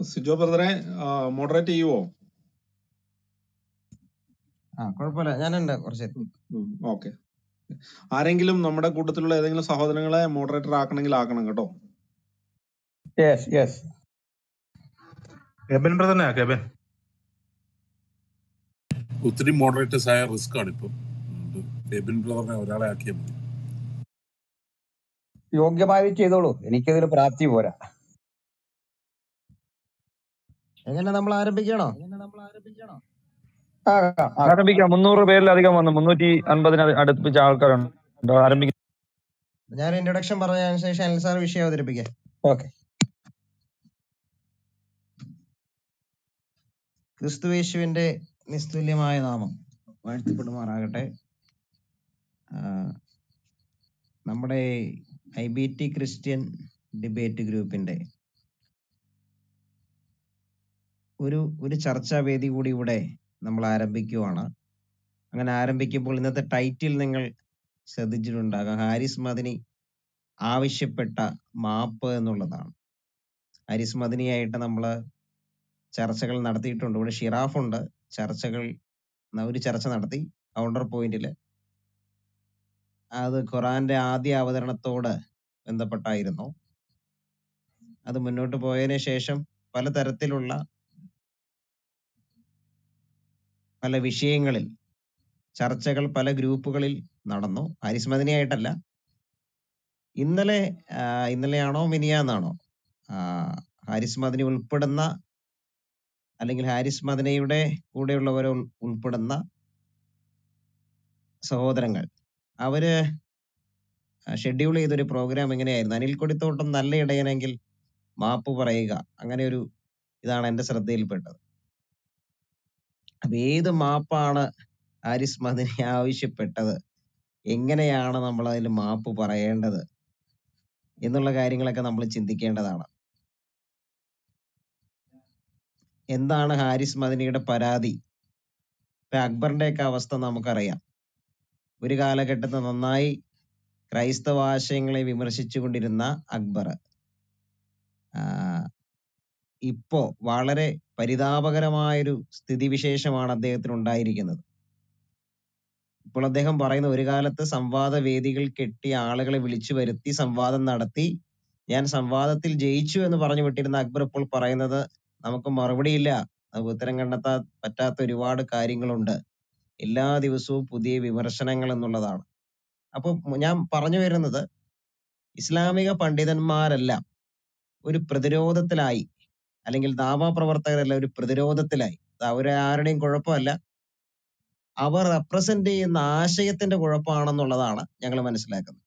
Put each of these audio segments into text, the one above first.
സിജോ ബ്രദറെ മോഡറേറ്റ് ചെയ്യുവോ ആ കുഴപ്പമില്ല ഞാനുണ്ട് കുറച്ച് ഓക്കെ ആരെങ്കിലും നമ്മുടെ കൂട്ടത്തിലുള്ള ഏതെങ്കിലും സഹോദരങ്ങളെ മോഡറേറ്റർ ആക്കണമെങ്കിൽ ആക്കണം കേട്ടോ യെസ് യെസ് കെബൻ ബ്രദറിനെ കെബൻ ഒത്തിരി മോഡറേറ്റേഴ്സ് ആയ റിസ്ക് ആണ് ഇപ്പം അതുകൊണ്ട് എബിൻ ബ്രദറിനെ ഒരാളെ ആക്കിയാൽ മതി യോഗ്യമായി ചെയ്തോളൂ എനിക്കതിൽ പ്രാപ്തി പോരാ എങ്ങനെ നമ്മൾ ആരംഭിക്കണോ ആകാം ആകാം ആരംഭിക്കാം മുന്നൂറ് പേരിലധികം വന്നു മുന്നൂറ്റി അൻപതിന് അടുപ്പിച്ച ആൾക്കാരുണ്ട് ആരംഭിക്കാം ഞാൻ ഇൻട്രൊഡക്ഷൻ പറഞ്ഞതിന് ശേഷം അനിൽ സാർ വിഷയം അവതരിപ്പിക്കാം ഓക്കെ ക്രിസ്തുവേശുവിന്റെ നിസ്തുല്യമായ നാമം വാഴ്ത്തപ്പെടുമാറാകട്ടെ ആ, നമ്മുടെ I B T Christian debate ഗ്രൂപ്പിന്റെ ഒരു ഒരു ചർച്ചാ വേദി കൂടി ഇവിടെ നമ്മൾ ആരംഭിക്കുവാണ് അങ്ങനെ ആരംഭിക്കുമ്പോൾ ഇന്നത്തെ ടൈറ്റിൽ നിങ്ങൾ ശ്രദ്ധിച്ചിട്ടുണ്ടാകാം ഹാരിസ് മദനി ആവശ്യപ്പെട്ട മാപ്പ് എന്നുള്ളതാണ് ഹാരിസ് മദനിയായിട്ട് നമ്മൾ ചർച്ചകൾ നടത്തിയിട്ടുണ്ട് ഇവിടെ ഷിറാഫ് ഉണ്ട് ചർച്ചകൾ ന- ഒരു ചർച്ച നടത്തി കൗണ്ടർ പോയിന്റിൽ അത് ഖുറാന്റെ ആദ്യ അവതരണത്തോട് ബന്ധപ്പെട്ടായിരുന്നു അത് മുന്നോട്ട് പോയതിനു ശേഷം പലതരത്തിലുള്ള പല വിഷയങ്ങളിൽ ചർച്ചകൾ പല ഗ്രൂപ്പുകളിൽ നടന്നു ഹാരിസ് മദനിയായിട്ടല്ല ഇന്നലെ ആ, ഇന്നലെയാണോ മിനിയാന്നാണോ ആ, ഹാരിസ് മദനി ഉൾപ്പെടുന്ന അല്ലെങ്കിൽ ഹാരിസ് മദനയുടെ കൂടെയുള്ളവരെ ഉൾ- ഉൾപ്പെടുന്ന സഹോദരങ്ങൾ അവര് ഷെഡ്യൂൾ ചെയ്തൊരു പ്രോഗ്രാം എങ്ങനെയായിരുന്നു അനിൽ കൊടിത്തോട്ടം നല്ല ഇടയനെങ്കിൽ മാപ്പ് പറയുക അങ്ങനെ ഒരു ഇതാണ് എന്റെ ശ്രദ്ധയിൽപ്പെട്ടത് അപ്പൊ ഏത് മാപ്പാണ് ഹാരിസ് മദനി ആവശ്യപ്പെട്ടത് എങ്ങനെയാണ് നമ്മൾ അതിൽ മാപ്പ് പറയേണ്ടത് എന്നുള്ള കാര്യങ്ങളൊക്കെ നമ്മൾ ചിന്തിക്കേണ്ടതാണ് എന്താണ് ഹാരിസ് മദനിയുടെ പരാതി ഇപ്പൊ അക്ബറിന്റെ ഒക്കെ അവസ്ഥ നമുക്കറിയാം ഒരു കാലഘട്ടത്തിൽ നന്നായി ക്രൈസ്തവ ആശയങ്ങളെ വിമർശിച്ചുകൊണ്ടിരുന്ന അക്ബർ ആഹ് ഇപ്പോ വളരെ പരിതാപകരമായൊരു സ്ഥിതിവിശേഷമാണ് അദ്ദേഹത്തിന് ഉണ്ടായിരിക്കുന്നത് ഇപ്പോൾ അദ്ദേഹം പറയുന്ന ഒരു കാലത്ത് സംവാദ വേദികൾ കെട്ടി ആളുകളെ വിളിച്ചു വരുത്തി സംവാദം നടത്തി ഞാൻ സംവാദത്തിൽ ജയിച്ചു എന്ന് പറഞ്ഞു വിട്ടിരുന്ന അക്ബർ ഇപ്പോൾ പറയുന്നത് നമുക്ക് മറുപടിയില്ല നമുക്ക് ഉത്തരം കണ്ടെത്താൻ പറ്റാത്ത ഒരുപാട് കാര്യങ്ങളുണ്ട് എല്ലാ ദിവസവും പുതിയ വിമർശനങ്ങൾ എന്നുള്ളതാണ് അപ്പൊ ഞാൻ പറഞ്ഞു വരുന്നത് ഇസ്ലാമിക പണ്ഡിതന്മാരെല്ലാം ഒരു പ്രതിരോധത്തിലായി അല്ലെങ്കിൽ ദാവാപ്രവർത്തകരെല്ലാം ഒരു പ്രതിരോധത്തിലായി അത് അവരെ ആരുടെയും കുഴപ്പമല്ല അവർ റെപ്രസെന്റ് ചെയ്യുന്ന ആശയത്തിന്റെ കുഴപ്പമാണെന്നുള്ളതാണ് ഞങ്ങൾ മനസ്സിലാക്കുന്നത്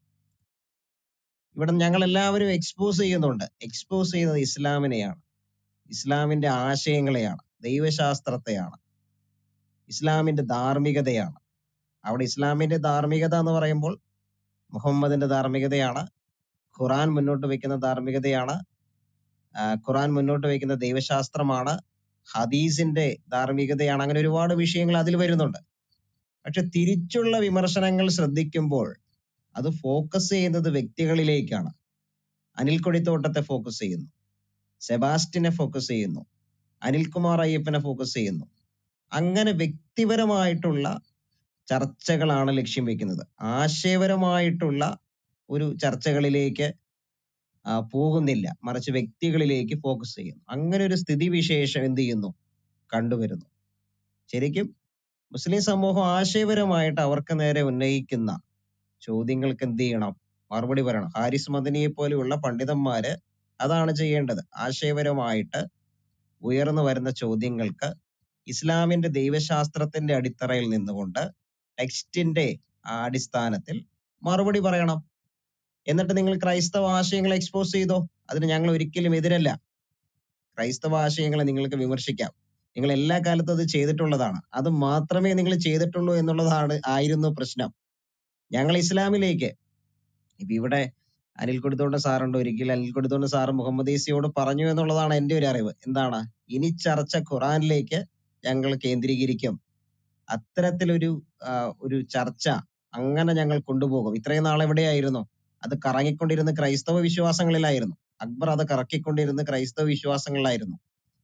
ഇവിടെ ഞങ്ങൾ എല്ലാവരും എക്സ്പോസ് ചെയ്യുന്നുണ്ട് എക്സ്പോസ് ചെയ്യുന്നത് ഇസ്ലാമിനെയാണ് ഇസ്ലാമിന്റെ ആശയങ്ങളെയാണ് ദൈവശാസ്ത്രത്തെയാണ് ഇസ്ലാമിന്റെ ധാർമ്മികതയാണ് അവിടെ ഇസ്ലാമിന്റെ ധാർമ്മികത എന്ന് പറയുമ്പോൾ മുഹമ്മദിന്റെ ധാർമ്മികതയാണ് ഖുറാൻ മുന്നോട്ട് വെക്കുന്ന ധാർമ്മികതയാണ് ആ, ഖുറാൻ മുന്നോട്ട് വെക്കുന്ന ദൈവശാസ്ത്രമാണ് ഹദീസിന്റെ ധാർമ്മികതയാണ് അങ്ങനെ ഒരുപാട് വിഷയങ്ങൾ അതിൽ വരുന്നുണ്ട് പക്ഷെ തിരിച്ചുള്ള വിമർശനങ്ങൾ ശ്രദ്ധിക്കുമ്പോൾ അത് ഫോക്കസ് ചെയ്യുന്നത് വ്യക്തികളിലേക്കാണ് അനിൽ കൊടിത്തോട്ടത്തെ ഫോക്കസ് ചെയ്യുന്നു സെബാസ്റ്റിനെ ഫോക്കസ് ചെയ്യുന്നു അനിൽകുമാർ അയ്യപ്പനെ ഫോക്കസ് ചെയ്യുന്നു അങ്ങനെ വ്യക്തിപരമായിട്ടുള്ള ചർച്ചകളാണ് ലക്ഷ്യം വെക്കുന്നത് ആശയപരമായിട്ടുള്ള ഒരു ചർച്ചകളിലേക്ക് ആ, പോകുന്നില്ല മറിച്ച് വ്യക്തികളിലേക്ക് ഫോക്കസ് ചെയ്യുന്നു അങ്ങനെ ഒരു സ്ഥിതി വിശേഷം എന്ത് ചെയ്യുന്നു കണ്ടുവരുന്നു ശരിക്കും മുസ്ലിം സമൂഹം ആശയപരമായിട്ട് അവർക്ക് നേരെ ഉന്നയിക്കുന്ന ചോദ്യങ്ങൾക്ക് എന്ത് ചെയ്യണം മറുപടി പറയണം ഹാരിസ് മദനിയെ പോലെയുള്ള പണ്ഡിതന്മാര് അതാണ് ചെയ്യേണ്ടത് ആശയപരമായിട്ട് ഉയർന്നു വരുന്ന ചോദ്യങ്ങൾക്ക് ഇസ്ലാമിന്റെ ദൈവശാസ്ത്രത്തിന്റെ അടിത്തറയിൽ നിന്നുകൊണ്ട് ടെക്സ്റ്റിന്റെ അടിസ്ഥാനത്തിൽ മറുപടി പറയണം എന്നിട്ട് നിങ്ങൾ ക്രൈസ്തവ ആശയങ്ങളെ എക്സ്പോസ് ചെയ്തോ അതിന് ഞങ്ങൾ ഒരിക്കലും എതിരല്ല ക്രൈസ്തവ ആശയങ്ങളെ നിങ്ങൾക്ക് വിമർശിക്കാം നിങ്ങൾ എല്ലാ കാലത്തും അത് ചെയ്തിട്ടുള്ളതാണ് അത് മാത്രമേ നിങ്ങൾ ചെയ്തിട്ടുള്ളൂ എന്നുള്ളതാണ് ആയിരുന്നു പ്രശ്നം ഞങ്ങൾ ഇസ്ലാമിലേക്ക് ഇപ്പൊ ഇവിടെ അനിൽ കൊടുത്തോണ്ട് സാറുണ്ട് ഒരിക്കൽ അനിൽ കൊടുത്തോണ്ട് സാറ് മുഹമ്മദ് ഈസിയോട് പറഞ്ഞു എന്നുള്ളതാണ് എന്റെ ഒരു അറിവ് എന്താണ് ഇനി ചർച്ച ഖുറാനിലേക്ക് ഞങ്ങൾ കേന്ദ്രീകരിക്കും അത്തരത്തിലൊരു ആ, ഒരു ചർച്ച അങ്ങനെ ഞങ്ങൾ കൊണ്ടുപോകും ഇത്രയും നാൾ എവിടെയായിരുന്നു അത് കറങ്ങിക്കൊണ്ടിരുന്ന ക്രൈസ്തവ വിശ്വാസങ്ങളിലായിരുന്നു അക്ബർ അത് കറക്കിക്കൊണ്ടിരുന്ന ക്രൈസ്തവ വിശ്വാസങ്ങളിലായിരുന്നു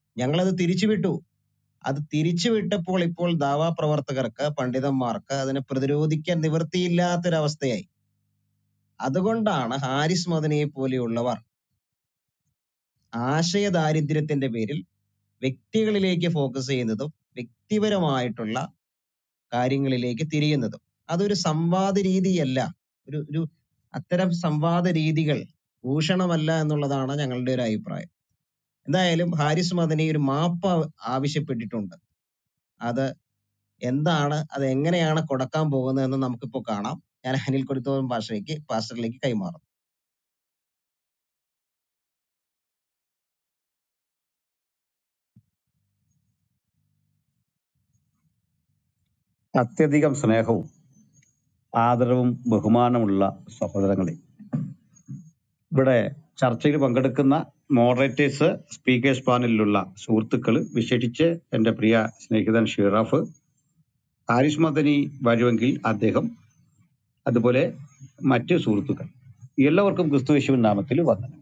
ഞങ്ങളത് തിരിച്ചുവിട്ടു അത് തിരിച്ചുവിട്ടപ്പോൾ ഇപ്പോൾ ദാവാ പ്രവർത്തകർക്ക് പണ്ഡിതന്മാർക്ക് അതിനെ പ്രതിരോധിക്കാൻ നിവൃത്തിയില്ലാത്തൊരവസ്ഥയായി അതുകൊണ്ടാണ് ഹാരിസ് മദനിയെ പോലെയുള്ളവർ ആശയ ദാരിദ്ര്യത്തിന്റെ പേരിൽ വ്യക്തികളിലേക്ക് ഫോക്കസ് ചെയ്യുന്നതും വ്യക്തിപരമായിട്ടുള്ള കാര്യങ്ങളിലേക്ക് തിരിയുന്നതും അതൊരു സംവാദ രീതിയല്ല ഒരു ഒരു അത്തരം സംവാദ രീതികൾ ഭൂഷണമല്ല എന്നുള്ളതാണ് ഞങ്ങളുടെ ഒരു അഭിപ്രായം എന്തായാലും ഹാരിസ് മദനി ഒരു മാപ്പ് ആ- ആവശ്യപ്പെട്ടിട്ടുണ്ട് അത് എന്താണ് അത് എങ്ങനെയാണ് കൊടുക്കാൻ പോകുന്നതെന്ന് നമുക്കിപ്പോ കാണാം ഞാൻ അനിൽ കൊടുത്തോളം ഭാഷയ്ക്ക് പാസ്റ്ററിലേക്ക് കൈമാറും അത്യധികം സ്നേഹവും ആദരവും ബഹുമാനമുള്ള സഹോദരങ്ങളെ ഇവിടെ ചർച്ചയിൽ പങ്കെടുക്കുന്ന മോഡറേറ്റേഴ്സ് സ്പീക്കേഴ്സ് പാനലിലുള്ള സുഹൃത്തുക്കൾ വിശേഷിച്ച് എൻ്റെ പ്രിയ സ്നേഹിതൻ ഷിറാഫ് ഹാരിസ് മദനി വരുമെങ്കിൽ അദ്ദേഹം അതുപോലെ മറ്റ് സുഹൃത്തുക്കൾ എല്ലാവർക്കും ക്രിസ്തുയേശുവിൻ നാമത്തിൽ വന്ദനം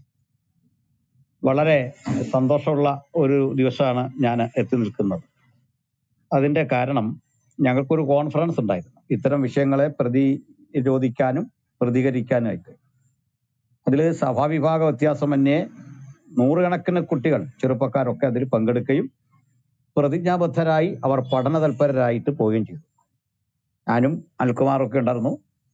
വളരെ സന്തോഷമുള്ള ഒരു ദിവസമാണ് ഞാൻ എത്തി നിൽക്കുന്നത് അതിന്റെ കാരണം ഞങ്ങൾക്കൊരു കോൺഫറൻസ് ഉണ്ടായിരുന്നു ഇത്തരം വിഷയങ്ങളെ പ്രതിരോധിക്കാനും പ്രതികരിക്കാനുമായിട്ട് അതിൽ സഭാവിഭാഗ വ്യത്യാസമന്യേ നൂറുകണക്കിന് കുട്ടികൾ ചെറുപ്പക്കാരൊക്കെ അതിൽ പങ്കെടുക്കുകയും പ്രതിജ്ഞാബദ്ധരായി അവർ പഠന തൽപരരായിട്ട് പോവുകയും ചെയ്തു ഞാനും അൽകുമാറൊക്കെ ഉണ്ടായിരുന്നു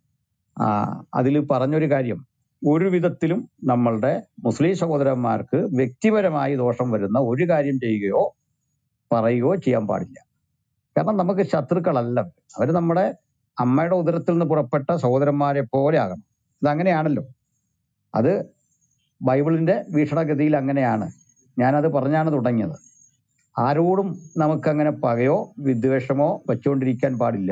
ആ അതിൽ പറഞ്ഞൊരു കാര്യം ഒരു വിധത്തിലും നമ്മളുടെ മുസ്ലിം സഹോദരന്മാർക്ക് വ്യക്തിപരമായി ദോഷം വരുന്ന ഒരു കാര്യം ചെയ്യുകയോ പറയുകയോ ചെയ്യാൻ പാടില്ല കാരണം നമുക്ക് ശത്രുക്കളല്ല അവർ നമ്മുടെ അമ്മയുടെ ഉദരത്തിൽ നിന്ന് പുറപ്പെട്ട സഹോദരന്മാരെ പോലെ ആകണം അതങ്ങനെയാണല്ലോ അത് ബൈബിളിന്റെ വീക്ഷണഗതിയിൽ അങ്ങനെയാണ് ഞാനത് പറഞ്ഞാണ് തുടങ്ങിയത് ആരോടും നമുക്കങ്ങനെ പകയോ വിദ്വേഷമോ വെച്ചുകൊണ്ടിരിക്കാൻ പാടില്ല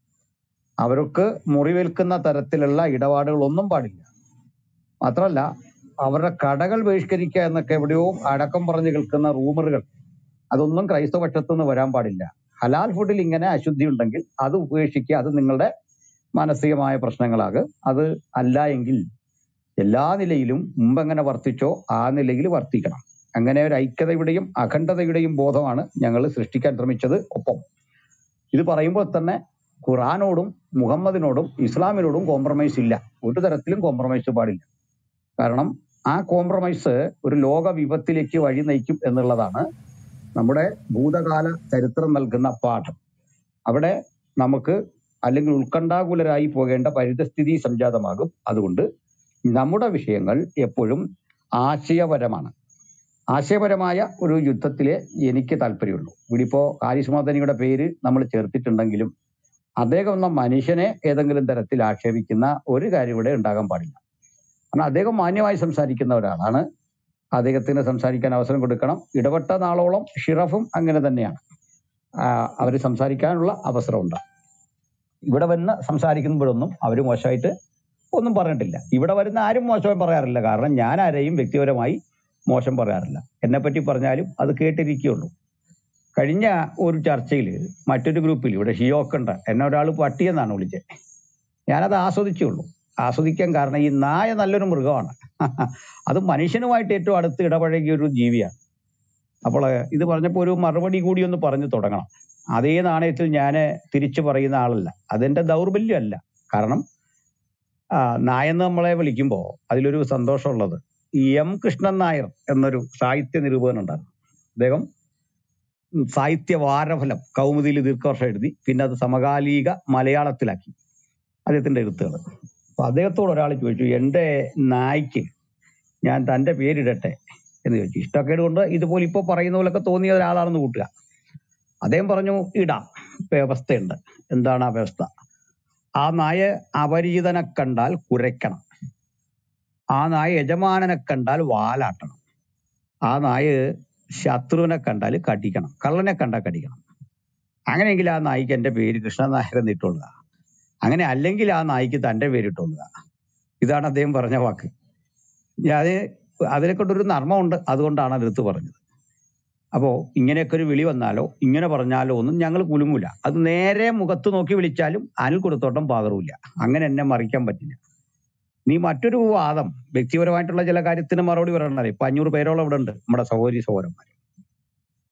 അവർക്ക് മുറിവേൽക്കുന്ന തരത്തിലുള്ള ഇടപാടുകളൊന്നും പാടില്ല മാത്രമല്ല അവരുടെ കടകൾ ബഹിഷ്കരിക്കുക എന്നൊക്കെ എവിടെയോ അടക്കം പറഞ്ഞു കേൾക്കുന്ന റൂമറുകൾ അതൊന്നും ക്രൈസ്തവ പക്ഷത്തു നിന്ന് വരാൻ പാടില്ല ഹലാൽ ഫുഡിൽ ഇങ്ങനെ അശുദ്ധി ഉണ്ടെങ്കിൽ അത് ഉപേക്ഷിക്കുക അത് നിങ്ങളുടെ മാനസികമായ പ്രശ്നങ്ങളാകും അത് അല്ല എങ്കിൽ എല്ലാ നിലയിലും മുമ്പ് എങ്ങനെ വർത്തിച്ചോ ആ നിലയിൽ വർത്തിക്കണം അങ്ങനെ ഒരു ഐക്യതയുടെയും അഖണ്ഡതയുടെയും ബോധമാണ് ഞങ്ങൾ സൃഷ്ടിക്കാൻ ശ്രമിച്ചത് ഒപ്പം ഇത് പറയുമ്പോൾ തന്നെ ഖുറാനോടും മുഹമ്മദിനോടും ഇസ്ലാമിനോടും കോംപ്രമൈസ് ഇല്ല ഒരു തരത്തിലും കോംപ്രമൈസ് പാടില്ല കാരണം ആ കോംപ്രമൈസ് ഒരു ലോക വിപത്തിലേക്ക് വഴി നയിക്കും എന്നുള്ളതാണ് നമ്മുടെ ഭൂതകാല ചരിത്രം നൽകുന്ന പാഠം അവിടെ നമുക്ക് അല്ലെങ്കിൽ ഉത്കണ്ഠാകുലരായി പോകേണ്ട പരിതസ്ഥിതി സംജാതമാകും അതുകൊണ്ട് നമ്മുടെ വിഷയങ്ങൾ എപ്പോഴും ആശയപരമാണ് ആശയപരമായ ഒരു യുദ്ധത്തിലെ എനിക്ക് താല്പര്യമുള്ളൂ ഇവിടെ ഇപ്പോ ഹാരിസ് മദനിയുടെ പേര് നമ്മൾ ചേർത്തിട്ടുണ്ടെങ്കിലും അദ്ദേഹം എന്ന മനുഷ്യനെ ഏതെങ്കിലും തരത്തിൽ ആക്ഷേപിക്കുന്ന ഒരു കാര്യം ഇവിടെ ഉണ്ടാകാൻ പാടില്ല കാരണം അദ്ദേഹം മാന്യമായി സംസാരിക്കുന്ന ഒരാളാണ് അദ്ദേഹത്തിന് സംസാരിക്കാൻ അവസരം കൊടുക്കണം ഇടപെട്ട നാളോളം ഷിറഫും അങ്ങനെ തന്നെയാണ് അവർ സംസാരിക്കാനുള്ള അവസരമുണ്ട് ഇവിടെ വന്ന് സംസാരിക്കുമ്പോഴൊന്നും അവർ മോശമായിട്ട് ഒന്നും പറഞ്ഞിട്ടില്ല ഇവിടെ വരുന്ന ആരും മോശമായി പറയാറില്ല കാരണം ഞാൻ ആരെയും വ്യക്തിപരമായി മോശം പറയാറില്ല എന്നെ പറ്റി പറഞ്ഞാലും അത് കേട്ടിരിക്കുകയുള്ളൂ കഴിഞ്ഞ ഒരു ചർച്ചയിൽ മറ്റൊരു ഗ്രൂപ്പിൽ ഇവിടെ ഷിയോക്കുണ്ട് എന്നെ ഒരാൾ പട്ടിയെന്നാണ് വിളിച്ചത് ഞാനത് ആസ്വദിച്ചുള്ളൂ ആസ്വദിക്കാൻ കാരണം ഈ നായ നല്ലൊരു മൃഗമാണ് അത് മനുഷ്യനുമായിട്ട് ഏറ്റവും അടുത്ത് ഇടപഴകിയ ഒരു ജീവിയാണ് അപ്പോൾ ഇത് പറഞ്ഞപ്പോൾ ഒരു മറുപടി കൂടി ഒന്ന് പറഞ്ഞു തുടങ്ങണം അതേ നാണയത്തിൽ ഞാൻ തിരിച്ചു പറയുന്ന ആളല്ല അതെന്റെ ദൗർബല്യമല്ല കാരണം ആ, നായെന്ന് നമ്മളെ വിളിക്കുമ്പോൾ അതിലൊരു സന്തോഷമുള്ളത് ഈ എം കൃഷ്ണൻ നായർ എന്നൊരു സാഹിത്യ നിരൂപകൻ ഉണ്ടായിരുന്നു അദ്ദേഹം സാഹിത്യ വാരഫലം കൗമുദിയിൽ ദീർഘവർഷം എഴുതി പിന്നെ അത് സമകാലിക മലയാളത്തിലാക്കി അദ്ദേഹത്തിന്റെ എഴുത്തുകൾ അപ്പൊ അദ്ദേഹത്തോട് ഒരാൾ ചോദിച്ചു എന്റെ നായ്ക്ക് ഞാൻ തന്റെ പേരിടട്ടെ എന്ന് ചോദിച്ചു ഇഷ്ടക്കേട് കൊണ്ട് ഇതുപോലെ ഇപ്പൊ പറയുന്ന പോലൊക്കെ തോന്നിയ ഒരാളാണെന്ന് കൂട്ടുക അദ്ദേഹം പറഞ്ഞു ഇടാം വ്യവസ്ഥയുണ്ട് എന്താണ് ആ വ്യവസ്ഥ ആ നായ അപരിചിതനെ കണ്ടാൽ കുരയ്ക്കണം ആ നായ യജമാനനെ കണ്ടാൽ വാലാട്ടണം ആ നായ ശത്രുവിനെ കണ്ടാൽ കടിക്കണം കള്ളനെ കണ്ടാൽ കടിക്കണം അങ്ങനെയെങ്കിൽ ആ നായിക്ക് എന്റെ പേര് കൃഷ്ണൻ നായർ എന്ന് ഇട്ടുകൊള്ളുക അങ്ങനെ അല്ലെങ്കിൽ ആ നായിക്ക് തന്റെ പേര് ഇട്ടുകൊള്ളുക ഇതാണ് അദ്ദേഹം പറഞ്ഞ വാക്ക് ഞാൻ അതിനെ കൊണ്ടൊരു നർമ്മമുണ്ട് അതുകൊണ്ടാണ് അതെടുത്ത് പറഞ്ഞത് അപ്പോ ഇങ്ങനെയൊക്കെ ഒരു വിളി വന്നാലോ ഇങ്ങനെ പറഞ്ഞാലോ ഒന്നും ഞങ്ങൾ കുലുങ്ങൂല അത് നേരെ മുഖത്ത് നോക്കി വിളിച്ചാലും അനിൽ കൊടുത്തോട്ടം പാകറൂല അങ്ങനെ എന്നെ മറിക്കാൻ പറ്റില്ല നീ മറ്റൊരു വാദം വ്യക്തിപരമായിട്ടുള്ള ചില കാര്യത്തിന് മറുപടി പറയണല്ലേ ഇപ്പൊ അഞ്ഞൂറ് പേരോളം ഇവിടെ ഉണ്ട് നമ്മുടെ സഹോദരി സഹോദരന്മാർ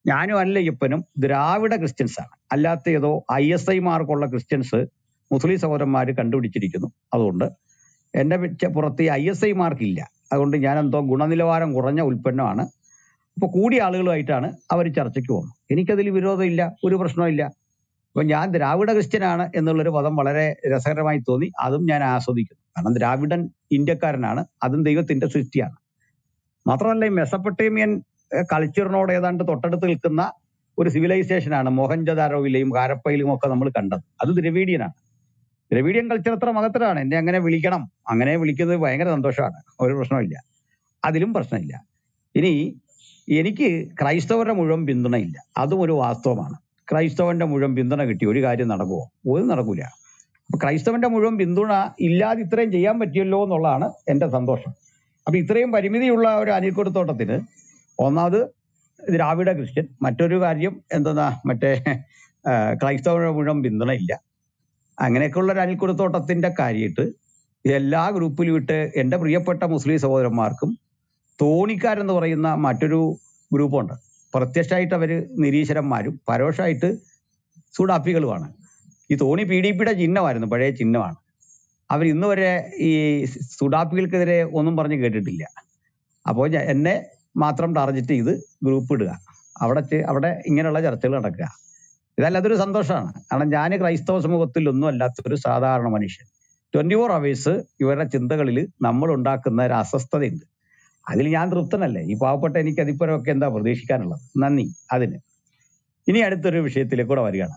ഞാനും അല്ല അയ്യപ്പനും ദ്രാവിഡ ക്രിസ്ത്യൻസ് ആണ് അല്ലാത്ത ഏതോ ഐ എസ് ഐ മാർക്കുള്ള ക്രിസ്ത്യൻസ് മുസ്ലിം സഹോദരന്മാർ കണ്ടുപിടിച്ചിരിക്കുന്നു അതുകൊണ്ട് എന്റെ വെച്ച പുറത്ത് ഐ എസ് ഐ മാർക്കില്ല അതുകൊണ്ട് ഞാൻ എന്തോ ഗുണനിലവാരം കുറഞ്ഞ ഉൽപ്പന്നമാണ് അപ്പൊ കൂടിയ ആളുകളുമായിട്ടാണ് അവർ ചർച്ചയ്ക്ക് പോകുന്നത് എനിക്കതിൽ വിരോധമില്ല ഒരു പ്രശ്നമില്ല അപ്പൊ ഞാൻ ദ്രാവിഡ ക്രിസ്ത്യനാണ് എന്നുള്ളൊരു പദം വളരെ രസകരമായി തോന്നി അതും ഞാൻ ആസ്വദിക്കുന്നു കാരണം ദ്രാവിഡൻ ഇന്ത്യക്കാരനാണ് അതും ദൈവത്തിന്റെ സൃഷ്ടിയാണ് മാത്രമല്ല ഈ മെസപ്പൊട്ടേമിയൻ ഏഹ്, കൾച്ചറിനോട് ഏതാണ്ട് തൊട്ടടുത്ത് നിൽക്കുന്ന ഒരു സിവിലൈസേഷനാണ് മോഹൻജദാരോയിലെയും ഹാരപ്പയിലും ഒക്കെ നമ്മൾ കണ്ടത് അത് ദ്രവീഡിയനാണ് ദ്രവീഡിയൻ കൾച്ചർ അത്ര മഹത്തരമാണ് എന്നെ അങ്ങനെ വിളിക്കണം അങ്ങനെ വിളിക്കുന്നത് ഭയങ്കര സന്തോഷമാണ് ഒരു പ്രശ്നമില്ല അതിലും പ്രശ്നമില്ല ഇനി എനിക്ക് ക്രൈസ്തവരുടെ മുഴുവൻ പിന്തുണയില്ല അതും ഒരു വാസ്തവമാണ് ക്രൈസ്തവന്റെ മുഴുവൻ പിന്തുണ കിട്ടി ഒരു കാര്യം നടക്കുമോ ഒന്നും നടക്കൂല അപ്പൊ ക്രൈസ്തവന്റെ മുഴുവൻ പിന്തുണ ഇല്ലാതെ ഇത്രയും ചെയ്യാൻ പറ്റിയല്ലോ എന്നുള്ളതാണ് എന്റെ സന്തോഷം അപ്പൊ ഇത്രയും പരിമിതിയുള്ള ഒരു അനിൽക്കൊടുത്തോട്ടത്തിന് ഒന്നാമത് ദ്രാവിഡ ക്രിസ്ത്യൻ മറ്റൊരു കാര്യം എന്തെന്നാ മറ്റേ ആ, ക്രൈസ്തവരുടെ മുഴുവൻ പിന്തുണയില്ല അങ്ങനെയൊക്കെയുള്ള ഒരു അനിൽക്കൊടുത്തോട്ടത്തിന്റെ കാര്യമായിട്ട് എല്ലാ ഗ്രൂപ്പിലും ഇട്ട് എന്റെ പ്രിയപ്പെട്ട മുസ്ലിം സഹോദരന്മാർക്കും തോണിക്കാരെന്ന് പറയുന്ന മറ്റൊരു ഗ്രൂപ്പുണ്ട് പ്രത്യക്ഷമായിട്ട് അവര് നിരീശ്വരന്മാരും പരോക്ഷമായിട്ട് സുഡാപ്പികളുമാണ് ഈ തോണി പി ഡി പിയുടെ ചിഹ്നമായിരുന്നു പഴയ ചിഹ്നമാണ് അവർ ഇന്ന് വരെ ഈ സുഡാപ്പികൾക്കെതിരെ ഒന്നും പറഞ്ഞ് കേട്ടിട്ടില്ല അപ്പോൾ ഞാൻ- എന്നെ മാത്രം ടാർഗറ്റ് ചെയ്ത് ഗ്രൂപ്പ് ഇടുക അവിടെ ചെ- അവിടെ ഇങ്ങനെയുള്ള ചർച്ചകൾ നടക്കുക ഇതല്ലാത്തൊരു സന്തോഷമാണ് കാരണം ഞാൻ ക്രൈസ്തവ സമൂഹത്തിൽ ഒന്നും അല്ലാത്തൊരു സാധാരണ മനുഷ്യൻ ട്വന്റി ഫോർ അവേഴ്സ് ഇവരുടെ ചിന്തകളിൽ നമ്മൾ ഉണ്ടാക്കുന്ന ഒരു അസ്വസ്ഥതയുണ്ട് അതിൽ ഞാൻ തൃപ്തനല്ലേ ഈ പാവപ്പെട്ട എനിക്ക് അതിപ്പരമൊക്കെ എന്താ പ്രതീക്ഷിക്കാനുള്ളത് നന്ദി അതിന് ഇനി അടുത്തൊരു വിഷയത്തിലേക്ക് കൂടെ വരികയാണ്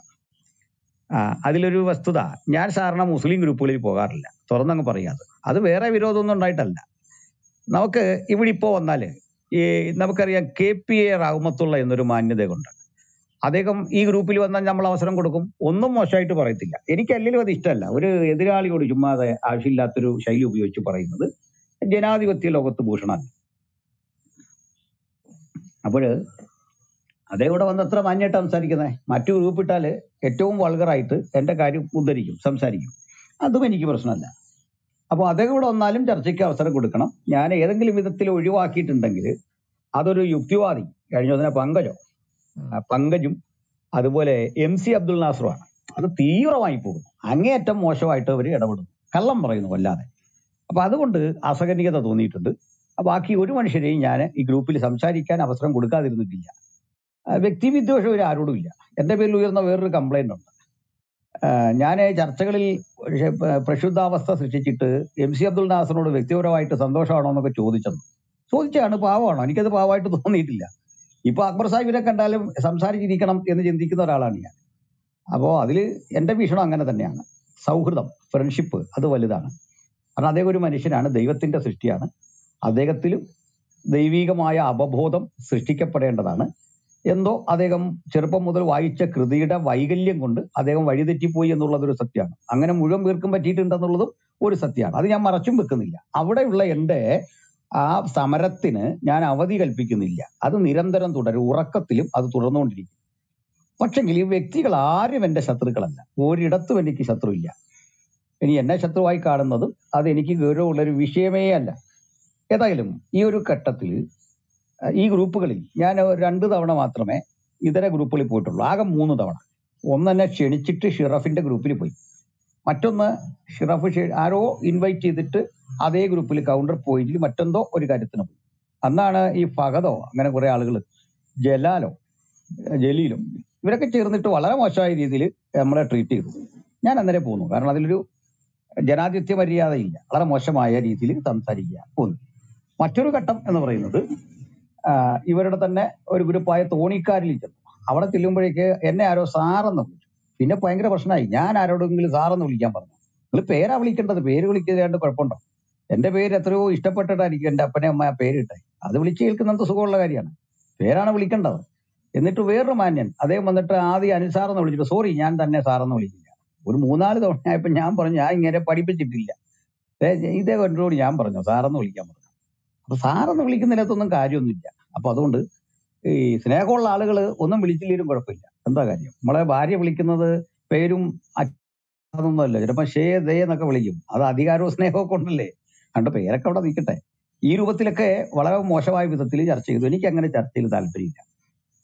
ആ, അതിലൊരു വസ്തുത ഞാൻ സാധാരണ മുസ്ലിം ഗ്രൂപ്പുകളിൽ പോകാറില്ല തുറന്നങ്ങ് പറയാതെ അത് വേറെ വിരോധമൊന്നും ഉണ്ടായിട്ടല്ല നമുക്ക് ഇവിടെ ഇപ്പോൾ വന്നാല് ഈ നമുക്കറിയാം കെ പി എ റാഹുമത്തുള്ള എന്നൊരു മാന്യത കൊണ്ട് അദ്ദേഹം ഈ ഗ്രൂപ്പിൽ വന്നാൽ നമ്മൾ അവസരം കൊടുക്കും ഒന്നും മോശമായിട്ട് പറയത്തില്ല എനിക്ക് അല്ലെങ്കിലും അത് ഇഷ്ടമല്ല ഒരു എതിരാളിയോട് ചുമ്മാതെ ആവശ്യമില്ലാത്തൊരു ശൈലി ഉപയോഗിച്ച് പറയുന്നത് ജനാധിപത്യ ലോകത്ത് ഭൂഷണമല്ല അപ്പോഴ് അതേ കൂടെ വന്ന് എത്ര മാന്യമായിട്ട് സംസാരിക്കുന്നത് മറ്റു ഗ്രൂപ്പ് ഇട്ടാല് ഏറ്റവും വൾഗറായിട്ട് എന്റെ കാര്യം ഉദ്ധരിക്കും സംസാരിക്കും അതും എനിക്ക് പ്രശ്നമല്ല അപ്പോൾ അതേ കൂടെ വന്നാലും ചർച്ചയ്ക്ക് അവസരം കൊടുക്കണം ഞാൻ ഏതെങ്കിലും വിധത്തിൽ ഒഴിവാക്കിയിട്ടുണ്ടെങ്കിൽ അതൊരു യുക്തിവാദി കഴിഞ്ഞ ദിവസം പങ്കജോ ആ, പങ്കജും അതുപോലെ എം സി അബ്ദുൽ നാസറുമാണ് അത് തീവ്രമായി പോകുന്നു അങ്ങേയറ്റം മോശമായിട്ട് അവർ ഇടപെടുന്നു കള്ളം പറയുന്നു വല്ലാതെ അപ്പൊ അതുകൊണ്ട് അസഹനീയത തോന്നിയിട്ടുണ്ട് ആ ബാക്കി ഒരു മനുഷ്യരെയും ഞാൻ ഈ ഗ്രൂപ്പിൽ സംസാരിക്കാൻ അവസരം കൊടുക്കാതിരുന്നിട്ടില്ല ആ, വ്യക്തിവിദ്വേഷം ഒരു ആരോടും ഇല്ല എന്റെ പേരിൽ ഉയർന്ന വേറൊരു കംപ്ലൈന്റ് ഉണ്ട് ഞാൻ ചർച്ചകളിൽ ഒരു പ- പ്രക്ഷുബ്ധാവസ്ഥ സൃഷ്ടിച്ചിട്ട് എം സി അബ്ദുൽ നാസറിനോട് വ്യക്തിപരമായിട്ട് സന്തോഷമാണോ എന്നൊക്കെ ചോദിച്ചെന്ന് ചോദിച്ചാണ് പാവമാണോ എനിക്കത് പാവമായിട്ട് തോന്നിയിട്ടില്ല ഇപ്പൊ അക്ബർ സാഹിബിനെ കണ്ടാലും സംസാരിച്ചിരിക്കണം എന്ന് ചിന്തിക്കുന്ന ഒരാളാണ് ഞാൻ അപ്പോ അതിൽ എന്റെ വീക്ഷണം അങ്ങനെ തന്നെയാണ് സൗഹൃദം ഫ്രണ്ട്ഷിപ്പ് അത് വലുതാണ് കാരണം അദ്ദേഹം ഒരു മനുഷ്യനാണ് ദൈവത്തിന്റെ സൃഷ്ടിയാണ് അദ്ദേഹത്തിലും ദൈവികമായ അവബോധം സൃഷ്ടിക്കപ്പെടേണ്ടതാണ് എന്തോ അദ്ദേഹം ചെറുപ്പം മുതൽ വായിച്ച കൃതിയുടെ വൈകല്യം കൊണ്ട് അദ്ദേഹം വഴിതെറ്റിപ്പോയി എന്നുള്ളത് ഒരു സത്യമാണ് അങ്ങനെ മുഴുവൻ പേർക്കും പറ്റിയിട്ടുണ്ടെന്നുള്ളതും ഒരു സത്യമാണ് അത് ഞാൻ മറച്ചും വെക്കുന്നില്ല അവിടെയുള്ള എന്റെ ആ സമരത്തിന് ഞാൻ അവധി കൽപ്പിക്കുന്നില്ല അത് നിരന്തരം തുടരും ഉറക്കത്തിലും അത് തുടർന്നുകൊണ്ടിരിക്കും പക്ഷെങ്കിൽ ഈ വ്യക്തികൾ ആരും എന്റെ ശത്രുക്കളല്ല ഒരിടത്തും എനിക്ക് ശത്രുവില്ല ഇനി എന്നെ ശത്രുവായി കാണുന്നതും അത് എനിക്ക് ഗൗരവമുള്ള ഒരു വിഷയമേ അല്ല ഏതായാലും ഈ ഒരു ഘട്ടത്തിൽ ഈ ഗ്രൂപ്പുകളിൽ ഞാൻ രണ്ട് തവണ മാത്രമേ ഇതര ഗ്രൂപ്പുകളിൽ പോയിട്ടുള്ളൂ ആകെ മൂന്ന് തവണ ഒന്ന് എന്നെ ക്ഷണിച്ചിട്ട് ഷിറഫിന്റെ ഗ്രൂപ്പിൽ പോയി മറ്റൊന്ന് ഷിറഫ് ക്ഷ- ആരോ ഇൻവൈറ്റ് ചെയ്തിട്ട് അതേ ഗ്രൂപ്പിൽ കൗണ്ടർ പോയിന്റിൽ മറ്റെന്തോ ഒരു കാര്യത്തിന് പോയി അന്നാണ് ഈ ഫഹദോ അങ്ങനെ കുറെ ആളുകൾ ജലാലോ ജലീലും ഇവരൊക്കെ ചേർന്നിട്ട് വളരെ മോശമായ രീതിയിൽ നമ്മളെ ട്രീറ്റ് ചെയ്തു ഞാൻ അന്നേരം പോന്നു കാരണം അതിലൊരു ജനാധിപത്യ മര്യാദയില്ല വളരെ മോശമായ രീതിയിൽ സംസാരിക്കുക പോന്നു മറ്റൊരു ഘട്ടം എന്ന് പറയുന്നത് ആ, ഇവരുടെ തന്നെ ഒരു ഗ്രൂപ്പായ തോണിക്കാരിൽ ചെന്നു അവിടെ ചെല്ലുമ്പോഴേക്ക് എന്നെ ആരോ സാറെന്ന് വിളിച്ചു പിന്നെ ഭയങ്കര പ്രശ്നമായി ഞാൻ ആരോടെങ്കിലും സാറെന്ന് വിളിക്കാൻ പറഞ്ഞു നിങ്ങൾ പേരാ വിളിക്കേണ്ടത് പേര് വിളിക്കാണ്ട് കുഴപ്പമുണ്ടോ എന്റെ പേര് എത്രയോ ഇഷ്ടപ്പെട്ടിട്ടായിരിക്കും എന്റെ അപ്പനെ അമ്മ ആ പേരിട്ടെ അത് വിളിച്ച് കേൾക്കുന്നത് സുഖമുള്ള കാര്യമാണ് പേരാണ് വിളിക്കേണ്ടത് എന്നിട്ട് വേറൊരു മാന്യൻ അദ്ദേഹം വന്നിട്ട് ആദ്യം അനിൽ സാറെന്ന് വിളിച്ചിട്ട് സോറി ഞാൻ തന്നെ സാറെന്ന് വിളിക്കില്ല ഒരു മൂന്നാല് തവണ ആയപ്പോ ഞാൻ പറഞ്ഞു ഞാൻ ഇങ്ങനെ പഠിപ്പിച്ചിട്ടില്ല ദേ, ഇതേ കണ്ടോട് ഞാൻ പറഞ്ഞു സാറെന്ന് വിളിക്കാൻ പറഞ്ഞു അപ്പൊ സാറെന്ന് വിളിക്കുന്നിടത്തൊന്നും കാര്യമൊന്നുമില്ല അപ്പൊ അതുകൊണ്ട് ഈ സ്നേഹമുള്ള ആളുകൾ ഒന്നും വിളിച്ചില്ലെങ്കിലും കുഴപ്പമില്ല എന്താ കാര്യം നമ്മളെ ഭാര്യ വിളിക്കുന്നത് പേരും അതൊന്നുമല്ല ചിലപ്പോ ഷേ ദേ എന്നൊക്കെ വിളിക്കും അത് അധികാരവും സ്നേഹവും ഒക്കെ ഉണ്ടല്ലേ കണ്ട പേരൊക്കെ അവിടെ നിൽക്കട്ടെ ഈ രൂപത്തിലൊക്കെ വളരെ മോശമായ വിധത്തിൽ ചർച്ച ചെയ്തു എനിക്ക് അങ്ങനെ ചർച്ചയിൽ താല്പര്യമില്ല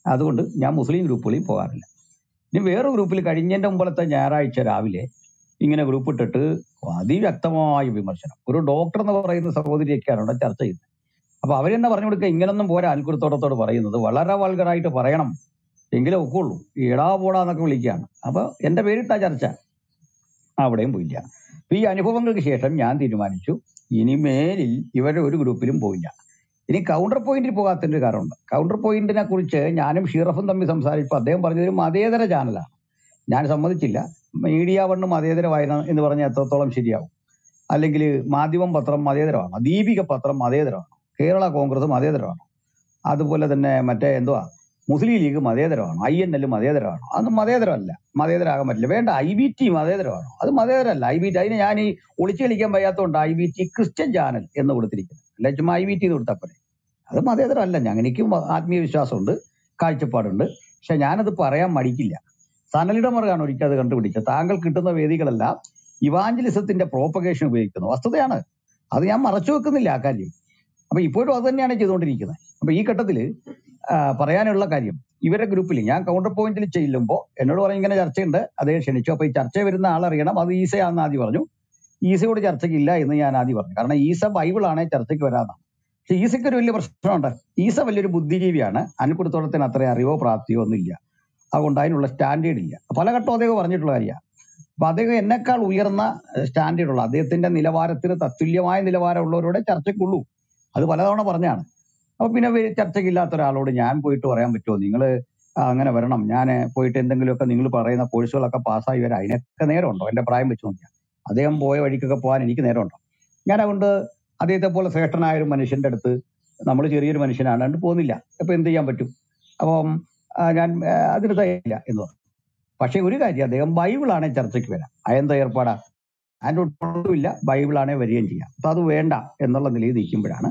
അതുകൊണ്ട് ഞാൻ മുസ്ലിം ഗ്രൂപ്പുകളിൽ പോകാറില്ല ഇനി വേറെ ഗ്രൂപ്പിൽ കഴിഞ്ഞതിന്റെ മുമ്പലത്തെ ഞായറാഴ്ച രാവിലെ ഇങ്ങനെ ഗ്രൂപ്പ് ഇട്ടിട്ട് അതിവ്യക്തമായ വിമർശനം ഒരു ഡോക്ടർ എന്ന് പറയുന്ന സഹോദരിയൊക്കെയാണ് അവിടെ ചർച്ച ചെയ്യുന്നത് അപ്പൊ അവരെന്നെ പറഞ്ഞു കൊടുക്കുക ഇങ്ങനൊന്നും പോരാ അൽക്കുലത്തോടത്തോട് പറയുന്നത് വളരെ വൾഗറായിട്ട് പറയണം എങ്കിലേ ഒക്കുള്ളൂ എടാ പോടാന്നൊക്കെ വിളിക്കുകയാണ് അപ്പൊ എന്റെ പേരിട്ട ചർച്ച അവിടെയും പോയില്ല അപ്പൊ ഈ അനുഭവങ്ങൾക്ക് ശേഷം ഞാൻ തീരുമാനിച്ചു ഇനിമേലിൽ ഇവരുടെ ഒരു ഗ്രൂപ്പിലും പോയില്ല ഇനി കൗണ്ടർ പോയിന്റിൽ പോകാത്തതിന്റെ ഒരു കാരണമുണ്ട് കൗണ്ടർ പോയിന്റിനെ കുറിച്ച് ഞാനും ഷീറഫും തമ്മിൽ സംസാരിച്ചപ്പോൾ അദ്ദേഹം പറഞ്ഞത് ഒരു മതേതര ചാനലാണ് ഞാൻ സമ്മതിച്ചില്ല മീഡിയ വണ്ണ് മതേതരമായിരുന്നു എന്ന് പറഞ്ഞാൽ എത്രത്തോളം ശരിയാവും അല്ലെങ്കിൽ മാധ്യമം പത്രം മതേതരമാണ് ദീപിക പത്രം മതേതരമാണ് കേരള കോൺഗ്രസ് മതേതരമാണ് അതുപോലെ തന്നെ മറ്റേ എന്തുവാ മുസ്ലിം ലീഗ് മതേതരമാണ് ഐ എൻ എൽ മതേതരമാണ് അതൊന്നും മതേതരമല്ല മതേതരാകാൻ പറ്റില്ല വേണ്ട ഐ ബി ടി മതേതരമാണ് അത് മതേതരമല്ല ഐ ബി ടി അതിന് ഞാൻ ഈ ഒളിച്ചു കളിക്കാൻ വയ്യാത്തതുകൊണ്ട് I B T Christian channel എന്ന് കൊടുത്തിരിക്കുന്നത് അല്ല ചുമ്മാ ഐ ബി ടി കൊടുത്താൽ പോലെ അത് മതേതരമല്ല ഞാൻ എനിക്കും ആത്മീയ വിശ്വാസമുണ്ട് കാഴ്ചപ്പാടുണ്ട് പക്ഷെ ഞാനത് പറയാൻ മടിക്കില്ല സനലിടമറാണ് ഒരിക്കൽ അത് കണ്ടുപിടിച്ചത് താങ്കൾ കിട്ടുന്ന വേദികളെല്ലാം ഇവാഞ്ചലിസത്തിന്റെ പ്രോപ്പഗേഷൻ ഉപയോഗിക്കുന്നു വസ്തുതയാണ് അത് ഞാൻ മറച്ചു വെക്കുന്നില്ല ആ കാര്യം അപ്പൊ ഇപ്പോഴും അത് തന്നെയാണ് ചെയ്തുകൊണ്ടിരിക്കുന്നത് അപ്പൊ ഈ ഘട്ടത്തില് ആ, പറയാനുള്ള കാര്യം ഇവരുടെ ഗ്രൂപ്പിൽ ഞാൻ കൗണ്ടർ പോയിന്റിൽ ചെല്ലുമ്പോൾ എന്നോട് പറഞ്ഞു ഇങ്ങനെ ചർച്ചയുണ്ട് അതേ ക്ഷണിച്ചു അപ്പൊ ഈ ചർച്ച വരുന്ന ആളറിയണം അത് ഈസയാണെന്ന് ആദ്യം പറഞ്ഞു ഈസയോട് ചർച്ചയ്ക്കില്ല എന്ന് ഞാൻ ആദ്യം പറഞ്ഞു കാരണം ഈസ ബൈബിളാണ് ചർച്ചയ്ക്ക് വരാതാണ് പക്ഷെ ഈസയ്ക്ക് ഒരു വലിയ പ്രശ്നമുണ്ട് ഈസ വലിയൊരു ബുദ്ധിജീവിയാണ് അനുക്കുടത്തോളത്തിന് അത്ര അറിവോ പ്രാപ്തിയോ ഒന്നുമില്ല അതുകൊണ്ട് അതിനുള്ള സ്റ്റാൻഡേർഡ് ഇല്ല പല ഘട്ടം അദ്ദേഹം പറഞ്ഞിട്ടുള്ള കാര്യമാണ് അപ്പൊ അദ്ദേഹം എന്നെക്കാൾ ഉയർന്ന സ്റ്റാൻഡേർഡ് ഉള്ള അദ്ദേഹത്തിന്റെ നിലവാരത്തിന് തത്തുല്യമായ നിലവാരമുള്ളവരോടെ ചർച്ചയ്ക്കുള്ളൂ അത് പലതവണ പറഞ്ഞാണ് അപ്പൊ പിന്നെ വേ- ചർച്ചയ്ക്കില്ലാത്ത ഒരാളോട് ഞാൻ പോയിട്ട് പറയാൻ പറ്റുമോ നിങ്ങൾ അങ്ങനെ വരണം ഞാൻ പോയിട്ട് എന്തെങ്കിലുമൊക്കെ നിങ്ങൾ പറയുന്ന കോഴ്സുകളൊക്കെ പാസ്സായി വരാം അതിനൊക്കെ നേരമുണ്ടോ എന്റെ പ്രായം വെച്ച് നോക്കിയാൽ അദ്ദേഹം പോയ വഴിക്കൊക്കെ പോകാൻ എനിക്ക് നേരമുണ്ടോ ഞാൻ അതുകൊണ്ട് അദ്ദേഹത്തെ പോലെ ശ്രേഷ്ഠനായ ഒരു മനുഷ്യന്റെ അടുത്ത് നമ്മൾ ചെറിയൊരു മനുഷ്യനാണ് അതുകൊണ്ട് പോകുന്നില്ല അപ്പൊ എന്ത് ചെയ്യാൻ പറ്റും അപ്പം ആ, ഞാൻ ആ, അതിന് തയ്യാറില്ല എന്ന് പറഞ്ഞു പക്ഷെ ഒരു കാര്യം അദ്ദേഹം ബൈബിളാണ് ചർച്ചയ്ക്ക് വരാം അതെന്താ ഏർപ്പാടാ അതിൻ്റെ ഒട്ടുമില്ല ബൈബിളാണെ വരികയും ചെയ്യാം അപ്പൊ അത് വേണ്ട എന്നുള്ള നിലയിൽ നിൽക്കുമ്പോഴാണ്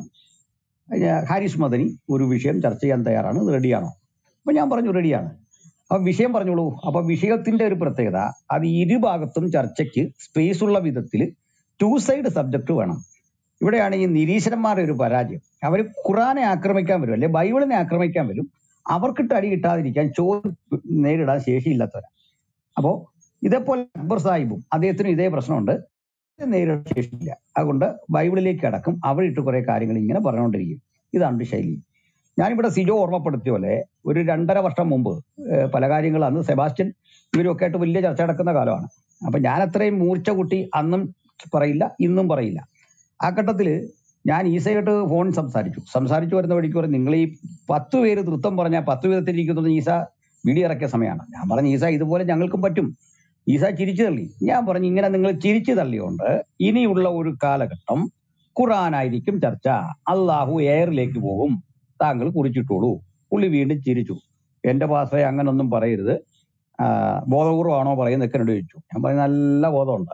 ഞാൻ- ഹാരിസ് മദനി ഒരു വിഷയം ചർച്ച ചെയ്യാൻ തയ്യാറാണ് ഇത് റെഡിയാണോ അപ്പൊ ഞാൻ പറഞ്ഞു റെഡിയാണ് അപ്പൊ വിഷയം പറഞ്ഞോളൂ അപ്പൊ വിഷയത്തിന്റെ ഒരു പ്രത്യേകത അത് ഇരുഭാഗത്തും ചർച്ചയ്ക്ക് സ്പേസ് ഉള്ള വിധത്തിൽ ടു സൈഡ് സബ്ജക്ട് വേണം ഇവിടെയാണ് ഈ നിരീശ്വരന്മാരുടെ ഒരു പരാജയം അവർ ഖുറാനെ ആക്രമിക്കാൻ വരും അല്ലെ ബൈബിളിനെ ആക്രമിക്കാൻ വരും അവർക്കിട്ട് അടി കിട്ടാതിരിക്കാൻ ചോദ്യം നേരിടാൻ ശേഷിയില്ലാത്തവരാ അപ്പോ ഇതേപോലെ അക്ബർ സാഹിബും അദ്ദേഹത്തിനും ഇതേ പ്രശ്നമുണ്ട് നേരിടാൻ ശേഷിയില്ല അതുകൊണ്ട് ബൈബിളിലേക്ക് അടക്കം അവിടെ ഇട്ട് കുറെ കാര്യങ്ങൾ ഇങ്ങനെ പറഞ്ഞുകൊണ്ടിരിക്കും ഇതാണ് ഒരു ശൈലി ഞാനിവിടെ സിജോ ഓർമ്മപ്പെടുത്തിയ പോലെ ഒരു രണ്ടര വർഷം മുമ്പ് ഏഹ് പല കാര്യങ്ങൾ അന്ന് സെബാസ്റ്റ്യൻ ഇവരൊക്കെ ആയിട്ട് വലിയ ചർച്ച നടക്കുന്ന കാലമാണ് അപ്പൊ ഞാൻ അത്രയും മൂർച്ച കൂട്ടി അന്നും പറയില്ല ഇന്നും പറയില്ല ആ ഘട്ടത്തില് ഞാൻ ഈസയായിട്ട് ഫോൺ സംസാരിച്ചു സംസാരിച്ചു വരുന്ന വഴിക്ക് പറഞ്ഞു നിങ്ങൾ ഈ പത്ത് പേര് തൃത്വം പറഞ്ഞാൽ പത്ത് വിധത്തിലിരിക്കുന്നത് ഈസ വീഡിയോ ഇറക്കിയ സമയമാണ് ഞാൻ പറഞ്ഞു ഈസ ഇതുപോലെ ഞങ്ങൾക്കും പറ്റും ഈസ ചിരിച്ചു തള്ളി ഞാൻ പറഞ്ഞു ഇങ്ങനെ നിങ്ങൾ ചിരിച്ചു തള്ളിയോണ്ട് ഇനിയുള്ള ഒരു കാലഘട്ടം ഖുറാനായിരിക്കും ചർച്ച അള്ളാഹു എയറിലേക്ക് പോകും താങ്കൾ കുറിച്ചിട്ടോളൂ പുള്ളി വീണ്ടും ചിരിച്ചു എന്റെ പാസ്റ്ററെ അങ്ങനൊന്നും പറയരുത് ആ, ബോധപൂർവമാണോ പറയുന്നതൊക്കെ എന്നോട് ചോദിച്ചു ഞാൻ പറഞ്ഞു നല്ല ബോധമുണ്ട്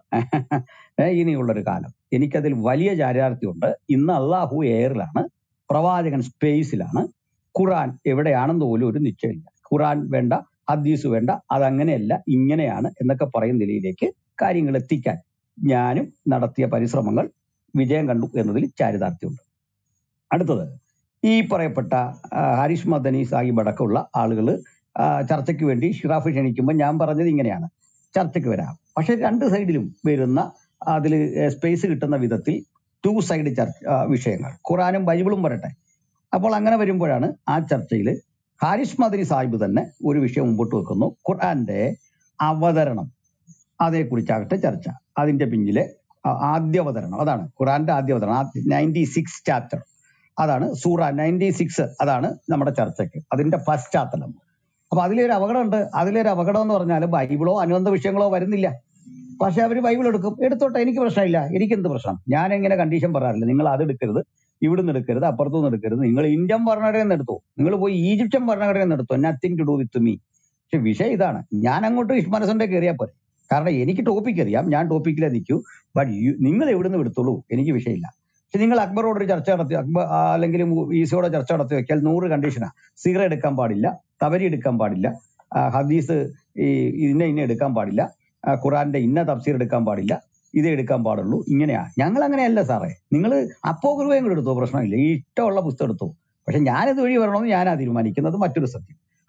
ഏ, ഇനിയുള്ളൊരു കാലം എനിക്കതിൽ വലിയ ചാരിതാർത്ഥ്യമുണ്ട് ഇന്ന് അള്ളാഹു എയറിലാണ് പ്രവാചകൻ സ്പേസിലാണ് ഖുറാൻ എവിടെയാണെന്ന് പോലും ഒരു നിശ്ചയമില്ല ഖുറാൻ വേണ്ട ഹദീസ് വേണ്ട അതങ്ങനെയല്ല ഇങ്ങനെയാണ് എന്നൊക്കെ പറയുന്ന നിലയിലേക്ക് കാര്യങ്ങൾ എത്തിക്കാൻ ഞാനും നടത്തിയ പരിശ്രമങ്ങൾ വിജയം കണ്ടു എന്നതിൽ ചാരിതാർത്ഥ്യമുണ്ട് അടുത്തത് ഈ പറയപ്പെട്ട ആ, ഹാരിഷ് മദനി സാഹിബ് അടക്കമുള്ള ആളുകൾ ചർച്ചയ്ക്ക് വേണ്ടി ഷിറാഫ് ക്ഷണിക്കുമ്പോൾ ഞാൻ പറഞ്ഞത് ഇങ്ങനെയാണ് ചർച്ചയ്ക്ക് വരാം പക്ഷെ രണ്ട് സൈഡിലും വരുന്ന അതിൽ സ്പേസ് കിട്ടുന്ന വിധത്തിൽ ടു സൈഡ് ചർച്ച ആ, വിഷയങ്ങൾ ഖുറാനും ബൈബിളും വരട്ടെ അപ്പോൾ അങ്ങനെ വരുമ്പോഴാണ് ആ ചർച്ചയിൽ ഹാരിഷ് മദനി സാഹിബ് തന്നെ ഒരു വിഷയം മുമ്പോട്ട് വെക്കുന്നു ഖുർആന്റെ അവതരണം അതേക്കുറിച്ചാകട്ടെ ചർച്ച അതിന്റെ പിന്നിലെ ആ- ആദ്യ അവതരണം അതാണ് ഖുറാന്റെ ആദ്യ അവതരണം നയൻറ്റി സിക്സ് ചാപ്റ്റർ അതാണ് സൂറ നയൻറ്റി സിക്സ് അതാണ് നമ്മുടെ ചർച്ചയ്ക്ക് അതിന്റെ പശ്ചാത്തലം അപ്പൊ അതിലൊരു അപകടമുണ്ട് അതിലൊരു അപകടം എന്ന് പറഞ്ഞാൽ ബൈബിളോ അനുബന്ധ വിഷയങ്ങളോ വരുന്നില്ല പക്ഷെ അവർ ബൈബിൾ എടുക്കും എടുത്തോട്ടെ എനിക്ക് പ്രശ്നമില്ല എനിക്ക് എന്ത് പ്രശ്നം ഞാൻ എങ്ങനെ കണ്ടീഷൻ പറയാറില്ല നിങ്ങൾ അത് എടുക്കരുത് ഇവിടുന്ന് എടുക്കരുത് അപ്പുറത്തുനിന്ന് എടുക്കരുത് നിങ്ങൾ ഇന്ത്യൻ ഭരണഘടനയിൽ നിന്ന് എടുത്തോ നിങ്ങൾ പോയി ഈജിപ്ഷ്യൻ ഭരണഘടനയിൽ നിന്ന് എടുത്തോ nothing to do with me പക്ഷെ വിഷയം ഇതാണ് ഞാൻ അങ്ങോട്ട് മനസ്സിന്റെ കയറിയാൽ പോരെ കാരണം എനിക്ക് ടോപ്പിക് അറിയാം ഞാൻ ടോപ്പിക്കിലേ നിൽക്കൂ ബട്ട് നിങ്ങൾ എവിടുന്ന് എടുത്തോളൂ എനിക്ക് വിഷയമില്ല പക്ഷെ നിങ്ങൾ അക്ബറോട് ഒരു ചർച്ച നടത്തി അക്ബർ ആ, അല്ലെങ്കിൽ ഈസയോടെ ചർച്ച നടത്തി വെച്ചാൽ നൂറ് കണ്ടീഷനാ സീറ എടുക്കാൻ പാടില്ല തവരി എടുക്കാൻ പാടില്ല ആ, ഹദീസ് ഈ ഇന്ന ഇന്ന എടുക്കാൻ പാടില്ല ആ, ഖുറാന്റെ ഇന്ന തഫ്സീർ എടുക്കാൻ പാടില്ല ഇതേ എടുക്കാൻ പാടുള്ളൂ ഇങ്ങനെയാ ഞങ്ങൾ അങ്ങനെയല്ല സാറേ നിങ്ങൾ അപ്പോ കുറുവയും കൂടെ എടുത്തോ പ്രശ്നമില്ല ഈ ഇഷ്ടമുള്ള പുസ്തകം എടുത്തോ പക്ഷെ ഞാനിത് വഴി വരണമെന്ന് ഞാനാ തീരുമാനിക്കുന്നത് മറ്റൊരു സത്യം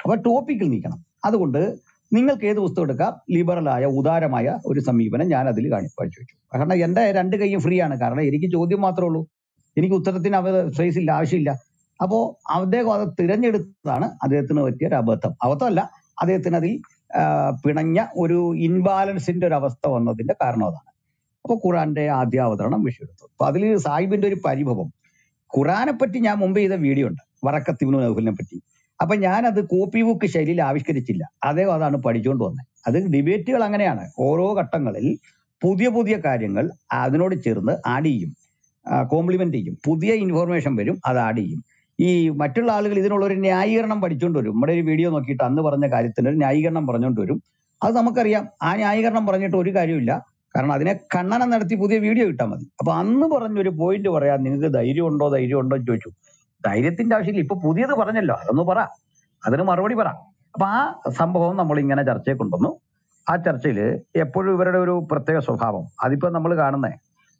അപ്പൊ ടോപ്പിക്കിൽ നീക്കണം അതുകൊണ്ട് നിങ്ങൾക്ക് ഏത് പുസ്തകം എടുക്കാം ലിബറലായ ഉദാരമായ ഒരു സമീപനം ഞാൻ അതിൽ കാണി കാഴ്ചവെച്ചു കാരണം എന്റെ രണ്ട് കൈയും ഫ്രീ ആണ് കാരണം എനിക്ക് ചോദ്യം മാത്രമേ ഉള്ളൂ എനിക്ക് ഉത്തരത്തിന് അവർ സ്പേസ് ഇല്ല ആവശ്യമില്ല അപ്പോ അദ്ദേഹം അത് തിരഞ്ഞെടുത്തതാണ് അദ്ദേഹത്തിന് പറ്റിയ ഒരു അബദ്ധം അബദ്ധമല്ല അദ്ദേഹത്തിന് അതിൽ ആ, പിണഞ്ഞ ഒരു ഇൻബാലൻസിന്റെ ഒരു അവസ്ഥ വന്നതിന്റെ കാരണം അതാണ് അപ്പൊ ഖുറാന്റെ ആദ്യ അവതരണം വിഷയെടുത്തു അപ്പൊ അതിൽ സാഹിബിന്റെ ഒരു പരിഭവം ഖുറാനെ പറ്റി ഞാൻ മുമ്പ് ചെയ്ത വീഡിയോ ഉണ്ട് വറക്കത്തിബിന് നൗഫലിനെ പറ്റി അപ്പൊ ഞാനത് കോപ്പി ബുക്ക് ശൈലിയിൽ ആവിഷ്കരിച്ചില്ല അദ്ദേഹം അതാണ് പഠിച്ചുകൊണ്ട് വന്നത് അത് ഡിബേറ്റുകൾ അങ്ങനെയാണ് ഓരോ ഘട്ടങ്ങളിൽ പുതിയ പുതിയ കാര്യങ്ങൾ അതിനോട് ചേർന്ന് ആഡ് ചെയ്യും കോംപ്ലിമെന്റ് ചെയ്യും പുതിയ ഇൻഫോർമേഷൻ വരും അത് ആഡ് ചെയ്യും ഈ മറ്റുള്ള ആളുകൾ ഇതിനുള്ള ഒരു ന്യായീകരണം പഠിച്ചുകൊണ്ട് വരും നമ്മുടെ ഒരു വീഡിയോ നോക്കിയിട്ട് അന്ന് പറഞ്ഞ കാര്യത്തിന് ഒരു ന്യായീകരണം പറഞ്ഞുകൊണ്ട് വരും അത് നമുക്കറിയാം ആ ന്യായീകരണം പറഞ്ഞിട്ട് ഒരു കാര്യമില്ല കാരണം അതിനെ ഖണ്ഡനം നടത്തി പുതിയ വീഡിയോ ഇട്ടാൽ മതി അപ്പൊ അന്ന് പറഞ്ഞൊരു പോയിന്റ് പറയാൻ നിങ്ങൾക്ക് ധൈര്യം ഉണ്ടോ ധൈര്യം ഉണ്ടോ എന്ന് ചോദിച്ചു ധൈര്യത്തിന്റെ ആവശ്യമില്ല ഇപ്പൊ പുതിയത് പറഞ്ഞല്ലോ അതൊന്ന് പറ അതിന് മറുപടി പറ അപ്പൊ ആ സംഭവം നമ്മൾ ഇങ്ങനെ ചർച്ചയെ കൊണ്ടുവന്നു ആ ചർച്ചയിൽ എപ്പോഴും ഇവരുടെ ഒരു പ്രത്യേക സ്വഭാവം അതിപ്പോ നമ്മൾ കാണുന്നേ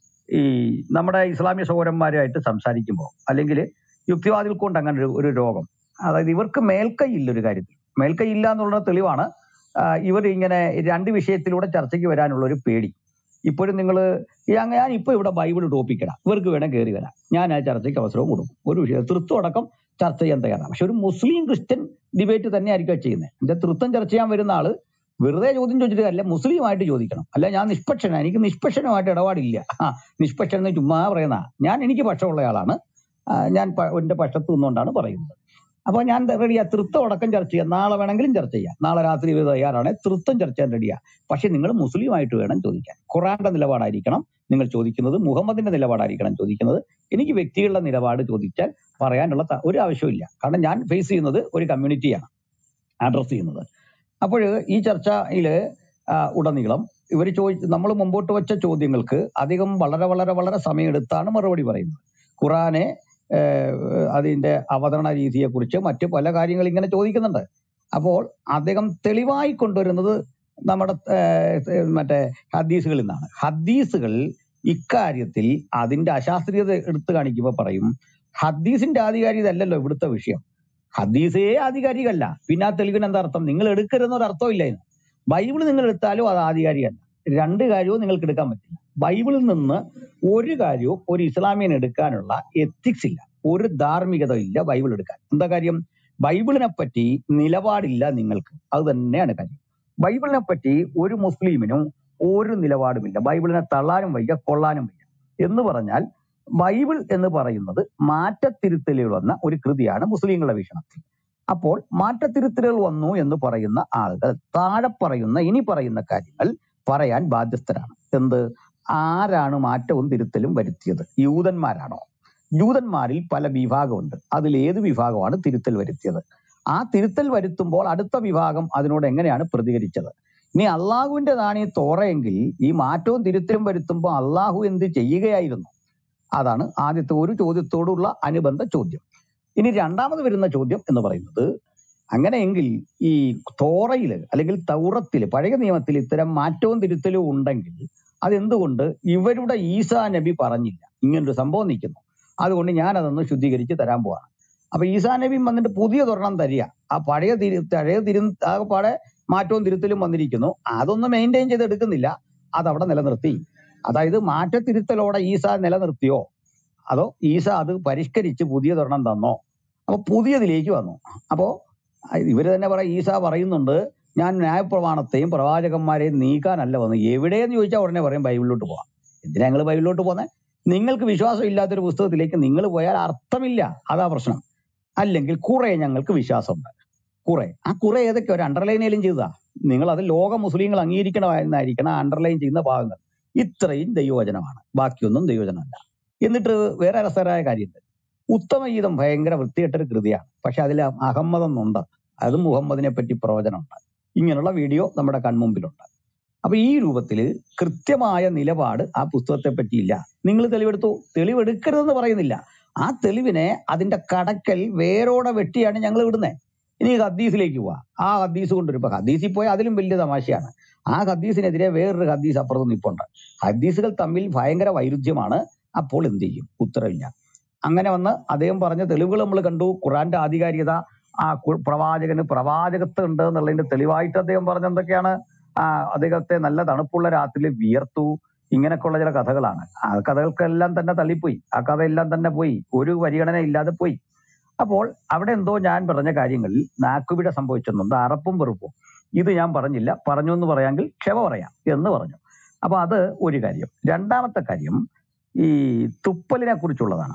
ഈ നമ്മുടെ ഇസ്ലാമിക സഹോദരന്മാരുമായിട്ട് സംസാരിക്കുമ്പോൾ അല്ലെങ്കിൽ യുക്തിവാദികൾ കൊണ്ട് അങ്ങനെ ഒരു ഒരു രോഗം അതായത് ഇവർക്ക് മേൽക്കൈ ഇല്ല ഒരു കാര്യത്തിൽ മേൽക്കൈ ഇല്ല എന്നുള്ള തെളിവാണ് ഇവർ ഇങ്ങനെ രണ്ട് വിഷയത്തിലൂടെ ചർച്ചയ്ക്ക് വരാനുള്ള ഒരു പേടി ഇപ്പോഴും നിങ്ങൾ ഞാൻ ഇപ്പൊ ഇവിടെ ബൈബിൾ ടോപ്പിക്കടാം ഇവർക്ക് വേണേൽ കയറി വരാം ഞാൻ ആ ചർച്ചയ്ക്ക് അവസരവും കൊടുക്കും ഒരു വിഷയം തൃത്വം അടക്കം ചർച്ച ചെയ്യാൻ തയ്യാറാണ് പക്ഷെ ഒരു മുസ്ലിം ക്രിസ്ത്യൻ ഡിബേറ്റ് തന്നെ ആയിരിക്കും ചെയ്യുന്നത് എന്റെ തൃത്വം ചർച്ച ചെയ്യാൻ വരുന്ന ആള് വെറുതെ ചോദ്യം ചോദിച്ചിട്ട് അല്ല മുസ്ലിമായിട്ട് ചോദിക്കണം അല്ല ഞാൻ നിഷ്പക്ഷനാണ് എനിക്ക് നിഷ്പക്ഷനുമായിട്ട് ഇടപാടില്ല ആ നിഷ്പക്ഷൻ എന്ന് ചുമ്മാ പറയുന്ന ഞാൻ എനിക്ക് പക്ഷമുള്ള ആളാണ് ആ, ഞാൻ പ- എന്റെ പക്ഷത്ത് നിന്നുകൊണ്ടാണ് പറയുന്നത് അപ്പൊ ഞാൻ റെഡിയാ തൃത്വം അടക്കം ചർച്ച ചെയ്യാം നാളെ വേണമെങ്കിലും ചർച്ച ചെയ്യാം നാളെ രാത്രി ഇവർ തയ്യാറാണ് തൃത്വം ചർച്ച ചെയ്യാൻ റെഡിയാ പക്ഷെ നിങ്ങൾ മുസ്ലിമായിട്ട് വേണം ചോദിക്കാൻ ഖുറാന്റെ നിലപാടായിരിക്കണം നിങ്ങൾ ചോദിക്കുന്നത് മുഹമ്മദിന്റെ നിലപാടായിരിക്കണം ചോദിക്കുന്നത് എനിക്ക് വ്യക്തികളുടെ നിലപാട് ചോദിച്ചാൽ പറയാനുള്ള ത- ഒരു ആവശ്യമില്ല കാരണം ഞാൻ ഫേസ് ചെയ്യുന്നത് ഒരു കമ്മ്യൂണിറ്റിയാണ് അഡ്രസ് ചെയ്യുന്നത് അപ്പോൾ ഈ ചർച്ചയില് ആ, ഉടനീളം ഇവർ ചോദിച്ച് നമ്മൾ മുമ്പോട്ട് വെച്ച ചോദ്യങ്ങൾക്ക് അധികം വളരെ വളരെ വളരെ സമയമെടുത്താണ് മറുപടി പറയുന്നത് ഖുറാനെ ഏഹ്, അതിന്റെ അവതരണ രീതിയെക്കുറിച്ച് മറ്റു പല കാര്യങ്ങൾ ഇങ്ങനെ ചോദിക്കുന്നുണ്ട് അപ്പോൾ അദ്ദേഹം തെളിവായി കൊണ്ടുവരുന്നത് നമ്മുടെ ഏഹ്, മറ്റേ ഹദീസുകളിൽ നിന്നാണ് ഹദീസുകൾ ഇക്കാര്യത്തിൽ അതിന്റെ അശാസ്ത്രീയത എടുത്തു കാണിക്കുമ്പോൾ പറയും ഹദീസിന്റെ ആധികാരികത അല്ലല്ലോ ഇവിടുത്തെ വിഷയം ഹദീസേ ആധികാരികല്ല പിന്നെ ആ തെളിവിന് എന്താ അർത്ഥം നിങ്ങൾ എടുക്കരുതെന്നൊരു അർത്ഥമില്ല ഇതിന് ബൈബിൾ നിങ്ങൾ എടുത്താലും അത് ആധികാരികല്ല രണ്ട് കാര്യവും നിങ്ങൾക്ക് എടുക്കാൻ പറ്റില്ല ബൈബിളിൽ നിന്ന് ഒരു കാര്യവും ഒരു ഇസ്ലാമിയൻ എടുക്കാനുള്ള എത്തിക്സ് ഇല്ല ഒരു ധാർമ്മികത ഇല്ല ബൈബിൾ എടുക്കാൻ എന്താ കാര്യം ബൈബിളിനെ പറ്റി നിലപാടില്ല നിങ്ങൾക്ക് അത് തന്നെയാണ് കാര്യം ബൈബിളിനെ പറ്റി ഒരു മുസ്ലിമിനും ഒരു നിലപാടുമില്ല ബൈബിളിനെ തള്ളാനും വയ്യ കൊള്ളാനും വയ്യ എന്ന് പറഞ്ഞാൽ ബൈബിൾ എന്ന് പറയുന്നത് മാറ്റത്തിരുത്തലുകൾ വന്ന ഒരു കൃതിയാണ് മുസ്ലിങ്ങളുടെ വീക്ഷണത്തിൽ അപ്പോൾ മാറ്റത്തിരുത്തലുകൾ വന്നു എന്ന് പറയുന്ന ആളുകൾ താഴെ പറയുന്ന ഇനി പറയുന്ന കാര്യങ്ങൾ പറയാൻ ബാധ്യസ്ഥരാണ് എന്ത് ആരാണ് മാറ്റവും തിരുത്തലും വരുത്തിയത് യൂതന്മാരാണോ ജൂതന്മാരിൽ പല വിഭാഗമുണ്ട് അതിൽ ഏത് വിഭാഗമാണ് തിരുത്തൽ വരുത്തിയത് ആ തിരുത്തൽ വരുത്തുമ്പോൾ അടുത്ത വിഭാഗം അതിനോട് എങ്ങനെയാണ് പ്രതികരിച്ചത് ഇനി അള്ളാഹുവിൻ്റെതാണ് ഈ തോറയെങ്കിൽ ഈ മാറ്റവും തിരുത്തലും വരുത്തുമ്പോൾ അള്ളാഹു എന്ത് ചെയ്യുകയായിരുന്നു അതാണ് ആദ്യത്തെ ഒരു ചോദ്യത്തോടുള്ള അനുബന്ധ ചോദ്യം ഇനി രണ്ടാമത് വരുന്ന ചോദ്യം എന്ന് പറയുന്നത് അങ്ങനെയെങ്കിൽ ഈ തോറയില് അല്ലെങ്കിൽ തൗറത്തില് പഴയ നിയമത്തിൽ ഇത്തരം മാറ്റവും തിരുത്തലും ഉണ്ടെങ്കിൽ അതെന്തുകൊണ്ട് ഇവരുടെ ഈസാ നബി പറഞ്ഞില്ല ഇങ്ങനൊരു സംഭവം നിൽക്കുന്നു അതുകൊണ്ട് ഞാൻ അതൊന്ന് ശുദ്ധീകരിച്ച് തരാൻ പോവാണ് അപ്പൊ ഈസാ നബി വന്നിട്ട് പുതിയ തൊരെണ്ണം തരിക ആ പഴയ തിരു പഴയ തിരു ആ പഴയ മാറ്റവും തിരുത്തലും വന്നിരിക്കുന്നു അതൊന്നും മെയിൻറ്റെയിൻ ചെയ്ത് എടുക്കുന്നില്ല അതവിടെ നിലനിർത്തി അതായത് മാറ്റത്തിരുത്തലോടെ ഈസ നിലനിർത്തിയോ അതോ ഈസ അത് പരിഷ്കരിച്ച് പുതിയ തൊരെണ്ണം തന്നോ അപ്പൊ പുതിയതിലേക്ക് വന്നു അപ്പോ ഇവര് തന്നെ പറയാം ഈസ പറയുന്നുണ്ട് ഞാൻ ന്യായപ്രമാണത്തെയും പ്രവാചകന്മാരെയും നീക്കാനല്ല വന്നത് എവിടെയെന്ന് ചോദിച്ചാൽ ഉടനെ പറയും ബൈബിളിലോട്ട് പോവാം എന്തിനാ ഞങ്ങൾ ബൈബിളിലോട്ട് പോകുന്നത് നിങ്ങൾക്ക് വിശ്വാസം ഇല്ലാത്തൊരു പുസ്തകത്തിലേക്ക് നിങ്ങൾ പോയാൽ അർത്ഥമില്ല അതാ പ്രശ്നം അല്ലെങ്കിൽ കുറെ ഞങ്ങൾക്ക് വിശ്വാസമുണ്ട് കുറെ ആ കുറെ ഏതൊക്കെ ഒരു അണ്ടർലൈനേലും ചെയ്തതാ നിങ്ങൾ അത് ലോക മുസ്ലിങ്ങൾ അംഗീകരിക്കണമായിരുന്നായിരിക്കണം അണ്ടർലൈൻ ചെയ്യുന്ന ഭാഗങ്ങൾ ഇത്രയും ദൈവവചനമാണ് ബാക്കിയൊന്നും ദൈവവചനമല്ല എന്നിട്ട് വേറെ രസകരമായ കാര്യമുണ്ട് ഉത്തമഗീതം ഭയങ്കര വൃത്തികെട്ടൊരു കൃതിയാണ് പക്ഷെ അതിൽ അഹമ്മദെന്നുണ്ട് അത് മുഹമ്മദിനെ പറ്റി പ്രവചനമുണ്ട് ഇങ്ങനെയുള്ള വീഡിയോ നമ്മുടെ കൺമുമ്പിലുണ്ട് അപ്പൊ ഈ രൂപത്തിൽ കൃത്യമായ നിലപാട് ആ പുസ്തകത്തെ പറ്റിയില്ല നിങ്ങൾ തെളിവെടുത്തു തെളിവെടുക്കരുതെന്ന് പറയുന്നില്ല ആ തെളിവിനെ അതിന്റെ കടക്കൽ വേരോടെ വെട്ടിയാണ് ഞങ്ങൾ വിടുന്നത് ഇനി ഹദീസിലേക്ക് പോവാ ആ ഹദീസ് കൊണ്ടൊരു ഇപ്പൊ ഹദീസിൽ പോയാൽ അതിലും വലിയ തമാശയാണ് ആ ഹദീസിനെതിരെ വേറൊരു ഹദീസ് അപ്പുറത്ത് നിൽപ്പുണ്ട് ഹദീസുകൾ തമ്മിൽ ഭയങ്കര വൈരുദ്ധ്യമാണ് അപ്പോൾ എന്ത് ചെയ്യും ഉത്തരവില്ല അങ്ങനെ വന്ന് അദ്ദേഹം പറഞ്ഞ തെളിവുകൾ നമ്മൾ കണ്ടു ഖുറാന്റെ ആധികാരികത ആ കു- പ്രവാചകന് പ്രവാചകത്വം ഉണ്ട് എന്നുള്ളതിന്റെ തെളിവായിട്ട് അദ്ദേഹം പറഞ്ഞ എന്തൊക്കെയാണ് ആ അദ്ദേഹത്തെ നല്ല തണുപ്പുള്ള രാത്രിയിൽ വിയർത്തു ഇങ്ങനെയൊക്കെയുള്ള ചില കഥകളാണ് ആ കഥകൾക്കെല്ലാം തന്നെ തള്ളിപ്പോയി ആ കഥയെല്ലാം തന്നെ പോയി ഒരു പരിഗണന ഇല്ലാതെ പോയി അപ്പോൾ അവിടെ എന്തോ ഞാൻ പറഞ്ഞ കാര്യങ്ങളിൽ നാക്കുപിട സംഭവിച്ചെന്നുണ്ട് അറപ്പും വെറുപ്പും ഇത് ഞാൻ പറഞ്ഞില്ല പറഞ്ഞു എന്ന് പറയാമെങ്കിൽ ക്ഷമ പറയാം എന്ന് പറഞ്ഞു അപ്പൊ അത് ഒരു കാര്യം രണ്ടാമത്തെ കാര്യം ഈ തുപ്പലിനെ കുറിച്ചുള്ളതാണ്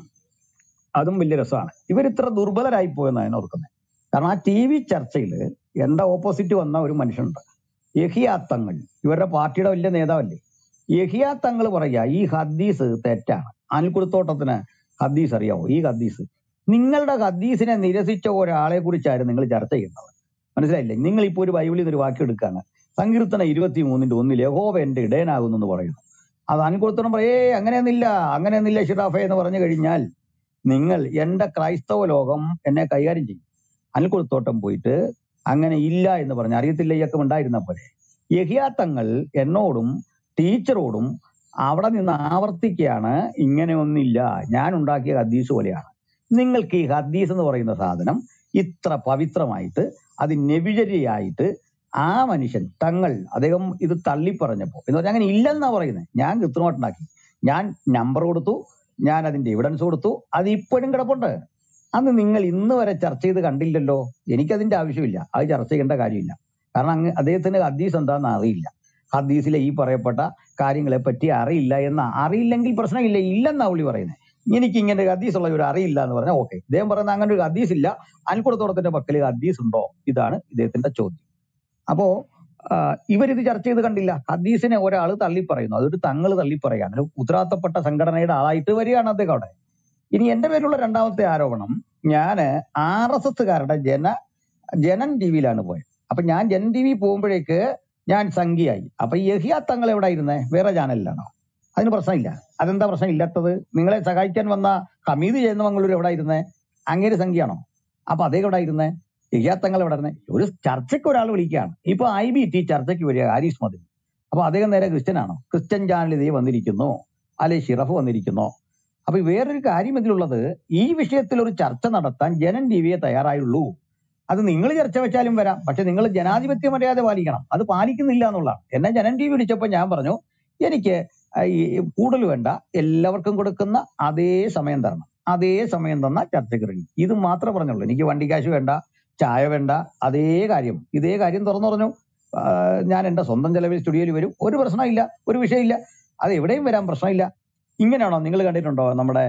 അതും വലിയ രസമാണ് ഇവർ ഇത്ര ദുർബലരായി പോയെന്നാണ് ഞാൻ ഓർക്കുന്നത് കാരണം ആ ടി വി ചർച്ചയിൽ എന്റെ ഓപ്പോസിറ്റ് വന്ന ഒരു മനുഷ്യനുണ്ട് യഹിയാത്തങ്ങൾ ഇവരുടെ പാർട്ടിയുടെ വലിയ നേതാവല്ലേ യഹിയാത്തങ്ങൾ പറയുക ഈ ഹദീസ് തെറ്റാണ് അനിൽക്കുടത്തോട്ടത്തിന് ഹദീസ് അറിയാവോ ഈ ഹദീസ് നിങ്ങളുടെ ഹദീസിനെ നിരസിച്ച ഒരാളെ കുറിച്ചായിരുന്നു നിങ്ങൾ ചർച്ച ചെയ്യുന്നത് മനസ്സിലായില്ലേ നിങ്ങൾ ഇപ്പോൾ ഒരു ബൈബിളിൽ നിന്ന് ഒരു വാക്യം എടുക്കാണ് സങ്കീർത്തന ഇരുപത്തി മൂന്നിന്റെ ഒന്നിൽ യഹോവ എന്റെ ഇടയനാകുന്നു എന്ന് പറയുന്നു അത് അനിൽക്കുടത്തോളം പറയേ അങ്ങനെയൊന്നില്ല അങ്ങനെയൊന്നില്ല ഷിറാഫെ എന്ന് പറഞ്ഞു കഴിഞ്ഞാൽ നിങ്ങൾ എന്റെ ക്രൈസ്തവ ലോകം എന്നെ കൈകാര്യം ചെയ്യും അനിൽക്കുടത്തോട്ടം പോയിട്ട് അങ്ങനെ ഇല്ല എന്ന് പറഞ്ഞു അറിയത്തില്ല ഇയൊക്കെ ഉണ്ടായിരുന്ന പോലെ യഹിയാത്തങ്ങൾ എന്നോടും ടീച്ചറോടും അവിടെ നിന്ന് ആവർത്തിക്കുകയാണ് ഇങ്ങനെ ഒന്നില്ല ഞാൻ ഉണ്ടാക്കിയ ഹദീസ് പോലെയാണ് നിങ്ങൾക്ക് ഈ ഹദീസ് എന്ന് പറയുന്ന സാധനം ഇത്ര പവിത്രമായിട്ട് അത് നെവിചര്യയായിട്ട് ആ മനുഷ്യൻ തങ്ങൾ അദ്ദേഹം ഇത് തള്ളി പറഞ്ഞപ്പോ എന്ന് പറഞ്ഞാൽ അങ്ങനെ ഇല്ലെന്നാ പറയുന്നത് ഞാൻ കൃത്രിമമായിട്ടുണ്ടാക്കി ഞാൻ നമ്പർ കൊടുത്തു ഞാൻ അതിന്റെ എവിഡൻസ് കൊടുത്തു അത് ഇപ്പോഴും കിടപ്പുണ്ട് അന്ന് നിങ്ങൾ ഇന്ന് വരെ ചർച്ച ചെയ്ത് കണ്ടില്ലല്ലോ എനിക്കതിന്റെ ആവശ്യമില്ല അത് ചർച്ച ചെയ്യേണ്ട കാര്യമില്ല കാരണം അങ്ങ് അദ്ദേഹത്തിന് ഹദീസ് എന്താണെന്ന് അറിയില്ല ഹദീസിലെ ഈ പറയപ്പെട്ട കാര്യങ്ങളെ പറ്റി അറിയില്ല എന്ന് അറിയില്ലെങ്കിൽ പ്രശ്നമില്ല ഇല്ലെന്നാ പുള്ളി പറയുന്നത് എനിക്ക് ഇങ്ങനെ ഒരു ഹദീസ് ഉള്ള ഒരു അറിയില്ല എന്ന് പറഞ്ഞാൽ ഓക്കെ ഇദ്ദേഹം പറയുന്ന അങ്ങനെ ഒരു ഹദീസ് ഇല്ല അൽക്കുടത്തോടത്തിന്റെ പക്കൽ ഹദീസ് ഉണ്ടോ ഇതാണ് ഇദ്ദേഹത്തിന്റെ ചോദ്യം അപ്പോ ആ, ഇവരിത് ചർച്ച ചെയ്ത് കണ്ടില്ല ഹദീസിനെ ഒരാൾ തള്ളി പറയുന്നു അതൊരു തങ്ങൾ തള്ളി പറയാണ് ഒരു ഉത്തരവാദിത്തപ്പെട്ട സംഘടനയുടെ ആളായിട്ട് വരികയാണ് അദ്ദേഹം അവിടെ ഇനി എന്റെ പേരിലുള്ള രണ്ടാമത്തെ ആരോപണം ഞാന് ആർ എസ് എസ്സുകാരുടെ ജന ജനൻ ടി വിയിലാണ് പോയത് അപ്പൊ ഞാൻ ജനൻ ടി വി പോകുമ്പോഴേക്ക് ഞാൻ സംഖ്യയായി അപ്പൊ യഹിയ തങ്ങൾ എവിടെ ഇരുന്നേ വേറെ ചാനലിലാണോ അതിന് പ്രശ്നമില്ല അതെന്താ പ്രശ്നം ഇല്ലാത്തത് നിങ്ങളെ സഹായിക്കാൻ വന്ന ഹമീദ് ചേന്നമംഗളൂർ എവിടെ ഇരുന്നേ അങ്ങേര് സംഖ്യയാണോ അപ്പൊ അതേ എവിടെ ഇരുന്നേ യഹിയാത്തങ്ങൾ എവിടെ ഇരുന്നേ ഒരു ചർച്ചയ്ക്ക് ഒരാൾ വിളിക്കുകയാണ് ഇപ്പൊ ഐ ബി ടി ചർച്ചയ്ക്ക് വരിക ഹാരിസ് മതി അപ്പൊ അദ്ദേഹം നേരെ ക്രിസ്ത്യൻ ആണോ ക്രിസ്ത്യൻ ചാനൽ ഇതേ വന്നിരിക്കുന്നു അല്ലെ ഷിറഫ് വന്നിരിക്കുന്നു അപ്പൊ വേറൊരു കാര്യം ഇതിലുള്ളത് ഈ വിഷയത്തിൽ ഒരു ചർച്ച നടത്താൻ ജനൻ ടി വിയെ തയ്യാറായുള്ളൂ അത് നിങ്ങൾ ചർച്ച വെച്ചാലും വരാം പക്ഷെ നിങ്ങൾ ജനാധിപത്യ മര്യാദ പാലിക്കണം അത് പാലിക്കുന്നില്ല എന്നുള്ളതാണ് എന്നെ ജനൻ ടി വി വിളിച്ചപ്പോൾ ഞാൻ പറഞ്ഞു എനിക്ക് ഈ കൂടുതൽ വേണ്ട എല്ലാവർക്കും കൊടുക്കുന്ന അതേ സമയം തരണം അതേ സമയം തന്ന ചർച്ചയ്ക്ക് റെഡി ഇത് മാത്രമേ പറഞ്ഞുള്ളൂ എനിക്ക് വണ്ടി കാശ് വേണ്ട ചായ വേണ്ട അതേ കാര്യം ഇതേ കാര്യം തുറന്നു പറഞ്ഞു ആ, ഞാൻ എന്റെ സ്വന്തം ചെലവിൽ സ്റ്റുഡിയോയിൽ വരും ഒരു പ്രശ്നമില്ല ഒരു വിഷയമില്ല അത് എവിടെയും വരാൻ പ്രശ്നമില്ല ഇങ്ങനെയാണോ നിങ്ങൾ കണ്ടിട്ടുണ്ടോ നമ്മുടെ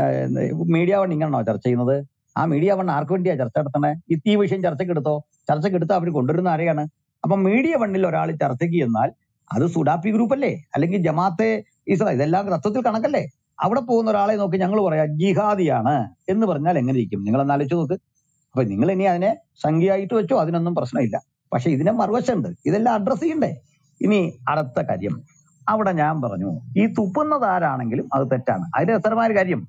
മീഡിയ വൺ ഇങ്ങനെയാണോ ചർച്ച ചെയ്യുന്നത് ആ മീഡിയ വൺ ആർക്ക് വേണ്ടിയാ ചർച്ച നടത്തണേ ഈ ഈ വിഷയം ചർച്ചയ്ക്ക് എടുത്തോ ചർച്ചയ്ക്ക് എടുത്ത് അവർ കൊണ്ടുവരുന്ന ആരെയാണ് അപ്പൊ മീഡിയ വണ്ണിൽ ഒരാൾ ചർച്ചയ്ക്ക് ചെന്നാൽ അത് സുഡാപ്പി ഗ്രൂപ്പ് അല്ലേ അല്ലെങ്കിൽ ജമാഅത്തെ ഇസ്രാ ഇതെല്ലാം തത്വത്തിൽ കണക്കല്ലേ അവിടെ പോകുന്ന ഒരാളെ നോക്കി ഞങ്ങൾ പറയാ ജിഹാദിയാണ് എന്ന് പറഞ്ഞാൽ എങ്ങനെ ഇരിക്കും നിങ്ങൾ ഒന്ന് ആലോചിച്ച് നോക്ക് അപ്പൊ നിങ്ങൾ ഇനി അതിനെ സംഖ്യയായിട്ട് വെച്ചോ അതിനൊന്നും പ്രശ്നമില്ല പക്ഷെ ഇതിനെ മറുവശമുണ്ട് ഇതെല്ലാം അഡ്രസ് ചെയ്യണ്ടേ ഇനി അടുത്ത കാര്യം അവിടെ ഞാൻ പറഞ്ഞു ഈ തുപ്പുന്നത് ആരാണെങ്കിലും അത് തെറ്റാണ് അതിന്റെ രസകരമായ ഒരു കാര്യം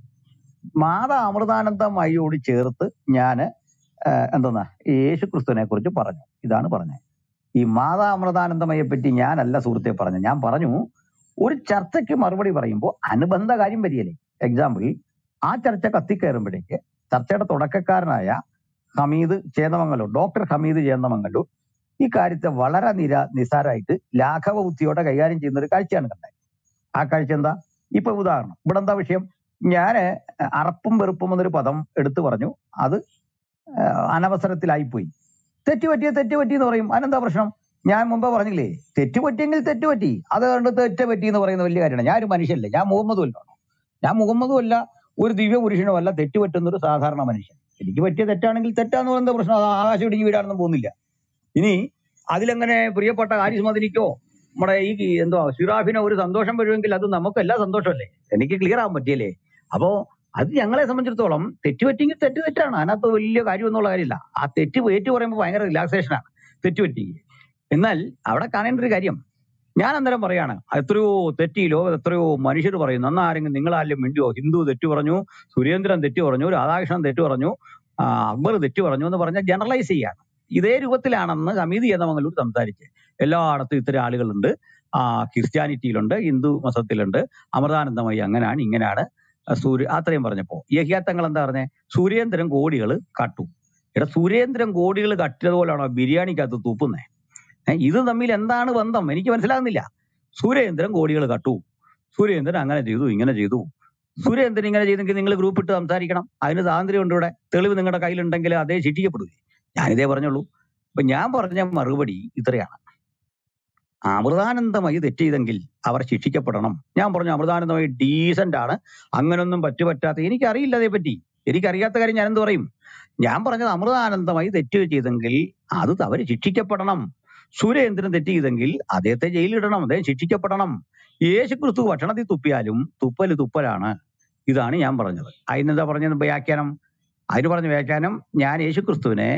മാതാ അമൃതാനന്ദമയോട് ചേർത്ത് ഞാൻ എന്തെന്നാ യേശു ക്രിസ്തുവിനെ കുറിച്ച് പറഞ്ഞു ഇതാണ് പറഞ്ഞത് ഈ മാതാ അമൃതാനന്ദമയെ പറ്റി ഞാനല്ല സുഹൃത്തെ പറഞ്ഞു ഞാൻ പറഞ്ഞു ഒരു ചർച്ചയ്ക്ക് മറുപടി പറയുമ്പോൾ അനുബന്ധ കാര്യം വരികയല്ലേ എക്സാമ്പിൾ ആ ചർച്ച കത്തിക്കയറുമ്പോഴേക്ക് ചർച്ചയുടെ തുടക്കക്കാരനായ ഹമീദ് ചേന്നമംഗലൂർ ഡോക്ടർ ഹമീദ് ചേന്നമംഗലൂർ ഈ കാര്യത്തെ വളരെ നിര നിസാരമായിട്ട് ലാഘവ ബുദ്ധിയോടെ കൈകാര്യം ചെയ്യുന്ന ഒരു കാഴ്ചയാണ് കണ്ടത് ആ കാഴ്ച എന്താ ഇപ്പൊ ഉദാഹരണം ഇവിടെ എന്താ വിഷയം ഞാന് അറപ്പും വെറുപ്പും എന്നൊരു പദം എടുത്തു പറഞ്ഞു അത് ആഹ് അനവസരത്തിലായിപ്പോയി തെറ്റ് പറ്റിയ തെറ്റ് പറ്റി എന്ന് പറയും അതിനെന്താ പ്രശ്നം ഞാൻ മുമ്പ് പറഞ്ഞില്ലേ തെറ്റ് പറ്റിയെങ്കിൽ തെറ്റ് പറ്റി അത് കണ്ട് തെറ്റ് പറ്റി എന്ന് പറയുന്ന വലിയ കാര്യമാണ് ഞാൻ ഒരു മനുഷ്യനല്ലേ ഞാൻ മുഹമ്മദും അല്ല ഞാൻ മുഹമ്മദും അല്ല ഒരു ദിവ്യ പുരുഷനും അല്ല തെറ്റ് പറ്റുന്ന ഒരു സാധാരണ മനുഷ്യൻ എനിക്ക് പറ്റിയ തെറ്റാണെങ്കിൽ തെറ്റാന്ന് പറയുന്ന പ്രശ്നം അത് ആകാശം ഇടിഞ്ഞ് വീടാണെന്നും പോകുന്നില്ല ഇനി അതിലെങ്ങനെ പ്രിയപ്പെട്ട ഹാരിസ് മദനിക്കോ നമ്മുടെ ഈ ഈ എന്തോ ഷിറാഫിനോ ഒരു സന്തോഷം വരുമെങ്കിൽ അത് നമുക്ക് എല്ലാ സന്തോഷമല്ലേ എനിക്ക് ക്ലിയർ ആവാൻ പറ്റിയല്ലേ അപ്പോ അത് ഞങ്ങളെ സംബന്ധിച്ചിടത്തോളം തെറ്റ് പറ്റിയെങ്കിൽ തെറ്റ് തെറ്റാണ് അതിനകത്ത് വലിയ കാര്യം എന്നുള്ള കാര്യമില്ല ആ തെറ്റ് ഏറ്റു പറയുമ്പോൾ ഭയങ്കര റിലാക്സേഷൻ ആണ് തെറ്റ് പറ്റിയെങ്കിൽ എന്നാൽ അവിടെ കാണേണ്ട ഒരു കാര്യം ഞാൻ അന്നേരം പറയാണ് എത്രയോ തെറ്റി ലോകത്ത് എത്രയോ മനുഷ്യർ പറയുന്നു അന്ന് ആരെങ്കിലും നിങ്ങളാരും മിണ്ടിയോ ഹിന്ദു തെറ്റു പറഞ്ഞു സുരേന്ദ്രൻ തെറ്റു പറഞ്ഞു രാധാകൃഷ്ണൻ തെറ്റു പറഞ്ഞു ആ, അക്ബർ തെറ്റു പറഞ്ഞു എന്ന് പറഞ്ഞാൽ ജനറലൈസ് ചെയ്യാണ് ഇതേ രൂപത്തിലാണെന്ന് ഹമീദ് യേന്നമംഗലൂർ സംസാരിച്ച് എല്ലായിടത്തും ഇത്തരം ആളുകളുണ്ട് ആ ക്രിസ്ത്യാനിറ്റിയിലുണ്ട് ഹിന്ദു മതത്തിലുണ്ട് അമൃതാനന്ദമയി അങ്ങനെയാണ് ഇങ്ങനെയാണ് ആ, സൂര്യ അത്രയും പറഞ്ഞപ്പോ യഹിയാത്തങ്ങൾ എന്താ പറഞ്ഞേ സുരേന്ദ്രൻ കോടികൾ കാട്ടു എടാ സുരേന്ദ്രൻ കോടികൾ കട്ടിയതുപോലാണോ ബിരിയാണിക്കകത്ത് തുപ്പുന്നേ ഏഹ് ഇത് തമ്മിൽ എന്താണ് ബന്ധം എനിക്ക് മനസ്സിലാകുന്നില്ല സുരേന്ദ്രൻ കോടികൾ കട്ടു സുരേന്ദ്രൻ അങ്ങനെ ചെയ്തു ഇങ്ങനെ ചെയ്തു സുരേന്ദ്രൻ ഇങ്ങനെ ചെയ്തെങ്കിൽ നിങ്ങൾ ഗ്രൂപ്പ് ഇട്ട് സംസാരിക്കണം അതിന് സ്വാതന്ത്ര്യം ഉണ്ട് ഇവിടെ തെളിവ് നിങ്ങളുടെ കയ്യിലുണ്ടെങ്കിൽ അതേ ശിക്ഷിക്കപ്പെടുകയും ഞാനിതേ പറഞ്ഞുള്ളൂ അപ്പൊ ഞാൻ പറഞ്ഞ മറുപടി ഇത്രയാണ് അമൃതാനന്ദമയി തെറ്റ് ചെയ്തെങ്കിൽ അവർ ശിക്ഷിക്കപ്പെടണം ഞാൻ പറഞ്ഞു അമൃതാനന്ദമയി ഡീസന്റ് ആണ് അങ്ങനൊന്നും പറ്റുപറ്റാത്ത എനിക്കറിയില്ല അതേപ്പറ്റി എനിക്കറിയാത്ത കാര്യം ഞാൻ എന്ത് പറയും ഞാൻ പറഞ്ഞത് അമൃതാനന്ദമായി തെറ്റ് ചെയ്തെങ്കിൽ അത് അവർ ശിക്ഷിക്കപ്പെടണം സുരേന്ദ്രൻ തെറ്റ് ചെയ്തെങ്കിൽ അദ്ദേഹത്തെ ജയിലിടണം അദ്ദേഹം ശിക്ഷിക്കപ്പെടണം യേശുക്രിസ്തു ഭക്ഷണത്തിൽ തുപ്പിയാലും തുപ്പല് തുപ്പലാണ് ഇതാണ് ഞാൻ പറഞ്ഞത് അതിനെന്താ പറഞ്ഞത് വ്യാഖ്യാനം അതിന് പറഞ്ഞ വ്യാഖ്യാനം ഞാൻ യേശുക്രിസ്തുവിനെ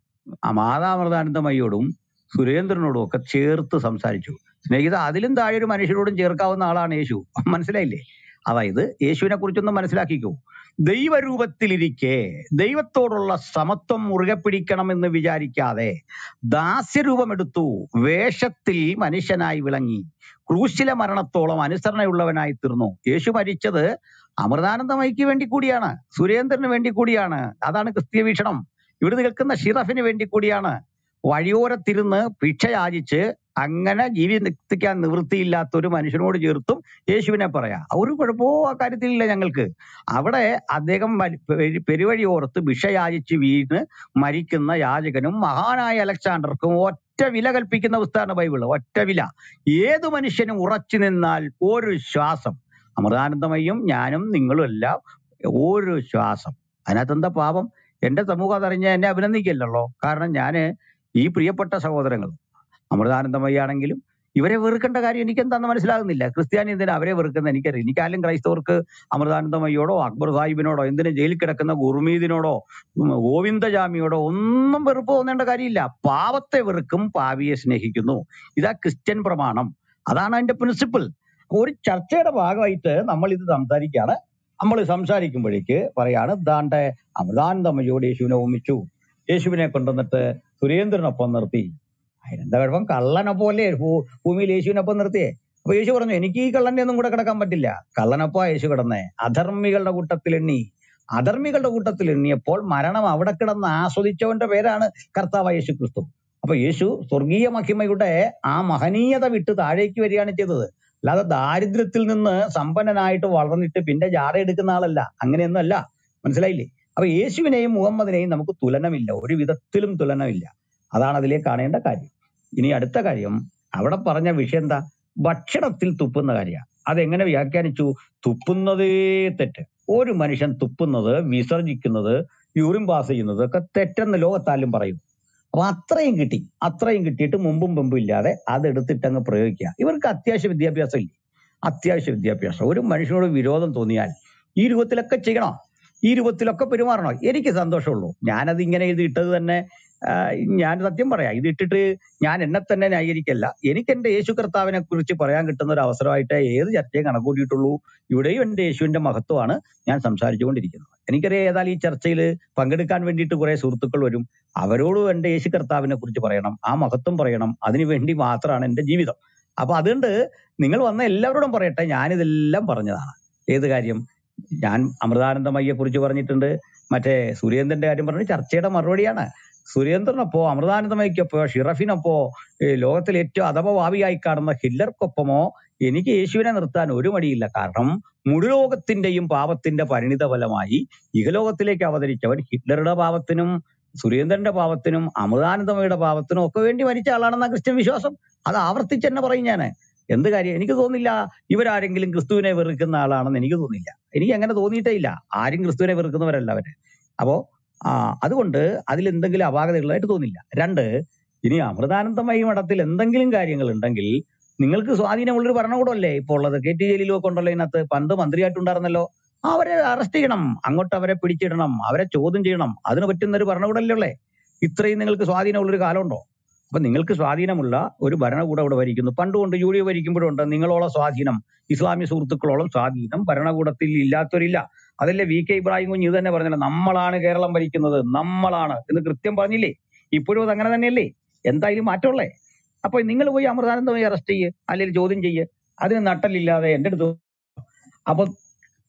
ആ മാതാമൃതാനന്ദമയ്യോടും സുരേന്ദ്രനോടും ഒക്കെ ചേർത്ത് സംസാരിച്ചു സ്നേഹിത അതിലും താഴെ ഒരു മനുഷ്യരോടും ചേർക്കാവുന്ന ആളാണ് യേശു മനസ്സിലായില്ലേ അതായത് യേശുവിനെ കുറിച്ചൊന്നും മനസ്സിലാക്കിക്കോ ദൈവരൂപത്തിലിരിക്കെ ദൈവത്തോടുള്ള സമത്വം മുറുകെ പിടിക്കണമെന്ന് വിചാരിക്കാതെ ദാസ്യരൂപമെടുത്തു വേഷത്തിൽ മനുഷ്യനായി വിളങ്ങി ക്രൂശിലെ മരണത്തോളം അനുസരണയുള്ളവനായി തീർന്നു യേശു മരിച്ചത് അമൃതാനന്ദമയ്ക്ക് വേണ്ടി കൂടിയാണ് സുരേന്ദ്രന് വേണ്ടി കൂടിയാണ് അതാണ് ക്രിസ്തീയ വീക്ഷണം ഇവിടെ നിൽക്കുന്ന ഷിറഫിന് വേണ്ടി കൂടിയാണ് വഴിയോരത്തിരുന്ന് ഭിക്ഷ യാചിച്ച് അങ്ങനെ ജീവിക്കാൻ നിവൃത്തിയില്ലാത്ത ഒരു മനുഷ്യനോട് ചേർത്തും യേശുവിനെ പറയാം ഒരു കുഴപ്പവും ആ കാര്യത്തിലില്ല ഞങ്ങൾക്ക് അവിടെ അദ്ദേഹം വരി- പെരു- പെരുവഴിയോരത്ത് ഭിക്ഷ യാചിച്ച് വീണ് മരിക്കുന്ന യാചകനും മഹാനായ അലക്സാണ്ടർക്കും ഒറ്റ വില കൽപ്പിക്കുന്ന പുസ്തകമാണ് ബൈബിള് ഒറ്റ വില ഏതു മനുഷ്യനും ഉറച്ചു നിന്നാൽ ഒരു ശ്വാസം അമൃതാനന്ദമയും ഞാനും നിങ്ങളും എല്ലാം ഒരു ശ്വാസം അതിനകത്ത് എന്താ പാപം എന്റെ സമൂഹം അതറിഞ്ഞ എന്നെ അഭിനന്ദിക്കില്ലല്ലോ കാരണം ഞാന് ഈ പ്രിയപ്പെട്ട സഹോദരങ്ങൾ അമൃതാനന്ദമയി ആണെങ്കിലും ഇവരെ വെറുക്കേണ്ട കാര്യം എനിക്ക് എന്താണെന്ന് മനസ്സിലാകുന്നില്ല ക്രിസ്ത്യാനി എന്തിനാ അവരെ വെറുക്കുന്ന എനിക്കറിയാം എനിക്കാലും ക്രൈസ്തവർക്ക് അമൃതാനന്ദമയ്യോടോ അക്ബർ സാഹിബിനോടോ എന്തിനു ജയിലിൽ കിടക്കുന്ന ഗുർമീദിനോടോ ഉം, ഗോവിന്ദജാമിയോടോ ഒന്നും വെറുപ്പ് തോന്നേണ്ട കാര്യമില്ല പാവത്തെ വെറുക്കും പാവിയെ സ്നേഹിക്കുന്നു ഇതാ ക്രിസ്ത്യൻ പ്രമാണം അതാണ് അതിന്റെ പ്രിൻസിപ്പിൾ ഒരു ചർച്ചയുടെ ഭാഗമായിട്ട് നമ്മൾ ഇത് സംസാരിക്കുകയാണ് നമ്മൾ സംസാരിക്കുമ്പോഴേക്ക് പറയാണ് ദാണ്ടെ അമൃതാനന്ദമയ്യോട് യേശുവിനെ ഓമിച്ചു യേശുവിനെ കൊണ്ടുവന്നിട്ട് സുരേന്ദ്രനൊപ്പം നിർത്തി അതിനെന്താ കുഴപ്പം കള്ളനൊപ്പം അല്ലേ ഭൂ- ഭൂമിയിൽ യേശുവിനൊപ്പം നിർത്തിയേ അപ്പൊ യേശു പറഞ്ഞു എനിക്ക് ഈ കള്ളന്റെ ഒന്നും കൂടെ കിടക്കാൻ പറ്റില്ല കള്ളനൊപ്പം യേശു കിടന്നേ അധർമ്മികളുടെ കൂട്ടത്തിൽ എണ്ണി അധർമ്മികളുടെ കൂട്ടത്തിൽ എണ്ണിയപ്പോൾ മരണം അവിടെ കിടന്ന് ആസ്വദിച്ചവന്റെ പേരാണ് കർത്താവ് യേശു ക്രിസ്തു അപ്പൊ യേശു സ്വർഗീയ മഹിമയുടെ ആ മഹനീയത വിട്ട് താഴേക്ക് വരികയാണ് ചെയ്തത് അല്ലാതെ ദാരിദ്ര്യത്തിൽ നിന്ന് സമ്പന്നനായിട്ട് വളർന്നിട്ട് പിന്നെ ജാറ എടുക്കുന്ന ആളല്ല അങ്ങനെയൊന്നും അല്ല മനസ്സിലായില്ലേ അപ്പൊ യേശുവിനെയും മുഹമ്മദിനെയും നമുക്ക് തുലനമില്ല ഒരു വിധത്തിലും തുലനമില്ല അതാണ് അതിലെ കാണേണ്ട കാര്യം ഇനി അടുത്ത കാര്യം അവിടെ പറഞ്ഞ വിഷയം എന്താ ഭക്ഷണത്തിൽ തുപ്പുന്ന കാര്യമാണ് അതെങ്ങനെ വ്യാഖ്യാനിച്ചു തുപ്പുന്നതേ തെറ്റ് ഒരു മനുഷ്യൻ തുപ്പുന്നത് വിസർജിക്കുന്നത് യൂറിൻ പാസ് ചെയ്യുന്നത് ഒക്കെ തെറ്റെന്ന് ലോകത്താലും പറയും അപ്പൊ അത്രയും കിട്ടി അത്രയും കിട്ടിയിട്ട് മുമ്പും മുമ്പും ഇല്ലാതെ അതെടുത്തിട്ട് അങ്ങ് പ്രയോഗിക്കുക ഇവർക്ക് അത്യാവശ്യ വിദ്യാഭ്യാസം ഇല്ലേ അത്യാവശ്യ വിദ്യാഭ്യാസം ഒരു മനുഷ്യനോട് വിരോധം തോന്നിയാൽ ഈ രൂപത്തിലൊക്കെ ചെയ്യണോ ഈ രൂപത്തിലൊക്കെ പെരുമാറണോ എനിക്ക് സന്തോഷമുള്ളൂ ഞാനത് ഇങ്ങനെ ഇത് ഇട്ടത് തന്നെ ആ, ഞാൻ സത്യം പറയാം ഇത് ഇട്ടിട്ട് ഞാൻ എന്നെ തന്നെ ന്യായീകരിക്കല്ല എനിക്ക് എന്റെ യേശു കർത്താവിനെ കുറിച്ച് പറയാൻ കിട്ടുന്ന ഒരു അവസരമായിട്ട് ഏത് ചർച്ചയും കണക്കൂട്ടിയിട്ടുള്ളൂ ഇവിടെയും എന്റെ യേശുവിന്റെ മഹത്വമാണ് ഞാൻ സംസാരിച്ചുകൊണ്ടിരിക്കുന്നത് എനിക്കറിയാം ഏതായാലും ഈ ചർച്ചയിൽ പങ്കെടുക്കാൻ വേണ്ടിയിട്ട് കുറെ സുഹൃത്തുക്കൾ വരും അവരോടും എന്റെ യേശു കർത്താവിനെ കുറിച്ച് പറയണം ആ മഹത്വം പറയണം അതിനു വേണ്ടി മാത്രമാണ് എന്റെ ജീവിതം അപ്പൊ അതുകൊണ്ട് നിങ്ങൾ വന്ന എല്ലാവരോടും പറയട്ടെ ഞാനിതെല്ലാം പറഞ്ഞതാണ് ഏത് കാര്യം ഞാൻ അമൃതാനന്ദമയ്യെ കുറിച്ച് പറഞ്ഞിട്ടുണ്ട് മറ്റേ സുരേന്ദ്രന്റെ കാര്യം പറഞ്ഞു ചർച്ചയുടെ മറുപടിയാണ് സുരേന്ദ്രനൊപ്പോ അമൃതാനന്ദമയ്ക്കൊപ്പോ ഷിറഫിനൊപ്പോ ഈ ലോകത്തിൽ ഏറ്റവും അധമഭാവിയായി കാണുന്ന ഹില്ലർക്കൊപ്പമോ എനിക്ക് യേശുവിനെ നിർത്താൻ ഒരു മടിയില്ല കാരണം മുഴുലോകത്തിന്റെയും പാപത്തിന്റെ പരിണിത ഫലമായി ഇഹലോകത്തിലേക്ക് അവതരിച്ചവൻ ഹിറ്റ്ലറുടെ പാപത്തിനും സുരേന്ദ്രന്റെ പാപത്തിനും അമൃതാനന്ദമയുടെ പാപത്തിനും ഒക്കെ വേണ്ടി മരിച്ച ആളാണെന്ന ക്രിസ്ത്യൻ വിശ്വാസം അത് ആവർത്തിച്ച് തന്നെ പറയും ഞാൻ എന്ത് കാര്യം എനിക്ക് തോന്നില്ല ഇവരാരെങ്കിലും ക്രിസ്തുവിനെ വെറുക്കുന്ന ആളാണെന്ന് എനിക്ക് തോന്നില്ല എനിക്ക് അങ്ങനെ തോന്നിയിട്ടേ ഇല്ല ആരും ക്രിസ്തുവിനെ വെറുക്കുന്നവരല്ല അവര് അപ്പോ ആ അതുകൊണ്ട് അതിൽ എന്തെങ്കിലും അപാകതയുള്ളതായിട്ട് തോന്നില്ല രണ്ട് ഇനി അമൃതാനന്ദമയി മഠത്തിൽ എന്തെങ്കിലും കാര്യങ്ങൾ ഉണ്ടെങ്കിൽ നിങ്ങൾക്ക് സ്വാധീനമുള്ളൊരു ഭരണകൂടമല്ലേ ഇപ്പോൾ ഉള്ളത് കെ ടി ജലീലും ഒക്കെ ഉണ്ടല്ലോ ഇതിനകത്ത് പണ്ട് മന്ത്രിയായിട്ടുണ്ടായിരുന്നല്ലോ അവരെ അറസ്റ്റ് ചെയ്യണം അങ്ങോട്ട് അവരെ പിടിച്ചിടണം അവരെ ചോദ്യം ചെയ്യണം അതിന് പറ്റുന്ന ഒരു ഭരണകൂടമല്ലേ ഉള്ളേ ഇത്രയും നിങ്ങൾക്ക് സ്വാധീനമുള്ളൊരു കാലമുണ്ടോ അപ്പൊ നിങ്ങൾക്ക് സ്വാധീനമുള്ള ഒരു ഭരണകൂടം ഇവിടെ ഭരിക്കുന്നു പണ്ടുകൊണ്ട് യു ഡി എഫ് ഭരിക്കുമ്പോഴുണ്ട് നിങ്ങളോളം സ്വാധീനം ഇസ്ലാമിക സുഹൃത്തുക്കളോളം സ്വാധീനം ഭരണകൂടത്തിൽ ഇല്ലാത്തവരില്ല അതല്ലേ വി കെ ഇബ്രാഹിം കുഞ്ഞ് ഇത് തന്നെ പറഞ്ഞല്ലോ നമ്മളാണ് കേരളം ഭരിക്കുന്നത് നമ്മളാണ് എന്ന് കൃത്യം പറഞ്ഞില്ലേ ഇപ്പോഴും അത് അങ്ങനെ തന്നെയല്ലേ എന്തായാലും മാറ്റമുള്ളേ അപ്പൊ നിങ്ങൾ പോയി അമൃതാനന്ദമായി അറസ്റ്റ് ചെയ്യ് അല്ലെങ്കിൽ ചോദ്യം ചെയ്യ് അതിന് നട്ടലില്ലാതെ എന്റെ അടുത്ത് അപ്പൊ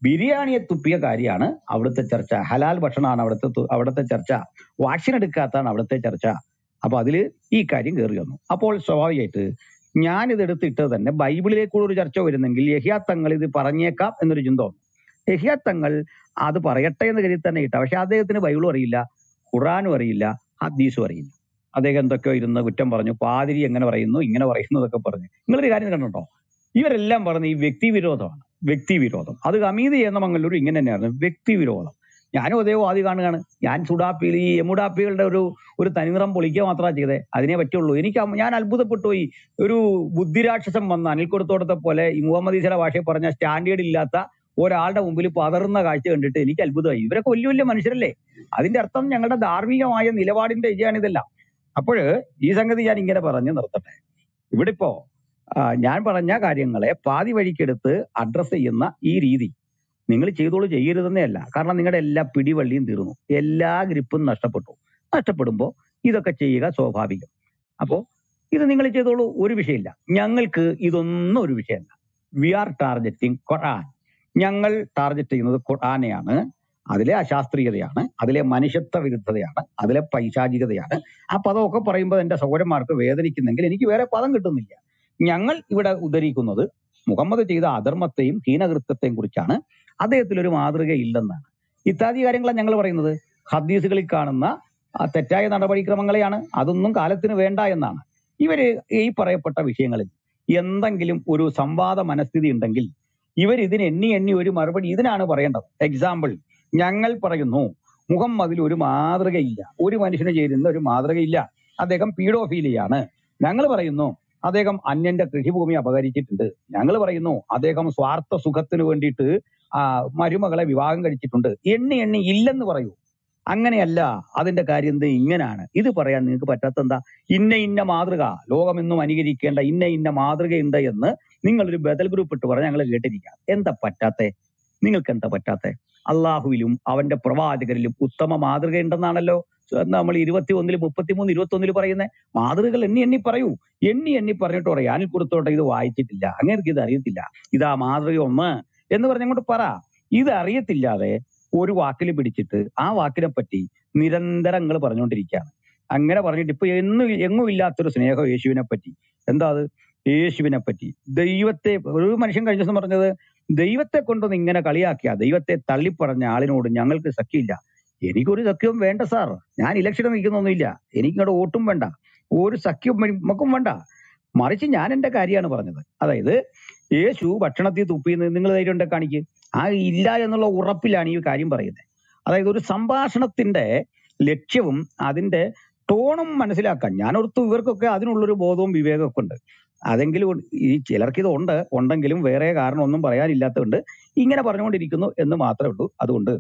ബിരിയാണിയെ തുപ്പിയ കാര്യമാണ് അവിടുത്തെ ചർച്ച ഹലാൽ ഭക്ഷണമാണ് അവിടുത്തെ തു- അവിടുത്തെ ചർച്ച വാക്സിൻ എടുക്കാത്തതാണ് അവിടുത്തെ ചർച്ച അപ്പൊ അതില് ഈ കാര്യം കയറി വന്നു അപ്പോൾ സ്വാഭാവികമായിട്ട് ഞാൻ ഇത് എടുത്തിട്ട് തന്നെ ബൈബിളിലേക്കൂടെ ഒരു ചർച്ച വരുന്നെങ്കിൽ യഹിയാ തങ്ങൾ ഇത് പറഞ്ഞേക്കാം എന്നൊരു ചിന്ത വന്നു യഹിയാ തങ്ങൾ അത് പറയട്ടെ എന്ന് കരുതി തന്നെ ഇട്ട പക്ഷെ അദ്ദേഹത്തിന് ബൈബിളും അറിയില്ല ഖുറാനും അറിയില്ല ഹദീസും അറിയില്ല അദ്ദേഹം എന്തൊക്കെയോ ഇരുന്ന് കുറ്റം പറഞ്ഞു പാതിരി എങ്ങനെ പറയുന്നു ഇങ്ങനെ പറയുന്നു എന്നൊക്കെ പറഞ്ഞു നിങ്ങളൊരു കാര്യം കണ്ടോ ഇവരെല്ലാം പറഞ്ഞ ഈ വ്യക്തി വിരോധമാണ് വ്യക്തി വിരോധം അത് ഹമീദ് ചെയ്യുന്ന മംഗലൂർ ഇങ്ങനെ തന്നെയായിരുന്നു വ്യക്തി വിരോധം ഞാനും അതേ വാദി കാണുകയാണ് ഞാൻ സുഡാപ്പിയിൽ ഈ എമുഡാപ്പികളുടെ ഒരു ഒരു തനിനിറം പൊളിക്കുക മാത്രമാണ് ചെയ്തത് അതിനെ പറ്റുള്ളൂ എനിക്ക് അമ്മ- ഞാൻ അത്ഭുതപ്പെട്ടു പോയി ഒരു ബുദ്ധിരാക്ഷസം വന്ന അനിൽ കൊടുത്തോടത്തെ പോലെ ഈ മുഹമ്മദ് ഈസയുടെ ഭാഷയിൽ പറഞ്ഞ സ്റ്റാൻഡേർഡ് ഇല്ലാത്ത ഒരാളുടെ മുമ്പിൽ പതറുന്ന കാഴ്ച കണ്ടിട്ട് എനിക്ക് അത്ഭുതമായി ഇവരൊക്കെ വലിയ വലിയ മനുഷ്യരല്ലേ അതിന്റെ അർത്ഥം ഞങ്ങളുടെ ധാർമ്മികമായ നിലപാടിന്റെ വിജയമാണ് ഇതെല്ലാം അപ്പോൾ ഈ സംഗതി ഞാൻ ഇങ്ങനെ പറഞ്ഞു നിർത്തട്ടെ ഇവിടെ ഇപ്പോ ആ, ഞാൻ പറഞ്ഞ കാര്യങ്ങളെ പാതി വഴിക്കെടുത്ത് അഡ്രസ് ചെയ്യുന്ന ഈ രീതി നിങ്ങൾ ചെയ്തോളൂ ചെയ്യരുതെന്നേ അല്ല കാരണം നിങ്ങളുടെ എല്ലാ പിടിവള്ളിയും തീർന്നു എല്ലാ ഗ്രിപ്പും നഷ്ടപ്പെട്ടു നഷ്ടപ്പെടുമ്പോൾ ഇതൊക്കെ ചെയ്യുക സ്വാഭാവികം അപ്പോ ഇത് നിങ്ങൾ ചെയ്തോളൂ ഒരു വിഷയമില്ല ഞങ്ങൾക്ക് ഇതൊന്നും ഒരു വിഷയമല്ല വി ആർ ടാർഗറ്റിംഗ് ഖുർആൻ ഞങ്ങൾ ടാർഗറ്റ് ചെയ്യുന്നത് ഖുർആനെയാണ് അതിലെ അശാസ്ത്രീയതയാണ് അതിലെ മനുഷ്യത്വ വിരുദ്ധതയാണ് അതിലെ പൈശാചികതയാണ് ആ പദമൊക്കെ പറയുമ്പോൾ എന്റെ സഹോദരന്മാർക്ക് വേദനിക്കുന്നെങ്കിൽ എനിക്ക് വേറെ പദം കിട്ടുന്നില്ല ഞങ്ങൾ ഇവിടെ ഉദ്ധരിക്കുന്നത് മുഹമ്മദ് ചെയ്ത അധർമ്മത്തെയും ഹീനകൃത്യത്തെയും കുറിച്ചാണ് അദ്ദേഹത്തിൽ ഒരു മാതൃക ഇല്ലെന്നാണ് ഇത്യാദി കാര്യങ്ങളാണ് ഞങ്ങൾ പറയുന്നത് ഹദീസുകളിൽ കാണുന്ന ആ തെറ്റായ നടപടിക്രമങ്ങളെയാണ് അതൊന്നും കാലത്തിന് വേണ്ട എന്നാണ് ഇവര് ഈ പറയപ്പെട്ട വിഷയങ്ങളിൽ എന്തെങ്കിലും ഒരു സംവാദ മനസ്ഥിതി ഉണ്ടെങ്കിൽ ഇവർ ഇതിന് എണ്ണി എണ്ണി ഒരു മറുപടി ഇതിനാണ് പറയേണ്ടത് എക്സാമ്പിൾ ഞങ്ങൾ പറയുന്നു മുഹമ്മദിൽ ഒരു മാതൃകയില്ല ഒരു മനുഷ്യന് ചേരുന്ന ഒരു മാതൃകയില്ല അദ്ദേഹം പീഡോഫീലിയാണ് ഞങ്ങൾ പറയുന്നു അദ്ദേഹം അന്യന്റെ കൃഷിഭൂമി അപകരിച്ചിട്ടുണ്ട് ഞങ്ങൾ പറയുന്നു അദ്ദേഹം സ്വാർത്ഥ സുഖത്തിന് വേണ്ടിയിട്ട് ആ മരുമകളെ വിവാഹം കഴിച്ചിട്ടുണ്ട് എണ്ണി എണ്ണി ഇല്ലെന്ന് പറയൂ അങ്ങനെയല്ല അതിന്റെ കാര്യം എന്ത് ഇങ്ങനാണ് ഇത് പറയാൻ നിങ്ങൾക്ക് പറ്റാത്ത എന്താ ഇന്ന ഇന്ന മാതൃക ലോകമെന്നും അനുകരിക്കേണ്ട ഇന്ന ഇന്ന മാതൃകയുണ്ട് എന്ന് നിങ്ങളൊരു ബദൽ ഗ്രൂപ്പ് ഇട്ട് പറഞ്ഞാൽ ഞങ്ങൾ കേട്ടിരിക്കാം എന്താ പറ്റാത്തെ നിങ്ങൾക്ക് എന്താ പറ്റാത്തെ അള്ളാഹുവിലും അവന്റെ പ്രവാചകരിലും ഉത്തമ മാതൃകയുണ്ടെന്നാണല്ലോ നമ്മൾ ഇരുപത്തി ഒന്നില് മുപ്പത്തിമൂന്ന് ഇരുപത്തി ഒന്നില് പറയുന്നത് മാതൃകകൾ എണ്ണി എണ്ണി പറയൂ എണ്ണി എണ്ണി പറഞ്ഞിട്ട് പറയാം അനിൽ കൊടുത്തോട്ടെ ഇത് വായിച്ചിട്ടില്ല അങ്ങനെ ഇത് അറിയത്തില്ല ഇതാ മാതൃക ഒന്ന് എന്ന് പറഞ്ഞങ്ങോട്ട് പറ ഇത് അറിയത്തില്ലാതെ ഒരു വാക്കിൽ പിടിച്ചിട്ട് ആ വാക്കിനെ പറ്റി നിരന്തരം നിങ്ങൾ പറഞ്ഞുകൊണ്ടിരിക്കുകയാണ് അങ്ങനെ പറഞ്ഞിട്ട് ഇപ്പൊ എന്നും എങ്ങും ഇല്ലാത്തൊരു സ്നേഹം യേശുവിനെ പറ്റി എന്താ അത് യേശുവിനെ പറ്റി ദൈവത്തെ ഒരു മനുഷ്യൻ കഴിഞ്ഞ ദിവസം പറഞ്ഞത് ദൈവത്തെ കൊണ്ടൊന്ന് ഇങ്ങനെ കളിയാക്കിയ ദൈവത്തെ തള്ളിപ്പറഞ്ഞ ആളിനോട് ഞങ്ങൾക്ക് സഖ്യമില്ല എനിക്കൊരു സഖ്യവും വേണ്ട സാർ ഞാൻ ഇലക്ഷന് നിൽക്കുന്നൊന്നുമില്ല എനിക്ക് ഇങ്ങോട്ട് വോട്ടും വേണ്ട ഒരു സഖ്യവും നമുക്കും വേണ്ട മറിച്ച് ഞാൻ എന്റെ കാര്യമാണ് പറഞ്ഞത് അതായത് യേശു ഭക്ഷണത്തിൽ തുപ്പിന്ന് നിങ്ങൾ ധൈര്യം ഉണ്ടെ കാണിക്ക് ആ ഇല്ല എന്നുള്ള ഉറപ്പിലാണ് ഈ കാര്യം പറയുന്നത് അതായത് ഒരു സംഭാഷണത്തിന്റെ ലക്ഷ്യവും അതിന്റെ ടോണും മനസ്സിലാക്കാൻ ഞാൻ ഓർത്തു ഇവർക്കൊക്കെ അതിനുള്ളൊരു ബോധവും വിവേകമൊക്കെ ഉണ്ട് അതെങ്കിലും ഉണ്ട്. ഈ ചിലർക്ക് ഇത് ഉണ്ട് ഉണ്ടെങ്കിലും വേറെ കാരണം ഒന്നും പറയാനില്ലാത്തതുകൊണ്ട് ഇങ്ങനെ പറഞ്ഞുകൊണ്ടിരിക്കുന്നു എന്ന് മാത്രമേ ഉള്ളൂ അതുകൊണ്ട്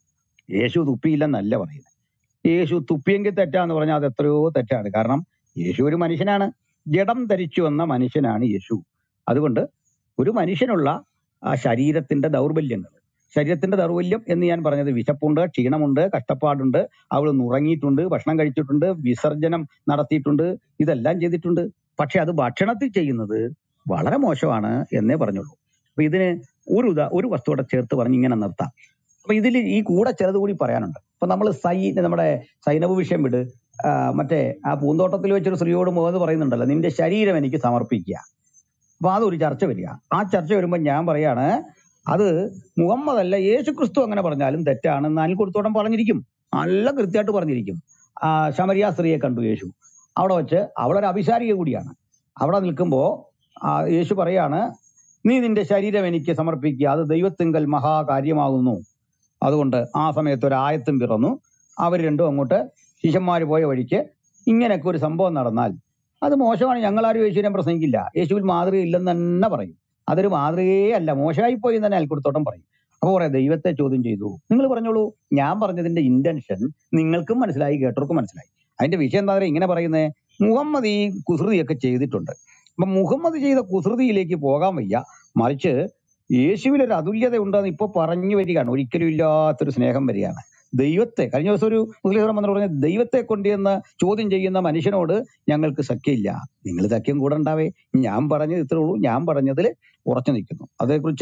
യേശു തുപ്പിയില്ലെന്നല്ല പറയുന്നത് യേശു തുപ്പിയെങ്കിൽ തെറ്റാന്ന് പറഞ്ഞാൽ അത് എത്രയോ തെറ്റാണ് കാരണം യേശു ഒരു മനുഷ്യനാണ് ജഡം ധരിച്ചു വന്ന മനുഷ്യനാണ് യേശു അതുകൊണ്ട് ഒരു മനുഷ്യനുള്ള ആ ശരീരത്തിന്റെ ദൗർബല്യങ്ങൾ ശരീരത്തിന്റെ ദൗർബല്യം എന്ന് ഞാൻ പറഞ്ഞത് വിശപ്പുണ്ട് ക്ഷീണമുണ്ട് കഷ്ടപ്പാടുണ്ട് അവൾ ഉറങ്ങിയിട്ടുണ്ട് ഭക്ഷണം കഴിച്ചിട്ടുണ്ട് വിസർജനം നടത്തിയിട്ടുണ്ട് ഇതെല്ലാം ചെയ്തിട്ടുണ്ട് പക്ഷെ അത് ഭക്ഷണത്തിൽ ചെയ്യുന്നത് വളരെ മോശമാണ് എന്നേ പറഞ്ഞുള്ളൂ അപ്പൊ ഇതിന് ഒരു ഉദാ ഒരു വസ്തുവിടെ ചേർത്ത് പറഞ്ഞ് ഇങ്ങനെ നിർത്താം അപ്പൊ ഇതിൽ ഈ കൂടെ ചിലത് കൂടി പറയാനുണ്ട് അപ്പൊ നമ്മൾ സൈ നമ്മുടെ സൈനവ് വിഷയം വിട് ആ, മറ്റേ ആ പൂന്തോട്ടത്തിൽ വെച്ചൊരു സ്ത്രീയോട് മുഖത്ത് പറയുന്നുണ്ടല്ലോ നിന്റെ ശരീരം എനിക്ക് സമർപ്പിക്കുക അപ്പൊ അതൊരു ചർച്ച വരിക ആ ചർച്ച വരുമ്പോൾ ഞാൻ പറയാണ് അത് മുഹമ്മദ് അല്ല യേശു ക്രിസ്തു അങ്ങനെ പറഞ്ഞാലും തെറ്റാണെന്ന് അനിൽ കൊടുത്തോട്ടം പറഞ്ഞിരിക്കും നല്ല കൃത്യമായിട്ട് പറഞ്ഞിരിക്കും ആ ശമരിയ സ്ത്രീയെ കണ്ടു യേശു അവിടെ വെച്ച് അവളൊരു അഭിസാരിക കൂടിയാണ് അവിടെ നിൽക്കുമ്പോ ആ യേശു പറയാണ് നീ നിന്റെ ശരീരം എനിക്ക് സമർപ്പിക്കുക അത് ദൈവത്തിങ്കൽ മഹാകാര്യമാകുന്നു അതുകൊണ്ട് ആ സമയത്ത് ഒരു ആയത്തും പിറന്നു അവർ രണ്ടും അങ്ങോട്ട് ശിഷ്യന്മാർ പോയ വഴിക്ക് ഇങ്ങനെയൊക്കെ ഒരു സംഭവം നടന്നാൽ അത് മോശമാണ് ഞങ്ങളാരും യേശുവിനെ പ്രസംഗിക്കില്ല യേശുവിൽ മാതൃക ഇല്ലെന്ന് തന്നെ പറയും അതൊരു മാതൃകയേ അല്ല മോശമായി പോയി എന്ന് തന്നെ അയൽക്കുടത്തോട്ടം പറയും അപ്പൊ പറയാം ദൈവത്തെ ചോദ്യം ചെയ്തു നിങ്ങൾ പറഞ്ഞോളൂ ഞാൻ പറഞ്ഞതിന്റെ ഇന്റൻഷൻ നിങ്ങൾക്കും മനസ്സിലായി കേട്ടവർക്കും മനസ്സിലായി അതിന്റെ വിഷയം എന്താ പറയുക ഇങ്ങനെ പറയുന്നത് മുഹമ്മദ് ഈ കുസൃതിയൊക്കെ ചെയ്തിട്ടുണ്ട് അപ്പൊ മുഹമ്മദ് ചെയ്ത കുസൃതിയിലേക്ക് പോകാൻ വയ്യ മറിച്ച് യേശുവിൽ ഒരു അതുല്യത ഉണ്ടെന്ന് ഇപ്പൊ പറഞ്ഞു വരികയാണ് ഒരിക്കലും ഇല്ലാത്തൊരു സ്നേഹം വരികയാണ് ദൈവത്തെ കഴിഞ്ഞ ദിവസം ഒരു മുസ്ലിം വന്നിട്ട് പറഞ്ഞ ദൈവത്തെ കൊണ്ടുവന്ന് ചോദ്യം ചെയ്യുന്ന മനുഷ്യനോട് ഞങ്ങൾക്ക് സഖ്യമില്ല നിങ്ങൾ സഖ്യം കൂടെ ഉണ്ടാവേ ഞാൻ പറഞ്ഞത് ഇത്രേ ഉള്ളൂ ഞാൻ പറഞ്ഞതിൽ ഉറച്ചു നിൽക്കുന്നു അതേക്കുറിച്ച്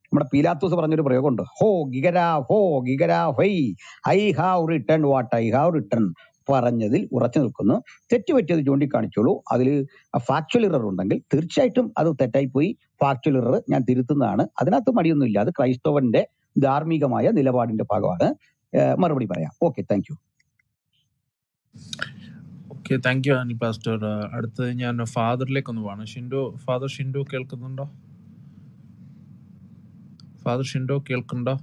നമ്മുടെ പീലാത്തോസ് പറഞ്ഞൊരു പ്രയോഗമുണ്ട് ഹോ ഗിഗര ഹോ ഗിഗര ഹൊയ് I have return what I have return പറഞ്ഞതിൽ ഉറച്ചു നിൽക്കുന്നു തെറ്റുപറ്റിയത് ചൂണ്ടിക്കാണിച്ചോളൂ അതിൽ ഫാക്ച്വൽ ഇറർ ഉണ്ടെങ്കിൽ തീർച്ചയായിട്ടും അത് തെറ്റായി പോയി ഫാക്ച്വൽ ഇറർ ഞാൻ തിരുത്തുന്നതാണ് അതിനകത്ത് മടിയൊന്നുമില്ല അത് ക്രൈസ്തവന്റെ ധാർമ്മികമായ നിലപാടിന്റെ ഭാഗമാണ് ഏഹ് മറുപടി പറയാം okay thank you okay thank you Anil pastor അടുത്തത് ഞാൻ ഫാദറിലേക്ക് ഒന്ന് പോവാണ് ഷിൻഡോ ഫാദർ ഷിൻഡോ കേൾക്കുന്നുണ്ടോ ഫാദർ ഷിൻഡോ കേൾക്കുന്നുണ്ടോ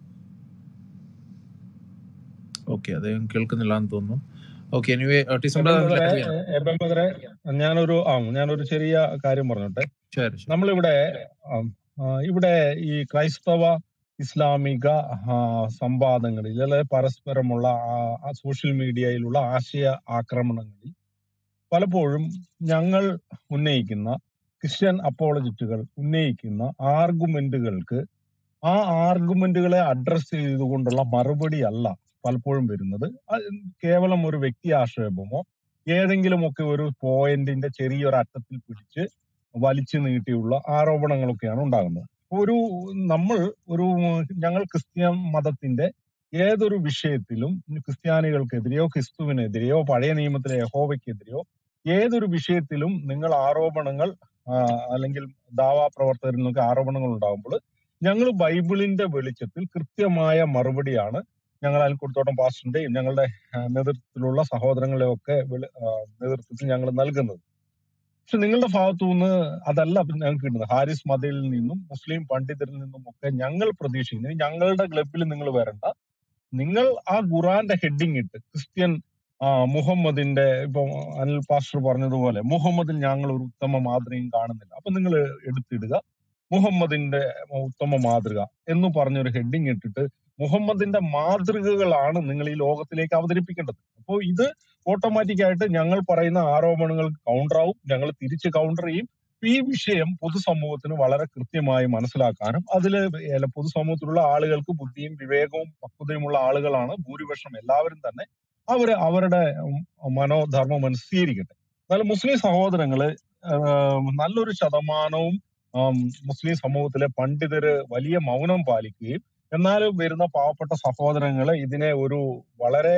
ഓക്കെ അദ്ദേഹം കേൾക്കുന്നില്ല എന്ന് തോന്നുന്നു ഓക്കെ എനിവേ എബൻ ബ്രദറെ എബൻ ബ്രദറെ ഞാനൊരു ആ ഞാനൊരു ചെറിയ കാര്യം പറഞ്ഞോട്ടെ ശരി ശരി നമ്മളിവിടെ ആം, ആ, ഇവിടെ ഈ ക്രൈസ്തവ ഇസ്ലാമിക ആ, സംവാദങ്ങളിൽ അല്ലെ പരസ്പരമുള്ള ആ- ആ സോഷ്യൽ മീഡിയയിലുള്ള ആശയ ആക്രമണങ്ങളിൽ പലപ്പോഴും ഞങ്ങൾ ഉന്നയിക്കുന്ന ക്രിസ്ത്യൻ അപ്പോളജിറ്റുകൾ ഉന്നയിക്കുന്ന ആർഗുമെന്റുകൾക്ക് ആ ആർഗുമെന്റുകളെ അഡ്രസ് ചെയ്തുകൊണ്ടുള്ള മറുപടി അല്ല പലപ്പോഴും വരുന്നത് അത് കേവലം ഒരു വ്യക്തി ആക്ഷേപമോ ഏതെങ്കിലുമൊക്കെ ഒരു പോയിന്റിന്റെ ചെറിയൊരു അറ്റത്തിൽ പിടിച്ച് വലിച്ചു നീട്ടിയുള്ള ആരോപണങ്ങളൊക്കെയാണ് ഉണ്ടാകുന്നത് ഒരു നമ്മൾ ഒരു ഞങ്ങൾ ക്രിസ്ത്യൻ മതത്തിന്റെ ഏതൊരു വിഷയത്തിലും ക്രിസ്ത്യാനികൾക്കെതിരെയോ ക്രിസ്തുവിനെതിരെയോ പഴയ നിയമത്തിലെ യഹോവയ്ക്കെതിരെയോ ഏതൊരു വിഷയത്തിലും നിങ്ങൾ ആരോപണങ്ങൾ ആ, അല്ലെങ്കിൽ ദാവാ പ്രവർത്തകരിൽ നിന്നൊക്കെ ആരോപണങ്ങൾ ഉണ്ടാകുമ്പോൾ ഞങ്ങൾ ബൈബിളിന്റെ വെളിച്ചത്തിൽ കൃത്യമായ മറുപടിയാണ് ഞങ്ങൾ അയൽക്കൂട്ടത്തോട്ടം പാസ്റ്ററിന്റെയും ഞങ്ങളുടെ ആ, നേതൃത്വത്തിലുള്ള സഹോദരങ്ങളെ ഒക്കെ നേതൃത്വത്തിൽ ഞങ്ങൾ നൽകുന്നത് പക്ഷെ നിങ്ങളുടെ ഭാഗത്തു നിന്ന് അതല്ല ഞങ്ങൾക്ക് കിട്ടുന്നത് ഹാരിസ് മതയിൽ നിന്നും മുസ്ലിം പണ്ഡിതരിൽ നിന്നും ഒക്കെ ഞങ്ങൾ പ്രതീക്ഷിക്കുന്നത് ഇനി ഞങ്ങളുടെ ക്ലബിൽ നിങ്ങൾ വരണ്ട നിങ്ങൾ ആ ഖുറാന്റെ ഹെഡിങ് ഇട്ട് ക്രിസ്ത്യൻ ആ മുഹമ്മദിന്റെ ഇപ്പൊ അനിൽ പാസ്റ്റർ പറഞ്ഞതുപോലെ മുഹമ്മദിൽ ഞങ്ങൾ ഒരു ഉത്തമ മാതൃകയും കാണുന്നില്ല അപ്പൊ നിങ്ങൾ എടുത്തിടുക മുഹമ്മദിന്റെ ഉത്തമ മാതൃക എന്ന് പറഞ്ഞൊരു ഹെഡിങ് ഇട്ടിട്ട് മുഹമ്മദിന്റെ മാതൃകകളാണ് നിങ്ങൾ ഈ ലോകത്തിലേക്ക് അവതരിപ്പിക്കേണ്ടത് അപ്പോൾ ഇത് ഓട്ടോമാറ്റിക് ആയിട്ട് ഞങ്ങൾ പറയുന്ന ആരോപണങ്ങൾക്ക് കൗണ്ടർ ആവും ഞങ്ങൾ തിരിച്ച് കൗണ്ടർ ചെയ്യും ഈ വിഷയം പൊതുസമൂഹത്തിന് വളരെ കൃത്യമായി മനസ്സിലാക്കാനും അതിൽ പൊതുസമൂഹത്തിലുള്ള ആളുകൾക്ക് ബുദ്ധിയും വിവേകവും പക്വതയുമുള്ള ആളുകളാണ് ഭൂരിപക്ഷം എല്ലാവരും തന്നെ അവര് അവരുടെ ഉം, മനോധർമ്മം അനുസരിക്കട്ടെ എന്നാൽ മുസ്ലിം സഹോദരങ്ങള് ആഹ്, നല്ലൊരു ശതമാനവും ആം, മുസ്ലിം സമൂഹത്തിലെ പണ്ഡിതര് വലിയ മൗനം പാലിക്കുകയും എന്നാലും വരുന്ന പാവപ്പെട്ട സഹോദരങ്ങളെ ഇതിനെ ഒരു വളരെ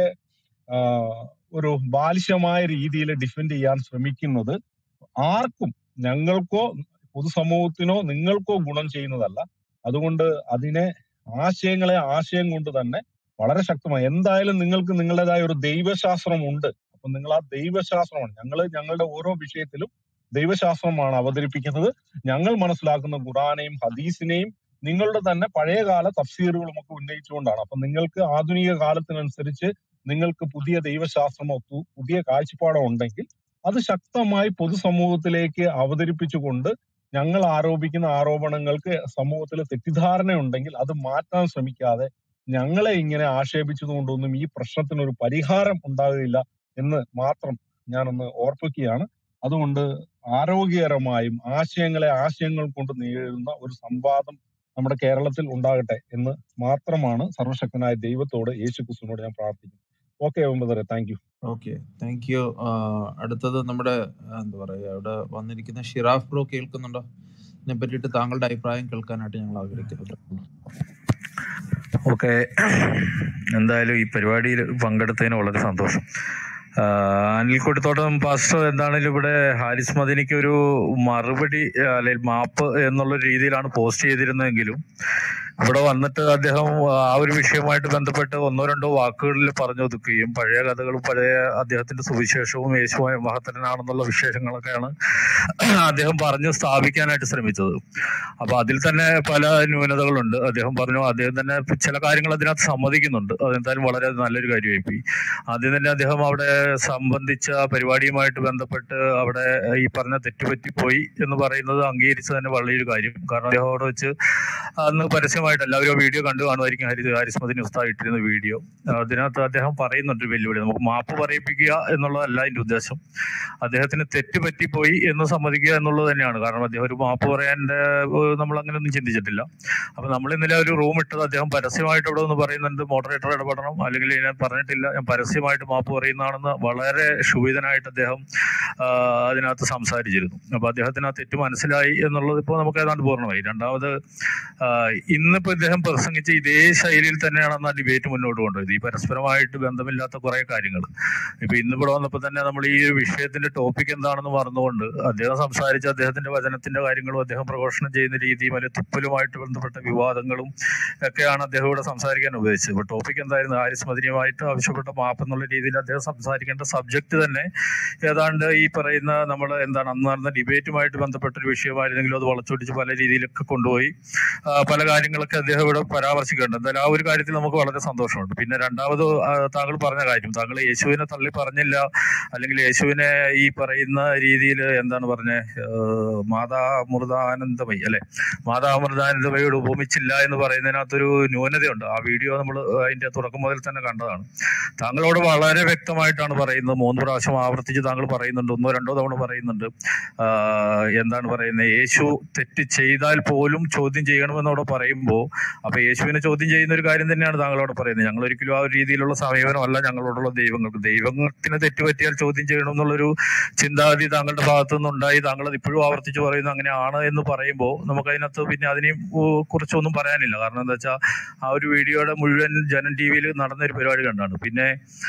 ആഹ്, ഒരു ബാലിശമായ രീതിയിൽ ഡിഫെൻഡ് ചെയ്യാൻ ശ്രമിക്കുന്നത് ആർക്കും ഞങ്ങൾക്കോ പൊതുസമൂഹത്തിനോ നിങ്ങൾക്കോ ഗുണം ചെയ്യുന്നതല്ല അതുകൊണ്ട് അതിനെ ആശയങ്ങളെ ആശയം കൊണ്ട് തന്നെ വളരെ ശക്തമായി എന്തായാലും നിങ്ങൾക്ക് നിങ്ങളുടേതായ ഒരു ദൈവശാസ്ത്രം ഉണ്ട് അപ്പൊ നിങ്ങൾ ആ ദൈവശാസ്ത്രമാണ് ഞങ്ങൾ ഞങ്ങളുടെ ഓരോ വിഷയത്തിലും ദൈവശാസ്ത്രമാണ് അവതരിപ്പിക്കുന്നത് ഞങ്ങൾ മനസ്സിലാക്കുന്ന ഖുറാനെയും ഹദീസിനെയും നിങ്ങളുടെ തന്നെ പഴയകാല തഫ്സീറുകളും ഒക്കെ ഉന്നയിച്ചുകൊണ്ടാണ് അപ്പൊ നിങ്ങൾക്ക് ആധുനിക കാലത്തിനനുസരിച്ച് നിങ്ങൾക്ക് പുതിയ ദൈവശാസ്ത്രമോ പു- പുതിയ കാഴ്ചപ്പാടോ ഉണ്ടെങ്കിൽ അത് ശക്തമായി പൊതുസമൂഹത്തിലേക്ക് അവതരിപ്പിച്ചുകൊണ്ട് ഞങ്ങൾ ആരോപിക്കുന്ന ആരോപണങ്ങൾക്ക് സമൂഹത്തിൽ തെറ്റിദ്ധാരണ ഉണ്ടെങ്കിൽ അത് മാറ്റാൻ ശ്രമിക്കാതെ ഞങ്ങളെ ഇങ്ങനെ ആക്ഷേപിച്ചതുകൊണ്ടൊന്നും ഈ പ്രശ്നത്തിന് ഒരു പരിഹാരം ഉണ്ടാകുകയില്ല എന്ന് മാത്രം ഞാനൊന്ന് ഓർപ്പിക്കുകയാണ് അതുകൊണ്ട് ആരോഗ്യകരമായും ആശയങ്ങളെ ആശയങ്ങൾ കൊണ്ട് നേരിടുന്ന ഒരു സംവാദം നമ്മുടെ കേരളത്തിൽ ഉണ്ടാകട്ടെ എന്ന് മാത്രമാണ് സർവശക്തനായ ദൈവത്തോട് യേശു ക്രിസ്തുവിനോട് ഞാൻ പ്രാർത്ഥിക്കുന്നത് ഓക്കെ ബദറെ thank you okay thank you അടുത്തത് നമ്മുടെ ആ, എന്താ പറയാ ഇവിടെ വന്നിരിക്കുന്ന ഷിറാഫ് ബ്രോ കേൾക്കുന്നുണ്ടോ ഇതിനെ പറ്റിയിട്ട് താങ്കളുടെ അഭിപ്രായം കേൾക്കാനായിട്ട് ഞങ്ങൾ ആഗ്രഹിക്കുന്നുണ്ട് ഓക്കെ എന്തായാലും ഈ പരിപാടിയിൽ പങ്കെടുത്തതിന് വളരെ സന്തോഷം ആഹ് അനിൽ കൊടുത്തോട്ടം പാസ്റ്റർ എന്താണെങ്കിലും ഇവിടെ ഹാരിസ് മദിനിക്ക് ഒരു മറുപടി ആഹ് അല്ലെങ്കിൽ മാപ്പ് എന്നുള്ള രീതിയിലാണ് പോസ്റ്റ് ചെയ്തിരുന്നതെങ്കിലും ഇവിടെ വന്നിട്ട് അദ്ദേഹം ആ ഒരു വിഷയവുമായിട്ട് ബന്ധപ്പെട്ട് ഒന്നോ രണ്ടോ വാക്കുകളിൽ പറഞ്ഞൊതുക്കുകയും പഴയ കഥകളും പഴയ അദ്ദേഹത്തിന്റെ സുവിശേഷവും യേശുവായ മഹത്തരനാണെന്നുള്ള വിശേഷങ്ങളൊക്കെയാണ് അദ്ദേഹം പറഞ്ഞു സ്ഥാപിക്കാനായിട്ട് ശ്രമിച്ചത് അപ്പൊ അതിൽ തന്നെ പല ന്യൂനതകളുണ്ട് അദ്ദേഹം പറഞ്ഞു അദ്ദേഹം തന്നെ ചില കാര്യങ്ങൾ അതിനകത്ത് സമ്മതിക്കുന്നുണ്ട് അതെന്തായാലും വളരെ നല്ലൊരു കാര്യമായി പോയി ആദ്യം തന്നെ അദ്ദേഹം അവിടെ സംബന്ധിച്ച പരിപാടിയുമായിട്ട് ബന്ധപ്പെട്ട് അവിടെ ഈ പറഞ്ഞ തെറ്റുപറ്റിപ്പോയി എന്ന് പറയുന്നത് അംഗീകരിച്ച് തന്നെ വളരെ ഒരു കാര്യം കാരണം അദ്ദേഹം അവിടെ വെച്ച് അന്ന് പരസ്യമായി പരസ്യമായിട്ട് എല്ലാവരും വീഡിയോ കണ്ടു കാണുമായിരിക്കും ഹരിത് ഹാരിസ് മദനി ഉസ്താദ് ഇട്ടിരുന്ന വീഡിയോ അതിനകത്ത് അദ്ദേഹം പറയുന്നുണ്ട് വെല്ലുവിളി നമുക്ക് മാപ്പ് പറയിപ്പിക്കുക എന്നുള്ളതല്ല അതിന്റെ ഉദ്ദേശം അദ്ദേഹത്തിന് തെറ്റ് പറ്റിപ്പോയി എന്ന് സമ്മതിക്കുക എന്നുള്ളത് തന്നെയാണ് കാരണം അദ്ദേഹം ഒരു മാപ്പ് പറയാൻ്റെ നമ്മൾ അങ്ങനെ ഒന്നും ചിന്തിച്ചിട്ടില്ല അപ്പൊ നമ്മൾ ഇന്നലെ ഒരു റൂം ഇട്ടത് അദ്ദേഹം പരസ്യമായിട്ട് ഇവിടെ ഒന്ന് പറയുന്നുണ്ട് മോഡറേറ്റർ ഇടപെടണം അല്ലെങ്കിൽ ഞാൻ പറഞ്ഞിട്ടില്ല ഞാൻ പരസ്യമായിട്ട് മാപ്പ് പറയുന്നതാണെന്ന് വളരെ ക്ഷുഭിതനായിട്ട് അദ്ദേഹം ആ, അതിനകത്ത് സംസാരിച്ചിരുന്നു അപ്പൊ അദ്ദേഹത്തിന് ആ തെറ്റ് മനസ്സിലായി എന്നുള്ളത് ഇപ്പോൾ നമുക്ക് ഏതാണ്ട് പൂർണ്ണമായി രണ്ടാമത് ആ, ഇന്നിപ്പോ ഇദ്ദേഹം പ്രസംഗിച്ച ഇതേ ശൈലിയിൽ തന്നെയാണ് അന്ന് ആ ഡിബേറ്റ് മുന്നോട്ട് കൊണ്ടുപോയത് ഈ പരസ്പരമായിട്ട് ബന്ധമില്ലാത്ത കുറെ കാര്യങ്ങൾ ഇപ്പൊ ഇന്നിവിടെ വന്നപ്പോൾ തന്നെ നമ്മൾ ഈ ഒരു വിഷയത്തിന്റെ ടോപ്പിക് എന്താണെന്ന് മറന്നുകൊണ്ട് അദ്ദേഹം സംസാരിച്ച അദ്ദേഹത്തിന്റെ വചനത്തിന്റെ കാര്യങ്ങളും അദ്ദേഹം പ്രഘോഷണം ചെയ്യുന്ന രീതിയും അല്ലെങ്കിൽ തുപ്പലുമായിട്ട് ബന്ധപ്പെട്ട വിവാദങ്ങളും ഒക്കെയാണ് അദ്ദേഹം ഇവിടെ സംസാരിക്കാൻ ഉപയോഗിച്ചത് ഇപ്പൊ ടോപ്പിക് എന്തായിരുന്നു ഹാരിസ് മദിനിയുമായിട്ട് ആവശ്യപ്പെട്ട മാപ്പ് എന്നുള്ള രീതിയിൽ അദ്ദേഹം സംസാരിക്കേണ്ട സബ്ജക്ട് തന്നെ ഏതാണ്ട് ഈ പറയുന്ന നമ്മൾ എന്താണ് അന്ന് നടന്ന ഡിബേറ്റുമായിട്ട് ബന്ധപ്പെട്ട ഒരു വിഷയമായിരുന്നെങ്കിലും അത് വളച്ചൊടിച്ച് പല രീതിയിലൊക്കെ കൊണ്ടുപോയി ആ, പല കാര്യങ്ങളൊക്കെ അദ്ദേഹം ഇവിടെ പരാമർശിക്കുന്നുണ്ട് എന്തായാലും ആ ഒരു കാര്യത്തിൽ നമുക്ക് വളരെ സന്തോഷമുണ്ട് പിന്നെ രണ്ടാമത് ആ, താങ്കൾ പറഞ്ഞ കാര്യം താങ്കൾ യേശുവിനെ തള്ളി പറഞ്ഞില്ല അല്ലെങ്കിൽ യേശുവിനെ ഈ പറയുന്ന രീതിയിൽ എന്താണ് പറഞ്ഞ മാതാ അമൃതാനന്ദമയി അല്ലെ മാതാ അമൃതാനന്ദമയോട് ഉപമിച്ചില്ല എന്ന് പറയുന്നതിനകത്തൊരു ന്യൂനതയുണ്ട് ആ വീഡിയോ നമ്മൾ അതിന്റെ തുടക്കം മുതൽ തന്നെ കണ്ടതാണ് താങ്കളോട് വളരെ വ്യക്തമായിട്ടാണ് പറയുന്നത് മൂന്ന് പ്രാവശ്യം ആവർത്തിച്ച് താങ്കൾ പറയുന്നുണ്ട് ഒന്നോ രണ്ടോ തവണ പറയുന്നുണ്ട് ആ, എന്താണ് പറയുന്നത് യേശു തെറ്റ് ചെയ്താൽ പോലും ചോദ്യം ചെയ്യണമെന്നവിടെ പറയുമ്പോൾ അപ്പൊ യേശുവിനെ ചോദ്യം ചെയ്യുന്ന ഒരു കാര്യം തന്നെയാണ് താങ്കളോട് പറയുന്നത് ഞങ്ങൾ ഒരിക്കലും ആ ഒരു രീതിയിലുള്ള സമീപനമല്ല ഞങ്ങളോടുള്ള ദൈവങ്ങൾക്ക് ദൈവത്തിന് തെറ്റുപറ്റിയാൽ ചോദ്യം ചെയ്യണം എന്നുള്ളൊരു ചിന്താഗതി താങ്കളുടെ ഭാഗത്തു നിന്നുണ്ടായി താങ്കൾ അത് ഇപ്പോഴും ആവർത്തിച്ച് പറയുന്നു അങ്ങനെയാണ് എന്ന് പറയുമ്പോൾ നമുക്ക് അതിനകത്ത് പിന്നെ അതിനെ കുറിച്ചൊന്നും പറയാനില്ല കാരണം എന്താ വെച്ചാൽ ആ ഒരു വീഡിയോയുടെ മുഴുവൻ ജനം ടി വിയിൽ നടന്ന ഒരു പരിപാടി കണ്ടാണ് പിന്നെ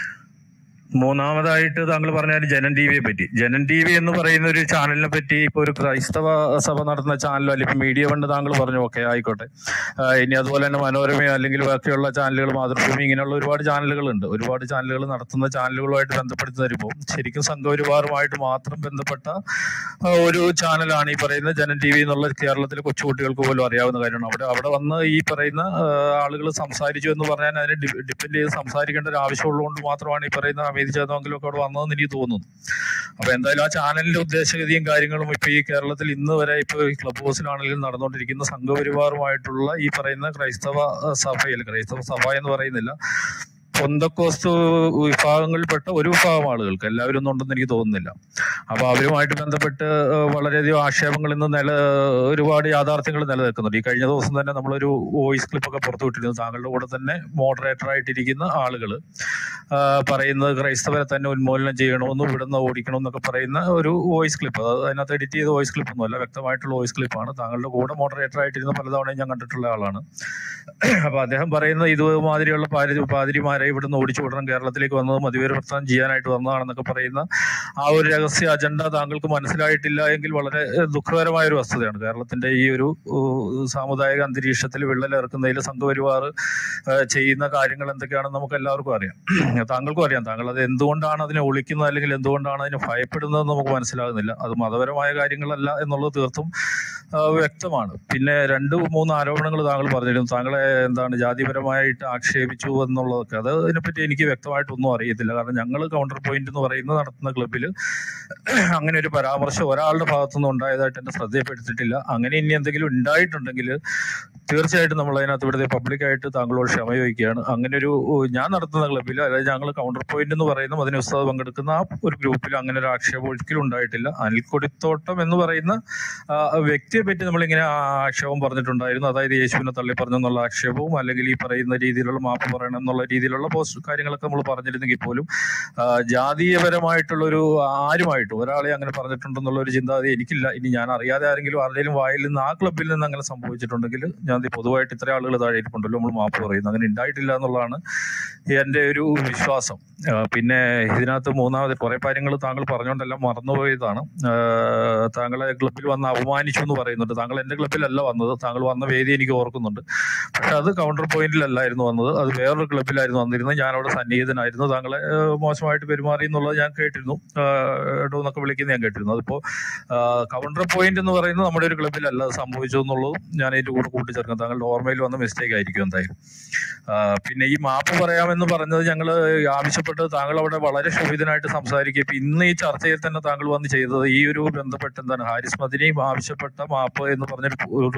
മൂന്നാമതായിട്ട് താങ്കൾ പറഞ്ഞ ജനൻ ടി വിയെ പറ്റി ജനൻ ടി വി എന്ന് പറയുന്ന ഒരു ചാനലിനെ പറ്റി ഇപ്പൊ ഒരു ക്രൈസ്തവ സഭ നടത്തുന്ന ചാനലോ അല്ലെങ്കിൽ മീഡിയ ഫണ്ട് താങ്കൾ പറഞ്ഞു ഓക്കെ ആയിക്കോട്ടെ ആ, ഇനി അതുപോലെ തന്നെ മനോരമയോ അല്ലെങ്കിൽ ബാക്കിയുള്ള ചാനലുകൾ മാതൃഭൂമി ഇങ്ങനെയുള്ള ഒരുപാട് ചാനലുകളുണ്ട് ഒരുപാട് ചാനലുകൾ നടത്തുന്ന ചാനലുകളുമായിട്ട് ബന്ധപ്പെടുത്തി വരുമ്പോൾ ശരിക്കും സംഘപരിവാറുമായിട്ട് മാത്രം ബന്ധപ്പെട്ട ആ, ഒരു ചാനലാണ് ഈ പറയുന്ന ജനൻ ടി വി എന്നുള്ള കേരളത്തിലെ കൊച്ചുകുട്ടികൾക്ക് പോലും അറിയാവുന്ന കാര്യമാണ് അവിടെ അവിടെ വന്ന് ഈ പറയുന്ന ആളുകൾ സംസാരിച്ചു എന്ന് പറഞ്ഞാൽ അതിനെ ഡിപ്പെൻഡ് ചെയ്ത് സംസാരിക്കേണ്ട ഒരു ആവശ്യമുള്ളതുകൊണ്ട് മാത്രമാണ് ഈ പറയുന്ന അമീത് ചേതമെങ്കിലും ഒക്കെ അവിടെ വന്നതെന്ന് എനിക്ക് തോന്നുന്നു അപ്പൊ എന്തായാലും ആ ചാനലിന്റെ ഉദ്ദേശഗതിയും കാര്യങ്ങളും ഇപ്പൊ ഈ കേരളത്തിൽ ഇന്ന് വരെ ഇപ്പൊ ഈ ക്ലബ് ഹൗസിലാണെങ്കിലും നടന്നുകൊണ്ടിരിക്കുന്ന സംഘപരിവാറുമായിട്ടുള്ള ഈ പറയുന്ന ക്രൈസ്തവ അഹ് സഭയിൽ ക്രൈസ്തവ സഭ എന്ന് പറയുന്നില്ല പൊന്തക്കോസ്തു വിഭാഗങ്ങളിൽപ്പെട്ട ഒരു വിഭാഗം ആളുകൾക്ക് എല്ലാവരും ഒന്നും ഉണ്ടെന്ന് എനിക്ക് തോന്നുന്നില്ല അപ്പൊ അവരുമായിട്ട് ബന്ധപ്പെട്ട് ഏഹ് വളരെയധികം ആക്ഷേപങ്ങൾ ഇന്ന് നില ഒരുപാട് യാഥാർത്ഥ്യങ്ങൾ നിലനിൽക്കുന്നുണ്ട് ഈ കഴിഞ്ഞ ദിവസം തന്നെ നമ്മളൊരു വോയിസ് ക്ലിപ്പൊക്കെ പുറത്തു വിട്ടിരുന്നു താങ്കളുടെ കൂടെ തന്നെ മോഡറേറ്റർ ആയിട്ടിരിക്കുന്ന ആളുകൾ പറയുന്നത് ക്രൈസ്തവരെ തന്നെ ഉന്മൂലനം ചെയ്യണമെന്നും ഇവിടുന്ന് ഓടിക്കണം എന്നൊക്കെ പറയുന്ന ഒരു വോയിസ് ക്ലിപ്പ് അത് അതിനകത്ത് എഡിറ്റ് ചെയ്ത വോയിസ് ക്ലിപ്പ് ഒന്നുമല്ല വ്യക്തമായിട്ടുള്ള വോയിസ് ക്ലിപ്പാണ് താങ്കളുടെ കൂടെ മോഡറേറ്റർ ആയിട്ടിരുന്ന പലതവണയും ഞാൻ കണ്ടിട്ടുള്ള ആളാണ് അപ്പൊ അദ്ദേഹം പറയുന്നത് ഇതുമാതിരിയുള്ള പാരി പാതിരിമാരെ ഇവിടുന്ന് ഓടിച്ചു വിടണം കേരളത്തിലേക്ക് വന്നത് മതിവേര് പ്രസ്ഥാനം ചെയ്യാനായിട്ട് വന്നതാണെന്നൊക്കെ പറയുന്ന ആ ഒരു രഹസ്യ അജണ്ട താങ്കൾക്ക് മനസ്സിലായിട്ടില്ല എങ്കിൽ വളരെ ഏഹ്, ദുഃഖകരമായ ഒരു വസ്തുതയാണ് കേരളത്തിന്റെ ഈ ഒരു ഏഹ്, സാമുദായിക അന്തരീക്ഷത്തിൽ വിള്ളലിറക്കുന്നതിൽ സംഘപരിവാർ ഏഹ്, ചെയ്യുന്ന കാര്യങ്ങൾ എന്തൊക്കെയാണെന്ന് നമുക്ക് എല്ലാവർക്കും അറിയാം താങ്കൾക്കും അറിയാം താങ്കൾ അത് എന്തുകൊണ്ടാണ് അതിനെ ഒളിക്കുന്നത് അല്ലെങ്കിൽ എന്തുകൊണ്ടാണ് അതിനെ ഭയപ്പെടുന്നത് നമുക്ക് മനസ്സിലാകുന്നില്ല അത് മതപരമായ കാര്യങ്ങളല്ല എന്നുള്ളത് തീർത്തും ആ, വ്യക്തമാണ് പിന്നെ രണ്ട് മൂന്ന് ആരോപണങ്ങൾ താങ്കൾ പറഞ്ഞിരുന്നു താങ്കളെ എന്താണ് ജാതിപരമായിട്ട് ആക്ഷേപിച്ചു എന്നുള്ളതൊക്കെ അത് അതിനെപ്പറ്റി എനിക്ക് വ്യക്തമായിട്ടൊന്നും അറിയത്തില്ല കാരണം ഞങ്ങൾ കൗണ്ടർ പോയിന്റ് എന്ന് പറയുന്ന നടത്തുന്ന ക്ലബിൽ അങ്ങനെ ഒരു പരാമർശം ഒരാളുടെ ഭാഗത്തുനിന്ന് ഉണ്ടായതായിട്ട് എന്നെ ശ്രദ്ധയപ്പെടുത്തിയിട്ടില്ല അങ്ങനെ ഇനി എന്തെങ്കിലും ഉണ്ടായിട്ടുണ്ടെങ്കിൽ തീർച്ചയായിട്ടും നമ്മൾ അതിനകത്ത് ഇവിടുത്തെ പബ്ലിക്കായിട്ട് താങ്കളോട് ക്ഷമ ചോദിക്കുകയാണ് അങ്ങനെ ഒരു ഞാൻ നടത്തുന്ന ക്ലബിൽ അതായത് ഞങ്ങൾ കൗണ്ടർ പോയിന്റ് എന്ന് പറയുന്ന അതിന് ഉസ്താദ് പങ്കെടുക്കുന്ന ആ ഒരു ഗ്രൂപ്പിൽ അങ്ങനെ ഒരു ആക്ഷേപം ഒരിക്കലും ഉണ്ടായിട്ടില്ല അനിൽക്കൊടിത്തോട്ടം എന്ന് പറയുന്ന ആ, വ്യക്തിയെ പറ്റി നമ്മളിങ്ങനെ ആ ആക്ഷേപം പറഞ്ഞിട്ടുണ്ടായിരുന്നു അതായത് യേശുവിനെ തള്ളി പറഞ്ഞു എന്നുള്ള ആക്ഷേപവും അല്ലെങ്കിൽ ഈ പറയുന്ന രീതിയിലുള്ള മാപ്പ് പറയണം എന്നുള്ള രീതിയിലുള്ള പോസ്റ്റ് കാര്യങ്ങളൊക്കെ നമ്മൾ പറഞ്ഞിരുന്നെങ്കിൽ പോലും ആ, ജാതീയപരമായിട്ടുള്ള ഒരു ആരുമായിട്ടും ഒരാളെ അങ്ങനെ പറഞ്ഞിട്ടുണ്ടെന്നുള്ള ഒരു ചിന്താഗതി എനിക്കില്ല ഇനി ഞാൻ അറിയാതെ ആരെങ്കിലും ആരുടെയും വായിൽ നിന്ന് ആ ക്ലബിൽ നിന്ന് അങ്ങനെ സംഭവിച്ചിട്ടുണ്ടെങ്കിൽ ഞാൻ ദേ പൊതുവായിട്ട് ഇത്ര ആളുകൾ താഴെ ഇരിപ്പുണ്ടല്ലോ നമ്മൾ മാപ്പ് പറയുന്നു അങ്ങനെ ഉണ്ടായിട്ടില്ല എന്നുള്ളതാണ് എന്റെ ഒരു വിശ്വാസം ആ, പിന്നെ ഇതിനകത്ത് മൂന്നാമത് കുറെ കാര്യങ്ങൾ താങ്കൾ പറഞ്ഞുകൊണ്ടെല്ലാം മറന്നുപോയതാണ് ആ, താങ്കളെ ക്ലബിൽ വന്ന് അപമാനിച്ചു എന്ന് പറയുന്നുണ്ട് താങ്കൾ എന്റെ ക്ലബിലല്ല വന്നത് താങ്കൾ വന്ന വേദി എനിക്ക് ഓർക്കുന്നുണ്ട് പക്ഷെ അത് കൗണ്ടർ പോയിന്റിലല്ലായിരുന്നു വന്നത് അത് വേറൊരു ക്ലബിലായിരുന്നു വന്നിരുന്നത് ഞാൻ അവിടെ സന്നിഹിതനായിരുന്നു താങ്കളെ ആ, മോശമായിട്ട് പെരുമാറി എന്നുള്ളത് ഞാൻ കേട്ടിരുന്നു ആ, എടോ എന്നൊക്കെ വിളിക്കുന്നത് ഞാൻ കേട്ടിരുന്നു അതിപ്പോ കൗണ്ടർ പോയിന്റ് എന്ന് പറയുന്നത് നമ്മുടെ ഒരു ക്ലബിലല്ല അത് സംഭവിച്ചു എന്നുള്ളതും ഞാൻ അതിന്റെ കൂടെ കൂട്ടിച്ചേർക്കും താങ്കളുടെ ഓർമ്മയിൽ വന്ന മിസ്റ്റേക്ക് ആയിരിക്കും എന്തായാലും ആ, പിന്നെ ഈ മാപ്പ് പറയാമെന്ന് പറഞ്ഞത് ഞങ്ങൾ ആവശ്യപ്പെട്ടത് താങ്കൾ അവിടെ വളരെ ശോഭിതനായിട്ട് സംസാരിക്കുക ഇപ്പൊ ഇന്ന് ഈ ചർച്ചയിൽ തന്നെ താങ്കൾ വന്ന് ചെയ്തത് ഈ ഒരു ബന്ധപ്പെട്ട് എന്താണ് ഹാരിസ് മദിനിയും ആവശ്യപ്പെട്ട മാപ്പ് എന്ന് പറഞ്ഞൊരു ഒരു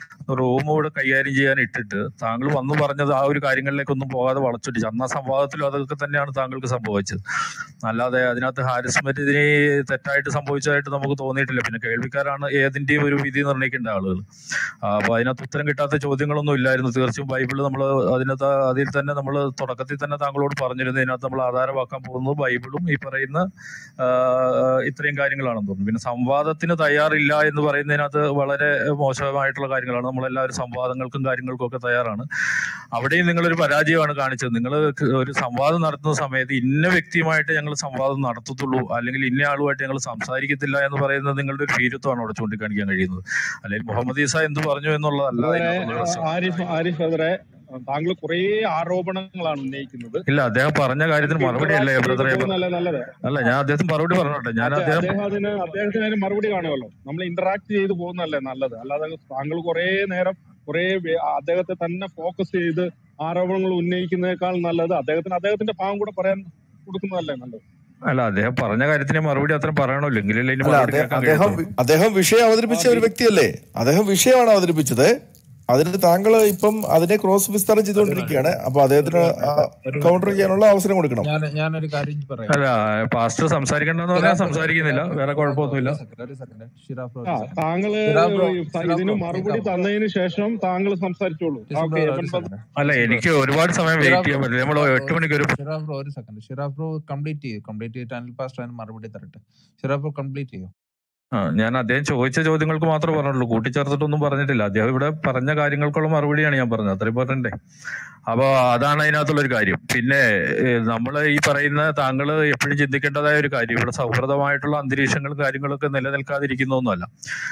റൂം ഇവിടെ കൈകാര്യം ചെയ്യാൻ ഇട്ടിട്ട് താങ്കൾ വന്നു പറഞ്ഞത് ആ ഒരു കാര്യങ്ങളിലേക്കൊന്നും പോകാതെ വളച്ചൊടിച്ചു അന്ന് ആ സംവാദത്തിലും അതൊക്കെ തന്നെയാണ് താങ്കൾക്ക് സംഭവിച്ചത് അല്ലാതെ അതിനകത്ത് ഹാരിസ് മദിനി തെറ്റായിട്ട് സംഭവിച്ചതായിട്ട് നമുക്ക് തോന്നിയിട്ടില്ല പിന്നെ കേൾവിക്കാരാണ് ഏതിന്റെയും ഒരു വിധി നിർണ്ണയിക്കേണ്ട ആളുകൾ ആ, അപ്പൊ അതിനകത്ത് ഉത്തരം കിട്ടാത്ത ചോദ്യങ്ങളൊന്നും ഇല്ലായിരുന്നു തീർച്ചയായും ബൈബിള് നമ്മൾ അതിനകത്ത് അതിൽ തന്നെ നമ്മൾ തുടക്കത്തിൽ തന്നെ താങ്കളോട് പറഞ്ഞിരുന്നു ഇതിനകത്ത് നമ്മൾ ആധാരമാക്കാൻ പോകുന്നത് ബൈബിളും ഈ പറയുന്ന ആ, ഇത്രയും കാര്യങ്ങളാണെന്ന് തോന്നുന്നു പിന്നെ സംവാദത്തിന് തയ്യാറില്ല എന്ന് പറയുന്നതിനകത്ത് വളരെ മോശമായിട്ടുള്ള കാര്യങ്ങളാണ് നമ്മളെല്ലാവരും സംവാദങ്ങൾക്കും കാര്യങ്ങൾക്കും ഒക്കെ തയ്യാറാണ് അവിടെയും നിങ്ങളൊരു പരാജയമാണ് കാണിച്ചത് നിങ്ങൾ ഒരു സംവാദം നടത്തുന്ന സമയത്ത് ഇന്ന വ്യക്തിയുമായിട്ട് ഞങ്ങൾ സംവാദം നടത്തത്തുള്ളൂ അല്ലെങ്കിൽ ഇന്ന ആളുമായിട്ട് ഞങ്ങൾ സംസാരിക്കത്തില്ല എന്ന് പറയുന്നത് നിങ്ങളുടെ ഒരു ഭീരുത്വമാണ് അവിടെ ചൂണ്ടിക്കാണിക്കാൻ കഴിയുന്നത് അല്ലെങ്കിൽ മുഹമ്മദ് ഈസ എന്ത് പറഞ്ഞു എന്നുള്ളതല്ല ബ്രദറെ അതിനകത്തുള്ള രസം ആരിഫ് ആരിഫ് ബ്രദറെ താങ്കൾ കുറെ ആരോപണങ്ങളാണ് ഉന്നയിക്കുന്നത് ഇല്ല അദ്ദേഹം പറഞ്ഞ കാര്യത്തിന് നമുക്ക് മറുപടി അല്ലേ ഇന്ററാക്ട് ചെയ്ത് ബ്രദറെ പോകുന്നതല്ലേ നല്ലത് അല്ല ഞാൻ അദ്ദേഹത്തിന് മറുപടി പറഞ്ഞോട്ടെ ഞാൻ അതെ അദ്ദേഹം അദ്ദേഹം അതിന് അദ്ദേഹത്തിന് അതിന് മറുപടി കാണുമല്ലോ നമ്മൾ ഇന്ററാക്ട് ചെയ്ത് പോകുന്നതല്ലേ നല്ലത് അല്ലാതെ താങ്കൾ കുറെ നേരം കുറെ വേ- അദ്ദേഹത്തെ തന്നെ ഫോക്കസ് ചെയ്ത് ആരോപണങ്ങൾ ഉന്നയിക്കുന്നതിനേക്കാൾ നല്ലത് അദ്ദേഹത്തിന് അദ്ദേഹത്തിന്റെ ഭാഗം കൂടെ പറയാൻ കൊടുക്കുന്നതല്ലേ നല്ലത് അല്ല അദ്ദേഹം പറഞ്ഞ കാര്യത്തിന് മറുപടി അത്ര പറയണമല്ലോ എങ്കിലല്ലേ ഇനി അല്ല മറുപടി അദ്ദേഹം കേൾക്കാൻ അദ്ദേഹം കഴിയത്തുള്ളൂ അദ്ദേഹം വിഷയം ആ അവതരിപ്പിച്ച ഒരു ബി- വ്യക്തിയല്ലേ അദ്ദേഹം വിഷയമാണ് അവതരിപ്പിച്ചത് അതിന് താങ്കൾ ഇപ്പം അതിനെ ക്രോസ് വിസ്താരം ചെയ്തുകൊണ്ടിരിക്കുകയാണ് അപ്പൊ അദ്ദേഹത്തിന് കൗണ്ടർ ചെയ്യാനുള്ള അവസരം കൊടുക്കണം ഞാൻ ഞാനൊരു കാര്യം പറയാം അല്ല പാസ്റ്റർ സംസാരിക്കണ്ടെന്ന് പറഞ്ഞാൽ ഷിറാഫ് ബ്രോ സംസാരിക്കുന്നില്ല ഷിറാഫ് വേറെ ബ്രോ കുഴപ്പമൊന്നുമില്ല ഒരു സെക്കൻഡ് ഒരു സെക്കൻഡ് ഷിറാഫ് ബ്രോ ആ ഒരു സെക്കൻഡ് താങ്കള് ഷിറാഫ് ബ്രോ ഈ സ- ഷിറാഫ് ഇതിന് ബ്രോ മറുപടി കേൾക്കാമോ തന്നതിന് ശേഷം താങ്കൾ സംസാരിച്ചോളൂ ലിസൺ ഓക്കെ ബ്രോ എബൻ ഒരു ബ്രദർ സെക്കൻഡ് അല്ല ലിസൺ ബ്രോ എനിക്ക് ഒരുപാട് സമയം വെയിറ്റ് ഷിറാഫ് ചെയ്യാൻ ബ്രോ പറ്റില്ല നമ്മൾ ഷിറാഫ് എട്ട് ബ്രോ മണിക്ക് ഒരു ഷിറാഫ് ബ്രോ ഒരു സെക്കൻഡ് ഷിറാഫ് ബ്രോ കംപ്ലീറ്റ് ചെയ്യും കംപ്ലീറ്റ് ചെയ്തിട്ട് അനിൽ പാസ്റ്റർ അതിന് മറുപടി തരട്ടെ ഷിറാഫ് ബ്രോ കംപ്ലീറ്റ് ചെയ്യും ആ ഞാൻ അദ്ദേഹം ചോദിച്ച ചോദ്യങ്ങൾക്ക് മാത്രമേ പറഞ്ഞുള്ളൂ കൂട്ടിച്ചേർത്തിട്ടൊന്നും പറഞ്ഞിട്ടില്ല അദ്ദേഹം ഇവിടെ പറഞ്ഞ കാര്യങ്ങൾക്കുള്ള മറുപടിയാണ് ഞാൻ പറഞ്ഞത് അത്രയും പറഞ്ഞേ അപ്പൊ അതാണ് അതിനകത്തുള്ള ഒരു കാര്യം പിന്നെ നമ്മൾ ഈ പറയുന്ന താങ്കൾ എപ്പോഴും ചിന്തിക്കേണ്ടതായ ഒരു കാര്യം ഇവിടെ സൗഹൃദമായിട്ടുള്ള അന്തരീക്ഷങ്ങളും കാര്യങ്ങളൊക്കെ നിലനിൽക്കാതിരിക്കുന്നൊന്നുമല്ല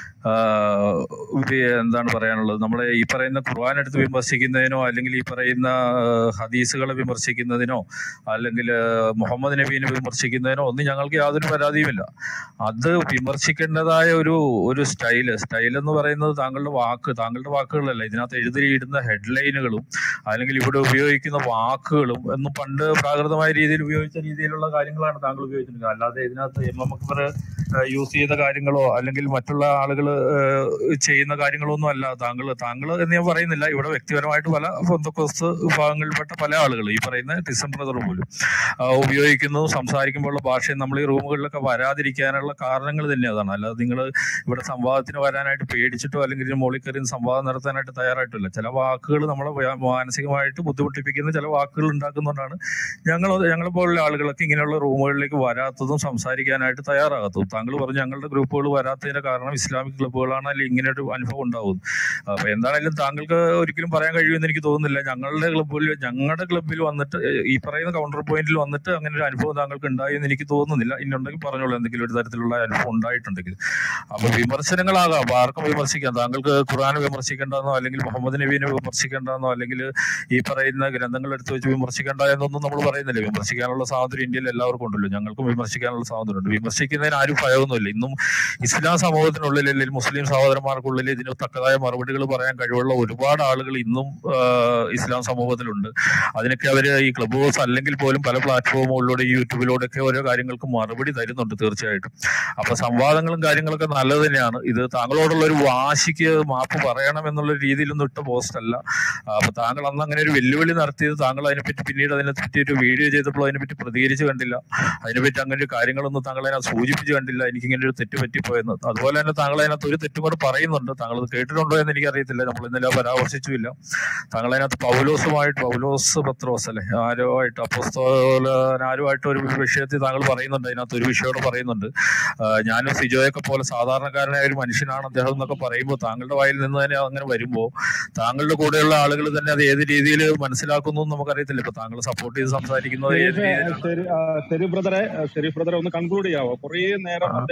ആഹ് ഇത് എന്താണ് പറയാനുള്ളത് നമ്മൾ ഈ പറയുന്ന ഖുർആൻ എടുത്ത് വിമർശിക്കുന്നതിനോ അല്ലെങ്കിൽ ഈ പറയുന്ന ആഹ് ഹദീസുകളെ വിമർശിക്കുന്നതിനോ അല്ലെങ്കിൽ മുഹമ്മദ് നബീനെ വിമർശിക്കുന്നതിനോ ഒന്നും ഞങ്ങൾക്ക് യാതൊരു പരാതിയുമില്ല അത് വിമർശിക്കേണ്ടതായ ഒരു ഒരു സ്റ്റൈല് സ്റ്റൈൽ എന്ന് പറയുന്നത് താങ്കളുടെ വാക്ക് താങ്കളുടെ വാക്കുകളല്ല ഇതിനകത്ത് എഴുതിയിടുന്ന ഹെഡ്ലൈനുകളും അല്ലെങ്കിൽ ഇവിടെ ഉപയോഗിക്കുന്ന വാക്കുകളും എന്നും പണ്ട് പ്രാകൃതമായ രീതിയിൽ ഉപയോഗിച്ച രീതിയിലുള്ള കാര്യങ്ങളാണ് താങ്കൾ ഉപയോഗിച്ചിട്ടുള്ളത് അല്ലാതെ ഇതിനകത്ത് എം എം അക്ബർ യൂസ് ചെയ്ത കാര്യങ്ങളോ അല്ലെങ്കിൽ മറ്റുള്ള ആളുകൾ ചെയ്യുന്ന കാര്യങ്ങളോ ഒന്നും അല്ല താങ്കൾ താങ്കൾ എന്ന് ഞാൻ പറയുന്നില്ല ഇവിടെ വ്യക്തിപരമായിട്ട് പല ബന്ധുക്കോസ് വിഭാഗങ്ങളിൽപ്പെട്ട പല ആളുകൾ ഈ പറയുന്ന ടിസം ബ്രദർ പോലും ആ, ഉപയോഗിക്കുന്നതും സംസാരിക്കുമ്പോഴുള്ള ഭാഷയും നമ്മൾ ഈ റൂമുകളിലൊക്കെ വരാതിരിക്കാനുള്ള കാരണങ്ങൾ തന്നെ അതാണ് അല്ലാതെ നിങ്ങൾ ഇവിടെ സംവാദത്തിന് വരാനായിട്ട് പേടിച്ചിട്ടോ അല്ലെങ്കിൽ ഇതിന് മുകളിൽ കയറി സംവാദം നടത്താനായിട്ട് തയ്യാറായിട്ടില്ല ചില വാക്കുകൾ നമ്മളെ വ്യ- മാനസികമായിട്ട് ബുദ്ധിമുട്ടിപ്പിക്കുന്ന ചില വാക്കുകൾ ഉണ്ടാക്കുന്നതുകൊണ്ടാണ് ഞങ്ങൾ ഞങ്ങളെ പോലുള്ള ആളുകളൊക്കെ ഇങ്ങനെയുള്ള റൂമുകളിലേക്ക് വരാത്തതും സംസാരിക്കാനായിട്ട് തയ്യാറാകാത്തതും താങ്കൾ പറഞ്ഞു ഞങ്ങളുടെ ഗ്രൂപ്പുകൾ വരാത്തതിന്റെ കാരണം ഇസ്ലാമിക് ക്ലബ്ബുകളാണ് അല്ലെങ്കിൽ ഇങ്ങനെ ഒരു അനുഭവം ഉണ്ടാവും അപ്പൊ എന്താണെങ്കിലും താങ്കൾക്ക് ഒരിക്കലും പറയാൻ കഴിയുമെന്ന് എനിക്ക് തോന്നുന്നില്ല ഞങ്ങളുടെ ക്ലബ്ബിൽ ഞങ്ങളുടെ ക്ലബ്ബിൽ വന്നിട്ട് ഏഹ്, ഈ പറയുന്ന കൗണ്ടർ പോയിന്റിൽ വന്നിട്ട് അങ്ങനെ ഒരു അനുഭവം താങ്കൾക്ക് ഉണ്ടായി എന്ന് എനിക്ക് തോന്നുന്നില്ല ഇനി ഉണ്ടെങ്കിൽ പറഞ്ഞോളൂ എന്തെങ്കിലും ഒരു തരത്തിലുള്ള അനുഭവം ഉണ്ടായിട്ടുണ്ടെങ്കിൽ അപ്പൊ വിമർശനങ്ങളാകാം അപ്പൊ ആർക്കും വിമർശിക്കാം താങ്കൾക്ക് ഖുർആൻ വിമർശിക്കേണ്ടെന്നോ അല്ലെങ്കിൽ മുഹമ്മദ് നബീനെ വിമർശിക്കേണ്ടെന്നോ അല്ലെങ്കിൽ ഈ പറയുന്ന ഗ്രന്ഥങ്ങൾ എടുത്തു വെച്ച് വിമർശിക്കേണ്ട എന്നൊന്നും നമ്മൾ പറയുന്നില്ല വിമർശിക്കാനുള്ള സ്വാതന്ത്ര്യം ഇന്ത്യയിൽ എല്ലാവർക്കും ഉണ്ടല്ലോ ഞങ്ങൾക്കും വിമർശിക്കാനുള്ള സ്വാതന്ത്ര്യമുണ്ട് വിമർശിക്കുന്നതിന് ആരും ഭയമൊന്നുമില്ല ഇന്നും ഇസ്ലാം സമൂഹത്തിനുള്ളിൽ അല്ലെങ്കിൽ മുസ്ലിം സഹോദരന്മാർക്കുള്ളിൽ ഇതിന് തക്കതായ മറുപടികൾ പറയാൻ കഴിവുള്ള ഒരുപാട് ആളുകൾ ഇന്നും ആ, ഇസ്ലാം സമൂഹത്തിലുണ്ട് അതിനൊക്കെ അവര് ഈ ക്ലബ് ഹൗസ് അല്ലെങ്കിൽ പോലും പല പ്ലാറ്റ്ഫോമുകളിലൂടെ യൂട്യൂബിലൂടെ ഒക്കെ ഓരോ കാര്യങ്ങൾക്ക് മറുപടി തരുന്നുണ്ട് തീർച്ചയായിട്ടും അപ്പൊ സംവാദങ്ങളും കാര്യങ്ങളൊക്കെ നല്ലത് തന്നെയാണ് ഇത് താങ്കളോടുള്ള ഒരു വാശിക്ക് മാപ്പ് പറയണം എന്നുള്ള രീതിയിലൊന്നും ഇട്ട പോസ്റ്റ് അല്ല അപ്പൊ താങ്കൾ അന്ന് അങ്ങനെ ഒരു വെല്ലുവിളി നടത്തിയത് താങ്കൾ അതിനെപ്പറ്റി പിന്നീട് അതിനെ പറ്റി ഒരു വീഡിയോ ചെയ്തപ്പോൾ അതിനെപ്പറ്റി പ്രതികരിച്ച് കണ്ടില്ല അതിനെപ്പറ്റി അങ്ങനെ ഒരു കാര്യങ്ങളൊന്നും താങ്കൾ അതിനകത്ത് സൂചിപ്പിച്ച് കണ്ടില്ല എനിക്ക് ഇങ്ങനെ ഒരു തെറ്റ് പറ്റിപ്പോയെന്ന് അതുപോലെ തന്നെ താങ്കൾ അതിനകത്ത് ഒരു തെറ്റും കൂടെ പറയുന്നുണ്ട് താങ്കൾ അത് കേട്ടിട്ടുണ്ടോ എന്ന് എനിക്കറിയത്തില്ല നമ്മൾ ഇന്നലെ പരാമർശിച്ചുമില്ല താങ്കൾ അതിനകത്ത് പൗലോസുമായിട്ട് പൗലോസ് പത്രോസ് അല്ലെ ആരോ ആയിട്ട് അപ്പോസ്തോലൻ ആരുമായിട്ട് ഒരു വിഷയത്തിൽ താങ്കൾ പറയുന്നുണ്ട് അതിനകത്ത് ഒരു വിഷയോടെ പറയുന്നുണ്ട് ആ, ഞാനും സിജോയൊക്കെ പോലെ സാധാരണക്കാരനായ ഒരു മനുഷ്യനാണ് അദ്ദേഹം എന്നൊക്കെ പറയുമ്പോൾ താങ്കളുടെ വായിൽ നിന്ന് തന്നെ അങ്ങനെ വരുമ്പോൾ താങ്കളുടെ കൂടെയുള്ള ആളുകൾ തന്നെ അത് ഏത് രീതിയിൽ മനസ്സിലാക്കുന്നു എന്ന് നമുക്കറിയത്തില്ല ഇപ്പൊ താങ്കൾ സപ്പോർട്ട് ചെയ്ത് സംസാരിക്കുന്നത് ഏത് ശരി രീതിയിലാണ് ശരി ആ, ശരി ബ്രദറെ ആ, ശരി ബ്രദറെ ഒന്ന് കൺക്ലൂഡ് ചെയ്യാവോ കുറേ നേരം ആ. അദ്ദേഹം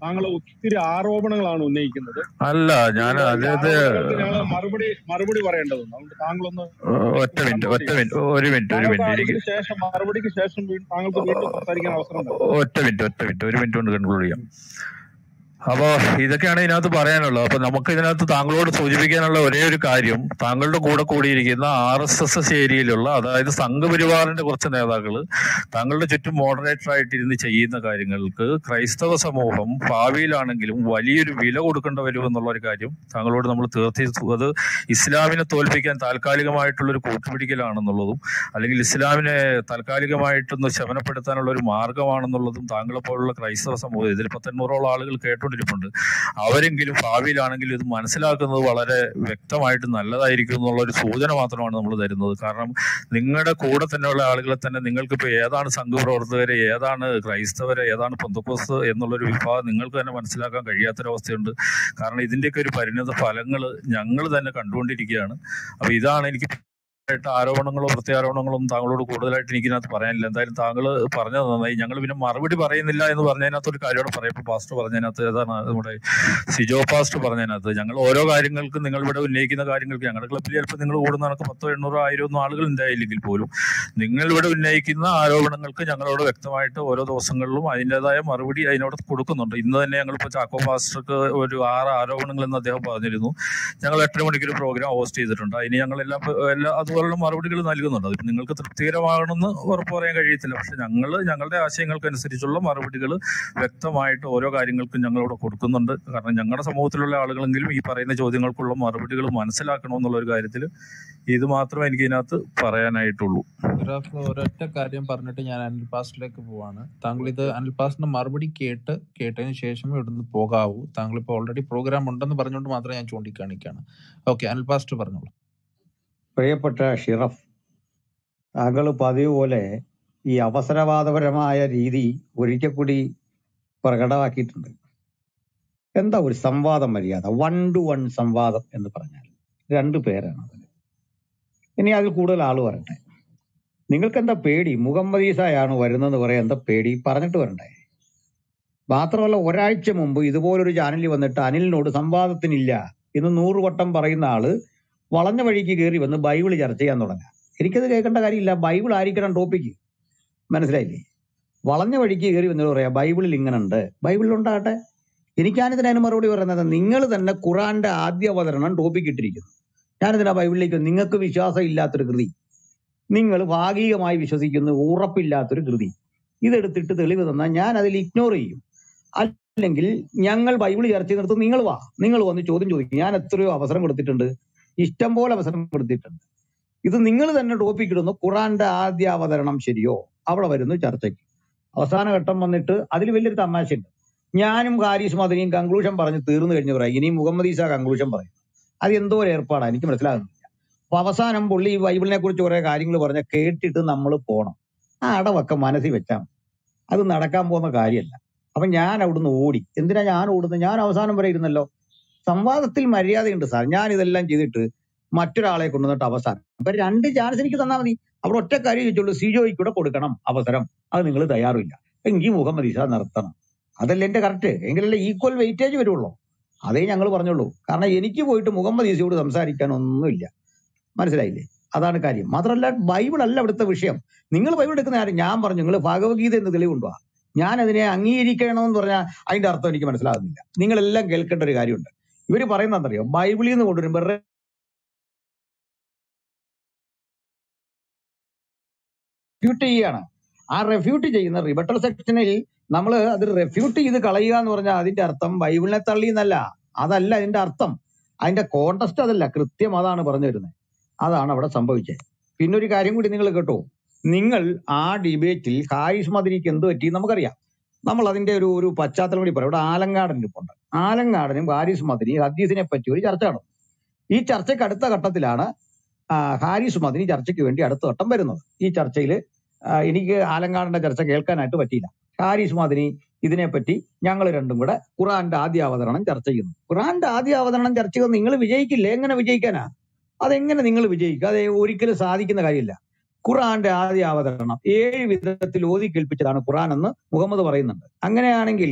താങ്കൾ ഒത്തിരി ആരോപണങ്ങളാണ് ഉന്നയിക്കുന്നത് അല്ല ഞാൻ അതുകൊണ്ട് ഈ അതായത് ആരോപണങ്ങൾക്ക് ഞങ്ങൾ മറുപടി മറുപടി പറയേണ്ടതുണ്ട് അതുകൊണ്ട് താങ്കളൊന്ന് ഒറ്റ മിനിറ്റ് കൺക്ലൂഡ് ഒറ്റ ചെയ്യും മിനിറ്റ് ഒരു മിനിറ്റ് ഒരു താങ്കൾക്ക് മിനിറ്റ് എനിക്ക് ഇതിന് ശേഷം മറുപടിക്ക് ശേഷം വീ- താങ്കൾക്ക് വീണ്ടും സംസാരിക്കാൻ അവസരം തരാം ഒറ്റ മിനിറ്റ് ഒറ്റ മിനിറ്റ് ഒരു മിനിറ്റ് കൊണ്ട് കൺക്ലൂഡ് ചെയ്യാം അപ്പോ ഇതൊക്കെയാണ് ഇതിനകത്ത് പറയാനുള്ളത് അപ്പൊ നമുക്ക് ഇതിനകത്ത് താങ്കളോട് സൂചിപ്പിക്കാനുള്ള ഒരേ ഒരു കാര്യം താങ്കളുടെ കൂടെ കൂടിയിരിക്കുന്ന ആർ എസ് എസ് ഏരിയയിലുള്ള അതായത് സംഘപരിവാറിന്റെ കുറച്ച് നേതാക്കള് താങ്കളുടെ ചുറ്റും മോഡറേറ്റർ ആയിട്ടിരുന്ന് ചെയ്യുന്ന കാര്യങ്ങൾക്ക് ക്രൈസ്തവ സമൂഹം ഭാവിയിലാണെങ്കിലും വലിയൊരു വില കൊടുക്കേണ്ടി വരും എന്നുള്ള ഒരു കാര്യം താങ്കളോട് നമ്മൾ തീർച്ചയായും അത് ഇസ്ലാമിനെ തോൽപ്പിക്കാൻ താൽക്കാലികമായിട്ടുള്ള ഒരു കൂട്ടുപിടിക്കലാണെന്നുള്ളതും അല്ലെങ്കിൽ ഇസ്ലാമിനെ താൽക്കാലികമായിട്ടൊന്ന് ശമനപ്പെടുത്താനുള്ള ഒരു മാർഗമാണെന്നുള്ളതും താങ്കളെ പോലുള്ള ക്രൈസ്തവ സമൂഹം ഇതിൽ പത്തൊന്നൂറോളം ആളുകൾ കേട്ടുകൊണ്ടിരിപ്പുണ്ട് അവരെങ്കിലും ഭാവിയിലാണെങ്കിലും ഇത് മനസ്സിലാക്കുന്നത് വളരെ വ്യക്തമായിട്ട് നല്ലതായിരിക്കും എന്നുള്ള ഒരു സൂചന മാത്രമാണ് നമ്മൾ തരുന്നത് കാരണം നിങ്ങളുടെ കൂടെ തന്നെയുള്ള ആളുകളെ തന്നെ നിങ്ങൾക്കിപ്പോൾ ഏതാണ് സംഘപ്രവർത്തകരെ ഏതാണ് ക്രൈസ്തവരെ ഏതാണ് പൊന്തക്കോസ് എന്നുള്ളൊരു വിഭാഗം നിങ്ങൾക്ക് തന്നെ മനസ്സിലാക്കാൻ കഴിയാത്തൊരവസ്ഥയുണ്ട് കാരണം ഇതിന്റെയൊക്കെ ഒരു പരിണിത ഫലങ്ങൾ ഞങ്ങൾ തന്നെ കണ്ടുകൊണ്ടിരിക്കുകയാണ് അപ്പൊ ഇതാണ് എനിക്ക് ആയിട്ട് ആരോപണങ്ങളോ പ്രത്യാരോപണങ്ങളോ ഒന്നും താങ്കളോട് കൂടുതലായിട്ട് എനിക്കിനകത്ത് പറയാനില്ല എന്തായാലും താങ്കൾ പറഞ്ഞത് നന്നായി ഞങ്ങൾ പിന്നെ മറുപടി പറയുന്നില്ല എന്ന് പറഞ്ഞതിനകത്ത് ഒരു കാര്യമാണ് പറയപ്പോൾ പാസ്റ്റർ പറഞ്ഞതിനകത്ത് ഏതാണ് നമ്മുടെ സിജോ പാസ്റ്റർ പറഞ്ഞതിനകത്ത് ഞങ്ങൾ ഓരോ കാര്യങ്ങൾക്കും നിങ്ങൾ ഇവിടെ ഉന്നയിക്കുന്ന കാര്യങ്ങൾക്ക് ഞങ്ങളുടെ ക്ലബ്ബിൽ ചിലപ്പോൾ നിങ്ങൾ കൂടുന്ന കണക്ക് പത്തോ എണ്ണൂറോ ആയിരം ഒന്നും ആളുകൾ ഉണ്ടായില്ലെങ്കിൽ പോലും നിങ്ങൾ ഇവിടെ ഉന്നയിക്കുന്ന ആരോപണങ്ങൾക്ക് ഞങ്ങളോട് വ്യക്തമായിട്ട് ഓരോ ദിവസങ്ങളിലും അതിൻ്റെതായ മറുപടി അതിനോട് കൊടുക്കുന്നുണ്ട് ഇന്ന് തന്നെ ഞങ്ങളിപ്പോൾ ചാക്കോ പാസ്റ്റർക്ക് ഒരു ആറ് ആരോപണങ്ങൾ എന്ന് അദ്ദേഹം പറഞ്ഞിരുന്നു ഞങ്ങൾ എട്ടര മണിക്ക് ഒരു പ്രോഗ്രാം ഹോസ്റ്റ് ചെയ്തിട്ടുണ്ട് അതിന് ഞങ്ങൾ എല്ലാ എല്ലാ അതുപോലുള്ള മറുപടികൾ നൽകുന്നുണ്ട് അത് നിങ്ങൾക്ക് തൃപ്തികരമാകണമെന്ന് ഉറപ്പ് പറയാൻ കഴിയത്തില്ല പക്ഷെ ഞങ്ങൾ ഞങ്ങളുടെ ആശയങ്ങൾക്കനുസരിച്ചുള്ള മറുപടികൾ വ്യക്തമായിട്ട് ഓരോ കാര്യങ്ങൾക്കും ഞങ്ങളിവിടെ കൊടുക്കുന്നുണ്ട് കാരണം ഞങ്ങളുടെ സമൂഹത്തിലുള്ള ആളുകളെങ്കിലും ഈ പറയുന്ന ചോദ്യങ്ങൾക്കുള്ള മറുപടികൾ മനസ്സിലാക്കണം എന്നുള്ള ഒരു കാര്യത്തിൽ ഇത് മാത്രമേ എനിക്ക് ഇതിനകത്ത് പറയാനായിട്ടുള്ളൂ ഗ്രാഫ് ഒരൊറ്റ കാര്യം പറഞ്ഞിട്ട് ഞാൻ അനിൽ പാസ്റ്റിലേക്ക് പോവാണ് താങ്കൾ ഇത് അനിൽ പാസ്റ്റിന്റെ മറുപടി കേട്ട് കേട്ടതിന് ശേഷമേ ഇവിടുന്ന് പോകാവൂ താങ്കൾ ഇപ്പോൾ ഓൾറെഡി പ്രോഗ്രാം ഉണ്ടെന്ന് പറഞ്ഞുകൊണ്ട് മാത്രം ഞാൻ ചൂണ്ടിക്കാണിക്കുകയാണ് ഓക്കെ അനിൽ പാസ്റ്റ് പറഞ്ഞോളൂ പ്രിയപ്പെട്ട ഷിറഫ് താങ്കൾ പതിവ് പോലെ ഈ അവസരവാദപരമായ രീതി ഒരിക്കൽ കൂടി പ്രകടമാക്കിയിട്ടുണ്ട് എന്താ ഒരു സംവാദ മര്യാദ വൺ ടു വൺ സംവാദം എന്ന് പറഞ്ഞാൽ രണ്ടു പേരാണ് അതിൽ ഇനി അതിൽ കൂടുതൽ ആള് വരട്ടെ നിങ്ങൾക്ക് എന്താ പേടി മുഹമ്മദ് ഈസയാണ് വരുന്നതെന്ന് പറയാൻ എന്താ പേടി പറഞ്ഞിട്ട് വരണ്ടേ മാത്രമല്ല ഒരാഴ്ച മുമ്പ് ഇതുപോലൊരു ചാനലിൽ വന്നിട്ട് അനിലിനോട് സംവാദത്തിനില്ല എന്ന് നൂറ് വട്ടം പറയുന്ന ആള് വളഞ്ഞ വഴിക്ക് കയറി വന്ന് ബൈബിൾ ചർച്ച ചെയ്യാൻ തുടങ്ങുക എനിക്കത് കേൾക്കേണ്ട കാര്യമില്ല ബൈബിൾ ആയിരിക്കണം ടോപ്പിക്ക് മനസ്സിലായില്ലേ വളഞ്ഞ വഴിക്ക് കയറി വന്നിട്ട് പറയാ ബൈബിളിൽ ഇങ്ങനെ ഉണ്ട് ബൈബിളിൽ ഉണ്ടാകട്ടെ എനിക്കാനിതിന് അതിന് മറുപടി പറയുന്നത് നിങ്ങൾ തന്നെ ഖുറാന്റെ ആദ്യ അവതരണം ടോപ്പിക്ക് ഇട്ടിരിക്കുന്നു ഞാനിതിനാ ബൈബിളിലേക്ക് നിങ്ങൾക്ക് വിശ്വാസം ഇല്ലാത്തൊരു കൃതി നിങ്ങൾ ഭാഗികമായി വിശ്വസിക്കുന്ന ഉറപ്പില്ലാത്തൊരു കൃതി ഇതെടുത്തിട്ട് തെളിവ് തന്നാൽ ഞാൻ അതിൽ ഇഗ്നോർ ചെയ്യും അല്ലെങ്കിൽ ഞങ്ങൾ ബൈബിൾ ചർച്ച ചെയ്തിടത്ത് നിങ്ങൾ വാ നിങ്ങൾ വന്ന് ചോദ്യം ചോദിക്കും ഞാൻ എത്രയോ അവസരം കൊടുത്തിട്ടുണ്ട് ഇഷ്ടം പോലെ അവസരം കൊടുത്തിട്ടുണ്ട് ഇത് നിങ്ങൾ തന്നെ ടോപ്പിക് ഇടുന്നു ഖുറാന്റെ ആദ്യ അവതരണം ശരിയോ അവിടെ വരുന്നു ചർച്ചയ്ക്ക് അവസാന ഘട്ടം വന്നിട്ട് അതിൽ വലിയൊരു തമാശയുണ്ട് ഞാനും ഹാരിസ് മദനിയും കൺക്ലൂഷൻ പറഞ്ഞ് തീർന്നു കഴിഞ്ഞു പറയാം ഇനി മുഹമ്മദ് ഈസ കൺക്ലൂഷൻ പറയും അത് എന്തോ ഒരു ഏർപ്പാടാണ് എനിക്ക് മനസ്സിലാകുന്നില്ല അപ്പൊ അവസാനം പുള്ളി ഈ ബൈബിളിനെ കുറിച്ച് കുറെ കാര്യങ്ങൾ പറഞ്ഞ കേട്ടിട്ട് നമ്മൾ പോണം ആ അടവൊക്കെ മനസ്സിൽ വെച്ചാൽ മതി. അത് നടക്കാൻ പോകുന്ന കാര്യമല്ല അപ്പൊ ഞാൻ അവിടുന്ന് ഓടി എന്തിനാ ഞാൻ ഓടുന്നത് ഞാൻ അവസാനം വരെ ഇരുന്നല്ലോ സംവാദത്തിൽ മര്യാദയുണ്ട് സാർ ഞാൻ ഇതെല്ലാം ചെയ്തിട്ട് മറ്റൊരാളെ കൊണ്ടുവന്നിട്ട് അവസാനം അപ്പൊ രണ്ട് ചാൻസ് എനിക്ക് തന്നാൽ മതി അവിടെ ഒറ്റ കാര്യം ചോദിച്ചുള്ളൂ സിജോയ്ക്ക് കൂടെ കൊടുക്കണം അവസരം അത് നിങ്ങൾ തയ്യാറില്ല എങ്കിൽ മുഹമ്മദ് ഇസ നിർത്തണം അതല്ലേ എന്റെ കറക്റ്റ് എങ്കിലല്ലേ ഈക്വൽ വെയിറ്റേജ് വരുള്ളൂ അതേ ഞങ്ങൾ പറഞ്ഞുള്ളൂ കാരണം എനിക്ക് പോയിട്ട് മുഹമ്മദ് ഈസയോട് സംസാരിക്കാൻ ഒന്നുമില്ല മനസ്സിലായില്ലേ അതാണ് കാര്യം മാത്രമല്ല ബൈബിൾ അല്ല ഇവിടുത്തെ വിഷയം നിങ്ങൾ ബൈബിൾ എടുക്കുന്ന ആരും ഞാൻ പറഞ്ഞു നിങ്ങൾ ഭഗവത്ഗീത എന്ന് തെളിവുണ്ടോ ഞാൻ അതിനെ അംഗീകരിക്കണമെന്ന് പറഞ്ഞാൽ അതിന്റെ അർത്ഥം എനിക്ക് മനസ്സിലാകുന്നില്ല നിങ്ങളെല്ലാം കേൾക്കേണ്ട ഒരു കാര്യമുണ്ട് ഇവര് പറയുന്നത് എന്തറിയോ ബൈബിളിൽ നിന്ന് കൊണ്ടുവരുമ്പോൾ റെഫ്യൂട്ട് ചെയ്യാണ് ആ റെഫ്യൂട്ട് ചെയ്യുന്ന റിബട്ടൽ സെക്ഷനിൽ നമ്മൾ അത് റെഫ്യൂട്ട് ചെയ്ത് കളയുക എന്ന് പറഞ്ഞാൽ അതിന്റെ അർത്ഥം ബൈബിളിനെ തള്ളി എന്നല്ല അതല്ല അതിന്റെ അർത്ഥം അതിന്റെ കോണ്ടസ്റ്റ് അതല്ല കൃത്യം അതാണ് പറഞ്ഞു വരുന്നത് അതാണ് അവിടെ സംഭവിച്ചത് പിന്നെ ഒരു കാര്യം കൂടി നിങ്ങൾ കേട്ടോ നിങ്ങൾ ആ ഡിബേറ്റിൽ ഹാരിസ് മദിനിക്ക് എന്ത് പറ്റി നമുക്കറിയാം നമ്മൾ അതിന്റെ ഒരു ഒരു പശ്ചാത്തലം കൂടി പറയാം ഇവിടെ ആലങ്കാടൻ ഇരിപ്പുണ്ട് ആലങ്കാടനും ഹാരിസ് മദിനി ഹദീസിനെ പറ്റി ഒരു ചർച്ച നടന്നു ഈ ചർച്ചയ്ക്ക് അടുത്ത ഘട്ടത്തിലാണ് ആ, ഹാരിസ് മദിനി ചർച്ചയ്ക്ക് വേണ്ടി അടുത്ത ഘട്ടം വരുന്നത് ഈ ചർച്ചയിൽ എനിക്ക് ആലങ്കാടന്റെ ചർച്ച കേൾക്കാനായിട്ട് പറ്റിയില്ല ഹാരിസ് മദിനി ഇതിനെപ്പറ്റി ഞങ്ങൾ രണ്ടും കൂടെ ഖുറാന്റെ ആദ്യ അവതരണം ചർച്ച ചെയ്യുന്നു ഖുറാന്റെ ആദ്യ അവതരണം ചർച്ച ചെയ്ത് നിങ്ങൾ വിജയിക്കില്ലേ എങ്ങനെ വിജയിക്കാനാ അതെങ്ങനെ നിങ്ങൾ വിജയിക്കുക അത് ഒരിക്കലും സാധിക്കുന്ന കാര്യമില്ല ഖുറാന്റെ ആദ്യ അവതരണം ഏഴ് വിധത്തിൽ ഓതി കേൾപ്പിച്ചതാണ് ഖുറാൻ എന്ന് മുഹമ്മദ് പറയുന്നുണ്ട് അങ്ങനെയാണെങ്കിൽ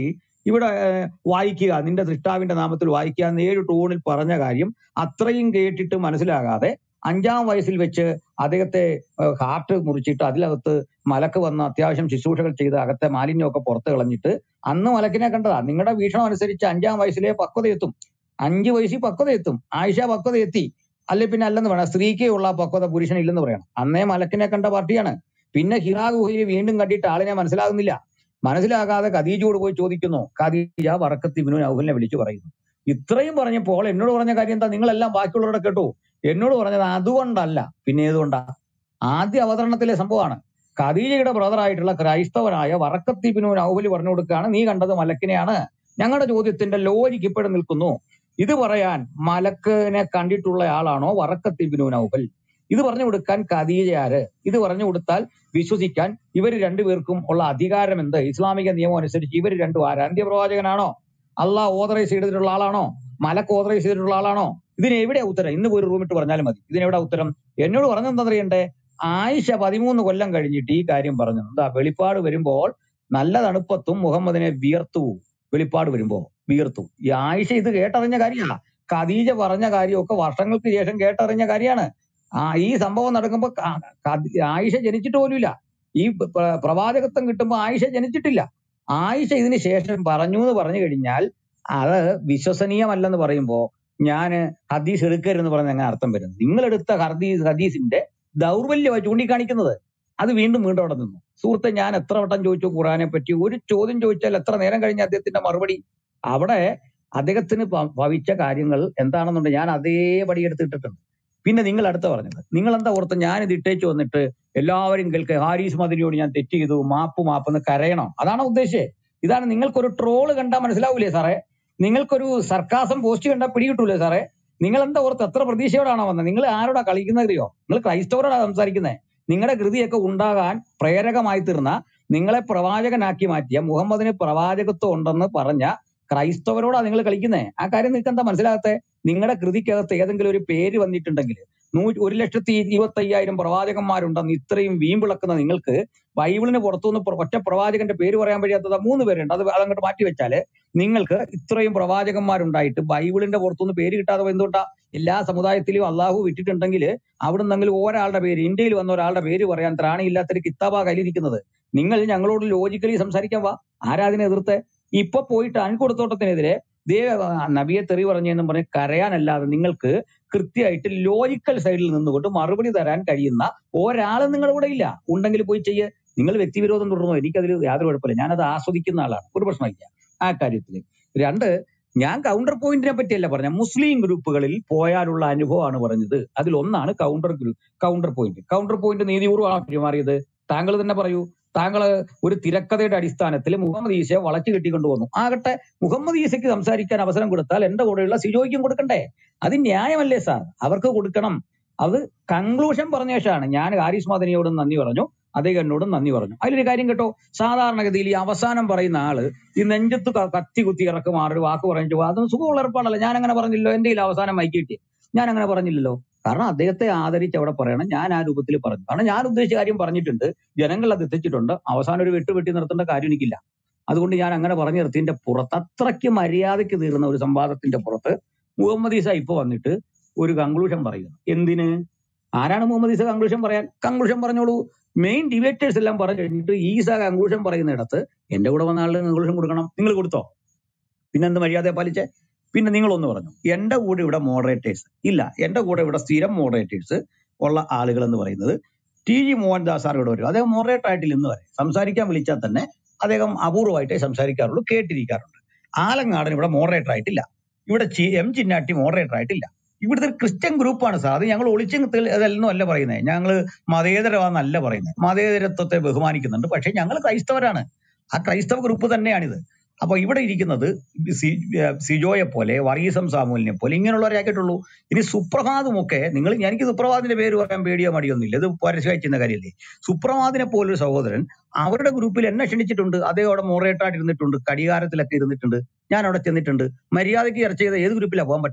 ഇവിടെ ഏഹ്, വായിക്കുക നിന്റെ സൃഷ്ടാവിന്റെ നാമത്തിൽ വായിക്കുക എന്ന് ഏഴ് ടൂണിൽ പറഞ്ഞ കാര്യം അത്രയും കേട്ടിട്ട് മനസ്സിലാകാതെ അഞ്ചാം വയസ്സിൽ വെച്ച് അദ്ദേഹത്തെ ഏഹ്, ഹാർട്ട് മുറിച്ചിട്ട് അതിലകത്ത് മലക്ക് വന്ന് അത്യാവശ്യം ശുശ്രൂഷകൾ ചെയ്ത് അകത്തെ മാലിന്യമൊക്കെ പുറത്ത് കളഞ്ഞിട്ട് അന്ന് മലക്കിനെ കണ്ടതാ നിങ്ങളുടെ വീക്ഷണം അനുസരിച്ച് അഞ്ചാം വയസ്സിലെ പക്വത എത്തും അഞ്ച് വയസ്സിൽ പക്വത എത്തും ആയിഷ പക്വത എത്തി അല്ലെ പിന്നെ അല്ലെന്ന് വേണം സ്ത്രീക്കേ ഉള്ള ആ പക്വത പുരുഷൻ ഇല്ലെന്ന് പറയണം അന്നേ മലക്കിനെ കണ്ട പാർട്ടിയാണ് പിന്നെ ഹിറാ ഗുഹയിൽ വീണ്ടും കണ്ടിട്ട് ആളിനെ മനസ്സിലാകുന്നില്ല മനസ്സിലാകാതെ ഖദീജയോട് പോയി ചോദിക്കുന്നു ഖദീജ വറക്കത്തിബിനു നൗഫലിനെ വിളിച്ചു പറയുന്നു ഇത്രയും പറഞ്ഞപ്പോൾ എന്നോട് പറഞ്ഞ കാര്യം എന്താ നിങ്ങളെല്ലാം ബാക്കിയുള്ളവരുടെ കേട്ടു എന്നോട് പറഞ്ഞത് അതുകൊണ്ടല്ല പിന്നെ ഏതുകൊണ്ടാ ആദ്യ അവതരണത്തിലെ സംഭവമാണ് ഖദീജയുടെ ബ്രദറായിട്ടുള്ള ക്രൈസ്തവനായ വറക്കത്തിബിനു നൗഫലി പറഞ്ഞു കൊടുക്കുകയാണ് നീ കണ്ടത് മലക്കിനെയാണ് ഞങ്ങളുടെ ചോദ്യത്തിന്റെ ലോജിക്ക് ഇപ്പോഴും നിൽക്കുന്നു ഇത് പറയാൻ മലക്കിനെ കണ്ടിട്ടുള്ള ആളാണോ വറക്കത്തിബിനു നൗഫൽ ഇത് പറഞ്ഞു കൊടുക്കാൻ ഖദീജ ആര് ഇത് പറഞ്ഞു കൊടുത്താൽ വിശ്വസിക്കാൻ ഇവർ രണ്ടുപേർക്കും ഉള്ള അധികാരം എന്ത് ഇസ്ലാമിക നിയമം അനുസരിച്ച് ഇവർ രണ്ടും ആര് അന്ത്യപ്രവാചകനാണോ അള്ളാഹ് ഓതറൈസ് ചെയ്തിട്ടുള്ള ആളാണോ മലക്ക് ഓതറൈസ് ചെയ്തിട്ടുള്ള ആളാണോ ഇതിന് എവിടെയാ ഉത്തരം ഇന്ന് പോയി റൂമിട്ട് പറഞ്ഞാലും മതി ഇതിന് എവിടെ ഉത്തരം എന്നോട് പറഞ്ഞെന്താ അറിയണ്ടേ ആയിഷ പതിമൂന്ന് കൊല്ലം കഴിഞ്ഞിട്ട് ഈ കാര്യം പറഞ്ഞു എന്താ വെളിപ്പാട് വരുമ്പോൾ നല്ല തണുപ്പത്തും മുഹമ്മദിനെ വിയർത്തു വെളിപ്പാട് വരുമ്പോ വിയർത്തു ഈ ആയിഷ ഇത് കേട്ടറിഞ്ഞ കാര്യമാണ് ഖദീജ പറഞ്ഞ കാര്യമൊക്കെ വർഷങ്ങൾക്ക് ശേഷം കേട്ടറിഞ്ഞ കാര്യമാണ് ആ ഈ സംഭവം നടക്കുമ്പോ ക- ഖദി- ആയിഷ ജനിച്ചിട്ട് പോലുമില്ല ഈ പ്ര- പ്രവാചകത്വം കിട്ടുമ്പോ ആയിഷ ജനിച്ചിട്ടില്ല ആയിഷ ഇതിന് ശേഷം പറഞ്ഞു എന്ന് പറഞ്ഞു കഴിഞ്ഞാൽ അത് വിശ്വസനീയമല്ലെന്ന് പറയുമ്പോ ഞാന് ഹദീസ് എടുക്കരുതെന്ന് പറഞ്ഞ അങ്ങനെ അർത്ഥം വരുന്നത് നിങ്ങൾ എടുത്ത ഹദീസ് ഹദീസിന്റെ ദൗർബല്യമായി ചൂണ്ടിക്കാണിക്കുന്നത് അത് വീണ്ടും വീണ്ടും അവിടെ നിന്നു സുഹൃത്തെ ഞാൻ എത്ര വട്ടം ചോദിച്ചു ഖുറാനെ പറ്റി ഒരു ചോദ്യം ചോദിച്ചാൽ എത്ര നേരം കഴിഞ്ഞ അദ്ദേഹത്തിന്റെ മറുപടി അവിടെ അദ്ദേഹത്തിന് ഭ- ഭവിച്ച കാര്യങ്ങൾ എന്താണെന്നുണ്ടെങ്കിൽ ഞാൻ അതേപടി എടുത്തിട്ടിട്ടുണ്ട് പിന്നെ നിങ്ങൾ അടുത്ത പറഞ്ഞത് നിങ്ങൾ എന്താ ഓർത്ത് ഞാൻ ഇത് ഇട്ടേച്ച് വന്നിട്ട് എല്ലാവരും കേൾക്കുക ഹാരീസ് മദിനിയോട് ഞാൻ തെറ്റ് ചെയ്തു മാപ്പ് മാപ്പ് എന്ന് കരയണം അതാണോ ഉദ്ദേശിച്ചത് ഇതാണ് നിങ്ങൾക്കൊരു ട്രോള് കണ്ടാൽ മനസ്സിലാവൂലേ സാറേ നിങ്ങൾക്കൊരു സർക്കാസം പോസ്റ്റ് കണ്ടാൽ പിടികിട്ടൂലേ സാറേ നിങ്ങൾ എന്താ ഓർത്ത് എത്ര പ്രതീക്ഷയോടാണോ വന്നത് നിങ്ങൾ ആരോടാ കളിക്കുന്നതറിയോ നിങ്ങൾ ക്രൈസ്തവരോടാ സംസാരിക്കുന്നത് നിങ്ങളുടെ കൃതിയൊക്കെ ഉണ്ടാകാൻ പ്രേരകമായി തീർന്ന നിങ്ങളെ പ്രവാചകനാക്കി മാറ്റിയ മുഹമ്മദിന് പ്രവാചകത്വം ഉണ്ടെന്ന് പറഞ്ഞ ക്രൈസ്തവരോടാ നിങ്ങൾ കളിക്കുന്നത് ആ കാര്യം നിങ്ങൾക്ക് എന്താ മനസ്സിലാകത്തെ നിങ്ങളുടെ കൃതിക്കകത്ത് ഏതെങ്കിലും ഒരു പേര് വന്നിട്ടുണ്ടെങ്കിൽ നൂ ഒരു ലക്ഷത്തി ഇരുപത്തി അയ്യായിരം പ്രവാചകന്മാരുണ്ടെന്ന് ഇത്രയും വീമ്പിളക്കുന്ന നിങ്ങൾക്ക് ബൈബിളിന് പുറത്തുനിന്ന് പ്ര- ഒറ്റ പ്രവാചകന്റെ പേര് പറയാൻ കഴിയാത്തത് മൂന്ന് പേരുണ്ട് അത് അതങ്ങോട്ട് മാറ്റി വെച്ചാല് നിങ്ങൾക്ക് ഇത്രയും പ്രവാചകന്മാരുണ്ടായിട്ട് ബൈബിളിന്റെ പുറത്തുനിന്ന് പേര് കിട്ടാതെ പോയത് എന്തുകൊണ്ടാ എല്ലാ സമുദായത്തിലും അള്ളാഹു വിട്ടിട്ടുണ്ടെങ്കിൽ അവിടെ നിന്നെങ്കിലും ഒരാളുടെ പേര് ഇന്ത്യയിൽ വന്ന ഒരാളുടെ പേര് പറയാൻ ത്രാണിയില്ലാത്തൊരു കിതാബാ കയ്യിലിരിക്കുന്നത് നിങ്ങൾ ഞങ്ങളോട് ലോജിക്കലി സംസാരിക്കാൻ വാ ആരാ അതിനെ എതിർത്തെ ഇപ്പൊ പോയിട്ട് അൺകൊടുത്തോട്ടത്തിനെതിരെ ദേ ആ, നബിയെ തെറി പറഞ്ഞെന്നും പറഞ്ഞ് കരയാനല്ലാതെ നിങ്ങൾക്ക് കൃത്യമായിട്ട് ലോജിക്കൽ സൈഡിൽ നിന്നുകൊണ്ട് മറുപടി തരാൻ കഴിയുന്ന ഒരാളും നിങ്ങളുടെ കൂടെ ഇല്ല ഉണ്ടെങ്കിൽ പോയി ചെയ്യ് നിങ്ങൾ വ്യക്തിവിരോധം തുടർന്നോ എനിക്കതിൽ യാതൊരു കുഴപ്പമില്ല ഞാനത് ആസ്വദിക്കുന്ന ആളാണ് ഒരു പ്രശ്നമില്ല ആ കാര്യത്തിൽ രണ്ട് ഞാൻ കൗണ്ടർ പോയിന്റിനെ പറ്റിയല്ല പറഞ്ഞ മുസ്ലിം ഗ്രൂപ്പുകളിൽ പോയാലുള്ള അനുഭവമാണ് പറഞ്ഞത് അതിൽ ഒന്നാണ് counter group counter point counter point നീതിപൂർവ്വമാണ് പെരുമാറിയത് താങ്കൾ തന്നെ പറയൂ താങ്കൾ ഒരു തിരക്കഥയുടെ അടിസ്ഥാനത്തിൽ മുഹമ്മദ് ഈസയെ വളച്ചു കെട്ടിക്കൊണ്ടുവന്നു ആകട്ടെ മുഹമ്മദ് ഈസയ്ക്ക് സംസാരിക്കാൻ അവസരം കൊടുത്താൽ എന്റെ കൂടെയുള്ള സിജോയ്ക്കും കൊടുക്കണ്ടേ അത് ന്യായമല്ലേ സാർ അവർക്ക് കൊടുക്കണം അത് കൺക്ലൂഷൻ പറഞ്ഞ ശേഷമാണ് ഞാൻ ഹാരിസ് മദനിയോടും നന്ദി പറഞ്ഞു അദ്ദേഹം എന്നോടും നന്ദി പറഞ്ഞു അതിലൊരു കാര്യം കേട്ടോ സാധാരണഗതിയിൽ ഈ അവസാനം പറയുന്ന ആള് ഈ നെഞ്ചത്ത് ക- കത്തി കുത്തി ഇറക്കുമാറ് ഒരു വാക്ക് പറഞ്ഞു പോകും അതൊന്നും സുഖമുള്ള ഏർപ്പാടല്ല ഞാൻ അങ്ങനെ പറഞ്ഞില്ലല്ലോ എന്റെ കയ്യിൽ അവസാനം മൈക്ക് കിട്ടി ഞാൻ അങ്ങനെ പറഞ്ഞില്ലല്ലോ കാരണം അദ്ദേഹത്തെ ആദരിച്ച് അവിടെ പറയണം ഞാൻ ആ രൂപത്തിൽ പറഞ്ഞു കാരണം ഞാൻ ഉദ്ദേശിച്ച കാര്യം പറഞ്ഞിട്ടുണ്ട് ജനങ്ങൾ അത് എത്തിച്ചിട്ടുണ്ട് അവസാനം ഒരു വെട്ട് വെട്ടി നിർത്തേണ്ട കാര്യം എനിക്കില്ല അതുകൊണ്ട് ഞാൻ അങ്ങനെ പറഞ്ഞു നിർത്തിയതിന്റെ പുറത്ത് അത്രയ്ക്ക് മര്യാദയ്ക്ക് തീർന്ന ഒരു സംവാദത്തിന്റെ പുറത്ത് മുഹമ്മദ് ഈസ ഇപ്പൊ വന്നിട്ട് ഒരു കൺക്ലൂഷൻ പറയുന്നു എന്തിന് ആരാണ് മുഹമ്മദ് ഈസ കൺക്ലൂഷൻ പറയാൻ കൺക്ലൂഷൻ പറഞ്ഞോളൂ മെയിൻ ഡിബേറ്റേഴ്സ് എല്ലാം പറഞ്ഞു കഴിഞ്ഞിട്ട് ഈസ കൺക്ലൂഷൻ പറയുന്നിടത്ത് എന്റെ കൂടെ വന്ന ആളുടെ കൺക്ലൂഷൻ കൊടുക്കണം നിങ്ങൾ കൊടുത്തോ പിന്നെ എന്ത് മര്യാദ പാലിച്ചേ പിന്നെ നിങ്ങൾ ഒന്ന് പറഞ്ഞു എന്റെ കൂടെ ഇവിടെ മോഡറേറ്റേഴ്സ് ഇല്ല എന്റെ കൂടെ ഇവിടെ സ്ഥിരം മോഡറേറ്റേഴ്സ് ഉള്ള ആളുകൾ എന്ന് പറയുന്നത് ടി ജി മോഹൻദാസ് സാർ ഇവിടെ വരും അദ്ദേഹം മോഡറേറ്റർ ആയിട്ടില്ല ഇന്ന് വരെ സംസാരിക്കാൻ വിളിച്ചാൽ തന്നെ അദ്ദേഹം അപൂർവമായിട്ടേ സംസാരിക്കാറുള്ളൂ കേട്ടിരിക്കാറുണ്ട് ആലങ്ങാടൻ ഇവിടെ മോഡറേറ്റർ ആയിട്ടില്ല ഇവിടെ ചി എം ചിന്നാട്ടി മോഡറേറ്റർ ആയിട്ടില്ല ഇവിടുത്തെ ഒരു ക്രിസ്ത്യൻ ഗ്രൂപ്പാണ് സാർ അത് ഞങ്ങൾ ഒളിച്ചു അതൊന്നും അല്ല പറയുന്നത് ഞങ്ങൾ മതേതരമാണെന്നല്ല പറയുന്നത് മതേതരത്വത്തെ ബഹുമാനിക്കുന്നുണ്ട് പക്ഷെ ഞങ്ങൾ ക്രൈസ്തവരാണ് ആ ക്രൈസ്തവ ഗ്രൂപ്പ് തന്നെയാണിത് അപ്പൊ ഇവിടെ ഇരിക്കുന്നത് സി- ഏർ സിജോയെ പോലെ വർഗീസം സാമൂലിനെ പോലെ ഇങ്ങനെയുള്ളവരെ ആക്കിയിട്ടുള്ളൂ ഇനി സുപ്രഭാതമൊക്കെ നിങ്ങൾ എനിക്ക് സുപ്രഭാതിന്റെ പേര് പറയാൻ പേടിയോ മടിയൊന്നുമില്ല ഇത് പരസ്യമായി ചെയ്യുന്ന കാര്യമല്ലേ സുപ്രഭാതിനെ പോലൊരു സഹോദരൻ അവരുടെ ഗ്രൂപ്പിൽ എന്നെ ക്ഷണിച്ചിട്ടുണ്ട് അദ്ദേഹം അവിടെ മോഡറേറ്റർ ആയിട്ട് ഇരുന്നിട്ടുണ്ട് കടികാരത്തിലൊക്കെ ഇരുന്നിട്ടുണ്ട് ഞാൻ അവിടെ ചെന്നിട്ടുണ്ട് മര്യാദയ്ക്ക് ചർച്ച ചെയ്ത ഏത് ഗ്രൂപ്പിലാണ് പോകാൻ പറ്റാത്ത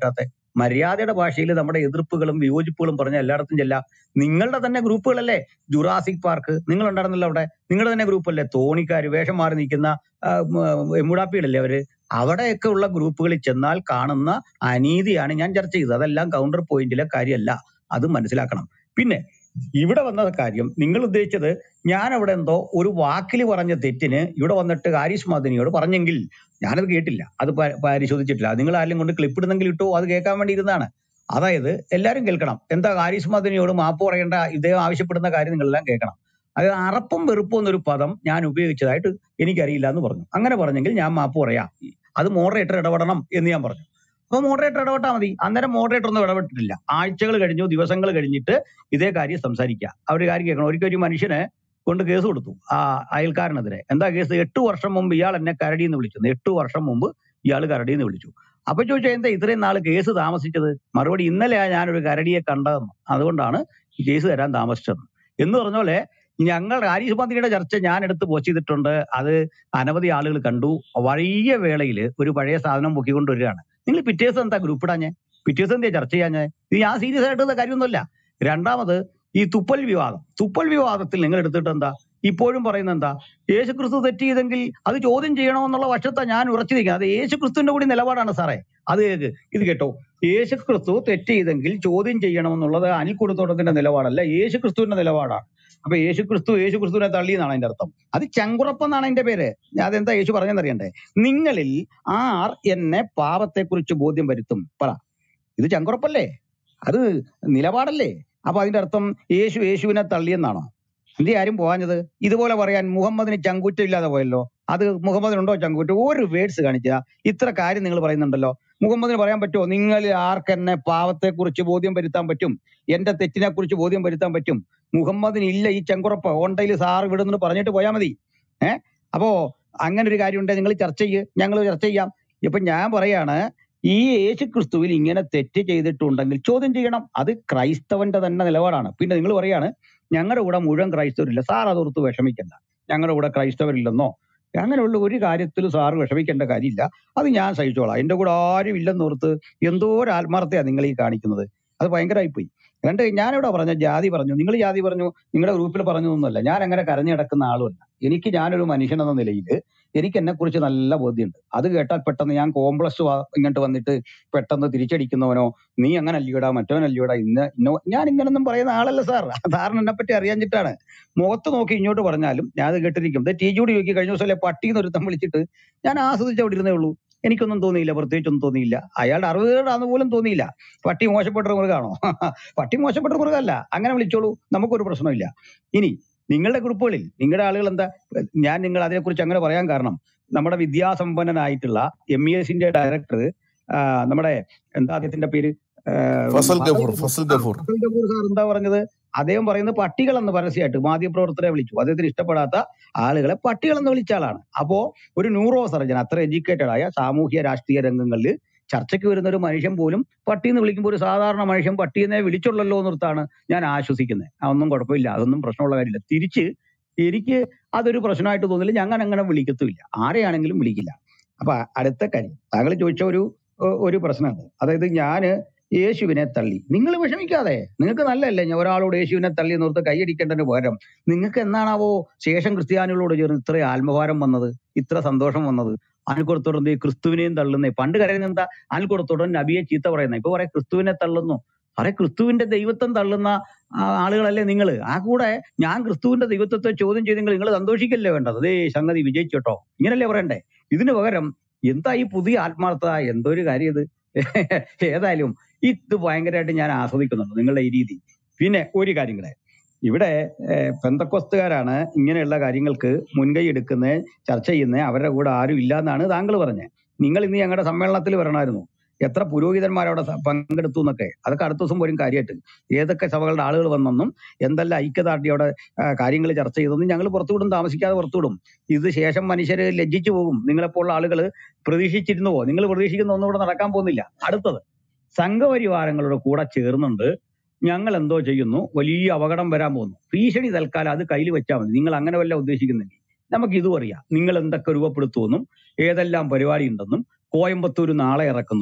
മര്യാദയുടെ ഭാഷയിൽ നമ്മുടെ എതിർപ്പുകളും വിയോജിപ്പുകളും പറഞ്ഞ എല്ലായിടത്തും ചെല്ലാം നിങ്ങളുടെ തന്നെ ഗ്രൂപ്പുകളല്ലേ ജുറാസിക് പാർക്ക് നിങ്ങൾ ഉണ്ടായിരുന്നല്ലോ അവിടെ നിങ്ങളുടെ തന്നെ ഗ്രൂപ്പല്ലേ തോണിക്കാര് വേഷം മാറി നിൽക്കുന്ന ആ, ഉം, എമുടാപ്പികളല്ലേ അവര് അവിടെയൊക്കെ ഉള്ള ഗ്രൂപ്പുകളിൽ ചെന്നാൽ കാണുന്ന അനീതിയാണ് ഞാൻ ചർച്ച ചെയ്തത് അതെല്ലാം കൗണ്ടർ പോയിന്റിലെ കാര്യമല്ല അത് മനസ്സിലാക്കണം പിന്നെ ഇവിടെ വന്ന കാര്യം നിങ്ങൾ ഉദ്ദേശിച്ചത് ഞാൻ അവിടെ എന്തോ ഒരു വാക്കിൽ പറഞ്ഞ തെറ്റിന് ഇവിടെ വന്നിട്ട് ഹാരിസ് മദനിയോട് പറഞ്ഞെങ്കിൽ ഞാനത് കേട്ടില്ല അത് പ- പരിശോധിച്ചിട്ടില്ല നിങ്ങൾ ആരെങ്കിലും കൊണ്ട് ക്ലിപ്പ് ഇടുന്നെങ്കിൽ ഇട്ടോ അത് കേൾക്കാൻ വേണ്ടി ഇരുന്നാണ് അതായത് എല്ലാവരും കേൾക്കണം എന്താ ഹാരിസ് മദനിയോട് മാപ്പ് പറയേണ്ട ഇദ്ദേഹം ആവശ്യപ്പെടുന്ന കാര്യം നിങ്ങളെല്ലാം കേൾക്കണം അതായത് അറപ്പും വെറുപ്പും എന്നൊരു പദം ഞാൻ ഉപയോഗിച്ചതായിട്ട് എനിക്കറിയില്ല എന്ന് പറഞ്ഞു അങ്ങനെ പറഞ്ഞെങ്കിൽ ഞാൻ മാപ്പ് പറയാം അത് മോഡറേറ്റർ ഇടപെടണം എന്ന് ഞാൻ പറഞ്ഞു അപ്പൊ മോഡറേറ്റർ ഇടപെട്ടാൽ മതി അന്നേരം മോഡറേറ്റർ ഒന്നും ഇടപെട്ടിട്ടില്ല ആഴ്ചകൾ കഴിഞ്ഞു ദിവസങ്ങൾ കഴിഞ്ഞിട്ട് ഇതേ കാര്യം സംസാരിക്കുക അവർ കാര്യം കേൾക്കണം ഒരിക്കൽ ഒരു മനുഷ്യന് കൊണ്ട് കേസ് കൊടുത്തു ആ അയൽക്കാരനെതിരെ എന്താ കേസ് എട്ട് വർഷം മുമ്പ് ഇയാൾ എന്നെ കരടി എന്ന് വിളിച്ചു എട്ട് വർഷം മുമ്പ് ഇയാൾ കരടി എന്ന് വിളിച്ചു അപ്പൊ ചോദിച്ചാൽ എന്താ ഇത്രയും നാൾ കേസ് താമസിച്ചത് മറുപടി ഇന്നലെയാ ഞാനൊരു കരടിയെ കണ്ടതെന്ന് അതുകൊണ്ടാണ് ഈ കേസ് തരാൻ താമസിച്ചത് എന്ന് പറഞ്ഞ പോലെ ഞങ്ങൾ ഹാരിസ് മന്ത്രിയുടെ ചർച്ച ഞാൻ എടുത്ത് പോസ്റ്റ് ചെയ്തിട്ടുണ്ട് അത് അനവധി ആളുകൾ കണ്ടു വലിയ വേളയിൽ ഒരു പഴയ സാധനം പൊക്കിക്കൊണ്ട് വരികയാണ് നിങ്ങൾ പിറ്റേ ദിവസം എന്താ ഗ്രൂപ്പ് ഇടാഞ്ഞേ പിറ്റേ ദിവസം എന്താ ചർച്ച ചെയ്യാഞ്ഞേ ഇത് ഞാൻ സീരിയസ് ആയിട്ടുള്ള കാര്യമൊന്നുമല്ല രണ്ടാമത് ഈ തുപ്പൽ വിവാദം തുപ്പൽ വിവാദത്തിൽ നിങ്ങൾ എടുത്തിട്ട് എന്താ ഇപ്പോഴും പറയുന്നത് എന്താ യേശു ക്രിസ്തു തെറ്റ് ചെയ്തെങ്കിൽ അത് ചോദ്യം ചെയ്യണമെന്നുള്ള പക്ഷത്താ ഞാൻ ഉറച്ചു നിൽക്കുന്നത് അത് യേശു ക്രിസ്തുവിന്റെ കൂടി നിലപാടാണ് സാറേ അത് കേക്ക് ഇത് കേട്ടോ യേശു ക്രിസ്തു തെറ്റ് ചെയ്തെങ്കിൽ ചോദ്യം ചെയ്യണമെന്നുള്ളത് അനിൽ കൊടുത്തോട്ടത്തിന്റെ നിലപാടല്ല യേശു ക്രിസ്തുവിന്റെ നിലപാടാണ് അപ്പൊ യേശു ക്രിസ്തു യേശു ക്രിസ്തുവിനെ തള്ളി എന്നാണ് അതിന്റെ അർത്ഥം അത് ചങ്കുറപ്പം എന്നാണ് അതിന്റെ പേര് അതെന്താ യേശു പറഞ്ഞെന്നറിയണ്ടേ നിങ്ങളിൽ ആർ എന്നെ പാപത്തെക്കുറിച്ച് ബോധ്യം വരുത്തും പറ ഇത് ചങ്കുറപ്പല്ലേ അത് നിലപാടല്ലേ അപ്പൊ അതിന്റെ അർത്ഥം യേശു യേശുവിനെ തള്ളിയെന്നാണോ എന്തേ ആരും പോകാഞ്ഞത് ഇതുപോലെ പറയാൻ മുഹമ്മദിന് ചങ്കൂറ്റം ഇല്ലാതെ പോയല്ലോ അത് മുഹമ്മദിനുണ്ടോ ചങ്കൂറ്റം ഒരു വേർഡ്സ് കാണിച്ച ഇത്ര കാര്യം നിങ്ങൾ പറയുന്നുണ്ടല്ലോ മുഹമ്മദിന് പറയാൻ പറ്റുമോ നിങ്ങൾ ആർക്കെന്നെ പാവത്തെക്കുറിച്ച് ബോധ്യം വരുത്താൻ പറ്റും എന്റെ തെറ്റിനെ കുറിച്ച് ബോധ്യം വരുത്താൻ പറ്റും മുഹമ്മദിന് ഇല്ല ഈ ചെങ്കുറപ്പ് ഓണ്ടയിൽ സാർ വിടുന്നു പറഞ്ഞിട്ട് പോയാൽ മതി ഏഹ് അപ്പോ അങ്ങനെ ഒരു കാര്യം ഉണ്ടെങ്കിൽ നിങ്ങൾ ചർച്ച ചെയ്യ് ഞങ്ങൾ ചർച്ച ചെയ്യാം ഇപ്പൊ ഞാൻ പറയാണ് ഈ യേശു ക്രിസ്തുവിൽ ഇങ്ങനെ തെറ്റ് ചെയ്തിട്ടുണ്ടെങ്കിൽ ചോദ്യം ചെയ്യണം അത് ക്രൈസ്തവന്റെ തന്നെ നിലപാടാണ് പിന്നെ നിങ്ങൾ പറയാണ് ഞങ്ങളുടെ കൂടെ മുഴുവൻ ക്രൈസ്തവരില്ല സാർ അതോർത്ത് വിഷമിക്കണ്ട ഞങ്ങളുടെ കൂടെ ക്രൈസ്തവരില്ലെന്നോ അങ്ങനെയുള്ള ഒരു കാര്യത്തിലും സാറ് വിഷമിക്കേണ്ട കാര്യമില്ല അത് ഞാൻ സഹിച്ചോളാം എന്റെ കൂടെ ആരും ഇല്ലെന്നോർത്ത് എന്തോ ഒരു ആത്മാർത്ഥയാണ് നിങ്ങൾ ഈ കാണിക്കുന്നത് അത് ഭയങ്കരമായി പോയി രണ്ട് ഞാനിവിടെ പറഞ്ഞ ജാതി പറഞ്ഞു നിങ്ങൾ ജാതി പറഞ്ഞു നിങ്ങളുടെ ഗ്രൂപ്പിൽ പറഞ്ഞു ഒന്നുമല്ല ഞാൻ അങ്ങനെ കരഞ്ഞു കിടക്കുന്ന ആളുമല്ല എനിക്ക് ഞാനൊരു മനുഷ്യൻ എന്ന നിലയിൽ എനിക്ക് എന്നെ കുറിച്ച് നല്ല ബോധ്യമുണ്ട് അത് കേട്ടാൽ പെട്ടെന്ന് ഞാൻ കോംപ്ലക്സ് ഇങ്ങോട്ട് വന്നിട്ട് പെട്ടെന്ന് തിരിച്ചടിക്കുന്നവനോ നീ അങ്ങനെ അല്ലയോടാ മറ്റവനല്ലയോടാ ഇന്ന ഇന്നോ ഞാൻ ഇങ്ങനൊന്നും പറയുന്ന ആളല്ല സാർ സാറിന് എന്നെ പറ്റി അറിയാഞ്ഞിട്ടാണ് മുഖത്ത് നോക്കി ഇങ്ങോട്ട് പറഞ്ഞാലും ഞാൻ അത് കേട്ടിരിക്കും ഇത് ടീ ജൂടി നോക്കി കഴിഞ്ഞ ദിവസം പട്ടി എന്നൊരുത്തം വിളിച്ചിട്ട് ഞാൻ ആസ്വദിച്ച് അവിടെ ഇരുന്നേ ഉള്ളൂ എനിക്കൊന്നും തോന്നിയില്ല പ്രത്യേകിച്ചൊന്നും തോന്നിയില്ല അയാളുടെ അറിവുകേടാന്ന് പോലും തോന്നിയില്ല പട്ടി മോശപ്പെട്ട ഒരു മൃഗമാണോ പട്ടി മോശപ്പെട്ട ഒരു മൃഗമല്ല അങ്ങനെ വിളിച്ചോളൂ നമുക്കൊരു പ്രശ്നമില്ല ഇനി നിങ്ങളുടെ ഗ്രൂപ്പുകളിൽ നിങ്ങളുടെ ആളുകൾ എന്താ ഞാൻ നിങ്ങൾ അതിനെക്കുറിച്ച് അങ്ങനെ പറയാൻ കാരണം നമ്മുടെ വിദ്യാസമ്പന്നനായിട്ടുള്ള എം ഇ എസിന്റെ ഡയറക്ടർ നമ്മുടെ എന്താ അദ്ദേഹത്തിന്റെ പേര് ആ, ഫസൽ ഗഫൂർ ഫസൽ ഫസൽ ആ, ഗഫൂർ ഫസൽ ഗഫൂർ സാർ എന്താ പറഞ്ഞത് അദ്ദേഹം പറയുന്നത് പട്ടികൾ എന്ന് പരസ്യമായിട്ട് മാധ്യമപ്രവർത്തകരെ വിളിച്ചു അദ്ദേഹത്തിന് ഇഷ്ടപ്പെടാത്ത ആളുകളെ പട്ടികൾ എന്ന് വിളിച്ച ആളാണ് അപ്പോ ഒരു ന്യൂറോ സർജൻ അത്ര എഡ്യൂക്കേറ്റഡ് ആയ സാമൂഹ്യ രാഷ്ട്രീയ രംഗങ്ങളിൽ ചർച്ചയ്ക്ക് വരുന്ന ഒരു മനുഷ്യൻ പോലും പട്ടി എന്ന് വിളിക്കുമ്പോൾ ഒരു സാധാരണ മനുഷ്യൻ പട്ടിയെന്നെ വിളിച്ചുള്ളല്ലോ എന്നിർത്താണ് ഞാൻ ആശ്വസിക്കുന്നത് അതൊന്നും കുഴപ്പമില്ല അതൊന്നും പ്രശ്നമുള്ള കാര്യമില്ല തിരിച്ച് എനിക്ക് അതൊരു പ്രശ്നമായിട്ട് തോന്നില്ല ഞങ്ങൾ അങ്ങനെ വിളിക്കത്തുമില്ല ആരെയാണെങ്കിലും വിളിക്കില്ല അപ്പൊ അടുത്ത കാര്യം താങ്കൾ ചോദിച്ച ഒരു ഒരു പ്രശ്നമുണ്ട് അതായത് ഞാന് യേശുവിനെ തള്ളി നിങ്ങൾ വിഷമിക്കാതെ നിങ്ങൾക്ക് നല്ലതല്ലേ ഞാൻ ഒരാളോട് യേശുവിനെ തള്ളി എന്നോർത്ത് കൈയടിക്കേണ്ടതിന് പകരം നിങ്ങൾക്ക് എന്നാണാവോ ശേഷം ക്രിസ്ത്യാനികളോട് ചേർന്ന് ഇത്ര ആത്മഭാരം വന്നത് ഇത്ര സന്തോഷം വന്നത് അൽക്കുടത്തോടെ ക്രിസ്തുവിനെയും തള്ളുന്നേ പണ്ട് കരയുന്ന എന്താ അൽക്കുടത്തോടൻ നബിയെ ചീത്ത പറയുന്നത് ഇപ്പൊ പറയാം ക്രിസ്തുവിനെ തള്ളുന്നു അറെ ക്രിസ്തുവിന്റെ ദൈവത്വം തള്ളുന്ന ആ, ആളുകളല്ലേ നിങ്ങൾ ആ കൂടെ ഞാൻ ക്രിസ്തുവിന്റെ ദൈവത്വത്തെ ചോദ്യം ചെയ്തെങ്കിൽ നിങ്ങൾ സന്തോഷിക്കല്ലേ വേണ്ടത് അതേ സംഗതി വിജയിച്ചു കേട്ടോ ഇങ്ങനല്ലേ പറയണ്ടേ ഇതിന് പകരം എന്താ ഈ പുതിയ ആത്മാർത്ഥത എന്തോ ഒരു കാര്യം ഇത് ഏതായാലും ഇത് ഭയങ്കരമായിട്ട് ഞാൻ ആസ്വദിക്കുന്നുണ്ട് നിങ്ങളുടെ ഈ രീതി പിന്നെ ഒരു കാര്യം കൂടെ ഇവിടെ ഏഹ്, പെന്തക്കോസ്തുകാരാണ് ഇങ്ങനെയുള്ള കാര്യങ്ങൾക്ക് മുൻകൈ എടുക്കുന്നത് ചർച്ച ചെയ്യുന്നത് അവരുടെ കൂടെ ആരും ഇല്ല എന്നാണ് താങ്കൾ പറഞ്ഞത് നിങ്ങൾ ഇന്ന് ഞങ്ങളുടെ സമ്മേളനത്തിൽ വരണമായിരുന്നു എത്ര പുരോഹിതന്മാർ അവിടെ സ- പങ്കെടുത്തു എന്നൊക്കെ അതൊക്കെ അടുത്ത ദിവസം വരും കാര്യമായിട്ട് ഏതൊക്കെ സഭകളുടെ ആളുകൾ വന്നെന്നും എന്തെല്ലാം ഐക്യദാർഢ്യയുടെ കാര്യങ്ങൾ ചർച്ച ചെയ്തെന്നും ഞങ്ങൾ പുറത്തുവിടും താമസിക്കാതെ പുറത്തുവിടും ഇത് ശേഷം മനുഷ്യർ ലജ്ജിച്ചു പോകും നിങ്ങളെപ്പോലുള്ള ആളുകൾ പ്രതീക്ഷിച്ചിരുന്നു പോകും നിങ്ങൾ പ്രതീക്ഷിക്കുന്ന ഒന്നും ഇവിടെ നടക്കാൻ പോകുന്നില്ല അടുത്തത് സംഘപരിവാരങ്ങളുടെ കൂടെ ചേർന്നുണ്ട് ഞങ്ങൾ എന്തോ ചെയ്യുന്നു വലിയ അപകടം വരാൻ പോകുന്നു ഭീഷണി തൽക്കാലം അത് കയ്യിൽ വെച്ചാൽ മതി നിങ്ങൾ അങ്ങനെ വല്ല ഉദ്ദേശിക്കുന്നെങ്കിൽ നമുക്ക് ഇതും അറിയാം നിങ്ങൾ എന്തൊക്കെ രൂപപ്പെടുത്തുമെന്നും ഏതെല്ലാം പരിപാടി ഉണ്ടെന്നും കോയമ്പത്തൂർ നാളെ ഇറക്കുന്നതും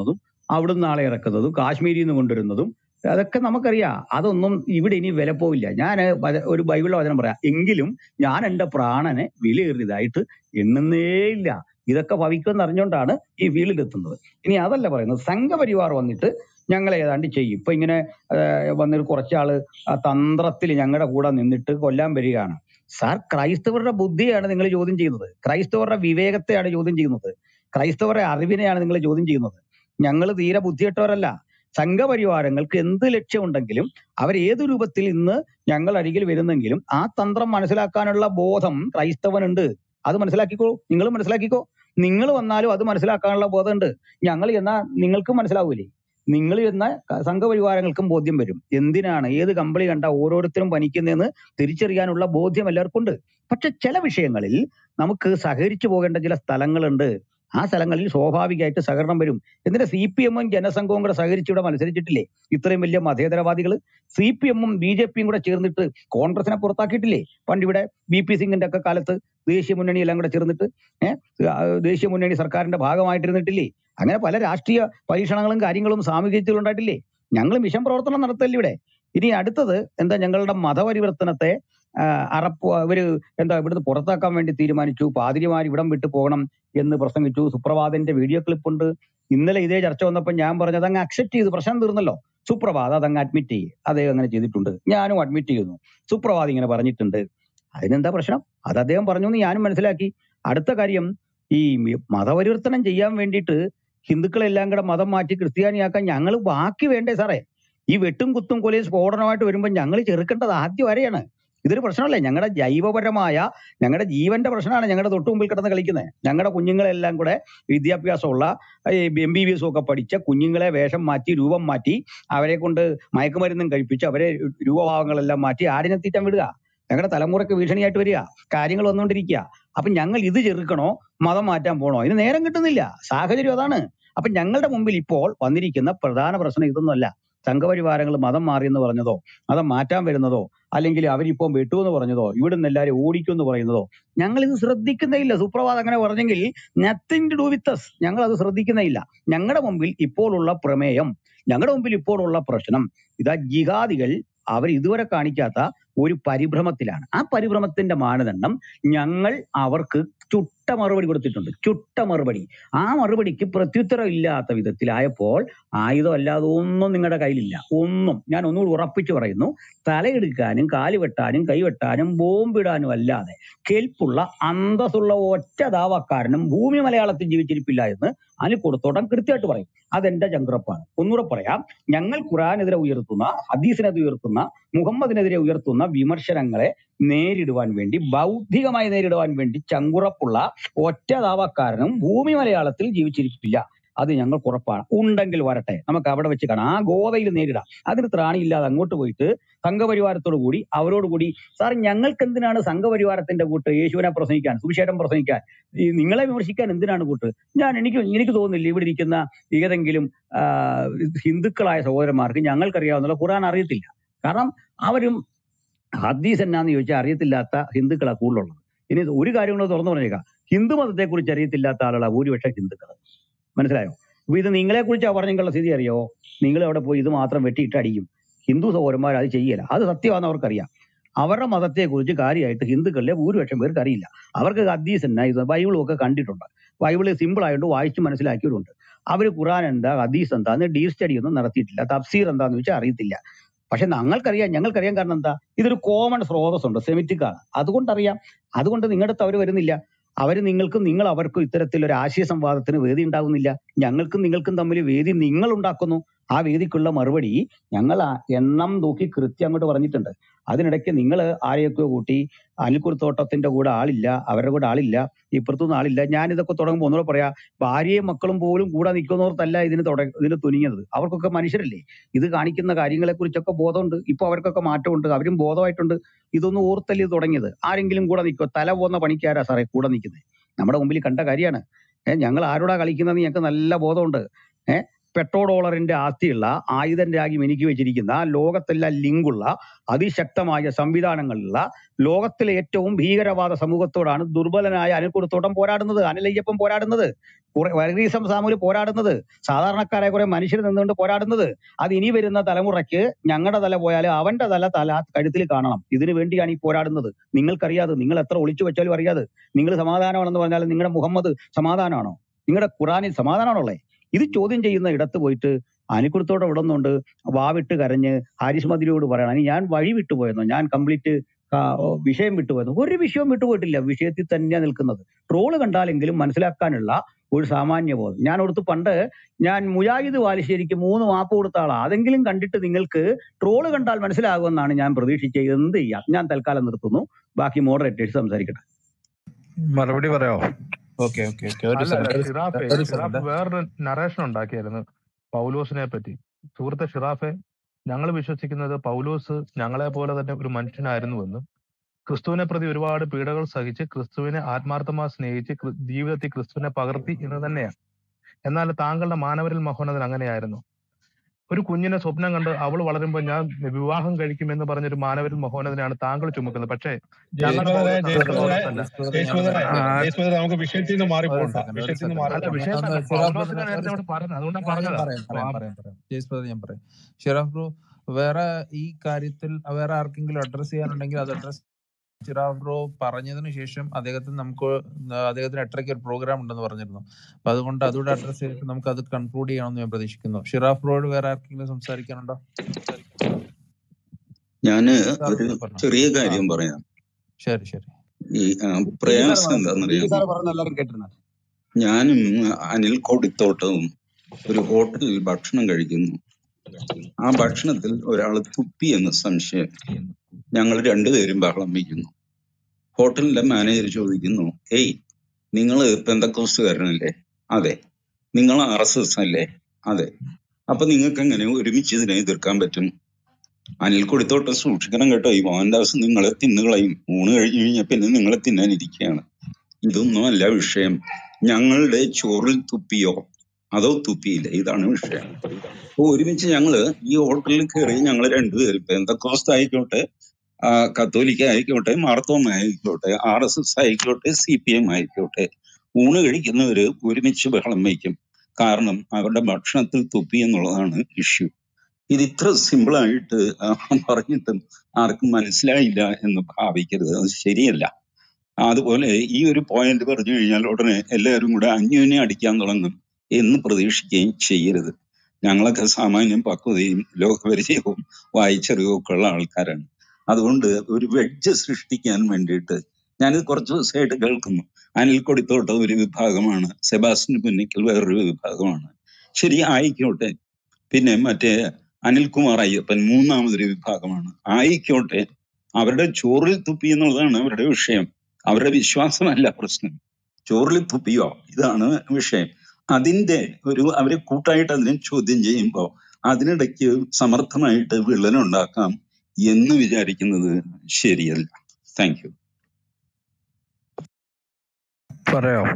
അവിടുന്ന് ആളെ ഇറക്കുന്നതും കാശ്മീരിൽ നിന്ന് കൊണ്ടുവരുന്നതും അതൊക്കെ നമുക്കറിയാം അതൊന്നും ഇവിടെ ഇനി വില പോവില്ല ഞാൻ ഒരു ബൈബിളിലെ വചനം പറയാം എങ്കിലും ഞാൻ എൻ്റെ പ്രാണനെ വിലയേറിയതായിട്ട് എണ്ണുന്നേ ഇല്ല ഇതൊക്കെ ഭവിക്കുമെന്ന് അറിഞ്ഞുകൊണ്ടാണ് ഈ വീളിലെത്തുന്നത് ഇനി അതല്ല പറയുന്നത് സംഘപരിവാർ വന്നിട്ട് ഞങ്ങൾ ഏതാണ്ട് ചെയ്യും ഇപ്പൊ ഇങ്ങനെ ആഹ് വന്നൊരു കുറച്ചാള് ആ തന്ത്രത്തിൽ ഞങ്ങളുടെ കൂടെ നിന്നിട്ട് കൊല്ലാൻ വരികയാണ് സാർ ക്രൈസ്തവരുടെ ബുദ്ധിയാണ് നിങ്ങൾ ചോദ്യം ചെയ്യുന്നത് ക്രൈസ്തവരുടെ വിവേകത്തെയാണ് ചോദ്യം ചെയ്യുന്നത് ക്രൈസ്തവരുടെ അറിവിനെയാണ് നിങ്ങൾ ചോദ്യം ചെയ്യുന്നത് ഞങ്ങൾ തീരെ ബുദ്ധിയിട്ടവരല്ല സംഘപരിവാരങ്ങൾക്ക് എന്ത് ലക്ഷ്യമുണ്ടെങ്കിലും അവർ ഏത് രൂപത്തിൽ ഇന്ന് ഞങ്ങൾ അരികിൽ വരുന്നെങ്കിലും ആ തന്ത്രം മനസ്സിലാക്കാനുള്ള ബോധം ക്രൈസ്തവനുണ്ട് അത് മനസ്സിലാക്കിക്കോ നിങ്ങൾ മനസ്സിലാക്കിക്കോ നിങ്ങൾ വന്നാലും അത് മനസ്സിലാക്കാനുള്ള ബോധമുണ്ട് ഞങ്ങൾ എന്നാൽ നിങ്ങൾക്കും മനസ്സിലാവൂലേ നിങ്ങൾ എന്ന സംഘപരിവാരങ്ങൾക്കും ബോധ്യം വരും എന്തിനാണ് ഏത് കമ്പിളി കണ്ട ഓരോരുത്തരും പനിക്കുന്നതെന്ന് തിരിച്ചറിയാനുള്ള ബോധ്യം എല്ലാവർക്കും ഉണ്ട് പക്ഷെ ചില വിഷയങ്ങളിൽ നമുക്ക് സഹകരിച്ചു പോകേണ്ട ചില സ്ഥലങ്ങളുണ്ട് ആ സ്ഥലങ്ങളിൽ സ്വാഭാവികമായിട്ട് സഹകരണം വരും എന്നിട്ട് സി പി എമ്മും ജനസംഘവും കൂടെ സഹകരിച്ച് ഇവിടെ മത്സരിച്ചിട്ടില്ലേ ഇത്രയും വലിയ മതേതരവാദികൾ സി പി എമ്മും ബി ജെ പിയും കൂടെ ചേർന്നിട്ട് കോൺഗ്രസിനെ പുറത്താക്കിയിട്ടില്ലേ പണ്ട് ഇവിടെ ബി പി സിംഗിന്റെ ഒക്കെ കാലത്ത് ദേശീയ മുന്നണി എല്ലാം കൂടെ ചേർന്നിട്ട് ഏഹ് ദേശീയ മുന്നണി സർക്കാരിന്റെ ഭാഗമായിട്ടിരുന്നിട്ടില്ലേ അങ്ങനെ പല രാഷ്ട്രീയ പരീക്ഷണങ്ങളും കാര്യങ്ങളും സാമൂഹികത്തിലും ഉണ്ടായിട്ടില്ലേ ഞങ്ങൾ മിഷൻ പ്രവർത്തനം നടത്തല്ലേ ഇവിടെ ഇനി അടുത്തത് എന്താ ഞങ്ങളുടെ മതപരിവർത്തനത്തെ ആ, അറപ്പ് ഇവര് എന്താ ഇവിടുന്ന് പുറത്താക്കാൻ വേണ്ടി തീരുമാനിച്ചു പാതിരിമാർ ഇവിടം വിട്ടു പോകണം എന്ന് പ്രസംഗിച്ചു സുപ്രഭാതന്റെ വീഡിയോ ക്ലിപ്പ് ഉണ്ട് ഇന്നലെ ഇതേ ചർച്ച വന്നപ്പോൾ ഞാൻ പറഞ്ഞത് അങ്ങ് അക്സെപ്റ്റ് ചെയ്ത് പ്രശ്നം തീർന്നല്ലോ സുപ്രഭാത് അതങ്ങ് അഡ്മിറ്റ് ചെയ്യ് അദ്ദേഹം അങ്ങനെ ചെയ്തിട്ടുണ്ട് ഞാനും അഡ്മിറ്റ് ചെയ്യുന്നു സുപ്രഭാത് ഇങ്ങനെ പറഞ്ഞിട്ടുണ്ട് അതിനെന്താ പ്രശ്നം അത് അദ്ദേഹം പറഞ്ഞു എന്ന് ഞാനും മനസ്സിലാക്കി അടുത്ത കാര്യം ഈ മതപരിവർത്തനം ചെയ്യാൻ വേണ്ടിയിട്ട് ഹിന്ദുക്കളെല്ലാം കൂടെ മതം മാറ്റി ക്രിസ്ത്യാനിയാക്കാൻ ഞങ്ങൾ ബാക്കി വേണ്ടേ സാറേ ഈ വെട്ടും കുത്തും കൊലയും സ്ഫോടനമായിട്ട് വരുമ്പോൾ ഞങ്ങൾ ചെറുക്കേണ്ടത് ആദ്യം വരെയാണ് ഇതൊരു പ്രശ്നമല്ലേ ഞങ്ങളുടെ ജൈവപരമായ ഞങ്ങളുടെ ജീവന്റെ പ്രശ്നമാണ് ഞങ്ങളുടെ തൊട്ടു മുമ്പിൽ കിടന്ന് കളിക്കുന്നത് ഞങ്ങളുടെ കുഞ്ഞുങ്ങളെല്ലാം കൂടെ വിദ്യാഭ്യാസമുള്ള എം ബി ബി എസും ഒക്കെ പഠിച്ച കുഞ്ഞുങ്ങളെ വേഷം മാറ്റി രൂപം മാറ്റി അവരെ കൊണ്ട് മയക്കുമരുന്നും കഴിപ്പിച്ച് അവരെ രൂപഭാവങ്ങളെല്ലാം മാറ്റി ആടിനെ തീറ്റാൻ വിടുക ഞങ്ങളുടെ തലമുറയ്ക്ക് ഭീഷണിയായിട്ട് വരിക കാര്യങ്ങൾ വന്നുകൊണ്ടിരിക്കുക അപ്പൊ ഞങ്ങൾ ഇത് ചെറുക്കണോ മതം മാറ്റാൻ പോണോ ഇതിന് നേരം കിട്ടുന്നില്ല സാഹചര്യം അതാണ് അപ്പൊ ഞങ്ങളുടെ മുമ്പിൽ ഇപ്പോൾ വന്നിരിക്കുന്ന പ്രധാന പ്രശ്നം ഇതൊന്നുമല്ല സംഘപരിവാരങ്ങൾ മതം മാറിയെന്ന് പറഞ്ഞതോ മതം മാറ്റാൻ വരുന്നതോ അല്ലെങ്കിൽ അവരിപ്പം വെട്ടുമെന്ന് പറഞ്ഞതോ ഇവിടുന്ന് എല്ലാവരും ഓടിക്കുമെന്ന് പറയുന്നതോ ഞങ്ങൾ ഇത് ശ്രദ്ധിക്കുന്നേ ഇല്ല സുപ്രഭാത് അങ്ങനെ പറഞ്ഞെങ്കിൽ nothing to do with us ഞങ്ങൾ അത് ശ്രദ്ധിക്കുന്നേ ഇല്ല ഞങ്ങളുടെ മുമ്പിൽ ഇപ്പോഴുള്ള പ്രമേയം ഞങ്ങളുടെ മുമ്പിൽ ഇപ്പോഴുള്ള പ്രശ്നം ഇതാ ജിഹാദികൾ അവർ ഇതുവരെ കാണിക്കാത്ത ഒരു പരിഭ്രമത്തിലാണ് ആ പരിഭ്രമത്തിന്റെ മാനദണ്ഡം ഞങ്ങൾ അവർക്ക് ചുട്ട മറുപടി കൊടുത്തിട്ടുണ്ട് ചുട്ട മറുപടി ആ മറുപടിക്ക് പ്രത്യുത്തരം ഇല്ലാത്ത വിധത്തിലായപ്പോൾ ആയുധം അല്ലാതെ ഒന്നും നിങ്ങളുടെ കയ്യിലില്ല ഒന്നും ഞാൻ ഒന്നുകൂടി ഉറപ്പിച്ചു പറയുന്നു തലയെടുക്കാനും കാല് വെട്ടാനും കൈവെട്ടാനും ബോംബിടാനും അല്ലാതെ കെൽപ്പുള്ള അന്തസ്സുള്ള ഒറ്റ ദാവക്കാരനും ഭൂമി മലയാളത്തിൽ ജീവിച്ചിരിപ്പില്ല എന്ന് അനിൽ കൊടുത്തോട്ടം കൃത്യമായിട്ട് പറയും അതെന്റെ ചങ്കുറപ്പാണ് ഒന്നുകൂടെ പറയാം ഞങ്ങൾ ഖുറാനെതിരെ ഉയർത്തുന്ന ഹദീസിനെതിരെ ഉയർത്തുന്ന മുഹമ്മദിനെതിരെ ഉയർത്തുന്ന വിമർശനങ്ങളെ നേരിടുവാൻ വേണ്ടി ബൗദ്ധികമായി നേരിടുവാൻ വേണ്ടി ചങ്കുറപ്പുള്ള ഒറ്റ ദാവക്കാരനും ഭൂമി മലയാളത്തിൽ ജീവിച്ചിരിപ്പില്ല അത് ഞങ്ങൾക്ക് ഉറപ്പാണ് ഉണ്ടെങ്കിൽ വരട്ടെ നമുക്ക് അവിടെ വെച്ച് കാണാം ആ ഗോതയിൽ നേരിടാം അതിന് ത്രാണിയില്ലാതെ അങ്ങോട്ട് പോയിട്ട് സംഘപരിവാരത്തോടു കൂടി അവരോട് കൂടി സാർ ഞങ്ങൾക്ക് എന്തിനാണ് സംഘപരിവാരത്തിന്റെ കൂട്ട് യേശുവിനെ പ്രസംഗിക്കാൻ സുവിശേഷം പ്രസംഗിക്കാൻ ഈ നിങ്ങളെ വിമർശിക്കാൻ എന്തിനാണ് കൂട്ട് ഞാൻ എനിക്ക് എനിക്ക് തോന്നുന്നില്ല ഇവിടെ ഇരിക്കുന്ന ഏതെങ്കിലും ആ, ഹിന്ദുക്കളായ സഹോദരന്മാർക്ക് ഞങ്ങൾക്കറിയാവുന്ന ഖുർആൻ അറിയത്തില്ല കാരണം അവരും ഹദീസ് എന്നാന്ന് ചോദിച്ചാൽ അറിയത്തില്ലാത്ത ഹിന്ദുക്കളാ കൂടുതലുള്ളത് ഇനി ഒരു കാര്യം കൂടെ തുറന്നു പറഞ്ഞേക്കാം ഹിന്ദു മതത്തെ കുറിച്ച് അറിയത്തില്ലാത്ത ആളുകളാണ് ഭൂരിപക്ഷം ഹിന്ദുക്കൾ മനസ്സിലായോ അപ്പൊ ഇത് നിങ്ങളെ കുറിച്ച് പറഞ്ഞുള്ള സ്ഥിതി അറിയോ നിങ്ങൾ അവിടെ പോയി ഇത് മാത്രം വെട്ടിയിട്ട് അടിക്കും ഹിന്ദു സഹോദരന്മാർ അത് ചെയ്യല അത് സത്യമാണെന്ന് അവർക്കറിയാം അവരുടെ മതത്തെ കുറിച്ച് കാര്യമായിട്ട് ഹിന്ദുക്കളിലെ ഭൂരിപക്ഷം പേർക്ക് അറിയില്ല അവർക്ക് ഹദീസ് എന്നാ ഇത് ബൈബിളും ഒക്കെ കണ്ടിട്ടുണ്ട് ബൈബിള് സിമ്പിൾ ആയതുകൊണ്ട് വായിച്ച് മനസ്സിലാക്കിയവരുണ്ട് അവർ ഖുറാൻ എന്താ ഹദീസ് എന്താ എന്ന് ഡീപ് സ്റ്റഡി ഒന്നും നടത്തിയിട്ടില്ല തഫ്സീർ എന്താന്ന് വെച്ചാൽ അറിയത്തില്ല പക്ഷെ ഞങ്ങൾക്കറിയാം ഞങ്ങൾക്കറിയാൻ കാരണം എന്താ ഇതൊരു കോമൺ സ്രോതസ് ഉണ്ട് സെമിറ്റിക് ആണ് അതുകൊണ്ടറിയാം അതുകൊണ്ട് നിങ്ങളുടെ അടുത്ത് അവർ വരുന്നില്ല അവർ നിങ്ങൾക്കും നിങ്ങൾ അവർക്കും ഇത്തരത്തിലൊരു ആശയ സംവാദത്തിന് വേദി ഉണ്ടാകുന്നില്ല ഞങ്ങൾക്കും നിങ്ങൾക്കും തമ്മിൽ വേദി നിങ്ങൾ ഉണ്ടാക്കുന്നു ആ വേദിക്കുള്ള മറുപടി ഞങ്ങൾ ആ എണ്ണം നോക്കി കൃത്യം അങ്ങോട്ട് പറഞ്ഞിട്ടുണ്ട് അതിനിടയ്ക്ക് നിങ്ങൾ ആരെയൊക്കെ കൂട്ടി അനിൽക്കുറുത്തോട്ടത്തിന്റെ കൂടെ ആളില്ല അവരുടെ കൂടെ ആളില്ല ഇപ്പുറത്തുനിന്ന് ആളില്ല ഞാൻ ഇതൊക്കെ തുടങ്ങുമ്പോൾ ഒന്നുകൂടെ പറയാ ഭാര്യയും മക്കളും പോലും കൂടെ നിൽക്കുന്നവർക്കല്ല ഇതിന് തുട ഇതിന് തുനിഞ്ഞത് അവർക്കൊക്കെ മനുഷ്യരല്ലേ ഇത് കാണിക്കുന്ന കാര്യങ്ങളെ കുറിച്ചൊക്കെ ബോധമുണ്ട് ഇപ്പൊ അവർക്കൊക്കെ മാറ്റമുണ്ട് അവരും ബോധമായിട്ടുണ്ട് ഇതൊന്നും ഓർത്തല്ലേ ഇത് തുടങ്ങിയത് ആരെങ്കിലും കൂടെ നിൽക്കുക തല പോകുന്ന പണിക്കാരാ സാറേ കൂടെ നിൽക്കുന്നത് നമ്മുടെ മുമ്പിൽ കണ്ട കാര്യമാണ് ഏഹ് ഞങ്ങൾ ആരോടാ കളിക്കുന്നതെന്ന് ഞങ്ങൾക്ക് നല്ല ബോധമുണ്ട് ഏഹ് പെട്രോ ഡോളറിന്റെ ആസ്തിയുള്ള ആയുധം രാഗി മിനുക്കി വെച്ചിരിക്കുന്ന ലോകത്തെല്ലാം ലിങ്കുള്ള അതിശക്തമായ സംവിധാനങ്ങളുള്ള ലോകത്തിലെ ഏറ്റവും ഭീകരവാദ സമൂഹത്തോടാണ് ദുർബലനായ അനിൽക്കുടത്തോട്ടം പോരാടുന്നത് അനിലയ്യപ്പം പോരാടുന്നത് കുറെ വർഗീസം സാമൂല് പോരാടുന്നത് സാധാരണക്കാരെ കുറെ മനുഷ്യർ നിന്നുകൊണ്ട് പോരാടുന്നത് അത് ഇനി വരുന്ന തലമുറയ്ക്ക് ഞങ്ങളുടെ തല പോയാൽ അവന്റെ തല തല കഴുത്തിൽ കാണണം ഇതിനു വേണ്ടിയാണ് ഈ പോരാടുന്നത് നിങ്ങൾക്കറിയാതെ നിങ്ങൾ എത്ര ഒളിച്ചു വെച്ചാലും അറിയാതെ നിങ്ങൾ സമാധാനമാണെന്ന് പറഞ്ഞാൽ നിങ്ങളുടെ മുഹമ്മദ് സമാധാനമാണോ നിങ്ങളുടെ ഖുറാനിൽ സമാധാനമാണുള്ളത് ഇത് ചോദ്യം ചെയ്യുന്ന ഇടത്ത് പോയിട്ട് അനിക്കുടത്തോടെ വിടുന്നുണ്ട് വാവിട്ട് കരഞ്ഞ് ഹാരിസ് മതിരിയോട് പറയണം "ഇനി ഞാൻ വഴി വിട്ടുപോയെന്നോ ഞാൻ കംപ്ലീറ്റ് വിഷയം വിട്ടുപോയെന്നോ ഒരു വിഷയവും വിട്ടുപോയിട്ടില്ല വിഷയത്തിൽ തന്നെയാണ് നിൽക്കുന്നത് ട്രോള് കണ്ടാലെങ്കിലും മനസ്സിലാക്കാനുള്ള ഒരു സാമാന്യ ബോധം ഞാൻ ഓർത്ത് പണ്ട് ഞാൻ മുജാഹിദ് വാലിശ്ശേരിക്ക് മൂന്ന് മാപ്പ് കൊടുത്ത ആളാ അതെങ്കിലും കണ്ടിട്ട് നിങ്ങൾക്ക് ട്രോള് കണ്ടാൽ മനസ്സിലാകുമെന്നാണ് ഞാൻ പ്രതീക്ഷിച്ചത് എന്ത് ചെയ്യാം ഞാൻ തൽക്കാലം നിർത്തുന്നു ബാക്കി മോഡറേറ്റേഴ്സ് സംസാരിക്കട്ടെ മറുപടി പറയാമോ ഓക്കെ ഓക്കെ ഓക്കെ ഒരു അല്ല അല്ല സെക്കൻഡ് ഷിറാഫെ ഒരു ഷിറാഫ് സെക്കൻഡ് വേറൊരു നറേഷൻ ഉണ്ടാക്കിയായിരുന്നു പൗലോസിനെ പറ്റി സുഹൃത്തെ ഷിറാഫെ ഞങ്ങൾ വിശ്വസിക്കുന്നത് പൗലോസ് ഞങ്ങളെ പോലെ തന്നെ ഒരു മനുഷ്യനായിരുന്നുവെന്നും ക്രിസ്തുവിനെ പ്രതി ഒരുപാട് പീഡകൾ സഹിച്ച് ക്രിസ്തുവിനെ ആത്മാർത്ഥമായി സ്നേഹിച്ച് ക്രി- ജീവിതത്തിൽ ക്രിസ്തുവിനെ പകർത്തി എന്ന് തന്നെയാണ് എന്നാൽ താങ്കളുടെ മാനവരിൽ മഹോന്നതൻ അങ്ങനെയായിരുന്നു ഒരു കുഞ്ഞിനെ സ്വപ്നം കണ്ട് അവൾ വളരുമ്പോൾ ഞാൻ വിവാഹം കഴിക്കുമെന്ന് പറഞ്ഞൊരു മാനവരിൽ മഹോന്നതനാണ് താങ്കൾ ചുമക്കുന്നത് പക്ഷേ ഞങ്ങളുടെ ജയശ്വദരെ പൗലോസ് ജയശ്വദരെ അതുപോലത്തല്ല ജയശ്വദരെ ജയശ്വദരെ നമുക്ക് വിഷയത്തിൽ നിന്ന് ഒരു മാറിപ്പോണ്ട സെക്കൻഡ് ഒരു വിഷയത്തിൽ നിന്ന് സെക്കൻഡ് അല്ല മാറിപ്പോണ്ട വിഷയമല്ല ഒന്ന് ഷിറാഫ് പൗലോസിനെ ബ്രദർ നേരത്തെ ഒരു അവിടെ പറഞ്ഞത് അതുകൊണ്ടാണ് ഞാൻ പറഞ്ഞത് പറയാം അപ്പൊ പറയാം ആ- പറയാം പറയാം ജയ്സ് ബ്രദർ ഞാൻ പറയാം ഷിറാഫ് ബ്രോ വേറെ ഈ കാര്യത്തിൽ വേറെ ആർക്കെങ്കിലും അഡ്രസ് ചെയ്യാനുണ്ടെങ്കിൽ അത് അഡ്രസ് ഷിറാഫ് ബ്രോ പറഞ്ഞതിന് ശേഷം അദ്ദേഹത്തിന് നമുക്ക് അദ്ദേഹത്തിന് എട്ടരയ്ക്ക് ഒരു പ്രോഗ്രാം ഉണ്ടെന്ന് പറഞ്ഞിരുന്നു അപ്പൊ അതുകൊണ്ട് അതുകൂടെ അഡ്രസ് ചെയ്തിട്ട് നമുക്ക് അത് കൺക്ലൂഡ് ചെയ്യണമെന്ന് ഞാൻ പ്രതീക്ഷിക്കുന്നു ഷിറാഫ് ബ്രോയോട് വേറെ ആർക്കെങ്കിലും സംസാരിക്കാനുണ്ടോ ഞാന് സാർ ഒരു പറഞ്ഞു ചെറിയ ആ കാര്യം പറയാം ശരി ശരി ഈ ആ, ടി സാർ പ്രയാസം ടി എന്താണെന്നറിയാമോ സാർ പറഞ്ഞ എല്ലാവരും കേട്ടിരുന്നു ഞാനും അനിൽ കൊടിത്തോട്ടവും ഒരു ഹോട്ടലിൽ ഭക്ഷണം കഴിക്കുന്നു ആ ഭക്ഷണത്തിൽ ഒരാൾ തുപ്പി എന്ന് സംശയം ഞങ്ങൾ രണ്ടുപേരും ബഹളം വയ്ക്കുന്നു ഹോട്ടലിന്റെ മാനേജർ ചോദിക്കുന്നു ഏയ് നിങ്ങൾ പെന്തക്കോസ്തുകാരനല്ലേ അതെ നിങ്ങൾ ആർ എസ് എസ് അല്ലേ അതെ അപ്പൊ നിങ്ങൾക്ക് എങ്ങനെ ഒരുമിച്ച് ഇതിനെ എതിർക്കാൻ പറ്റും അനിൽ കൊടുത്തോട്ട് സൂക്ഷിക്കണം കേട്ടോ ഈ മോഹൻദാസ് നിങ്ങളെ തിന്നുകളയും ഊണ് കഴിഞ്ഞു കഴിഞ്ഞാൽ പിന്നെ നിങ്ങളെ തിന്നാനിരിക്കുകയാണ് ഇതൊന്നുമല്ല വിഷയം ഞങ്ങളുടെ ചോറിൽ തുപ്പിയോ അതോ തുപ്പിയില്ല ഇതാണ് വിഷയം അപ്പൊ ഒരുമിച്ച് ഞങ്ങള് ഈ ഹോട്ടലിൽ കയറി ഞങ്ങൾ രണ്ടുപേരും പെന്തക്കോസ്ത് ആയിക്കോട്ടെ ആ, കത്തോലിക്ക ആയിക്കോട്ടെ മാർത്തോമ ആയിക്കോട്ടെ ആർ എസ് എസ് ആയിക്കോട്ടെ സി പി എം ആയിക്കോട്ടെ ഊണ് കഴിക്കുന്നവര് ഒരുമിച്ച് ബഹളം വയ്ക്കും കാരണം അവരുടെ ഭക്ഷണത്തിൽ തുപ്പി എന്നുള്ളതാണ് ഇഷ്യൂ ഇത് ഇത്ര സിമ്പിൾ ആയിട്ട് ആ, പറഞ്ഞിട്ടും ആർക്കും മനസ്സിലായില്ല എന്ന് ഭാവിക്കരുത് അത് ശരിയല്ല അതുപോലെ ഈ ഒരു പോയിന്റ് പറഞ്ഞു കഴിഞ്ഞാൽ ഉടനെ എല്ലാവരും കൂടെ അന്യോന്യം അടിക്കാൻ തുടങ്ങും എന്ന് പ്രതീക്ഷിക്കുകയും ചെയ്യരുത് ഞങ്ങളൊക്കെ സാമാന്യം പക്വതയും ലോകപരിചയവും വായിച്ചറിവും ഒക്കെ ഉള്ള ആൾക്കാരാണ് അതുകൊണ്ട് ഒരു വെഡ്ജ് സൃഷ്ടിക്കാൻ വേണ്ടിയിട്ട് ഞാനിത് കുറച്ച് ദിവസമായിട്ട് കേൾക്കുന്നു അനിൽ കൊടിത്തോട്ട ഒരു വിഭാഗമാണ് സെബാസ്റ്റ്യൻ പുന്നിക്കൽ വേറൊരു വിഭാഗമാണ് ശരി ആയിക്കോട്ടെ പിന്നെ മറ്റേ അനിൽകുമാർ അയ്യപ്പൻ മൂന്നാമതൊരു വിഭാഗമാണ് ആയിക്കോട്ടെ അവരുടെ ചോറിൽ തുപ്പി എന്നുള്ളതാണ് അവരുടെ വിഷയം അവരുടെ വിശ്വാസമല്ല പ്രശ്നം ചോറിൽ തുപ്പിയോ ഇതാണ് വിഷയം അതിന്റെ ഒരു അവരെ കൂട്ടായിട്ട് അതിനെ ചോദ്യം ചെയ്യുമ്പോൾ അതിനിടയ്ക്ക് സമർത്ഥമായിട്ട് വിള്ളലുണ്ടാക്കാം എന്ന് വിചാരിക്കുന്നത് ശരിയല്ല താങ്ക് യു പറയാമോ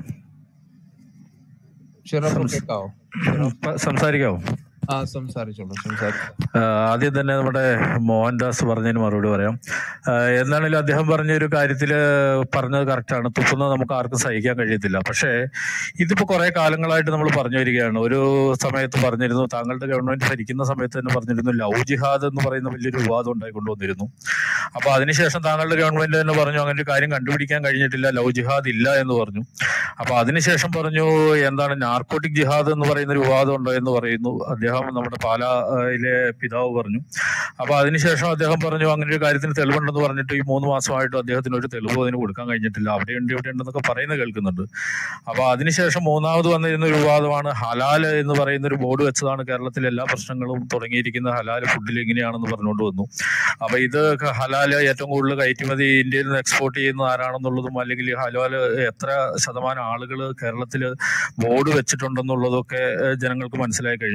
ഷിറാഫ് ബ്രോ സംസ്- കേൾക്കാവോ ഷിറാഫ് പ- സംസാരിക്കാവോ ആ സംസാരിച്ചോളൂ സംസാരിച്ചു ആ, ആദ്യം തന്നെ നമ്മുടെ മോഹൻദാസ് പറഞ്ഞതിന് മറുപടി പറയാം ആ, എന്നാണെങ്കിലും അദ്ദേഹം പറഞ്ഞ ഒരു കാര്യത്തിൽ പറഞ്ഞത് കറക്റ്റാണ് തുപ്പുന്നത് നമുക്ക് ആർക്കും സഹിക്കാൻ കഴിയത്തില്ല പക്ഷേ ഇതിപ്പോ കുറെ കാലങ്ങളായിട്ട് നമ്മൾ പറഞ്ഞു വരികയാണ് ഒരു സമയത്ത് പറഞ്ഞിരുന്നു താങ്കളുടെ ഗവൺമെന്റ് ഭരിക്കുന്ന സമയത്ത് തന്നെ പറഞ്ഞിരുന്നു ലവ് ജിഹാദ് എന്ന് പറയുന്ന വലിയൊരു വിവാദം ഉണ്ടായിക്കൊണ്ടുവന്നിരുന്നു അപ്പൊ അതിനുശേഷം താങ്കളുടെ ഗവൺമെന്റ് തന്നെ പറഞ്ഞു അങ്ങനെ ഒരു കാര്യം കണ്ടുപിടിക്കാൻ കഴിഞ്ഞിട്ടില്ല ലവ് ജിഹാദ് ഇല്ല എന്ന് പറഞ്ഞു അപ്പൊ അതിനുശേഷം പറഞ്ഞു എന്താണ് നാർക്കോട്ടിക് ജിഹാദ് എന്ന് പറയുന്ന ഒരു വിവാദം ഉണ്ടോ എന്ന് പറയുന്നു അദ്ദേഹം നമ്മുടെ പാലായിലെ പിതാവ് പറഞ്ഞു അപ്പൊ അതിനുശേഷം അദ്ദേഹം പറഞ്ഞു അങ്ങനെ ഒരു കാര്യത്തിന് തെളിവുണ്ടെന്ന് പറഞ്ഞിട്ട് ഈ മൂന്ന് മാസമായിട്ടും അദ്ദേഹത്തിന് ഒരു തെളിവ് അതിന് കൊടുക്കാൻ കഴിഞ്ഞിട്ടില്ല അവിടെയുണ്ട് ഇവിടെ ഉണ്ടെന്നൊക്കെ പറയുന്നത് കേൾക്കുന്നുണ്ട് അപ്പൊ അതിനുശേഷം മൂന്നാമത് വന്നിരുന്ന ഒരു വിവാദമാണ് ഹലാൽ എന്ന് പറയുന്ന ഒരു ബോർഡ് വെച്ചതാണ് കേരളത്തിലെ എല്ലാ പ്രശ്നങ്ങളും തുടങ്ങിയിരിക്കുന്ന ഹലാൽ ഫുഡിൽ എങ്ങനെയാണെന്ന് പറഞ്ഞുകൊണ്ട് വന്നു അപ്പൊ ഇത് ഹലാൽ ഏറ്റവും കൂടുതൽ കയറ്റുമതി ഇന്ത്യയിൽ നിന്ന് എക്സ്പോർട്ട് ചെയ്യുന്നത് ആരാണെന്നുള്ളതും അല്ലെങ്കിൽ ഹലാൽ എത്ര ശതമാനം ആളുകൾ കേരളത്തിൽ ബോർഡ് വെച്ചിട്ടുണ്ടെന്നുള്ളതൊക്കെ ഏഹ്, ജനങ്ങൾക്ക് മനസ്സിലായി കഴിഞ്ഞു കാരണം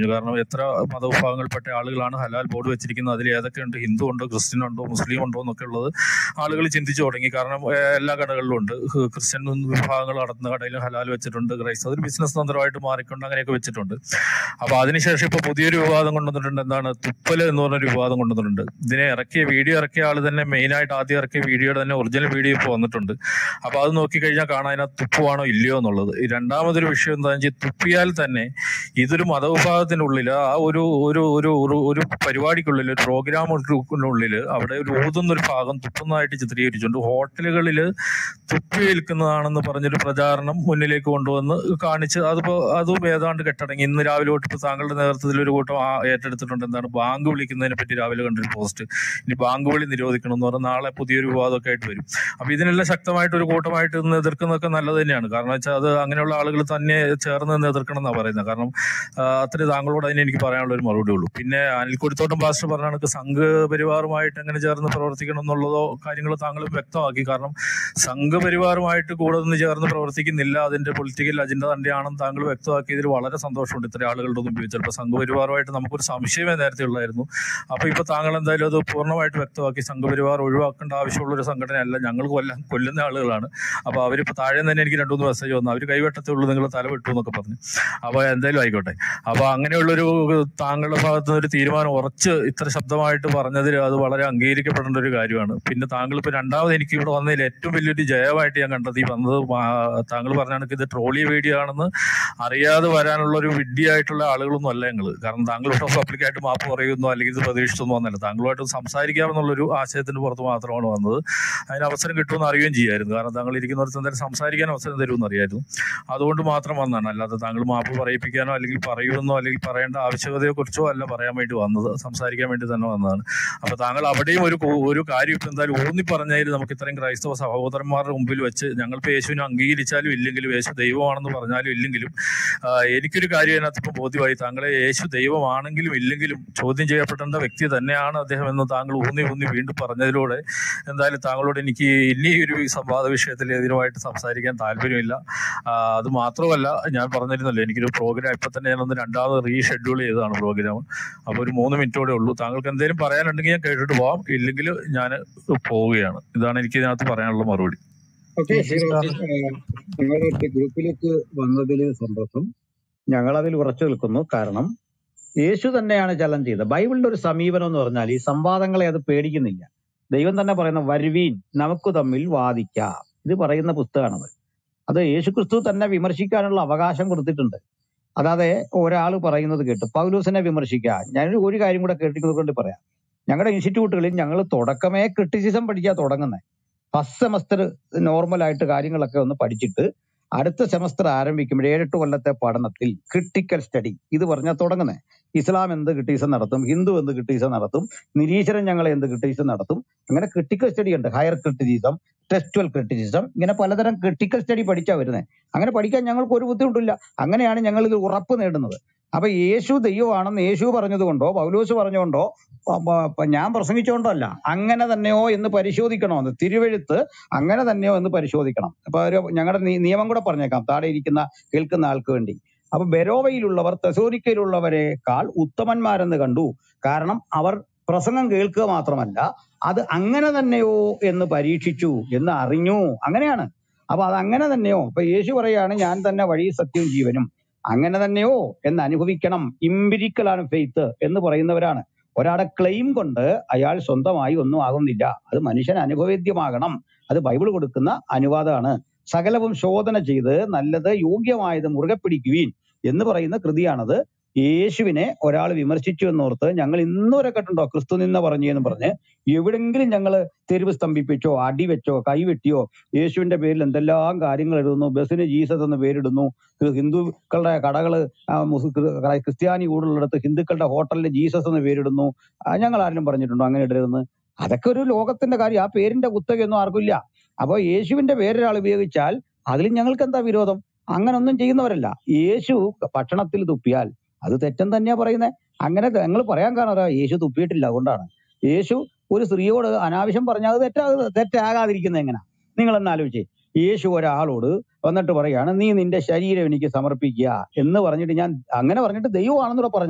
എത്ര മതവിഭാഗങ്ങളിൽപ്പെട്ട ആളുകളാണ് ഹലാൽ ബോർഡ് വെച്ചിരിക്കുന്നത് അതിൽ ഏതൊക്കെയുണ്ട് ഹിന്ദു ഉണ്ടോ ക്രിസ്ത്യൻ ഉണ്ടോ മുസ്ലിം ഉണ്ടോ എന്നൊക്കെ ഉള്ളത് ആളുകൾ ചിന്തിച്ചു തുടങ്ങി കാരണം ഏഹ്, എല്ലാ കടകളിലും ഉണ്ട് ഹ് ക്രിസ്ത്യൻ വിഭാഗങ്ങൾ നടത്തുന്ന കടയിലും ഹലാൽ വെച്ചിട്ടുണ്ട് ക്രൈസ്തവ ഒരു ബിസിനസ് തന്ത്രമായിട്ട് മാറിക്കൊണ്ട് അങ്ങനെയൊക്കെ വെച്ചിട്ടുണ്ട് അപ്പൊ അതിനുശേഷം ഇപ്പൊ പുതിയൊരു വിവാദം കൊണ്ടുവന്നിട്ടുണ്ട് എന്താണ് തുപ്പല് എന്ന് പറഞ്ഞൊരു വിവാദം കൊണ്ടുവന്നിട്ടുണ്ട് ഇതിനെ ഇറക്കിയ വീഡിയോ ഇറക്കിയ ആൾ തന്നെ മെയിൻ ആയിട്ട് ആദ്യം ഇറക്കിയ വീഡിയോയുടെ തന്നെ ഒറിജിനൽ വീഡിയോ ഇപ്പോൾ വന്നിട്ടുണ്ട് അപ്പൊ അത് നോക്കിക്കഴിഞ്ഞാൽ കാണാൻ അതിനകത്ത് തുപ്പുവാണോ ഇല്ലയോ എന്നുള്ളത് ഈ രണ്ടാമതൊരു വിഷയം എന്താണെന്ന് വെച്ചാൽ തുപ്പിയാൽ തന്നെ ഇതൊരു മതവിഭാഗത്തിനുള്ളിൽ ആ ഒരു ഒരു ഒരു ഒരു ഒരു പരിപാടിക്കുള്ളിൽ ഒരു പ്രോഗ്രാമിനുള്ളിൽ അവിടെ ഒരു ഊതുന്ന ഒരു ഭാഗം തുപ്പുന്നതായിട്ട് ചിത്രീകരിച്ചുകൊണ്ട് ഹോട്ടലുകളിൽ തുപ്പി വിൽക്കുന്നതാണെന്ന് പറഞ്ഞൊരു പ്രചാരണം മുന്നിലേക്ക് കൊണ്ടുവന്ന് കാണിച്ച് അതിപ്പോ അതും ഏതാണ്ട് കെട്ടടങ്ങി ഇന്ന് രാവിലെ തൊട്ട് ഇപ്പൊ താങ്കളുടെ നേതൃത്വത്തിൽ ഒരു കൂട്ടം ആ ഏറ്റെടുത്തിട്ടുണ്ട് എന്താണ് ബാങ്ക് വിളിക്കുന്നതിനെ പറ്റി രാവിലെ കണ്ടൊരു പോസ്റ്റ് ഇനി ബാങ്ക് വിളി നിരോധിക്കണം എന്ന് പറഞ്ഞാൽ നാളെ പുതിയൊരു വിവാദമൊക്കെ ആയിട്ട് വരും അപ്പൊ ഇതിനെല്ലാം ശക്തമായിട്ട് ഒരു കൂട്ടമായിട്ട് നിന്ന് എതിർക്കുന്നതൊക്കെ നല്ലത് തന്നെയാണ് കാരണം വെച്ചാൽ അത് അങ്ങനെയുള്ള ആളുകൾ തന്നെ ചേർന്ന് നിന്ന് എതിർക്കണം എന്നാണ് പറയുന്നത് കാരണം ആ, അത്രേ താങ്കളോട് അതിന് എനിക്ക് പറയാനുള്ള ഒരു മറുപടി ഉള്ളൂ പിന്നെ അനിൽ കൊടിത്തോട്ടം പാസ്റ്റർ പറഞ്ഞ കണക്ക് സംഘപരിവാറുമായിട്ട് എങ്ങനെ ചേർന്ന് പ്രവർത്തിക്കണം എന്നുള്ളതോ കാര്യങ്ങൾ താങ്കൾ വ്യക്തമാക്കി കാരണം സംഘപരിവാറുമായിട്ട് കൂടെ നിന്ന് ചേർന്ന് പ്രവർത്തിക്കുന്നില്ല അതിന്റെ പൊളിറ്റിക്കൽ അജണ്ട തന്നെയാണെന്ന് താങ്കൾ വ്യക്തമാക്കിയതിൽ വളരെ സന്തോഷമുണ്ട് ഇത്ര ആളുകളുടെ മുമ്പിൽ ചിലപ്പോൾ സംഘപരിവാറുമായിട്ട് നമുക്കൊരു സംശയമേ നേരത്തെ ഉള്ളായിരുന്നു അപ്പൊ ഇപ്പൊ താങ്കൾ എന്തായാലും അത് പൂർണ്ണമായിട്ട് വ്യക്തമാക്കി സംഘപരിവാർ ഒഴിവാക്കേണ്ട ആവശ്യമുള്ള ഒരു സംഘടനയല്ല ഞങ്ങൾ കൊല്ലാൻ കൊല്ലുന്ന ആളുകളാണ് അപ്പൊ അവരിപ്പോ താഴെ തന്നെ എനിക്ക് രണ്ടു മൂന്ന് മെസ്സേജ് വന്നു അവർ കൈവെട്ടത്തേ ഉള്ളൂ നിങ്ങൾ തല വെട്ടു എന്നൊക്കെ പറഞ്ഞു അപ്പൊ എന്തായാലും ആയിക്കോട്ടെ അപ്പൊ അങ്ങനെയുള്ളൊരു താങ്കളുടെ ഭാഗത്ത് നിന്ന് ഒരു തീരുമാനം ഉറച്ച് ഇത്ര ശബ്ദമായിട്ട് പറഞ്ഞതിൽ അത് വളരെ അംഗീകരിക്കപ്പെടേണ്ട ഒരു കാര്യമാണ് പിന്നെ താങ്കൾ ഇപ്പൊ രണ്ടാമത് എനിക്ക് ഇവിടെ വന്നതിൽ ഏറ്റവും വലിയൊരു ജയമായിട്ട് ഞാൻ കണ്ടത് ഈ വന്നത് മാ- താങ്കൾ പറഞ്ഞ കണക്ക് ഇത് ട്രോളി വീഡിയോ ആണെന്ന് അറിയാതെ വരാനുള്ള ഒരു വിഡ്ഢിയായിട്ടുള്ള ആളുകളൊന്നും അല്ല ഞങ്ങൾ കാരണം താങ്കൾ ഇവിടെ പബ്ലിക്കായിട്ട് മാപ്പ് പറയുന്നു അല്ലെങ്കിൽ ഇത് പ്രതീക്ഷിച്ചൊന്നും വന്നല്ല താങ്കളുമായിട്ട് സംസാരിക്കാമെന്നുള്ളൊരു ആശയത്തിന് പുറത്ത് മാത്രമാണ് വന്നത് അതിന് അവസരം കിട്ടുമെന്ന് അറിയുകയും ചെയ്യായിരുന്നു കാരണം താങ്കൾ ഇരിക്കുന്നവർക്ക് എന്തായാലും സംസാരിക്കാൻ അവസരം തരുമെന്ന് അറിയായിരുന്നു അതുകൊണ്ട് മാത്രം വന്നതാണ് അല്ലാതെ താങ്കൾ മാപ്പ് പറയിപ്പിക്കാനോ അല്ലെങ്കിൽ പറയുമെന്നോ അല്ലെങ്കിൽ പറയേണ്ട ആവശ്യകതയെ കുറിച്ചോ അല്ല പറയാൻ വേണ്ടി വന്നത് സംസാരിക്കാൻ വേണ്ടി തന്നെ വന്നതാണ് അപ്പൊ താങ്കൾ അവിടെയും ഒരു കു- ഒരു കാര്യം ഇപ്പൊ എന്തായാലും ഊന്നി പറഞ്ഞതിൽ നമുക്ക് ഇത്രയും ക്രൈസ്തവ സഹോദരന്മാരുടെ മുമ്പിൽ വെച്ച് ഞങ്ങൾക്ക് യേശുവിനെ അംഗീകരിച്ചാലും ഇല്ലെങ്കിലും യേശു ദൈവമാണെന്ന് പറഞ്ഞാലും ഇല്ലെങ്കിലും ആ, എനിക്കൊരു കാര്യം അതിനകത്ത് ഇപ്പം ബോധ്യമായി താങ്കളെ യേശു ദൈവമാണെങ്കിലും ഇല്ലെങ്കിലും ചോദ്യം ചെയ്യപ്പെടേണ്ട വ്യക്തി തന്നെയാണ് അദ്ദേഹം എന്ന് താങ്കൾ ഊന്നി ഊന്നി വീണ്ടും പറഞ്ഞതിലൂടെ എന്തായാലും താങ്കളോട് എനിക്ക് ഇനി ഒരു സംവാദ വിഷയത്തിൽ എതിരുമായിട്ട് സംസാരിക്കാൻ താല്പര്യമില്ല ആ, അത് മാത്രമല്ല ഞാൻ പറഞ്ഞിരുന്നല്ലോ എനിക്കൊരു പ്രോഗ്രാം ഇപ്പൊ തന്നെ ഞാനൊന്ന് രണ്ടാമത് റീഷെഡ്യൂൾ ചെയ്തതാണ് പ്രോഗ്രാം അപ്പൊ ഒരു മൂന്ന് മിനിറ്റോടെ ഉള്ളൂ താങ്കൾക്ക് എന്തെങ്കിലും പറയാനുണ്ടെങ്കിൽ ഞാൻ കേട്ടിട്ട് പോവാം ഇല്ലെങ്കിൽ ഞാൻ പോവുകയാണ് ഇതാണ് എനിക്ക് ഇതിനകത്ത് പറയാനുള്ള മറുപടി ഓക്കെ ടി സി സാർ നിങ്ങളുടെ ഗ്രൂപ്പിലേക്ക് വന്നതിൽ സന്തോഷം ഞങ്ങൾ അതിൽ ഉറച്ചു നിൽക്കുന്നു കാരണം യേശു തന്നെയാണ് ചലഞ്ച് ചെയ്തത് ബൈബിളിന്റെ ഒരു സമീപനം എന്ന് പറഞ്ഞാൽ ഈ സംവാദങ്ങളെ അത് പേടിക്കുന്നില്ല ദൈവം തന്നെ പറയുന്ന വരുവീൻ നമുക്ക് തമ്മിൽ വാദിക്കാം ഇത് പറയുന്ന പുസ്തകമാണത് അത് യേശുക്രിസ്തു തന്നെ വിമർശിക്കാനുള്ള അവകാശം കൊടുത്തിട്ടുണ്ട് അതാതെ ഒരാൾ പറയുന്നത് കേട്ട് പൗലൂസിനെ വിമർശിക്കുക ഞാൻ ഒരു കാര്യം കൂടെ കേട്ടിരിക്കുന്നത് കൊണ്ട് പറയാം ഞങ്ങളുടെ ഇൻസ്റ്റിറ്റ്യൂട്ടുകളിൽ ഞങ്ങൾ തുടക്കമേ ക്രിറ്റിസിസം പഠിക്കാൻ തുടങ്ങുന്നത് ഫസ്റ്റ് സെമസ്റ്റർ നോർമലായിട്ട് കാര്യങ്ങളൊക്കെ ഒന്ന് പഠിച്ചിട്ട് അടുത്ത സെമസ്റ്റർ ആരംഭിക്കുമ്പോൾ ഏഴെട്ട് കൊല്ലത്തെ പഠനത്തിൽ ക്രിട്ടിക്കൽ സ്റ്റഡി ഇത് പറഞ്ഞാൽ തുടങ്ങുന്നത് ഇസ്ലാം എന്ത് ക്രിട്ടിസം നടത്തും ഹിന്ദു എന്ത് ക്രിട്ടിസം നടത്തും നിരീശ്വരൻ ഞങ്ങൾ എന്ത് ക്രിട്ടിസം നടത്തും അങ്ങനെ ക്രിട്ടിക്കൽ സ്റ്റഡി ഉണ്ട് ഹയർ ക്രിട്ടിസിസം ടെക്സ്റ്റുവൽ ക്രിട്ടിസിസം ഇങ്ങനെ പലതരം ക്രിട്ടിക്കൽ സ്റ്റഡി പഠിച്ചാ വരുന്നത് അങ്ങനെ പഠിക്കാൻ ഞങ്ങൾക്ക് ഒരു ബുദ്ധിമുട്ടില്ല അങ്ങനെയാണ് ഞങ്ങൾ ഇത് ഉറപ്പ് നേടുന്നത് അപ്പൊ യേശു ദൈവമാണെന്ന് യേശു പറഞ്ഞതുകൊണ്ടോ പൗലോസ് പറഞ്ഞുകൊണ്ടോ പ- പ- പ- ഞാൻ പ്രസംഗിച്ചുകൊണ്ടോ അല്ല അങ്ങനെ തന്നെയോ എന്ന് പരിശോധിക്കണമെന്ന് തിരുവെഴുത്ത് അങ്ങനെ തന്നെയോ എന്ന് പരിശോധിക്കണം അപ്പൊ ഒരു ഞങ്ങളുടെ നീ- നിയമം കൂടെ പറഞ്ഞേക്കാം താഴെ ഇരിക്കുന്ന കേൾക്കുന്ന ആൾക്ക് വേണ്ടി അപ്പൊ ബെരോവയിലുള്ളവർ തെസോനിക്കയിലുള്ളവരെക്കാൾ ഉത്തമന്മാരെന്ന് കണ്ടു കാരണം അവർ പ്രസംഗം കേൾക്കുക മാത്രമല്ല അത് അങ്ങനെ തന്നെയോ എന്ന് പരീക്ഷിച്ചു എന്ന് അറിഞ്ഞു അങ്ങനെയാണ് അപ്പൊ അത് അങ്ങനെ തന്നെയോ ഇപ്പൊ യേശു പറയാണ് ഞാൻ തന്നെ വഴി സത്യവും ജീവനും അങ്ങനെ തന്നെയോ എന്ന് അനുഭവിക്കണം ഇമ്പിരിക്കലാണ് ഫെയ്ത്ത് എന്ന് പറയുന്നവരാണ് ഒരാളുടെ ക്ലെയിം കൊണ്ട് അയാൾ സ്വന്തമായി ഒന്നും ആകുന്നില്ല അത് മനുഷ്യൻ അനുഭവേദ്യമാകണം അത് ബൈബിൾ കൊടുക്കുന്ന അനുവാദമാണ് സകലവും ശോധന ചെയ്ത് നല്ലത് യോഗ്യമായത് മുറുകെ പിടിക്കുവീൻ എന്ന് പറയുന്ന കൃതിയാണത് യേശുവിനെ ഒരാൾ വിമർശിച്ചു എന്നോർത്ത് ഞങ്ങൾ ഇന്നുവരെ കേട്ടുണ്ടോ ക്രിസ്തു നിന്ന പറഞ്ഞു എന്ന് പറഞ്ഞ് എവിടെങ്കിലും ഞങ്ങൾ തെരുവ് സ്തംഭിപ്പിച്ചോ അടിവെച്ചോ കൈവെട്ടിയോ യേശുവിന്റെ പേരിൽ എന്തെല്ലാം കാര്യങ്ങൾ എഴുതുന്നു ബസ്സിന് ജീസസ് എന്ന് പേരിടുന്നു ക്രി- ഹിന്ദുക്കളുടെ കടകള് ആ, മുസ്- ക്രി- ക്രിസ്ത്യാനി കൂടുതലുള്ളിടത്ത് ഹിന്ദുക്കളുടെ ഹോട്ടലിൽ ജീസസ് എന്ന് പേരിടുന്നു ആ, ഞങ്ങൾ ആരും പറഞ്ഞിട്ടുണ്ടോ അങ്ങനെ ഇടരുതെന്ന് അതൊക്കെ ഒരു ലോകത്തിന്റെ കാര്യം ആ പേരിന്റെ കുത്തകയൊന്നും ആർക്കും ഇല്ല അപ്പൊ യേശുവിന്റെ പേരൊരാൾ ഉപയോഗിച്ചാൽ അതിൽ ഞങ്ങൾക്ക് എന്താ വിരോധം അങ്ങനെ ഒന്നും ചെയ്യുന്നവരല്ല യേശു ഭക്ഷണത്തിൽ തുപ്പിയാൽ അത് തെറ്റം തന്നെയാ പറയുന്നത് അങ്ങനെ ഞങ്ങൾ പറയാൻ കാരണം അതാ, യേശു തുപ്പിയിട്ടില്ല അതുകൊണ്ടാണ് യേശു ഒരു സ്ത്രീയോട് അനാവശ്യം പറഞ്ഞാൽ അത് തെറ്റാ തെറ്റാകാതിരിക്കുന്നത് എങ്ങനെ നിങ്ങൾ ഒന്ന് ആലോചിച്ചേ യേശു ഒരാളോട് വന്നിട്ട് പറയാണ് നീ നിന്റെ ശരീരം എനിക്ക് സമർപ്പിക്കുക എന്ന് പറഞ്ഞിട്ട് ഞാൻ അങ്ങനെ പറഞ്ഞിട്ട് ദൈവമാണെന്നൂടെ പറഞ്ഞാൽ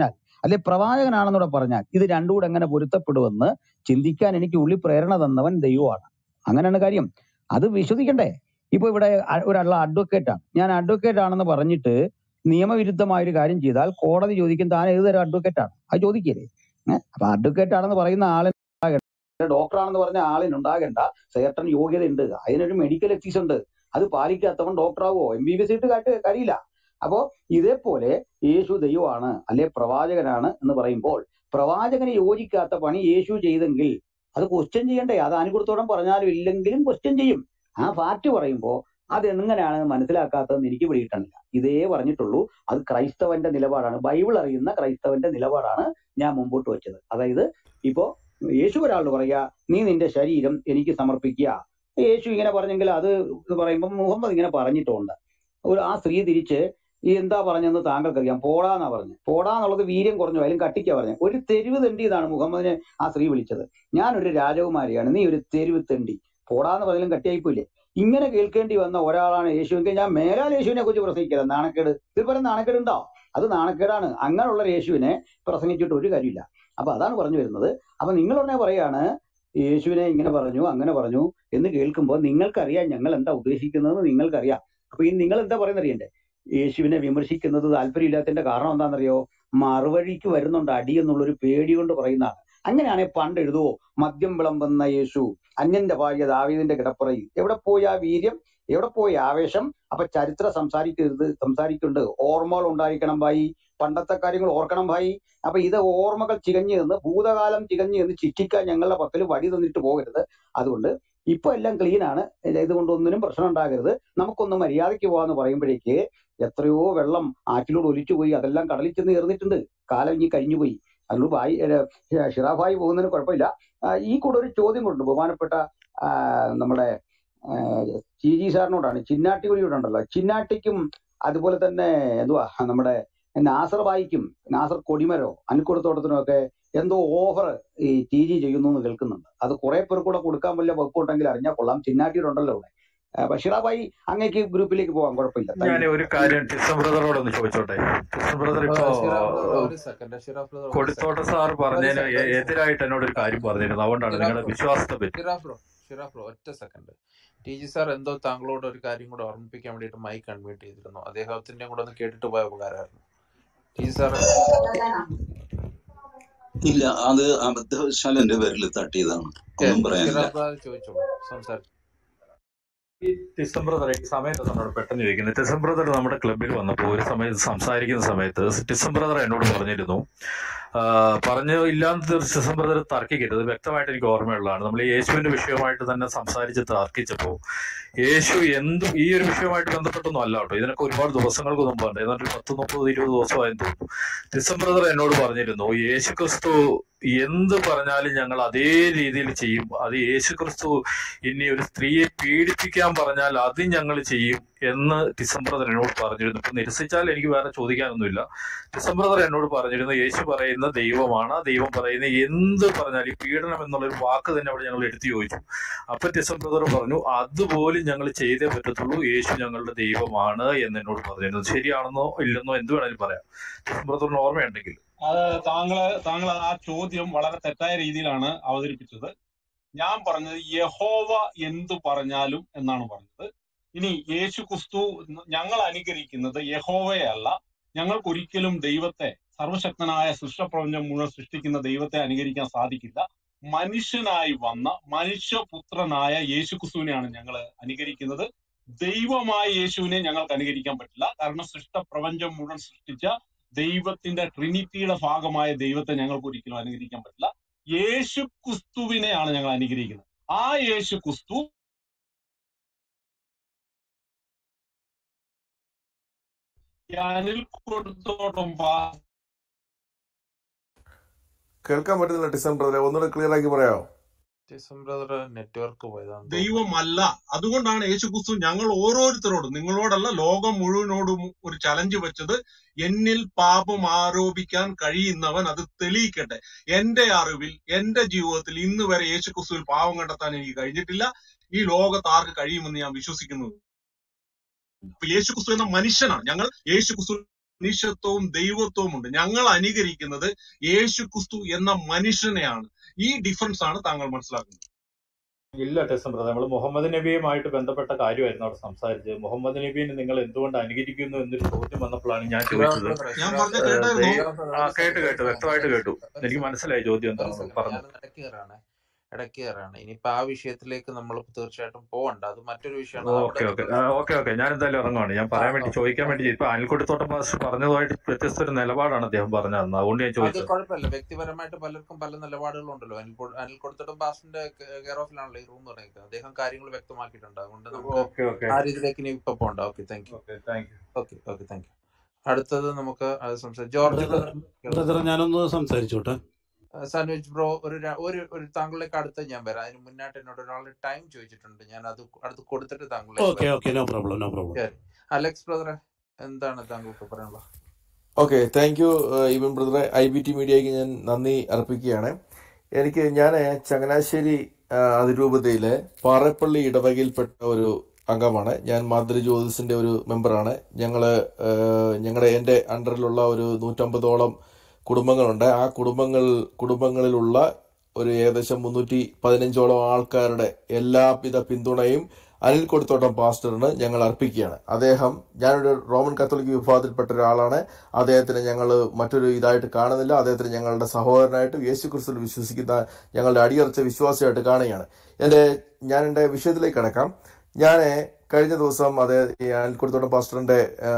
അല്ലെ പ്രവാചകനാണെന്നൂടെ പറഞ്ഞാൽ ഇത് രണ്ടും കൂടെ എങ്ങനെ പൊരുത്തപ്പെടുമെന്ന് ചിന്തിക്കാൻ എനിക്ക് ഉള്ളി പ്രേരണ തന്നവൻ ദൈവമാണ് അങ്ങനെയാണ് കാര്യം അത് വിശ്വസിക്കണ്ടേ ഇപ്പൊ ഇവിടെ അ- ഒരാൾ അഡ്വക്കേറ്റ് ആണ് ഞാൻ അഡ്വക്കേറ്റ് ആണെന്ന് പറഞ്ഞിട്ട് നിയമവിരുദ്ധമായ ഒരു കാര്യം ചെയ്താൽ കോടതി ചോദിക്കും താൻ ഏത് തരം അഡ്വക്കേറ്റ് ആണ് അത് ചോദിക്കില്ലേ ഏഹ് അപ്പൊ അഡ്വക്കേറ്റ് ആണെന്ന് പറയുന്ന ആളിന് ഡോക്ടർ ആണെന്ന് പറഞ്ഞ ആളിനുണ്ടാകേണ്ട സേട്ടൻ യോഗ്യത ഉണ്ട് അതിനൊരു മെഡിക്കൽ എത്തിക്സ് ഉണ്ട് അത് പാലിക്കാത്തവൻ ഡോക്ടർ ആവോ എം ബി ബി എസ് ഇട്ട് കാട്ട് കഴിയില്ല അപ്പോ ഇതേപോലെ യേശു ദൈവമാണ് അല്ലെ പ്രവാചകനാണ് എന്ന് പറയുമ്പോൾ പ്രവാചകന് യോജിക്കാത്ത പണി യേശു ചെയ്തെങ്കിൽ അത് ക്വസ്റ്റ്യൻ ചെയ്യണ്ടേ അത് അനുകൂലത്തോടം പറഞ്ഞാലും ഇല്ലെങ്കിലും ക്വസ്റ്റ്യൻ ചെയ്യും ആ ഫാക്ട് പറയുമ്പോൾ അത് എങ്ങനെയാണ് മനസ്സിലാക്കാത്തതെന്ന് എനിക്ക് പിടികിട്ടണില്ല ഇതേ പറഞ്ഞിട്ടുള്ളൂ അത് ക്രൈസ്തവന്റെ നിലപാടാണ് ബൈബിൾ അറിയുന്ന ക്രൈസ്തവന്റെ നിലപാടാണ് ഞാൻ മുമ്പോട്ട് വെച്ചത് അതായത് ഇപ്പോ യേശു ഒരാളോട് പറയാ നീ നിന്റെ ശരീരം എനിക്ക് സമർപ്പിക്കുക യേശു ഇങ്ങനെ പറഞ്ഞെങ്കിൽ അത് പറയുമ്പോൾ മുഹമ്മദ് ഇങ്ങനെ പറഞ്ഞിട്ടുണ്ട് ഒരു ആ സ്ത്രീ തിരിച്ച് ഈ എന്താ പറഞ്ഞെന്ന് താങ്കൾക്കറിയാം പോടാന്നാ പറഞ്ഞു പോടാന്നുള്ളത് വീര്യം കുറഞ്ഞു അതിലും കട്ടിക്കാ പറഞ്ഞു ഒരു തെരുവ് തെണ്ടി എന്നാണ് മുഹമ്മദിനെ ആ സ്ത്രീ വിളിച്ചത് ഞാനൊരു രാജകുമാരിയാണ് നീ ഒരു തെരുവ് തെണ്ടി പോടാന്ന് പറഞ്ഞാലും കട്ടിയായിപ്പോയില്ലേ ഇങ്ങനെ കേൾക്കേണ്ടി വന്ന ഒരാളാണ് യേശുവെങ്കിൽ ഞാൻ മേലാൽ യേശുവിനെ കുറിച്ച് പ്രസംഗിക്കരുത് നാണക്കേട് ഇതിൽ പറയുന്ന നാണക്കേട് ഉണ്ടോ അത് നാണക്കേടാണ് അങ്ങനെയുള്ള ഒരു യേശുവിനെ പ്രസംഗിച്ചിട്ട് ഒരു കാര്യമില്ല അപ്പൊ അതാണ് പറഞ്ഞു വരുന്നത് അപ്പൊ നിങ്ങൾ ഉടനെ പറയാണ് യേശുവിനെ ഇങ്ങനെ പറഞ്ഞു അങ്ങനെ പറഞ്ഞു എന്ന് കേൾക്കുമ്പോൾ നിങ്ങൾക്കറിയാം ഞങ്ങൾ എന്താ ഉദ്ദേശിക്കുന്നതെന്ന് നിങ്ങൾക്കറിയാം അപ്പൊ ഈ നിങ്ങൾ എന്താ പറയുന്നത് അറിയണ്ടേ യേശുവിനെ വിമർശിക്കുന്നത് താല്പര്യമില്ലാത്തതിന്റെ കാരണം എന്താണെന്നറിയോ മറുവഴിക്ക് വരുന്നുണ്ട് അടി എന്നുള്ളൊരു പേടി കൊണ്ട് പറയുന്നതാണ് അങ്ങനെയാണെങ്കിൽ പണ്ട് എഴുതുവോ മദ്യം വിളമ്പുന്ന യേശു അന്യന്റെ ഭാര്യ ദാവീദിന്റെ കിടപ്പറയിൽ എവിടെ പോയി ആ വീര്യം എവിടെ പോയി ആവേശം അപ്പൊ ചരിത്രം സംസാരിക്കരുത് സംസാരിക്കുന്നുണ്ട് ഓർമ്മകൾ ഉണ്ടായിരിക്കണം ഭായി പണ്ടത്തെ കാര്യങ്ങൾ ഓർക്കണം ഭായി അപ്പൊ ഇത് ഓർമ്മകൾ ചികഞ്ഞു നിന്ന് ഭൂതകാലം ചികഞ്ഞു നിന്ന് ശിക്ഷിക്കാൻ ഞങ്ങളുടെ പക്കൽ വടി തന്നിട്ട് പോകരുത് അതുകൊണ്ട് ഇപ്പൊ എല്ലാം ക്ലീൻ ആണ് ഇതുകൊണ്ട് ഒന്നിനും പ്രശ്നം ഉണ്ടാകരുത് നമുക്കൊന്ന് മര്യാദയ്ക്ക് പോവാന്ന് പറയുമ്പോഴേക്ക് എത്രയോ വെള്ളം ആറ്റിലൂടെ ഒലിച്ചു പോയി അതെല്ലാം കടലിൽ ചെന്ന് ചേർന്നിട്ടുണ്ട് കാലം ഇനി കഴിഞ്ഞു പോയി അതുകൊണ്ട് ഭായി ഏഹ് ഷിറാഫായി പോകുന്നതിന് കുഴപ്പമില്ല ആ, ഈ കൂടെ ഒരു ചോദ്യം കൊണ്ട് ബഹുമാനപ്പെട്ട ആ, നമ്മുടെ ടി ജി സാറിനോടാണ് ചിന്നാട്ടി കൂടിയോടുണ്ടല്ലോ ചിന്നാട്ടിക്കും അതുപോലെ തന്നെ എന്തുവാ നമ്മുടെ നാസർ ബായിക്കും നാസർ കൊടിമരോ അനിക്കുടത്തോട്ടത്തിനോ ഒക്കെ എന്തോ ഓഫർ ഈ ടി ജി ചെയ്യുന്നു എന്ന് കേൾക്കുന്നുണ്ട് അത് കുറെ പേർ കൂടെ കൊടുക്കാൻ വല്ല വകുപ്പുണ്ടെങ്കിൽ അറിഞ്ഞാൽ കൊള്ളാം ചിന്നാട്ടിയുടെ ഉണ്ടല്ലോ ഇവിടെ ആ, ബഷീറാബായി അങ്ങേക്ക് ഗ്രൂപ്പിലേക്ക് പോകാം കുഴപ്പമില്ല താങ്ക് ഞാൻ യു ഒരു കാര്യം ടിസം ബ്രദറോട് ഒന്ന് ചോദിച്ചോട്ടെ ടിസം ബ്രദർ ഇപ്പോ ഷിറാഫ് ബ്രദർ ഒരു സെക്കൻഡ് ഷിറാഫ് ബ്രദർ ഒരു കൊടുത്തോട്ട സെക്കൻഡ് സാർ ഒരു പറഞ്ഞതിന് എ- സെക്കൻഡ് എതിരായിട്ട് എന്നോട് ഒരു കാര്യം പറഞ്ഞിരുന്നു അതുകൊണ്ടാണ് ഷിറാഫ് നിങ്ങളുടെ ബ്രോ വിശ്വാസത്തെ പറ്റി ഷിറാഫ് ബ്രോ ഷിറാഫ് ബ്രോ ഒറ്റ സെക്കൻഡ് ടി ജി സാർ എന്തോ താങ്കളോട് ഒരു കാര്യം കൂടെ ഓർമ്മിപ്പിക്കാൻ വേണ്ടിയിട്ട് മൈക്ക് അൺമ്യൂട്ട് ചെയ്തിരുന്നു അദ്ദേഹത്തിന്റെ കൂടെ ഒന്ന് കേട്ടിട്ട് പോയ ഉപകാരമായിരുന്നു ടി ജി സാർ ഇല്ല അത് അബദ്ധവശാൽ എന്റെ പേരിൽ തട്ടിയതാണ് ഓക്കെ ഒന്നും പറയാനില്ല ഷിറാഫ് ബ്രദർ ചോദിച്ചോളൂ സംസാരിച്ചു ഈ ടിസം ബ്രദർ ഈ സമയത്ത് നമ്മളോട് പെട്ടെന്ന് ചോദിക്കുന്നത് ടിസം ബ്രദർ നമ്മുടെ ക്ലബിൽ വന്നപ്പോൾ ഒരു സമയത്ത് സംസാരിക്കുന്ന സമയത്ത് ടിസം ബ്രദർ എന്നോട് പറഞ്ഞിരുന്നു ആ, പറഞ്ഞു ഇല്ലാന്ന് ടിസം ബ്രദർ തർക്കിക്കരുത് വ്യക്തമായിട്ട് എനിക്ക് ഓർമ്മയുള്ളതാണ് നമ്മൾ ഈ യേശുവിന്റെ വിഷയമായിട്ട് തന്നെ സംസാരിച്ച് തർക്കിച്ചപ്പോൾ യേശു എന്തും ഈ ഒരു വിഷയമായിട്ട് ബന്ധപ്പെട്ടൊന്നും അല്ല കേട്ടോ ഇതിനൊക്കെ ഒരുപാട് ദിവസങ്ങൾക്ക് മുമ്പാണ് ഏതാണ്ട് ഒരു പത്ത് മുപ്പത് ഇരുപത് ദിവസമായെന്ന് തോന്നുന്നു ടിസം ബ്രദർ എന്നോട് പറഞ്ഞിരുന്നു യേശു ക്രിസ്തു എന്ത് പറഞ്ഞാലും ഞങ്ങൾ അതേ രീതിയിൽ ചെയ്യും അത് യേശു ക്രിസ്തു ഇനി ഒരു സ്ത്രീയെ പീഡിപ്പിക്കാൻ പറഞ്ഞാൽ അത് ഞങ്ങൾ ചെയ്യും എന്ന് ഡിസംബ്രദർ എന്നോട് പറഞ്ഞിരുന്നു ഇപ്പൊ നിരസിച്ചാൽ എനിക്ക് വേറെ ചോദിക്കാനൊന്നുമില്ല ഡിസംബ്രദർ എന്നോട് പറഞ്ഞിരുന്നു യേശു പറയുന്ന ദൈവമാണ് ദൈവം പറയുന്ന എന്ത് പറഞ്ഞാൽ ഈ പീഡനം എന്നുള്ള ഒരു വാക്ക് തന്നെ അവിടെ ഞങ്ങൾ എടുത്തു ചോദിച്ചു അപ്പൊ ഡിസംബ്രദർ പറഞ്ഞു അതുപോലും ഞങ്ങൾ ചെയ്തേ പറ്റത്തുള്ളൂ യേശു ഞങ്ങളുടെ ദൈവമാണ് എന്ന് എന്നോട് പറഞ്ഞിരുന്നു ശരിയാണെന്നോ ഇല്ലെന്നോ എന്ത് വേണേലും പറയാം ഡിസംബ്രദറിന് ഓർമ്മയുണ്ടെങ്കിൽ അത് താങ്കള് താങ്കൾ ആ ചോദ്യം വളരെ തെറ്റായ രീതിയിലാണ് അവതരിപ്പിച്ചത് ഞാൻ പറഞ്ഞത് യഹോവ എന്തു പറഞ്ഞാലും എന്നാണ് പറഞ്ഞത് ഇനി യേശു ക്രിസ്തു ഞങ്ങൾ അനുകരിക്കുന്നത് യഹോവയെ അല്ല ഞങ്ങൾക്ക് ഒരിക്കലും ദൈവത്തെ സർവശക്തനായ സൃഷ്ടപ്രപഞ്ചം മുഴുവൻ സൃഷ്ടിക്കുന്ന ദൈവത്തെ അനുകരിക്കാൻ സാധിക്കില്ല മനുഷ്യനായി വന്ന മനുഷ്യപുത്രനായ യേശു ക്രിസ്തുവിനെയാണ് ഞങ്ങൾ അനുകരിക്കുന്നത് ദൈവമായ യേശുവിനെ ഞങ്ങൾക്ക് അനുകരിക്കാൻ പറ്റില്ല കാരണം സൃഷ്ടപ്രപഞ്ചം മുഴുവൻ സൃഷ്ടിച്ച ദൈവത്തിന്റെ ട്രിനിറ്റിയുടെ ഭാഗമായ ദൈവത്തെ ഞങ്ങൾക്ക് ഒരിക്കലും അനുകരിക്കാൻ പറ്റില്ല യേശു ക്രിസ്തുവിനെയാണ് ഞങ്ങൾ അനുകരിക്കുന്നത് ആ യേശു ക്രിസ്തു അനിൽ കൊടുത്തോടും കേൾക്കാൻ പറ്റുന്നില്ല ടിസൺ ബ്രദറെ ഒന്നുകൂടെ ക്ലിയർ ആക്കി പറയാമോ ഡിസംബ്രദർ നെറ്റ്വർക്ക് പോയതാന്ന് തോന്നുന്നു ദൈവമല്ല അതുകൊണ്ടാണ് യേശു ക്രിസ്തു ഞങ്ങൾ ഓരോരുത്തരോടും നിങ്ങളോടല്ല ലോകം മുഴുവനോടും ഒരു ചലഞ്ച് വെച്ചത് എന്നിൽ പാപം ആരോപിക്കാൻ കഴിയുന്നവൻ അത് തെളിയിക്കട്ടെ എന്റെ അറിവിൽ എന്റെ ജീവിതത്തിൽ ഇന്ന് വരെ യേശു ക്രിസ്തുവിൽ പാവം കണ്ടെത്താൻ എനിക്ക് കഴിഞ്ഞിട്ടില്ല ഈ ലോകത്ത് ആർക്ക് കഴിയുമെന്ന് ഞാൻ വിശ്വസിക്കുന്നു അപ്പൊ യേശു ക്രിസ്തു എന്ന മനുഷ്യനാണ് ഞങ്ങൾ യേശു ക്രിസ്തു മനുഷ്യത്വവും ദൈവത്വവും ഉണ്ട് ഞങ്ങൾ അനുകരിക്കുന്നത് യേശു ക്രിസ്തു എന്ന മനുഷ്യനെയാണ് ഈ ഡിഫറൻസ് ആണ് താങ്കൾ മനസ്സിലാക്കുന്നത് ഇല്ല ടെസ്റ്റ് ബ്രദർ നമ്മൾ മുഹമ്മദ് നബിയുമായിട്ട് ബന്ധപ്പെട്ട കാര്യമായിരുന്നു അവിടെ സംസാരിച്ചത് മുഹമ്മദ് നബീനെ നിങ്ങൾ എന്തുകൊണ്ട് അനുകരിക്കുന്നു എന്നൊരു ചോദ്യം വന്നപ്പോഴാണ് ഞാൻ ചോദിച്ചത് ഞാൻ പറഞ്ഞ ഏഹ് കേട്ടായിരുന്നോ ദൈവം ആ കേട്ടു കേട്ടു വ്യക്തമായിട്ട് കേട്ടു എനിക്ക് മനസ്സിലായി ചോദ്യം ഒരു എന്താണെന്ന് സെക്കൻഡ് പറഞ്ഞു ഞാനൊന്ന് ഇടയ്ക്ക് കയറാണ് ഇടയ്ക്ക് കയറാണ് ഇനിയിപ്പോ ആ വിഷയത്തിലേക്ക് നമ്മൾ തീർച്ചയായിട്ടും പോകണ്ട അത് മറ്റൊരു വിഷയമാണ് അത് ഓക്കെ അവിടെ ഓക്കെ ഓക്കെ ഓക്കെ ഞാൻ എന്തായാലും ഇറങ്ങുവാണ് ഞാൻ ആ പറയാൻ വേണ്ടി ഓക്കെ ചോദിക്കാൻ വേണ്ടി ഇപ്പൊ അനിൽക്കുട്ടിത്തോട്ടം മാസ്റ്റർ പറഞ്ഞതുമായിട്ട് വ്യത്യസ്ത ഒരു നിലപാടാണ് അദ്ദേഹം പറഞ്ഞത് അതുകൊണ്ട് ഞാൻ അത് ചോദിച്ചത് കുഴപ്പമില്ല വ്യക്തിപരമായിട്ട് പലർക്കും പല നിലപാടുകളുണ്ടല്ലോ അനിൽ കൊ- അനിൽ കൊടുത്തിട്ടും ബാസിന്റെ കെയർ ഓഫിലാണല്ലോ ഈ റൂം പറയുന്നത് അദ്ദേഹം കാര്യങ്ങൾ വ്യക്തമാക്കിയിട്ടുണ്ട് അതുകൊണ്ട് നമുക്ക് ഓക്കെ ഓക്കെ ആ രീതിയിലേക്ക് ഇനി ഇപ്പൊ പോകണ്ട okay thank you okay thank you okay okay thank you അടുത്തത് നമുക്ക് അത് സംസാരിക്കാം ജോർജ് ബ്രദർ ബ്രദർ ബ്രദർ ഞാനൊന്ന് സംസാരിച്ചോട്ടെ സാൻഡ്വിച്ച് ബ്രോ ഒരു ര- ഒരു ഒരു താങ്കളിലേക്ക് അടുത്ത് ഞാൻ വരാം അതിന് മുന്നായിട്ട് എന്നോട് ഒരാൾ ടൈം ചോദിച്ചിട്ടുണ്ട് ഞാൻ അത് അടുത്ത് കൊടുത്തിട്ട് താങ്കളിലേക്ക് ഓക്കെ വരാം okay no problem no problem ശരി അലക്സ് ബ്രദറെ എന്താണ് താങ്കൾക്ക് പറയാനുള്ളത് ഓക്കെ താങ്ക് യു ഇവൻ ബ്രദറെ ഐ ബി ടി മീഡിയയ്ക്ക് ഞാൻ നന്ദി അർപ്പിക്കുകയാണ് എനിക്ക് ഞാൻ ചങ്ങനാശ്ശേരി ആ, അതിരൂപതയിലെ പാറപ്പള്ളി ഇടവകയിൽപ്പെട്ട ഒരു അംഗമാണ് ഞാൻ മാതൃ ജ്യോതിസിന്റെ ഒരു മെമ്പറാണ് ഞങ്ങള് ഞങ്ങളുടെ എൻ്റെ അണ്ടറിലുള്ള ഒരു നൂറ്റമ്പതോളം കുടുംബങ്ങളുണ്ട് ആ കുടുംബങ്ങൾ കുടുംബങ്ങളിലുള്ള ഒരു ഏകദേശം മുന്നൂറ്റി പതിനഞ്ചോളം ആൾക്കാരുടെ എല്ലാവിധ പിന്തുണയും അനിൽ കൊടുത്തോട്ടം പാസ്റ്ററിന് ഞങ്ങൾ അർപ്പിക്കുകയാണ് അദ്ദേഹം ഞാനൊരു റോമൻ കത്തോലിക് വിഭാഗത്തിൽപ്പെട്ട ഒരാളാണ് അദ്ദേഹത്തിന് ഞങ്ങൾ മറ്റൊരു ഇതായിട്ട് കാണുന്നില്ല അദ്ദേഹത്തിന് ഞങ്ങളുടെ സഹോദരനായിട്ട് യേശു ക്രിസ്തുവിൽ വിശ്വസിക്കുന്ന ഞങ്ങളുടെ അടിയറച്ച വിശ്വാസിയായിട്ട് കാണുകയാണ് എൻ്റെ ഞാൻ എൻ്റെ വിഷയത്തിലേക്ക് കടക്കാം ഞാൻ കഴിഞ്ഞ ദിവസം അത് ഈ അനിൽക്കുടത്തോട്ടം പാസ്റ്ററിന്റെ ആ,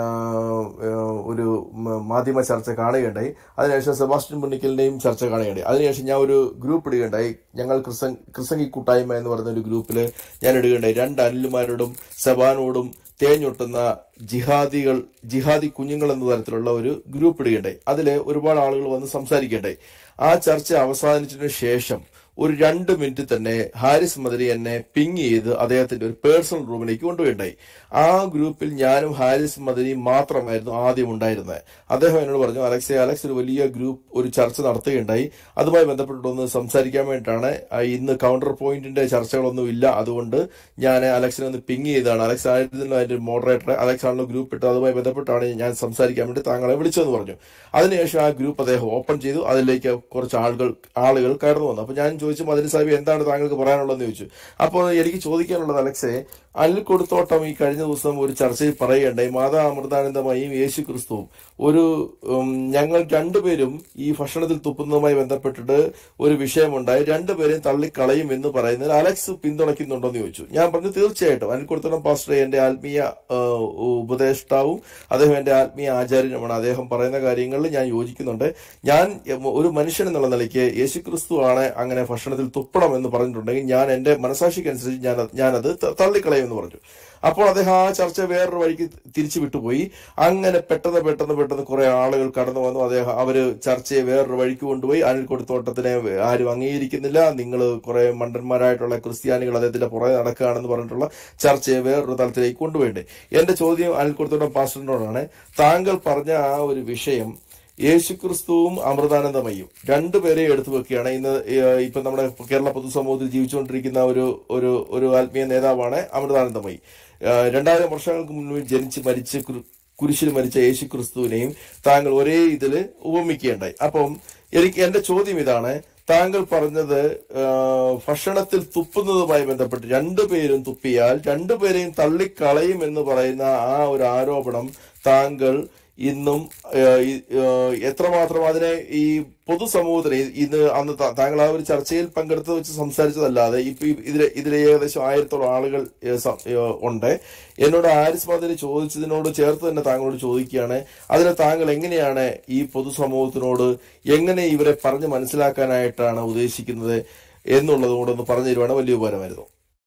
ആ, ഒരു മ- മാധ്യമ ചർച്ച കാണുകയുണ്ടായി അതിനുശേഷം സെബാസ്റ്റ്യൻ പുണ്ണിക്കലിന്റെയും ചർച്ച കാണുകയുണ്ടായി അതിനുശേഷം ഞാൻ ഒരു ഗ്രൂപ്പ് ഇടുകയുണ്ടായി ഞങ്ങൾ ക്രിസംഗ് ക്രിസംഗി കൂട്ടായ്മ എന്ന് പറയുന്ന ഒരു ഗ്രൂപ്പിൽ ഞാൻ ഇടുകയുണ്ടായി രണ്ട് അനിലുമാരോടും സെബാനോടും തേഞ്ഞൊട്ടുന്ന ജിഹാദികൾ ജിഹാദി കുഞ്ഞുങ്ങൾ എന്ന തരത്തിലുള്ള ഒരു ഗ്രൂപ്പ് ഇടുകയുണ്ടായി അതിൽ ഒരുപാട് ആളുകൾ വന്ന് സംസാരിക്കുകയുണ്ടായി ആ ചർച്ച അവസാനിച്ചതിന് ശേഷം ഒരു രണ്ട് മിനിറ്റ് തന്നെ ഹാരിസ് മദരി എന്നെ പിങ് ചെയ്ത് അദ്ദേഹത്തിന്റെ ഒരു പേഴ്സണൽ റൂമിലേക്ക് കൊണ്ടുപോയിണ്ടായി ആ ഗ്രൂപ്പിൽ ഞാനും ഹാരിസ് മദരി മാത്രമായിരുന്നു ആദ്യം ഉണ്ടായിരുന്നത് അദ്ദേഹം എന്നോട് പറഞ്ഞു അലക്സെ അലക്സ് ഒരു വലിയ ഗ്രൂപ്പ് ഒരു ചർച്ച നടത്തുകയുണ്ടായി അതുമായി ബന്ധപ്പെട്ടൊന്ന് സംസാരിക്കാൻ വേണ്ടിയിട്ടാണ് ആ, ഇന്ന് കൗണ്ടർ പോയിന്റിന്റെ ചർച്ചകളൊന്നും ഇല്ല അതുകൊണ്ട് ഞാൻ അലക്സിനെ ഒന്ന് പിങ് ചെയ്താണ് അലക്സ് ആയിരുന്നു അതിന്റെ മോഡറേറ്റർ അലക്സ് ആണല്ലോ ഗ്രൂപ്പ് ഇട്ടത് അതുമായി ബന്ധപ്പെട്ടാണ് ഞാൻ സംസാരിക്കാൻ വേണ്ടി താങ്കളെ വിളിച്ചതെന്ന് പറഞ്ഞു അതിനുശേഷം ആ ഗ്രൂപ്പ് അദ്ദേഹം ഓപ്പൺ ചെയ്തു അതിലേക്ക് കുറച്ച് ആളുകൾ ആളുകൾ കയർന്നു വന്നു അപ്പൊ ഞാൻ ചോദിച്ചു മദനി സാഹിബ് എന്താണ് താങ്കൾക്ക് പറയാനുള്ളതെന്ന് ചോദിച്ചു അപ്പോൾ എനിക്ക് ചോദിക്കാനുള്ളത് അലക്സെ അനിൽ കൊടുത്തോട്ടം ഈ കഴിഞ്ഞ ദിവസം ഒരു ചർച്ചയിൽ പറയുകയുണ്ടായി മാതാ അമൃതാനന്ദമയും യേശു ക്രിസ്തുവും ഒരു ഉം, ഞങ്ങൾ രണ്ടുപേരും ഈ ഭക്ഷണത്തിൽ തുപ്പുന്നതുമായി ബന്ധപ്പെട്ടിട്ട് ഒരു വിഷയമുണ്ടായി രണ്ടുപേരെയും തള്ളിക്കളയും എന്ന് പറയുന്നത് അലക്സ് പിന്തുണയ്ക്കുന്നുണ്ടോ എന്ന് ചോദിച്ചു ഞാൻ പറഞ്ഞു തീർച്ചയായിട്ടും അനിൽ കൊടുത്തോട്ടം പാസ്റ്റർ എന്റെ ആത്മീയ ആ, ഉപദേഷ്ടാവും അദ്ദേഹം എന്റെ ആത്മീയ ആചാര്യനുമാണ് അദ്ദേഹം പറയുന്ന കാര്യങ്ങളിൽ ഞാൻ യോജിക്കുന്നുണ്ട് ഞാൻ ഒരു മനുഷ്യൻ എന്നുള്ള നിലയ്ക്ക് യേശുക്രിസ്തു ആണ് അങ്ങനെ ഭക്ഷണത്തിൽ തുപ്പണം എന്ന് പറഞ്ഞിട്ടുണ്ടെങ്കിൽ ഞാൻ എന്റെ മനസാക്ഷിക്കനുസരിച്ച് ഞാൻ ഞാനത് ത- തള്ളിക്കളയുമെന്ന് പറഞ്ഞു അപ്പോൾ അദ്ദേഹം ആ ചർച്ച വേറൊരു വഴിക്ക് തിരിച്ചു വിട്ടുപോയി അങ്ങനെ പെട്ടെന്ന് പെട്ടെന്ന് പെട്ടെന്ന് കുറെ ആളുകൾ കടന്നു വന്നു അദ്ദേഹം അവര് ചർച്ചയെ വേറൊരു വഴിക്ക് കൊണ്ടുപോയി അനിൽ കൊടുത്തോട്ടത്തിനെ ആരും അംഗീകരിക്കുന്നില്ല നിങ്ങൾ കുറെ മണ്ടന്മാരായിട്ടുള്ള ക്രിസ്ത്യാനികൾ അദ്ദേഹത്തിന്റെ പുറകെ നടക്കുകയാണെന്ന് പറഞ്ഞിട്ടുള്ള ചർച്ചയെ വേറൊരു തലത്തിലേക്ക് കൊണ്ടുപോയിട്ടുണ്ട് എന്റെ ചോദ്യം അനിൽ കൊടുത്തോട്ടം പാസ്റ്ററിനോടാണ് താങ്കൾ പറഞ്ഞ ആ ഒരു വിഷയം യേശുക്രിസ്തുവും അമൃതാനന്ദമയും രണ്ടുപേരെയും എടുത്തു വെക്കുകയാണ് ഇന്ന് ഏഹ് ഇപ്പൊ നമ്മുടെ കേരള പൊതുസമൂഹത്തിൽ ജീവിച്ചുകൊണ്ടിരിക്കുന്ന ഒരു ഒരു ഒരു ആത്മീയ നേതാവാണ് അമൃതാനന്ദമയി ഏഹ് രണ്ടായിരം വർഷങ്ങൾക്ക് മുൻപ് ജനിച്ച് മരിച്ച് കു- കുരിശിൽ മരിച്ച യേശുക്രിസ്തുവിനെയും താങ്കൾ ഒരേ ഇതില് ഉപമിക്കുകയുണ്ടായി അപ്പം എനിക്ക് എന്റെ ചോദ്യം ഇതാണ് താങ്കൾ പറഞ്ഞത് ഏഹ് ഭക്ഷണത്തിൽ തുപ്പുന്നതുമായി ബന്ധപ്പെട്ട് രണ്ടുപേരും തുപ്പിയാൽ രണ്ടുപേരെയും തള്ളിക്കളയും എന്ന് പറയുന്ന ആ ഒരു ആരോപണം താങ്കൾ ഇന്നും ഏഹ്, ഈ, ഏഹ്, എത്രമാത്രം അതിനെ ഈ പൊതുസമൂഹത്തിന് ഇ- ഇന്ന് അന്ന് താ- താങ്കൾ ആ ഒരു ചർച്ചയിൽ പങ്കെടുത്ത് വെച്ച് സംസാരിച്ചതല്ലാതെ ഇപ്പൊ ഈ- ഇതിലെ ഇതിലെ ഏകദേശം ആയിരത്തോളം ആളുകൾ ഏഹ്, സം- ഏഹ്, ഉണ്ട് എന്നോട് ആരിസ് മദനി ചോദിച്ചതിനോട് ചേർത്ത് തന്നെ താങ്കളോട് ചോദിക്കുകയാണ് അതിനെ താങ്കൾ എങ്ങനെയാണ് ഈ പൊതുസമൂഹത്തിനോട് എങ്ങനെ ഇവരെ പറഞ്ഞ് മനസ്സിലാക്കാനായിട്ടാണ് ഉദ്ദേശിക്കുന്നത് എന്നുള്ളത് കൂടെ ഒന്ന് പറഞ്ഞു തരുവാണ് വലിയ ഉപകാരമായിരുന്നു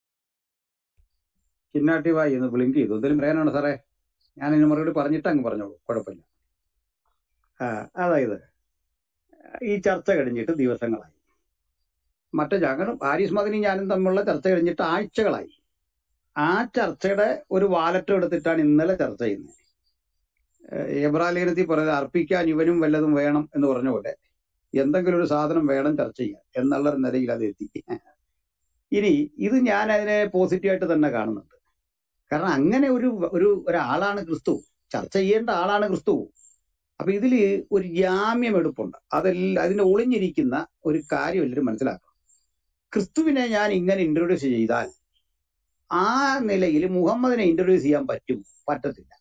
ചിന്നാട്ടിവായി എന്ന് ബ്ലിങ്ക് ചെയ്തു എന്തെങ്കിലും പറയാനാണ് സാറേ ഞാൻ ഇതിന് മറുപടി പറഞ്ഞിട്ട് അങ്ങ് പറഞ്ഞോളൂ കുഴപ്പമില്ല ആ, അതായത് ഈ ചർച്ച കഴിഞ്ഞിട്ട് ദിവസങ്ങളായി മറ്റേ ഞങ്ങളും ഹാരിസ് മദനി ഞാനും തമ്മിലുള്ള ചർച്ച കഴിഞ്ഞിട്ട് ആഴ്ചകളായി ആ ചർച്ചയുടെ ഒരു വാലറ്റ് എടുത്തിട്ടാണ് ഇന്നലെ ചർച്ച ചെയ്യുന്നത് എബ്രാലേനത്തിൽ പറയുന്നത് അർപ്പിക്കാൻ ഇവനും വല്ലതും വേണം എന്ന് പറഞ്ഞ പോലെ എന്തെങ്കിലും ഒരു സാധനം വേണം ചർച്ച ചെയ്യാൻ എന്നുള്ള ഒരു നിലയിൽ അത് എത്തി ഇനി ഇത് ഞാൻ അതിനെ പോസിറ്റീവായിട്ട് തന്നെ കാണുന്നുണ്ട് കാരണം അങ്ങനെ ഒരു ഒരു ഒരാളാണ് ക്രിസ്തു ചർച്ച ചെയ്യേണ്ട ആളാണ് ക്രിസ്തു അപ്പൊ ഇതിൽ ഒരു ജാമ്യം എടുപ്പുണ്ട് അതെല്ലാം അതിന്റെ ഒളിഞ്ഞിരിക്കുന്ന ഒരു കാര്യം എല്ലാവരും മനസ്സിലാക്കണം ക്രിസ്തുവിനെ ഞാൻ ഇങ്ങനെ ഇൻട്രൊഡ്യൂസ് ചെയ്താൽ ആ നിലയിൽ മുഹമ്മദിനെ ഇൻട്രൊഡ്യൂസ് ചെയ്യാൻ പറ്റും പറ്റത്തില്ല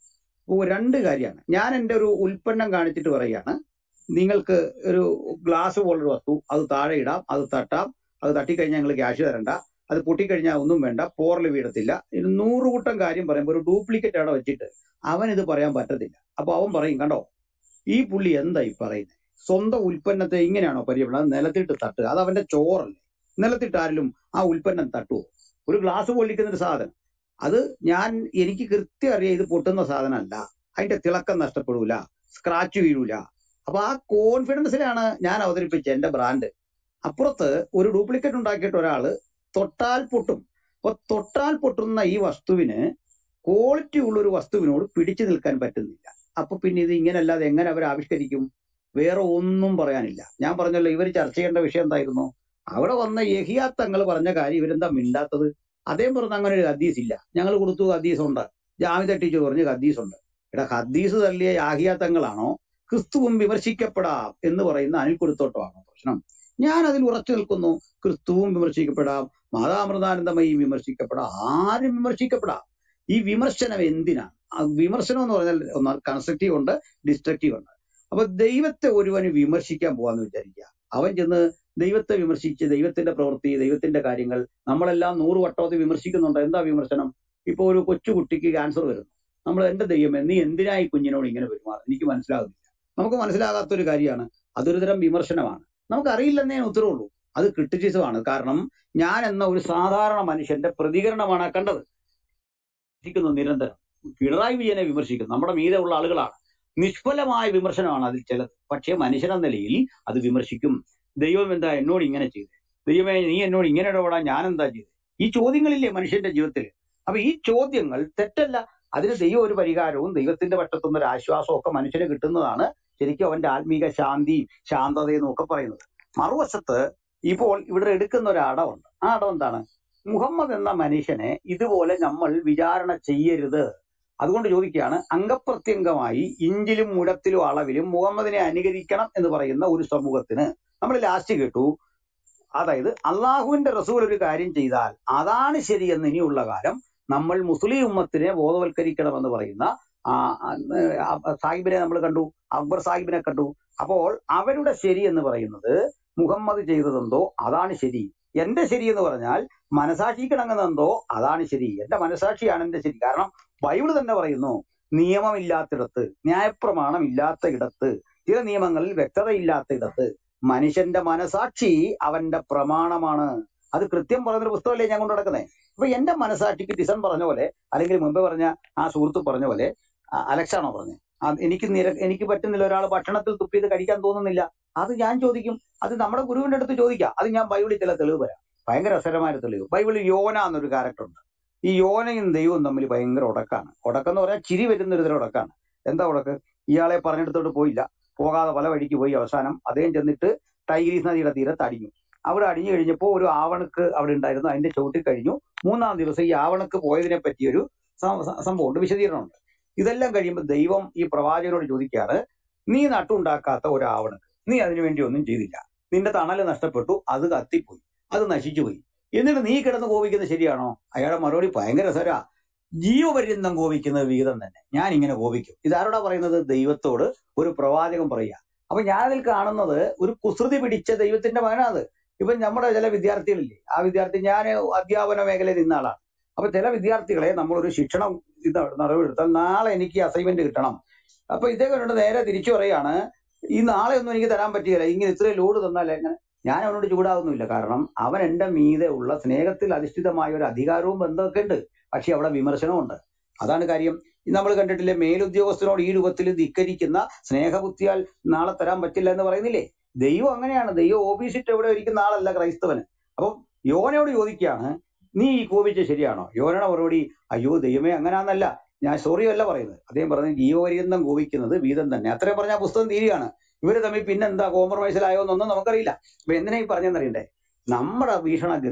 ഓ രണ്ട് കാര്യമാണ് ഞാൻ എൻ്റെ ഒരു ഉൽപ്പന്നം കാണിച്ചിട്ട് പറയുകയാണ് നിങ്ങൾക്ക് ഒരു ഗ്ലാസ് പോലൊരു വസ്തു അത് താഴെ ഇടാം അത് തട്ടാം അത് തട്ടിക്കഴിഞ്ഞാൽ നിങ്ങൾ ക്യാഷ് തരണ്ട അത് പൊട്ടിക്കഴിഞ്ഞാൽ ഒന്നും വേണ്ട പോറൽ വീഴത്തില്ല ഇത് നൂറ് കൂട്ടം കാര്യം പറയുമ്പോൾ ഒരു ഡ്യൂപ്ലിക്കേറ്റ് അവിടെ വെച്ചിട്ട് അവൻ ഇത് പറയാൻ പറ്റത്തില്ല അപ്പൊ അവൻ പറയും കണ്ടോ ഈ പുള്ളി എന്തായി പറയുന്നത് സ്വന്തം ഉൽപ്പന്നത്തെ ഇങ്ങനെയാണോ പരിചയപ്പെടുന്നത് അത് നിലത്തിട്ട് തട്ടുക അത് അവന്റെ ചോറല്ലേ നിലത്തിട്ട് ആരെങ്കിലും ആ ഉൽപ്പന്നം തട്ടുവോ ഒരു ഗ്ലാസ് പൊള്ളിക്കുന്ന ഒരു സാധനം അത് ഞാൻ എനിക്ക് കൃത്യം അറിയാം ഇത് പൊട്ടുന്ന സാധനമല്ല അതിന്റെ തിളക്കം നഷ്ടപ്പെടൂല സ്ക്രാച്ച് വീഴൂല അപ്പൊ ആ കോൺഫിഡൻസിലാണ് ഞാൻ അവതരിപ്പിച്ച എന്റെ ബ്രാൻഡ് അപ്പുറത്ത് ഒരു ഡ്യൂപ്ലിക്കേറ്റ് ഉണ്ടാക്കിയിട്ട് ഒരാള് തൊട്ടാൽ പൊട്ടും അപ്പൊ തൊട്ടാൽ പൊട്ടുന്ന ഈ വസ്തുവിന് ക്വാളിറ്റി ഉള്ള ഒരു വസ്തുവിനോട് പിടിച്ചു നിൽക്കാൻ പറ്റുന്നില്ല അപ്പൊ പിന്നെ ഇത് ഇങ്ങനെ അല്ലാതെ എങ്ങനെ അവർ ആവിഷ്കരിക്കും വേറെ ഒന്നും പറയാനില്ല ഞാൻ പറഞ്ഞല്ലോ ഇവർ ചർച്ച ചെയ്യേണ്ട വിഷയം എന്തായിരുന്നു അവിടെ വന്ന യഹിയാ തങ്ങൾ പറഞ്ഞ കാര്യം ഇവരെന്താ മിണ്ടാത്തത് അദ്ദേഹം പറഞ്ഞ അങ്ങനെ ഒരു ഹദീസ് ഇല്ല ഞങ്ങൾ കൊടുത്തു ഹദീസ് ഉണ്ട് ജാമി തട്ടിച്ചു പറഞ്ഞു ഹദീസ് ഉണ്ട് എടാ ഹദീസ് തള്ളിയ യാഹിയാ തങ്ങളാണോ ക്രിസ്തുവും വിമർശിക്കപ്പെടാം എന്ന് പറയുന്ന അനിൽ കൊടുത്തോട്ടമാണോ പ്രശ്നം ഞാൻ അതിൽ ഉറച്ചു നിൽക്കുന്നു ക്രിസ്തുവും വിമർശിക്കപ്പെടാം മാതാമൃതാനന്ദമയും വിമർശിക്കപ്പെടാം ആരും വിമർശിക്കപ്പെടാം ഈ വിമർശനം എന്തിനാണ് ആ വിമർശനം എന്ന് പറഞ്ഞാൽ ഒന്ന് കൺസ്ട്രക്റ്റീവ് ഉണ്ട് ഡിസ്ട്രക്റ്റീവ് ഉണ്ട് അപ്പൊ ദൈവത്തെ ഒരുവന് വിമർശിക്കാൻ പോവാന്ന് വിചാരിക്കുക അവൻ ചെന്ന് ദൈവത്തെ വിമർശിച്ച് ദൈവത്തിന്റെ പ്രവൃത്തി ദൈവത്തിന്റെ കാര്യങ്ങൾ നമ്മളെല്ലാം നൂറ് വട്ടമത് വിമർശിക്കുന്നുണ്ട് എന്താ വിമർശനം ഇപ്പൊ ഒരു കൊച്ചുകുട്ടിക്ക് ക്യാൻസർ വരുന്നു നമ്മൾ എന്റെ ദൈവമേ നീ എന്തിനാ ഈ കുഞ്ഞിനോട് ഇങ്ങനെ പെരുമാറും എനിക്ക് മനസ്സിലാകുന്നില്ല നമുക്ക് മനസ്സിലാകാത്ത ഒരു കാര്യമാണ് അതൊരു തരം വിമർശനമാണ് നമുക്ക് അറിയില്ലെന്നേ ഉത്തരവുള്ളൂ അത് ക്രിട്ടിസിസം ആണ് കാരണം ഞാൻ എന്ന ഒരു സാധാരണ മനുഷ്യന്റെ പ്രതികരണമാണ് ആ കണ്ടത് വിമർശിക്കുന്നു നിരന്തരം പിണറായി വിജയനെ വിമർശിക്കുന്നു നമ്മുടെ മീതെ ഉള്ള ആളുകളാണ് നിഷ്ഫലമായ വിമർശനമാണ് അതിൽ ചിലത് പക്ഷേ മനുഷ്യനെന്ന നിലയിൽ അത് വിമർശിക്കും ദൈവം എന്താ എന്നോട് ഇങ്ങനെ ചെയ്തത് ദൈവമേ നീ എന്നോട് ഇങ്ങനെ ഇടപെടാൻ ഞാൻ എന്താ ചെയ്തത് ഈ ചോദ്യങ്ങളില്ലേ മനുഷ്യന്റെ ജീവിതത്തിൽ അപ്പൊ ഈ ചോദ്യങ്ങൾ തെറ്റല്ല അതിന് ദൈവം ഒരു പരിഹാരവും ദൈവത്തിന്റെ വട്ടത്തുനിന്ന് ഒരു ആശ്വാസവും ഒക്കെ മനുഷ്യന് കിട്ടുന്നതാണ് ശരിക്കും അവന്റെ ആത്മീക ശാന്തിയും ശാന്തതയും ഒക്കെ പറയുന്നത് മറുവശത്ത് ഇപ്പോൾ ഇവിടെ എടുക്കുന്ന ഒരു അടവുണ്ട് ആ അടവ് എന്താണ് മുഹമ്മദ് എന്ന മനുഷ്യനെ ഇതുപോലെ നമ്മൾ വിചാരണ ചെയ്യരുത് അതുകൊണ്ട് ചോദിക്കുകയാണ് അംഗപ്രത്യംഗമായി ഇഞ്ചിലും മുഴത്തിലും അളവിലും മുഹമ്മദിനെ അനുകരിക്കണം എന്ന് പറയുന്ന ഒരു സമൂഹത്തിന് നമ്മൾ ലാസ്റ്റ് കേട്ടു അതായത് അള്ളാഹുവിന്റെ റസൂൽ ഒരു കാര്യം ചെയ്താൽ അതാണ് ശരിയെന്ന് ഇനിയുള്ള കാലം നമ്മൾ മുസ്ലിം ഉമ്മത്തിനെ ബോധവൽക്കരിക്കണമെന്ന് പറയുന്ന ആ, ആ, സാഹിബിനെ നമ്മൾ കണ്ടു അക്ബർ സാഹിബിനെ കണ്ടു അപ്പോൾ അവരുടെ ശരി എന്ന് പറയുന്നത് മുഹമ്മദ് ചെയ്തതെന്തോ അതാണ് ശരി എന്റെ ശരി എന്ന് പറഞ്ഞാൽ മനസാക്ഷിക്ക് ഇണങ്ങുന്നതെന്തോ അതാണ് ശരി എന്റെ മനസാക്ഷിയാണ് എന്റെ ശരി കാരണം ബൈബിള് തന്നെ പറയുന്നു നിയമമില്ലാത്തിടത്ത് ന്യായപ്രമാണം ഇല്ലാത്ത ഇടത്ത് ചില നിയമങ്ങളിൽ വ്യക്തതയില്ലാത്ത ഇടത്ത് മനുഷ്യന്റെ മനസാക്ഷി അവന്റെ പ്രമാണമാണ് അത് കൃത്യം പറയുന്നൊരു പുസ്തകമല്ലേ ഞാൻ കൊണ്ട് നടക്കുന്നത് അപ്പൊ എന്റെ മനസാക്ഷിക്ക് ടിസൺ പറഞ്ഞ പോലെ അല്ലെങ്കിൽ മുമ്പ് പറഞ്ഞ ആ സുഹൃത്ത് പറഞ്ഞ പോലെ ആ, അലക്സാണോ പറഞ്ഞത് ആ, എനിക്ക് നിര എനിക്ക് പറ്റുന്നില്ല ഒരാൾ ഭക്ഷണത്തിൽ തുപ്പിയത് കഴിക്കാൻ തോന്നുന്നില്ല അത് ഞാൻ ചോദിക്കും അത് നമ്മുടെ ഗുരുവിന്റെ അടുത്ത് ചോദിക്കാം അത് ഞാൻ ബൈബിളിൽ ചില തെളിവ് വരാം ഭയങ്കര രസകരമായ ഒരു തെളിവ് ബൈബിളിൽ യോന എന്നൊരു ക്യാരക്ടർ ഉണ്ട് ഈ യോനയും ദൈവവും തമ്മിൽ ഭയങ്കര ഉടക്കാണ് ഉടക്കെന്ന് പറഞ്ഞാൽ ചിരി വരുന്ന ഒരു തരം ഉടക്കാണ് എന്താ ഉടക്ക് ഇയാളെ പറഞ്ഞെടുത്തോട്ട് പോയില്ല പോകാതെ പല വഴിക്ക് പോയി അവസാനം അദ്ദേഹം ചെന്നിട്ട് ടൈഗ്രീസ് നദിയുടെ തീരത്ത് അടിഞ്ഞു അവിടെ അടിഞ്ഞു കഴിഞ്ഞപ്പോൾ ഒരു ആവണക്ക് അവിടെ ഉണ്ടായിരുന്നു അതിന്റെ ചവിട്ടിൽ കഴിഞ്ഞു മൂന്നാം ദിവസം ഈ ആവണക്ക് പോയതിനെ പറ്റിയൊരു സം- സം- സംഭവമുണ്ട് വിശദീകരണമുണ്ട് ഇതെല്ലാം കഴിയുമ്പോൾ ദൈവം ഈ പ്രവാചകനോട് ചോദിക്കാറ് നീ നട്ടുണ്ടാക്കാത്ത ഒരു ആവണക്ക് നീ അതിനു വേണ്ടി ഒന്നും ചെയ്തില്ല നിന്റെ തണല് നഷ്ടപ്പെട്ടു അത് കത്തിപ്പോയി അത് നശിച്ചുപോയി എന്നിട്ട് നീ കിടന്ന് കോപിക്കുന്നത് ശരിയാണോ അയാളുടെ മറുപടി ഭയങ്കര രസരാ ജീവപര്യന്തം കോപിക്കുന്നത് വിഹിതം തന്നെ ഞാൻ ഇങ്ങനെ കോപിക്കും ഇതാരോടാ പറയുന്നത് ദൈവത്തോട് ഒരു പ്രവാചകൻ പറയുക അപ്പൊ ഞാനതിൽ കാണുന്നത് ഒരു കുസൃതി പിടിച്ച ദൈവത്തിന്റെ മകനാത് ഇപ്പൊ നമ്മുടെ ചില വിദ്യാർത്ഥികളില്ലേ ആ വിദ്യാർത്ഥി ഞാൻ അധ്യാപന മേഖലയിൽ നിന്ന ആളാണ് അപ്പൊ ചില വിദ്യാർത്ഥികളെ നമ്മളൊരു ശിക്ഷണം ഇത് നടപടിയെടുത്താൽ നാളെ എനിക്ക് അസൈൻമെന്റ് കിട്ടണം അപ്പൊ ഇദ്ദേഹം എന്നോട് നേരെ തിരിച്ചു പറയാണ് ഈ നാളെ ഒന്നും എനിക്ക് തരാൻ പറ്റുകയില്ല ഇങ്ങനെ ഇത്രയും ലോഡ് തന്നാൽ എങ്ങനെ ഞാൻ അവനോട് ചൂടാവുന്നില്ല കാരണം അവൻ എന്റെ മീതെ ഉള്ള സ്നേഹത്തിൽ അധിഷ്ഠിതമായ ഒരു അധികാരവും ബന്ധമൊക്കെ ഉണ്ട് പക്ഷെ അവിടെ വിമർശനമുണ്ട് അതാണ് കാര്യം നമ്മൾ കണ്ടിട്ടില്ലേ മേലുദ്യോഗസ്ഥനോട് ഈ രൂപത്തിൽ ധിക്കരിക്കുന്ന സ്നേഹബുദ്ധിയാൽ നാളെ തരാൻ പറ്റില്ല എന്ന് പറയുന്നില്ലേ ദൈവം അങ്ങനെയാണ് ദൈവം ഓഫീസിട്ട് എവിടെ ഇരിക്കുന്ന ആളല്ല ക്രൈസ്തവന് അപ്പം യോനയോട് ചോദിക്കുകയാണ് നീ ഈ കോപിച്ച ശരിയാണോ യോനയുടെ മറുപടി അയ്യോ ദൈവമേ അങ്ങനാന്നല്ല ഞാൻ സോറി അല്ല പറയുന്നത് അദ്ദേഹം പറഞ്ഞത് ജീവപര്യന്തം കോപിക്കുന്നത് വീതം തന്നെ അത്രയും പറഞ്ഞ ആ പുസ്തകം തീരുകയാണ് ഇവര് തമ്മിൽ പിന്നെ എന്താ കോംപ്രമൈസിലായോ എന്നൊന്നും നമുക്കറിയില്ല അപ്പൊ എന്തിനാ ഈ പറഞ്ഞെന്നറിയണ്ടേ നമ്മുടെ വീക്ഷണഗതി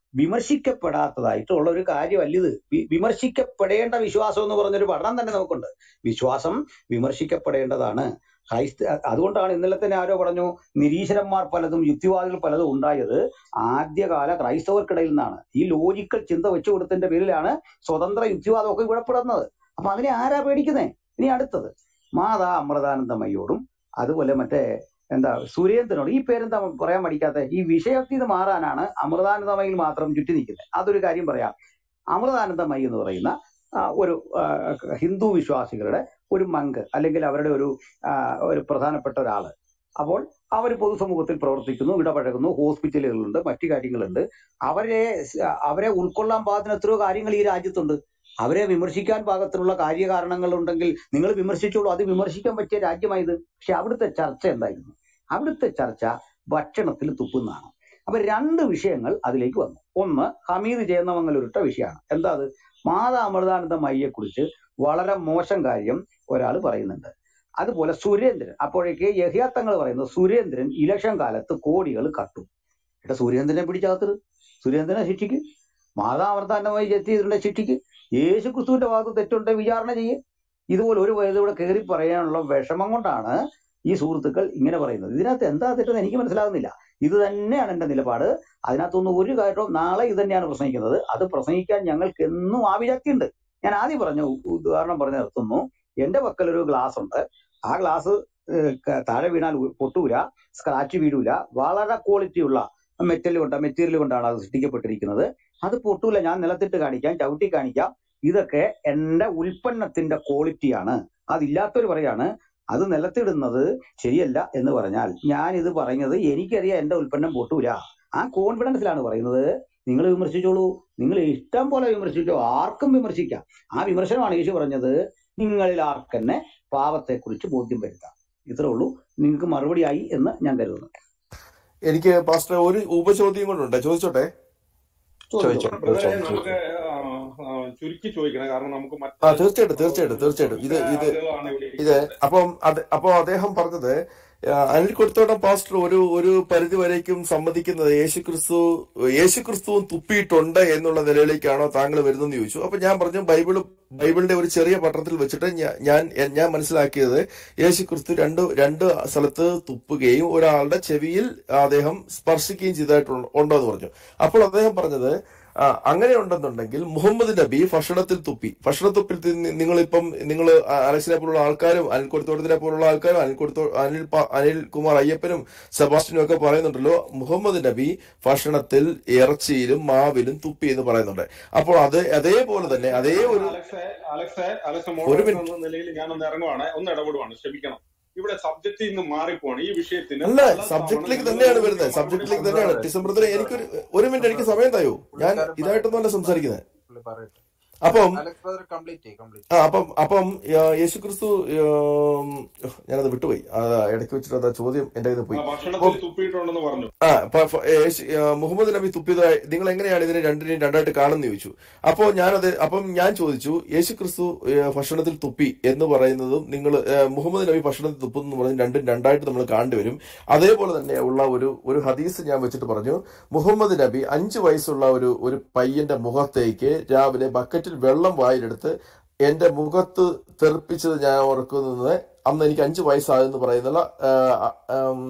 വിമർശിക്കപ്പെടാത്തതായിട്ടുള്ള ഒരു കാര്യമല്ല ഇത് വി- വിമർശിക്കപ്പെടേണ്ട വിശ്വാസം എന്ന് പറഞ്ഞൊരു പഠനം തന്നെ നമുക്കുണ്ട് വിശ്വാസം വിമർശിക്കപ്പെടേണ്ടതാണ് ക്രൈസ്ത അതുകൊണ്ടാണ് ഇന്നലെ തന്നെ ആരോ പറഞ്ഞു നിരീശ്വരന്മാർ പലതും യുക്തിവാദികൾ പലതും ഉണ്ടായത് ആദ്യകാല ക്രൈസ്തവർക്കിടയിൽ നിന്നാണ് ഈ ലോജിക്കൽ ചിന്ത വെച്ചു കൊടുത്തതിന്റെ പേരിലാണ് സ്വതന്ത്ര യുക്തിവാദമൊക്കെ ഇവിടെ അപ്പൊ അതിനെ ആരാ പേടിക്കുന്നേ ഇനി അടുത്തത് മാതാ അമൃതാനന്ദമയ്യോടും അതുപോലെ മറ്റേ എന്താ സുരേന്ദ്രനോട് ഈ പേരെന്താ പറയാൻ പഠിക്കാത്ത ഈ വിഷയത്തിൽ നിന്ന് മാറാനാണ് അമൃതാനന്ദമയിൽ മാത്രം ചുറ്റി നിൽക്കുന്നത് അതൊരു കാര്യം പറയാം അമൃതാനന്ദമയി എന്ന് പറയുന്ന ആ, ഒരു ആ, ഹിന്ദു വിശ്വാസികളുടെ ഒരു മങ്ക് അല്ലെങ്കിൽ അവരുടെ ഒരു ആ, ഒരു പ്രധാനപ്പെട്ട ഒരാള് അപ്പോൾ അവർ പൊതുസമൂഹത്തിൽ പ്രവർത്തിക്കുന്നു ഇടപഴകുന്നു ഹോസ്പിറ്റലുകളുണ്ട് മറ്റു കാര്യങ്ങളുണ്ട് അവരെ സ- അവരെ ഉൾക്കൊള്ളാൻ പാകത്തിന് എത്രയോ കാര്യങ്ങൾ ഈ രാജ്യത്തുണ്ട് അവരെ വിമർശിക്കാൻ പാകത്തിലുള്ള കാര്യകാരണങ്ങൾ ഉണ്ടെങ്കിൽ നിങ്ങൾ വിമർശിച്ചോളൂ അത് വിമർശിക്കാൻ പറ്റിയ രാജ്യമായത് പക്ഷെ അവിടുത്തെ ചർച്ച എന്തായിരുന്നു അവിടുത്തെ ചർച്ച ഭക്ഷണത്തിൽ തുപ്പുന്നതാണ് അപ്പൊ രണ്ട് വിഷയങ്ങൾ അതിലേക്ക് വന്നു ഒന്ന് ഹമീദ് ജയന്നമംഗലൂരിട്ട വിഷയമാണ് എന്താ അത് മാതാ അമൃതാനന്ദ മയ്യെ കുറിച്ച് വളരെ മോശം കാര്യം ഒരാൾ പറയുന്നുണ്ട് അതുപോലെ സുരേന്ദ്രൻ അപ്പോഴേക്ക് യഹിയാത്തങ്ങൾ പറയുന്നത് സുരേന്ദ്രൻ ഇലക്ഷൻ കാലത്ത് കോടികൾ കട്ടു എടാ സുരേന്ദ്രനെ പിടിച്ചകത്ത് സുരേന്ദ്രനെ ശിക്ഷിക്ക് മാതാ അമൃതാനന്ദമായി ജപ്തി ചെയ്തിട്ടുണ്ട് ശിക്ഷിക്ക് യേശു ക്രിസ്തുവിന്റെ ഭാഗത്ത് തെറ്റുണ്ട് വിചാരണ ചെയ്യ് ഇതുപോലെ ഒരു വയതിലൂടെ കയറി പറയാനുള്ള വിഷമം കൊണ്ടാണ് ഈ സുഹൃത്തുക്കൾ ഇങ്ങനെ പറയുന്നത് ഇതിനകത്ത് എന്താ തെറ്റെന്ന് എനിക്ക് മനസ്സിലാകുന്നില്ല ഇത് തന്നെയാണ് എന്റെ നിലപാട് അതിനകത്തൊന്നും ഒരു കാര്യവും നാളെ ഇത് തന്നെയാണ് പ്രസംഗിക്കുന്നത് അത് പ്രസംഗിക്കാൻ ഞങ്ങൾക്ക് എന്നും ആഭിജാക്തി ഉണ്ട് ഞാൻ ആദ്യം പറഞ്ഞ ഉ- ഉദാഹരണം പറഞ്ഞു നിർത്തുന്നു എന്റെ പക്കൽ ഒരു ഗ്ലാസ് ഉണ്ട് ആ ഗ്ലാസ് താഴെ വീണാൽ ഉ- പൊട്ടൂല സ്ക്രാച്ച് വീഴൂല വളരെ ക്വാളിറ്റി ഉള്ള മെറ്റൽ കൊണ്ട് മെറ്റീരിയൽ കൊണ്ടാണ് അത് സൃഷ്ടിക്കപ്പെട്ടിരിക്കുന്നത് അത് പൊട്ടൂല ഞാൻ നിലത്തിട്ട് കാണിക്കാം ചവിട്ടി കാണിക്കാം ഇതൊക്കെ എന്റെ ഉൽപ്പന്നത്തിന്റെ ക്വാളിറ്റിയാണ് അതില്ലാത്തവർ പറയാണ് അത് നിലത്തിടുന്നത് ശരിയല്ല എന്ന് പറഞ്ഞാൽ ഞാൻ ഇത് പറഞ്ഞത് എനിക്കറിയാം എന്റെ ഉൽപ്പന്നം പൊട്ടൂല ആ കോൺഫിഡൻസിലാണ് പറയുന്നത് നിങ്ങൾ വിമർശിച്ചോളൂ നിങ്ങൾ ഇഷ്ടം പോലെ വിമർശിച്ചോ ആർക്കും വിമർശിക്കാം ആ വിമർശനമാണ് യേശു പറഞ്ഞത് നിങ്ങളിൽ ആർക്കെന്നെ പാപത്തെക്കുറിച്ച് ബോധ്യം വരുത്താം ഇത്രേ ഉള്ളൂ നിങ്ങൾക്ക് മറുപടിയായി എന്ന് ഞാൻ കരുതുന്നു എനിക്ക് പാസ്റ്റർ ഒരു ഉപചോദ്യം കൊണ്ടുണ്ട് ചോദിച്ചോട്ടെ ചോദിച്ചോ ചോദിച്ചോ ബ്രദറെ ചോദിച്ചോ നമുക്ക് ആ, ആ, ചുരുക്കി ചോദിക്കണം കാരണം നമുക്ക് ആ മറ്റ് തീർച്ചയായിട്ടും തീർച്ചയായിട്ടും തീർച്ചയായിട്ടും ഇത് കുറച്ച് ഇത് ആളുകളാണ് ഇവിടെ ഇത് ഇരിക്കുന്നത് അപ്പം അത് അപ്പൊ അദ്ദേഹം പറഞ്ഞത് ആ, അനിൽ കൊടുത്തോടം പാസ്റ്റർ ഒരു ഒരു പരിധി വരേക്കും സമ്മതിക്കുന്നത് യേശുക്രിസ്തു യേശുക്രിസ്തുവും തുപ്പിയിട്ടുണ്ട് എന്നുള്ള നിലയിലേക്കാണോ താങ്കൾ വരുന്നതെന്ന് ചോദിച്ചു അപ്പൊ ഞാൻ പറഞ്ഞു ബൈബിള് ബൈബിളിന്റെ ഒരു ചെറിയ പട്ടണത്തിൽ വെച്ചിട്ട് ഞാ- ഞാൻ ഞാൻ മനസ്സിലാക്കിയത് യേശുക്രിസ്തു രണ്ട് രണ്ട് സ്ഥലത്ത് തുപ്പുകയും ഒരാളുടെ ചെവിയിൽ അദ്ദേഹം സ്പർശിക്കുകയും ചെയ്തതായിട്ടുണ്ടോ ഉണ്ടോ എന്ന് പറഞ്ഞു അപ്പോൾ അദ്ദേഹം പറഞ്ഞത് ആ, അങ്ങനെ ഉണ്ടെന്നുണ്ടെങ്കിൽ മുഹമ്മദ് നബി ഭക്ഷണത്തിൽ തുപ്പി ഭക്ഷണത്തുപ്പിൽ നിങ്ങളിപ്പം നിങ്ങൾ അലക്സിനെ പോലുള്ള ആൾക്കാരും അനിൽ കൊടുത്തോടത്തിനെ പോലുള്ള ആൾക്കാരും അനിൽ കൊടുത്തോ അനിൽ പ- അനിൽ കുമാർ അയ്യപ്പനും സെബാസ്റ്റ്യനും ഒക്കെ പറയുന്നുണ്ടല്ലോ മുഹമ്മദ് നബി ഭക്ഷണത്തിൽ ഇറച്ചിയിലും മാവിലും തുപ്പി എന്ന് പറയുന്നുണ്ട് അപ്പോൾ അത് അതേപോലെ തന്നെ അതേ ഒരു അലക്സെ അലക്സെ അലക്സെ ഒരു മോഡറേറ്റർ മിനിറ്റ് എന്ന നിലയിൽ ഞാനൊന്ന് ഇറങ്ങുവാണ് ഒന്ന് ഇടപെടുവാണ് ക്ഷമിക്കണം ഇവിടെ സബ്ജക്റ്റിൽ നിന്ന് മാറിപ്പോവാണ് ഈ വിഷയത്തിന് അല്ല പല തവണ സബ്ജക്റ്റിലേക്ക് ഞങ്ങൾ തന്നെയാണ് ചോദിച്ച വരുന്നത് മറുപടി സബ്ജക്റ്റിലേക്ക് പറഞ്ഞ തന്നെയാണ് ബ്രദറെ ഡിസംബർ ബ്രദറെ എനിക്കൊരു ഒരു മിനിറ്റ് എനിക്ക് സമയം തരൂ ഞാൻ പുള്ളിക്കാരൻ ഇതായിട്ടൊന്നുമല്ല പറയട്ടെ സംസാരിക്കുന്നത് പുള്ളി പറയട്ടെ അപ്പം അലക്സ് ബ്രദർ കംപ്ലീറ്റ് ചെയ്യും കംപ്ലീറ്റ് ആ അപ്പം അപ്പം ആ, യേശുക്രിസ്തു ആം, ഞാനത് വിട്ടുപോയി ആ, ഇടയ്ക്ക് വെച്ചിട്ട് അത് ആ ചോദ്യം എന്റെ കയ്യിൽ നിന്ന് ആ പോയി ഭക്ഷണത്തിൽ അപ്പം തുപ്പിയിട്ടുണ്ടെന്ന് പറഞ്ഞു ആ പ- ഫ- യേശു- ആ, മുഹമ്മദ് നബി തുപ്പിയതായി നിങ്ങൾ എങ്ങനെയാണ് ഇതിനെ രണ്ടിനെയും രണ്ടായിട്ട് കാണുന്നു ചോദിച്ചു അപ്പോൾ ഞാനത് അപ്പം ഞാൻ ചോദിച്ചു യേശു ക്രിസ്തു ഭക്ഷണത്തിൽ തുപ്പി എന്ന് പറയുന്നതും നിങ്ങൾ മുഹമ്മദ് നബി ഭക്ഷണത്തിൽ തുപ്പുന്നു എന്ന് പറഞ്ഞ് രണ്ടും രണ്ടായിട്ട് നമ്മൾ കാണേണ്ടി വരും അതേപോലെ തന്നെ ഉള്ള ഒരു ഒരു ഹദീസ് ഞാൻ വെച്ചിട്ട് പറഞ്ഞു മുഹമ്മദ് നബി അഞ്ചു വയസ്സുള്ള ഒരു ഒരു പയ്യന്റെ മുഖത്തേക്ക് രാവിലെ ബക്കറ്റിൽ വെള്ളം വായിലെടുത്ത് എന്റെ മുഖത്ത് തെറിപ്പിച്ചത് ഞാൻ ഓർക്കുന്നത് അന്ന് എനിക്ക് അഞ്ചു വയസ്സായെന്ന് പറയുന്നുള്ള ആ, ആ, ഉം,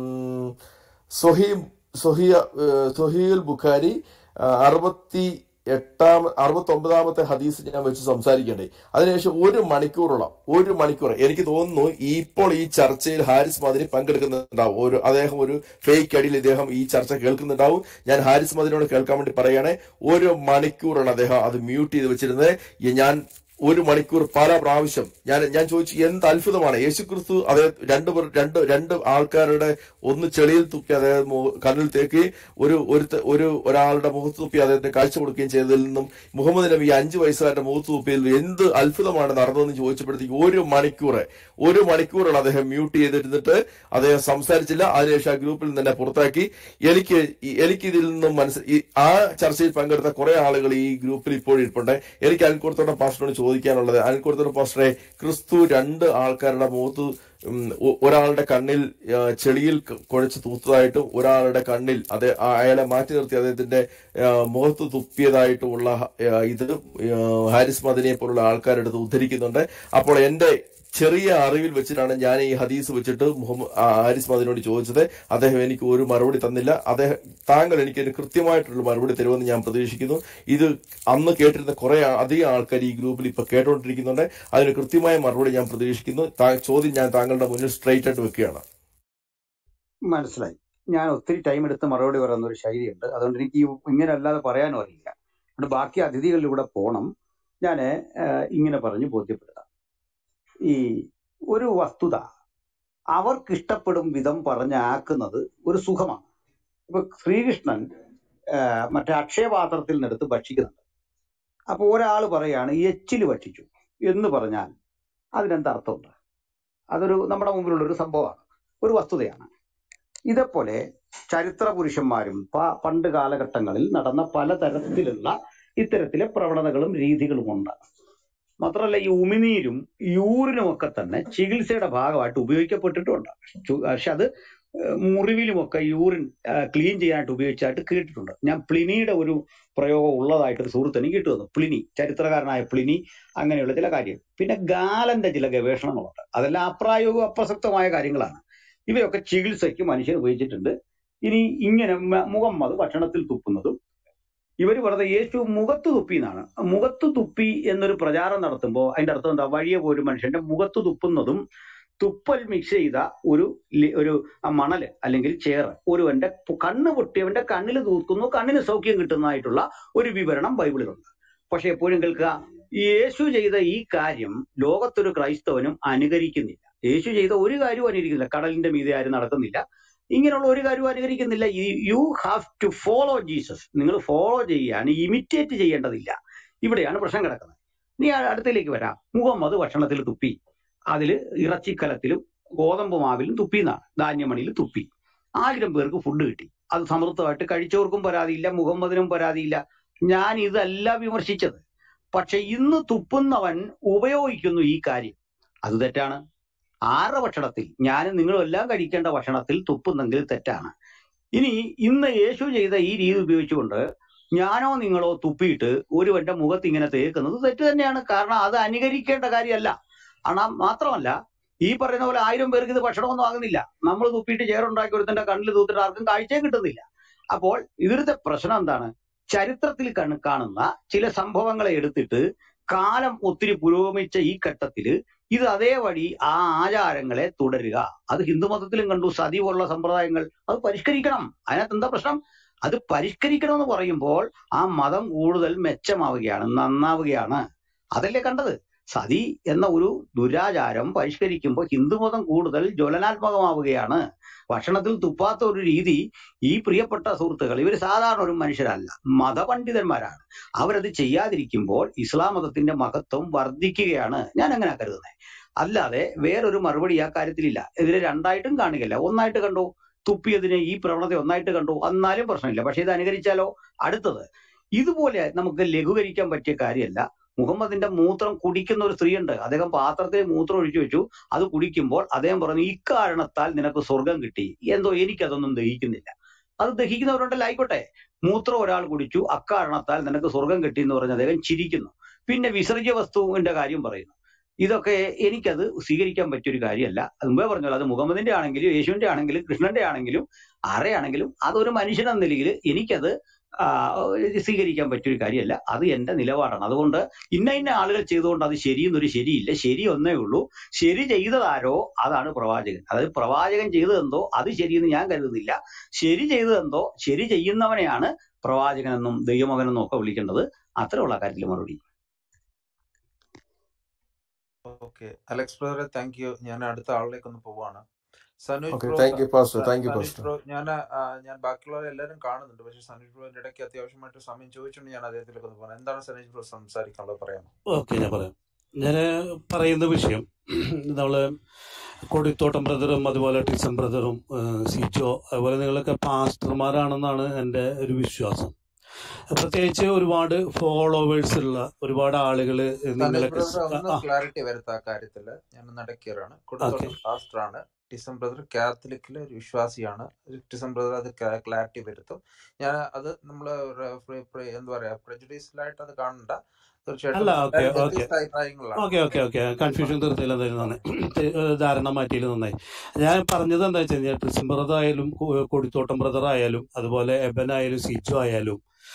സൊഹീ സൊഹിയ ഏഹ് സൊഹീൽ ബുഖാരി ആ, അറുപത്തി എട്ടാം അറുപത്തി ഒമ്പതാമത്തെ ഹദീസ് ഞാൻ വെച്ച് സംസാരിക്കണ്ടേ അതിനുശേഷം ഒരു മണിക്കൂറോളം ഒരു മണിക്കൂർ എനിക്ക് തോന്നുന്നു ഈ ഇപ്പോൾ ഈ ചർച്ചയിൽ ഹാരിസ് മദിനി പങ്കെടുക്കുന്നുണ്ടാവും ഒരു അദ്ദേഹം ഒരു ഫേക്ക് അടിയിൽ ഇദ്ദേഹം ഈ ചർച്ച കേൾക്കുന്നുണ്ടാവും ഞാൻ ഹാരിസ് മദിനോട് കേൾക്കാൻ വേണ്ടി പറയുകയാണെ ഒരു മണിക്കൂറാണ് അദ്ദേഹം അത് മ്യൂട്ട് ചെയ്ത് വെച്ചിരുന്നത് ഈ ഞാൻ ഒരു മണിക്കൂർ പല പ്രാവശ്യം ഞാൻ ഞാൻ ചോദിച്ചു എന്ത് അത്ഭുതമാണ് യേശുക്രിസ്തു അതേ രണ്ട് പേർ- രണ്ട് രണ്ട് ആൾക്കാരുടെ ഒന്ന് ചെളിയിൽ തുപ്പി അതായത് മു- കണ്ണിൽ തേക്കി ഒരു ഒരു ഒരു ഒരാളുടെ മുഖത്ത് തുപ്പി അദ്ദേഹത്തിന് കാഴ്ച കൊടുക്കുകയും ചെയ്തതിൽ നിന്നും മുഹമ്മദ് നബി ഈ അഞ്ചു വയസ്സുകാരുടെ മുഖത്ത് തുപ്പിയതിൽ എന്ത് അത്ഭുതമാണ് നടന്നതെന്ന് ചോദിച്ചപ്പോഴത്തേക്ക് ഒരു മണിക്കൂർ ഒരു മണിക്കൂറാണ് അദ്ദേഹം മ്യൂട്ട് ചെയ്തിരുന്നിട്ട് അദ്ദേഹം സംസാരിച്ചില്ല അതിനുശേഷം ആ ഗ്രൂപ്പിൽ നിന്ന് എന്നെ പുറത്താക്കി എനിക്ക് ഈ- എനിക്ക് ഇതിൽ നിന്നും മനസ്സിൽ ഈ- ആ ചർച്ചയിൽ പങ്കെടുത്ത കുറെ ആളുകൾ ഈ ഗ്രൂപ്പിൽ ഇപ്പോഴും ഇരിപ്പുണ്ട് എനിക്ക് അൽക്കുറത്തോടെ പാസ്റ്ററോട് ചോദിക്കാനുള്ളത് അൽക്കുറത്തോടെ പാസ്റ്ററെ ക്രിസ്തു രണ്ട് ആൾക്കാരുടെ മുഖത്ത് ഉം, ഒ- ഒരാളുടെ കണ്ണിൽ ആ, ചെളിയിൽ ക- കുഴച്ച് തൂത്തതായിട്ടും ഒരാളുടെ കണ്ണിൽ അത് ആ- അയാളെ മാറ്റി നിർത്തി അദ്ദേഹത്തിന്റെ ആ, മുഖത്ത് തുപ്പിയതായിട്ടുമുള്ള ആ, ഇത് ആ, ഹാരിസ് മദനിയെ പോലുള്ള ആൾക്കാരെടുത്ത് ഉദ്ധരിക്കുന്നുണ്ട് അപ്പോൾ എന്റെ ചെറിയ അറിവിൽ വെച്ചിട്ടാണ് ഞാൻ ഈ ഹദീസ് വെച്ചിട്ട് മുഹമ്മദ് ആ, ഹാരിസ് മദനോട് ചോദിച്ചത് അദ്ദേഹം എനിക്ക് ഒരു മറുപടി തന്നില്ല അദ്ദേഹം താങ്കൾ എനിക്ക് ഒരു കൃത്യമായിട്ടുള്ള മറുപടി തരുമെന്ന് ഞാൻ പ്രതീക്ഷിക്കുന്നു ഇത് അന്ന് കേട്ടിരുന്ന കുറെ ആ- അധികം ആൾക്കാർ ഈ ഗ്രൂപ്പിൽ ഇപ്പൊ കേട്ടുകൊണ്ടിരിക്കുന്നുണ്ട് അതിന് കൃത്യമായ മറുപടി ഞാൻ പ്രതീക്ഷിക്കുന്നു താ- ചോദ്യം ഞാൻ താങ്കളുടെ മുന്നിൽ സ്ട്രൈറ്റ് ആയിട്ട് വെക്കുകയാണ് മനസ്സിലായി ഞാൻ ഒത്തിരി ടൈം എടുത്ത് മറുപടി പറയുന്ന ഒരു ശൈലിയുണ്ട് അതുകൊണ്ട് എനിക്ക് ഈ ഇങ്ങനെ അല്ലാതെ പറയാനും അറിയില്ല അതുകൊണ്ട് ബാക്കി അതിഥികളിലൂടെ പോണം ഞാൻ ഇങ്ങനെ പറഞ്ഞ് ബോധ്യപ്പെടുത്താം ഈ ഒരു വസ്തുത അവർക്ക് ഇഷ്ടപ്പെടും വിധം പറഞ്ഞാക്കുന്നത് ഒരു സുഖമാണ് ഇപ്പൊ ശ്രീകൃഷ്ണൻ ആ, മറ്റേ അക്ഷയപാത്രത്തിൽ നിന്നെടുത്ത് ഭക്ഷിക്കുന്നുണ്ട് അപ്പൊ ഒരാൾ പറയാണ് എച്ചില് ഭക്ഷിച്ചു എന്ന് പറഞ്ഞാൽ അതിനെന്ത് അർത്ഥമുണ്ട് അതൊരു നമ്മുടെ മുമ്പിലുള്ള ഒരു സംഭവമാണ് ഒരു വസ്തുതയാണ് ഇതേപോലെ ചരിത്ര പുരുഷന്മാരും പ- പണ്ട് കാലഘട്ടങ്ങളിൽ നടന്ന പലതരത്തിലുള്ള ഇത്തരത്തിലെ പ്രവണതകളും രീതികളും ഉണ്ട് മാത്രമല്ല ഈ ഉമിനീരും യൂറിനും ഒക്കെ തന്നെ ചികിത്സയുടെ ഭാഗമായിട്ട് ഉപയോഗിക്കപ്പെട്ടിട്ടുണ്ട് ചു- പക്ഷെ അത് ഏഹ് മുറിവിലുമൊക്കെ യൂറിൻ ക്ലീൻ ചെയ്യാനായിട്ട് ഉപയോഗിച്ചായിട്ട് കേട്ടിട്ടുണ്ട് ഞാൻ പ്ലിനിയുടെ ഒരു പ്രയോഗം ഉള്ളതായിട്ട് ഒരു സുഹൃത്ത് എനിക്ക് കിട്ടുന്നു പ്ലിനി ചരിത്രകാരനായ പ്ലിനി അങ്ങനെയുള്ള ചില കാര്യം പിന്നെ ഗാലന്റെ ചില ഗവേഷണങ്ങളുണ്ട് അതെല്ലാം അപ്രായോഗിക അപ്രസക്തമായ കാര്യങ്ങളാണ് ഇവയൊക്കെ ചികിത്സയ്ക്ക് മനുഷ്യൻ ഉപയോഗിച്ചിട്ടുണ്ട് ഇനി ഇങ്ങനെ മ- മുഹമ്മദ് ഭക്ഷണത്തിൽ തുപ്പുന്നതും ഇവര് പറഞ്ഞ യേശു മുഖത്ത് തുപ്പി എന്നാണ് മുഖത്ത് തുപ്പി എന്നൊരു പ്രചാരം നടത്തുമ്പോൾ അതിന്റെ അർത്ഥം എന്താ വഴിയെ പോലും മനുഷ്യന്റെ മുഖത്ത് തുപ്പുന്നതും തുപ്പൽ മിക്സ് ചെയ്ത ഒരു ലി- ഒരു ആ മണല് അല്ലെങ്കിൽ ചേറ് ഒരുവന്റെ പു- കണ്ണ് പൊട്ടിയവന്റെ കണ്ണിൽ തൂക്കുന്നു കണ്ണിന് സൗഖ്യം കിട്ടുന്നതായിട്ടുള്ള ഒരു വിവരണം ബൈബിളിലുണ്ട് പക്ഷെ എപ്പോഴും കേൾക്കുക ഈ യേശു ചെയ്ത ഈ കാര്യം ലോകത്തൊരു ക്രൈസ്തവനും അനുകരിക്കുന്നില്ല യേശു ചെയ്ത ഒരു കാര്യവും അനുകരിക്കുന്നില്ല കടലിന്റെ മീതെ ആരും നടക്കുന്നില്ല ഇങ്ങനെയുള്ള ഒരു കാര്യവും അനുകരിക്കുന്നില്ല you have to follow Jesus നിങ്ങൾ ഫോളോ ചെയ്യാൻ ഇമിറ്റേറ്റ് ചെയ്യേണ്ടതില്ല ഇവിടെയാണ് പ്രശ്നം കിടക്കുന്നത് ഇനി ആ അടുത്തേക്ക് വരാം മുഹമ്മദ് ഭക്ഷണത്തിൽ തുപ്പി അതിൽ ഇറച്ചിക്കലത്തിലും ഗോതമ്പ് മാവിലും തുപ്പിന്നാണ് ധാന്യമണിയിൽ തുപ്പി ആയിരം പേർക്ക് ഫുഡ് കിട്ടി അത് സമൃദ്ധമായിട്ട് കഴിച്ചവർക്കും പരാതിയില്ല മുഹമ്മദിനും പരാതിയില്ല ഞാൻ ഇതല്ല വിമർശിച്ചത് പക്ഷെ ഇന്ന് തുപ്പുന്നവൻ ഉപയോഗിക്കുന്നു ഈ കാര്യം അത് തെറ്റാണ് ആരുടെ ഭക്ഷണത്തിൽ ഞാനും നിങ്ങളും എല്ലാം കഴിക്കേണ്ട ഭക്ഷണത്തിൽ തുപ്പുന്നെങ്കിൽ തെറ്റാണ് ഇനി ഇന്ന് യേശു ചെയ്ത ഈ രീതി ഉപയോഗിച്ചുകൊണ്ട് ഞാനോ നിങ്ങളോ തുപ്പിയിട്ട് ഒരുവന്റെ മുഖത്ത് ഇങ്ങനെ തേക്കുന്നത് തെറ്റ് തന്നെയാണ് കാരണം അത് അനുകരിക്കേണ്ട കാര്യമല്ല ஆனால் മാത്രമല്ല ഈ പറയുന്ന പോലെ ആയിരം പേർക്ക് ഇത് ഭക്ഷണമൊന്നും ആകുന്നില്ല നമ്മൾ തുപ്പിയിട്ട് ചേറുണ്ടാക്കി ഒരുത്തന്റെ കണ്ണിൽ തൂത്തിട്ട് ആർക്കും കാഴ്ചയും കിട്ടുന്നില്ല അപ്പോൾ ഇവിടുത്തെ പ്രശ്നം എന്താണ് ചരിത്രത്തിൽ കണ് കാണുന്ന ചില സംഭവങ്ങളെ എടുത്തിട്ട് കാലം ഒത്തിരി പുരോഗമിച്ച ഈ ഘട്ടത്തില് ഇത് അതേ വഴി ആ ആചാരങ്ങളെ തുടരുക അത് ഹിന്ദുമതത്തിലും കണ്ടു സതി പോലുള്ള സമ്പ്രദായങ്ങൾ അത് പരിഷ്കരിക്കണം അതിനകത്ത് എന്താ പ്രശ്നം അത് പരിഷ്കരിക്കണം എന്ന് പറയുമ്പോൾ ആ മതം കൂടുതൽ മെച്ചമാവുകയാണ് നന്നാവുകയാണ് അതല്ലേ കണ്ടത് സതി എന്ന ഒരു ദുരാചാരം പരിഷ്കരിക്കുമ്പോൾ ഹിന്ദുമതം കൂടുതൽ ജ്വലനാത്മകമാവുകയാണ് ഭക്ഷണത്തിൽ തുപ്പാത്ത ഒരു രീതി ഈ പ്രിയപ്പെട്ട സുഹൃത്തുക്കൾ ഇവർ സാധാരണ ഒരു മനുഷ്യരല്ല മതപണ്ഡിതന്മാരാണ് അവരത് ചെയ്യാതിരിക്കുമ്പോൾ ഇസ്ലാം മതത്തിന്റെ മഹത്വം വർദ്ധിക്കുകയാണ് ഞാൻ അങ്ങനെ കരുതുന്നത് അല്ലാതെ വേറൊരു മറുപടി ആ കാര്യത്തിലില്ല ഇതിനെ രണ്ടായിട്ടും കാണുകയില്ല ഒന്നായിട്ട് കണ്ടു തുപ്പിയതിനെ ഈ പ്രവണത ഒന്നായിട്ട് കണ്ടു എന്നാലും പ്രശ്നമില്ല പക്ഷെ ഇത് അനുകരിച്ചാലോ അടുത്തത് ഇതുപോലെ നമുക്ക് ലഘൂകരിക്കാൻ പറ്റിയ കാര്യമല്ല മുഹമ്മദിന്റെ മൂത്രം കുടിക്കുന്ന ഒരു സ്ത്രീയുണ്ട് അദ്ദേഹം പാത്രത്തിൽ മൂത്രം ഒഴിച്ചു വെച്ചു അത് കുടിക്കുമ്പോൾ അദ്ദേഹം പറഞ്ഞു ഇക്കാരണത്താൽ നിനക്ക് സ്വർഗം കിട്ടി എന്തോ എനിക്കതൊന്നും ദഹിക്കുന്നില്ല അത് ദഹിക്കുന്നവരുണ്ടല്ലോ ആയിക്കോട്ടെ മൂത്രം ഒരാൾ കുടിച്ചു അക്കാരണത്താൽ നിനക്ക് സ്വർഗം കിട്ടി എന്ന് പറഞ്ഞ് അദ്ദേഹം ചിരിക്കുന്നു പിന്നെ വിസർജ്യ വസ്തുവിന്റെ കാര്യം പറയുന്നു ഇതൊക്കെ എനിക്കത് സ്വീകരിക്കാൻ പറ്റിയൊരു കാര്യമല്ല അത് മുമ്പേ പറഞ്ഞല്ലോ അത് മുഹമ്മദിന്റെ ആണെങ്കിലും യേശുവിന്റെ ആണെങ്കിലും കൃഷ്ണന്റെ ആണെങ്കിലും ആരെയാണെങ്കിലും അതൊരു മനുഷ്യനെന്ന നിലയിൽ എനിക്കത് ആ, സ്വീകരിക്കാൻ പറ്റിയൊരു കാര്യമല്ല അത് എന്റെ നിലപാടാണ് അതുകൊണ്ട് ഇന്ന ഇന്ന ആളുകൾ ചെയ്തുകൊണ്ട് അത് ശരിയെന്നൊരു ശരിയില്ല ശരി ഒന്നേ ഉള്ളൂ ശരി ചെയ്തതാരോ അതാണ് പ്രവാചകൻ അതായത് പ്രവാചകൻ ചെയ്തതെന്തോ അത് ശരിയെന്ന് ഞാൻ കരുതുന്നില്ല ശരി ചെയ്തതെന്തോ ശരി ചെയ്യുന്നവനെയാണ് പ്രവാചകനെന്നും ദൈവമകനെന്നും ഒക്കെ വിളിക്കേണ്ടത് അത്രയുള്ള കാര്യത്തിൽ മറുപടി ഓക്കെ അലക്സ് ബ്രദറെ താങ്ക് യു ഞാൻ അടുത്ത ആളിലേക്ക് ഒന്ന് പോവാണ് Sanoj okay bro thank you pastor സ- thank you Sanoj pastor bro ഞാൻ ഞാൻ ബാക്കിയുള്ളവരെ എല്ലാവരും കാണുന്നുണ്ട് പക്ഷെ സനോജ് ബ്രോന്റെ ഇടയ്ക്ക് അത്യാവശ്യമായിട്ട് സമയം ചോദിച്ചുകൊണ്ട് ഞാൻ അദ്ദേഹത്തിലേക്ക് ഒന്ന് പോകണം എന്താണ് സനോജ് ബ്രോ സംസാരിക്കാനുള്ളത് പറയാമോ ഓക്കെ ഞാൻ പറയാം ഞാൻ പറയുന്ന വിഷയം നമ്മൾ കൊടിത്തോട്ടം ബ്രദറും അതുപോലെ ടിസൺ ബ്രദറും ഏഹ് സിജോ അതുപോലെ നിങ്ങളൊക്കെ പാസ്റ്റർമാരാണെന്നാണ് എൻ്റെ ഒരു വിശ്വാസം പ്രത്യേകിച്ച് ഒരുപാട് ഫോളോവേഴ്സ് ഉള്ള ഒരുപാട് ആളുകൾ സനീൽ നിങ്ങളൊക്കെ ബ്രദർ സ്- ഒന്ന് ആ ക്ലാരിറ്റി വരുത്ത ആ കാര്യത്തില് ഞാൻ നടക്കിയറാണ് ഓക്കെ കൊടുത്തോട്ടം പാസ്റ്റർ ആണ് ടിസം ബ്രദർ കാത്തലിക്കിലെ ഒരു വിശ്വാസിയാണ് ടിസം ബ്രദർ അത് ക്ലാരിറ്റി വരുത്തും ഞാൻ അത് നമ്മൾ എന്താ പറയാ പ്രജുഡീഷ്യലായിട്ട് അത് കാണണ്ട തീർച്ചയായിട്ടും അല്ല ഓക്കെ എല്ലാവരും ഓക്കെ വ്യത്യസ്ത അഭിപ്രായങ്ങളാണ് ഓക്കെ ഓക്കെ ഓക്കെ കൺഫ്യൂഷൻ തീർത്തില്ല എന്തായാലും നന്നായി ധാരണ മാറ്റിയിൽ നന്നായി ഞാൻ പറഞ്ഞത് എന്താ വെച്ച് കഴിഞ്ഞാൽ ട്രിസം ബ്രദർ ആയാലും കൊ- കൊടിത്തോട്ടം ബ്രദർ ആയാലും അതുപോലെ എബൻ ആയാലും സിജു ആയാലും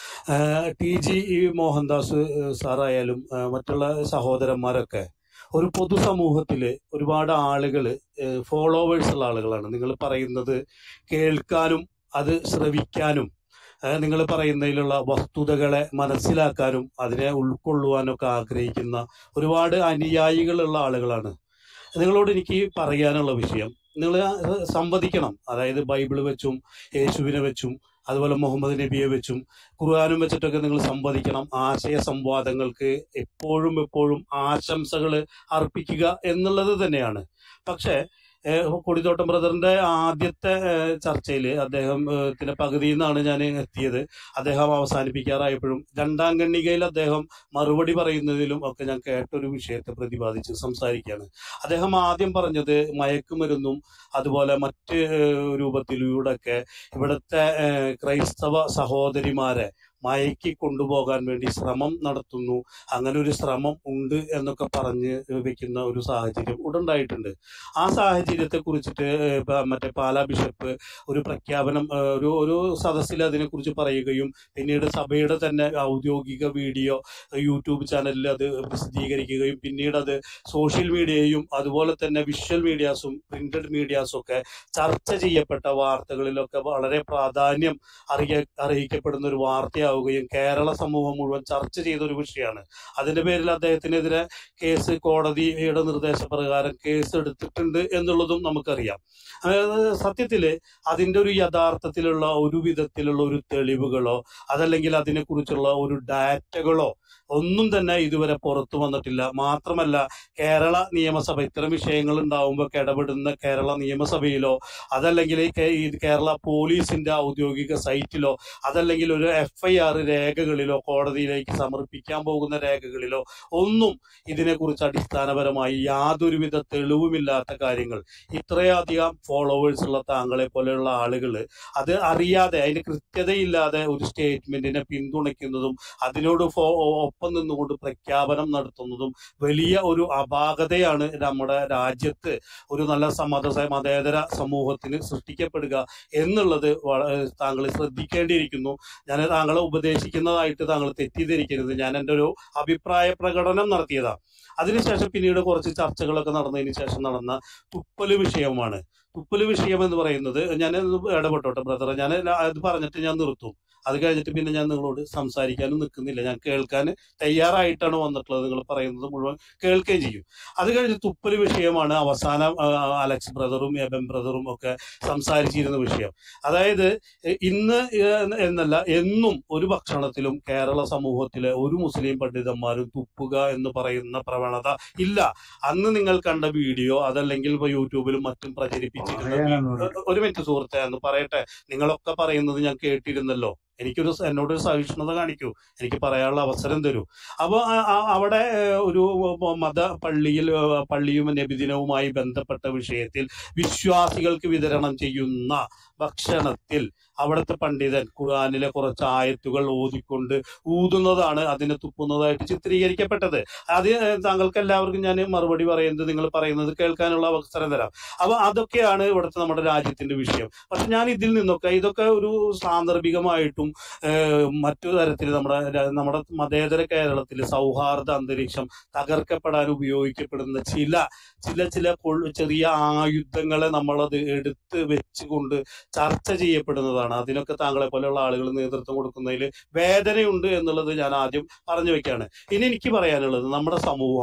ആഹ് ടി ജി ഈ മോഹൻദാസ് സാറായാലും ആഹ് മറ്റുള്ള സഹോദരന്മാരൊക്കെ ഒരു പൊതുസമൂഹത്തില് ഒരുപാട് ആളുകൾ ഫോളോവേഴ്സ് ഉള്ള ആളുകളാണ് നിങ്ങൾ പറയുന്നത് കേൾക്കാനും അത് ശ്രവിക്കാനും നിങ്ങൾ പറയുന്നതിലുള്ള വസ്തുതകളെ മനസ്സിലാക്കാനും അതിനെ ഉൾക്കൊള്ളുവാനും ഒക്കെ ആഗ്രഹിക്കുന്ന ഒരുപാട് അനുയായികളുള്ള ആളുകളാണ് നിങ്ങളോട് എനിക്ക് പറയാനുള്ള വിഷയം നിങ്ങൾ സംവദിക്കണം അതായത് ബൈബിള് വെച്ചും യേശുവിനെ വെച്ചും അതുപോലെ മുഹമ്മദ് നബിയെ വെച്ചും ഖുർആാനും വെച്ചിട്ടൊക്കെ നിങ്ങൾ സംവദിക്കണം ആശയ സംവാദങ്ങൾക്ക് എപ്പോഴും എപ്പോഴും ആശംസകൾ അർപ്പിക്കുക എന്നുള്ളത് തന്നെയാണ് പക്ഷേ ഏഹ് കൊടിത്തോട്ടം ബ്രദറിന്റെ ആദ്യത്തെ ചർച്ചയിൽ അദ്ദേഹം ഏഹ് ത്തിന്റെ പകുതിയിൽ നിന്നാണ് ഞാൻ എത്തിയത് അദ്ദേഹം അവസാനിപ്പിക്കാറായപ്പോഴും രണ്ടാം ഖണ്ഡികയിൽ അദ്ദേഹം മറുപടി പറയുന്നതിലും ഒക്കെ ഞാൻ കേട്ടൊരു വിഷയത്തെ പ്രതിപാദിച്ച് സംസാരിക്കുകയാണ് അദ്ദേഹം ആദ്യം പറഞ്ഞത് മയക്കുമരുന്നും അതുപോലെ മറ്റ് ഏഹ് രൂപത്തിലൂടെയൊക്കെ ഇവിടുത്തെ ഏഹ് ക്രൈസ്തവ സഹോദരിമാരെ മയക്കി കൊണ്ടുപോകാൻ വേണ്ടി ശ്രമം നടത്തുന്നു അങ്ങനെ ഒരു ശ്രമം ഉണ്ട് എന്നൊക്കെ പറഞ്ഞ് വെക്കുന്ന ഒരു സാഹചര്യം ഉടണ്ടായിട്ടുണ്ട് ആ സാഹചര്യത്തെ കുറിച്ചിട്ട് ഏഹ് പ- മറ്റേ പാലാ ബിഷപ്പ് ഒരു പ്രഖ്യാപനം ഏഹ് ഒരു ഒരു സദസ്സിൽ അതിനെക്കുറിച്ച് പറയുകയും പിന്നീട് സഭയുടെ തന്നെ ഔദ്യോഗിക വീഡിയോ യൂട്യൂബ് ചാനലിൽ അത് പ്രസിദ്ധീകരിക്കുകയും പിന്നീട് അത് സോഷ്യൽ മീഡിയയും അതുപോലെ തന്നെ വിഷ്വൽ മീഡിയാസും പ്രിന്റഡ് മീഡിയാസും ഒക്കെ ചർച്ച ചെയ്യപ്പെട്ട വാർത്തകളിലൊക്കെ വളരെ പ്രാധാന്യം അറിയ അറിയിക്കപ്പെടുന്ന ഒരു വാർത്തയാവുകയും കേരള സമൂഹം മുഴുവൻ ചർച്ച ചെയ്ത ഒരു വിഷയമാണ് അതിന്റെ പേരിൽ അദ്ദേഹത്തിനെതിരെ കേസ് കോടതിയുടെ നിർദ്ദേശപ്രകാരം കേസ് എടുത്തിട്ടുണ്ട് എന്നുള്ളതും നമുക്കറിയാം അതായത് സത്യത്തില് അതിന്റെ ഒരു യഥാർത്ഥത്തിലുള്ള ഒരു വിധത്തിലുള്ള ഒരു തെളിവുകളോ അതല്ലെങ്കിൽ അതിനെക്കുറിച്ചുള്ള ഒരു ഡാറ്റകളോ ഒന്നും തന്നെ ഇതുവരെ പുറത്തു വന്നിട്ടില്ല മാത്രമല്ല കേരള നിയമസഭ ഇത്തരം വിഷയങ്ങൾ ഉണ്ടാവുമ്പോൾ ഇടപെടുന്ന കേരള നിയമസഭയിലോ അതല്ലെങ്കിൽ ഈ കേ- ഈ കേരള പോലീസിന്റെ ഔദ്യോഗിക സൈറ്റിലോ അതല്ലെങ്കിൽ ഒരു എഫ് ഐ ആർ രേഖകളിലോ കോടതിയിലേക്ക് സമർപ്പിക്കാൻ പോകുന്ന രേഖകളിലോ ഒന്നും ഇതിനെക്കുറിച്ച് അടിസ്ഥാനപരമായി യാതൊരുവിധ തെളിവുമില്ലാത്ത കാര്യങ്ങൾ ഇത്രയധികം ഫോളോവേഴ്സ് ഉള്ള താങ്കളെ പോലെയുള്ള ആളുകൾ അത് അറിയാതെ അതിന് കൃത്യതയില്ലാതെ ഒരു സ്റ്റേറ്റ്മെന്റിനെ പിന്തുണയ്ക്കുന്നതും അതിനോട് ഫോ ഒപ്പം നിന്നുകൊണ്ട് പ്രഖ്യാപനം നടത്തുന്നതും വലിയ ഒരു അപാകതയാണ് നമ്മുടെ രാജ്യത്ത് ഒരു നല്ല സമത മതേതര സമൂഹത്തിന് സൃഷ്ടിക്കപ്പെടുക എന്നുള്ളത് വള- ഏഹ് താങ്കൾ ശ്രദ്ധിക്കേണ്ടിയിരിക്കുന്നു ഞാൻ താങ്കളെ ഉപദേശിക്കുന്നതായിട്ട് താങ്കൾ തെറ്റിദ്ധരിക്കരുത് ഞാൻ എൻ്റെ ഒരു അഭിപ്രായ പ്രകടനം നടത്തിയതാണ് അതിനുശേഷം പിന്നീട് കുറച്ച് ചർച്ചകളൊക്കെ നടന്നതിന് ശേഷം നടന്ന തുപ്പല് വിഷയമാണ് തുപ്പല് വിഷയം എന്ന് പറയുന്നത് ഞാൻ ഇടപെട്ടോട്ടെ ബ്രദറെ ഞാൻ അത് പറഞ്ഞിട്ട് ഞാൻ നിർത്തും അത് കഴിഞ്ഞിട്ട് പിന്നെ ഞാൻ നിങ്ങളോട് സംസാരിക്കാനും നിൽക്കുന്നില്ല ഞാൻ കേൾക്കാൻ തയ്യാറായിട്ടാണ് വന്നിട്ടുള്ളത് നിങ്ങൾ പറയുന്നത് മുഴുവൻ കേൾക്കുകയും ചെയ്യും അത് കഴിഞ്ഞ് തുപ്പല് വിഷയമാണ് അവസാനം ആ, അലക്സ് ബ്രദറും എബൻ ബ്രദറും ഒക്കെ സംസാരിച്ചിരുന്ന വിഷയം അതായത് എ- ഇന്ന് ഏ- എന്നല്ല എന്നും ഒരു ഭക്ഷണത്തിലും കേരള സമൂഹത്തിലെ ഒരു മുസ്ലിം പണ്ഡിതന്മാരും തുപ്പുക എന്ന് പറയുന്ന പ്രവണത ഇല്ല അന്ന് നിങ്ങൾ കണ്ട വീഡിയോ അതല്ലെങ്കിൽ ഇപ്പൊ യൂട്യൂബിലും മറ്റും പ്രചരിപ്പിച്ചിരുന്ന വീ- ഒരു മിനിറ്റ് സുഹൃത്തെ എന്ന് പറയട്ടെ നിങ്ങളൊക്കെ പറയുന്നത് ഞാൻ കേട്ടിരുന്നല്ലോ എനിക്കൊരു സ- എന്നോടൊരു സഹിഷ്ണുത കാണിക്കൂ എനിക്ക് പറയാനുള്ള അവസരം തരൂ അപ്പൊ ആ- ആ- അവിടെ ഏഹ്, ഒരു മത പള്ളിയിൽ ഏഹ്, പള്ളിയും നബിദിനവുമായി ബന്ധപ്പെട്ട വിഷയത്തിൽ വിശ്വാസികൾക്ക് വിതരണം ചെയ്യുന്ന ഭക്ഷണത്തിൽ അവിടുത്തെ പണ്ഡിതൻ ഖുർആനിലെ കുറച്ച് ആയത്തുകൾ ഓതിക്കൊണ്ട് ഊതുന്നതാണ് അതിനെ തുപ്പുന്നതായിട്ട് ചിത്രീകരിക്കപ്പെട്ടത് അത് ഏഹ്, താങ്കൾക്ക് എല്ലാവർക്കും ഞാൻ മറുപടി പറയുന്നത് നിങ്ങൾ പറയുന്നത് കേൾക്കാനുള്ള അവസരം തരാം അപ്പൊ അതൊക്കെയാണ് ഇവിടുത്തെ നമ്മുടെ രാജ്യത്തിന്റെ വിഷയം പക്ഷെ ഞാൻ ഇതിൽ നിന്നൊക്കെ ഇതൊക്കെ ഒരു സാന്ദർഭികമായിട്ടും ഏഹ്, മറ്റു തരത്തിൽ നമ്മുടെ ര- നമ്മുടെ മതേതര കേരളത്തിൽ സൗഹാർദ്ദ അന്തരീക്ഷം തകർക്കപ്പെടാൻ ഉപയോഗിക്കപ്പെടുന്ന ചില ചില ചില കൊൾ- ചെറിയ ആയുധങ്ങളെ നമ്മളത് എടുത്ത് വെച്ചുകൊണ്ട് ചർച്ച ചെയ്യപ്പെടുന്നതാണ് അതിനൊക്കെ താങ്കളെ പോലെയുള്ള ആളുകൾ നേതൃത്വം കൊടുക്കുന്നതിൽ വേദനയുണ്ട് എന്നുള്ളത് ഞാൻ ആദ്യം പറഞ്ഞു വെക്കുകയാണ് ഇനി എനിക്ക് പറയാനുള്ളത് നമ്മുടെ സമൂഹം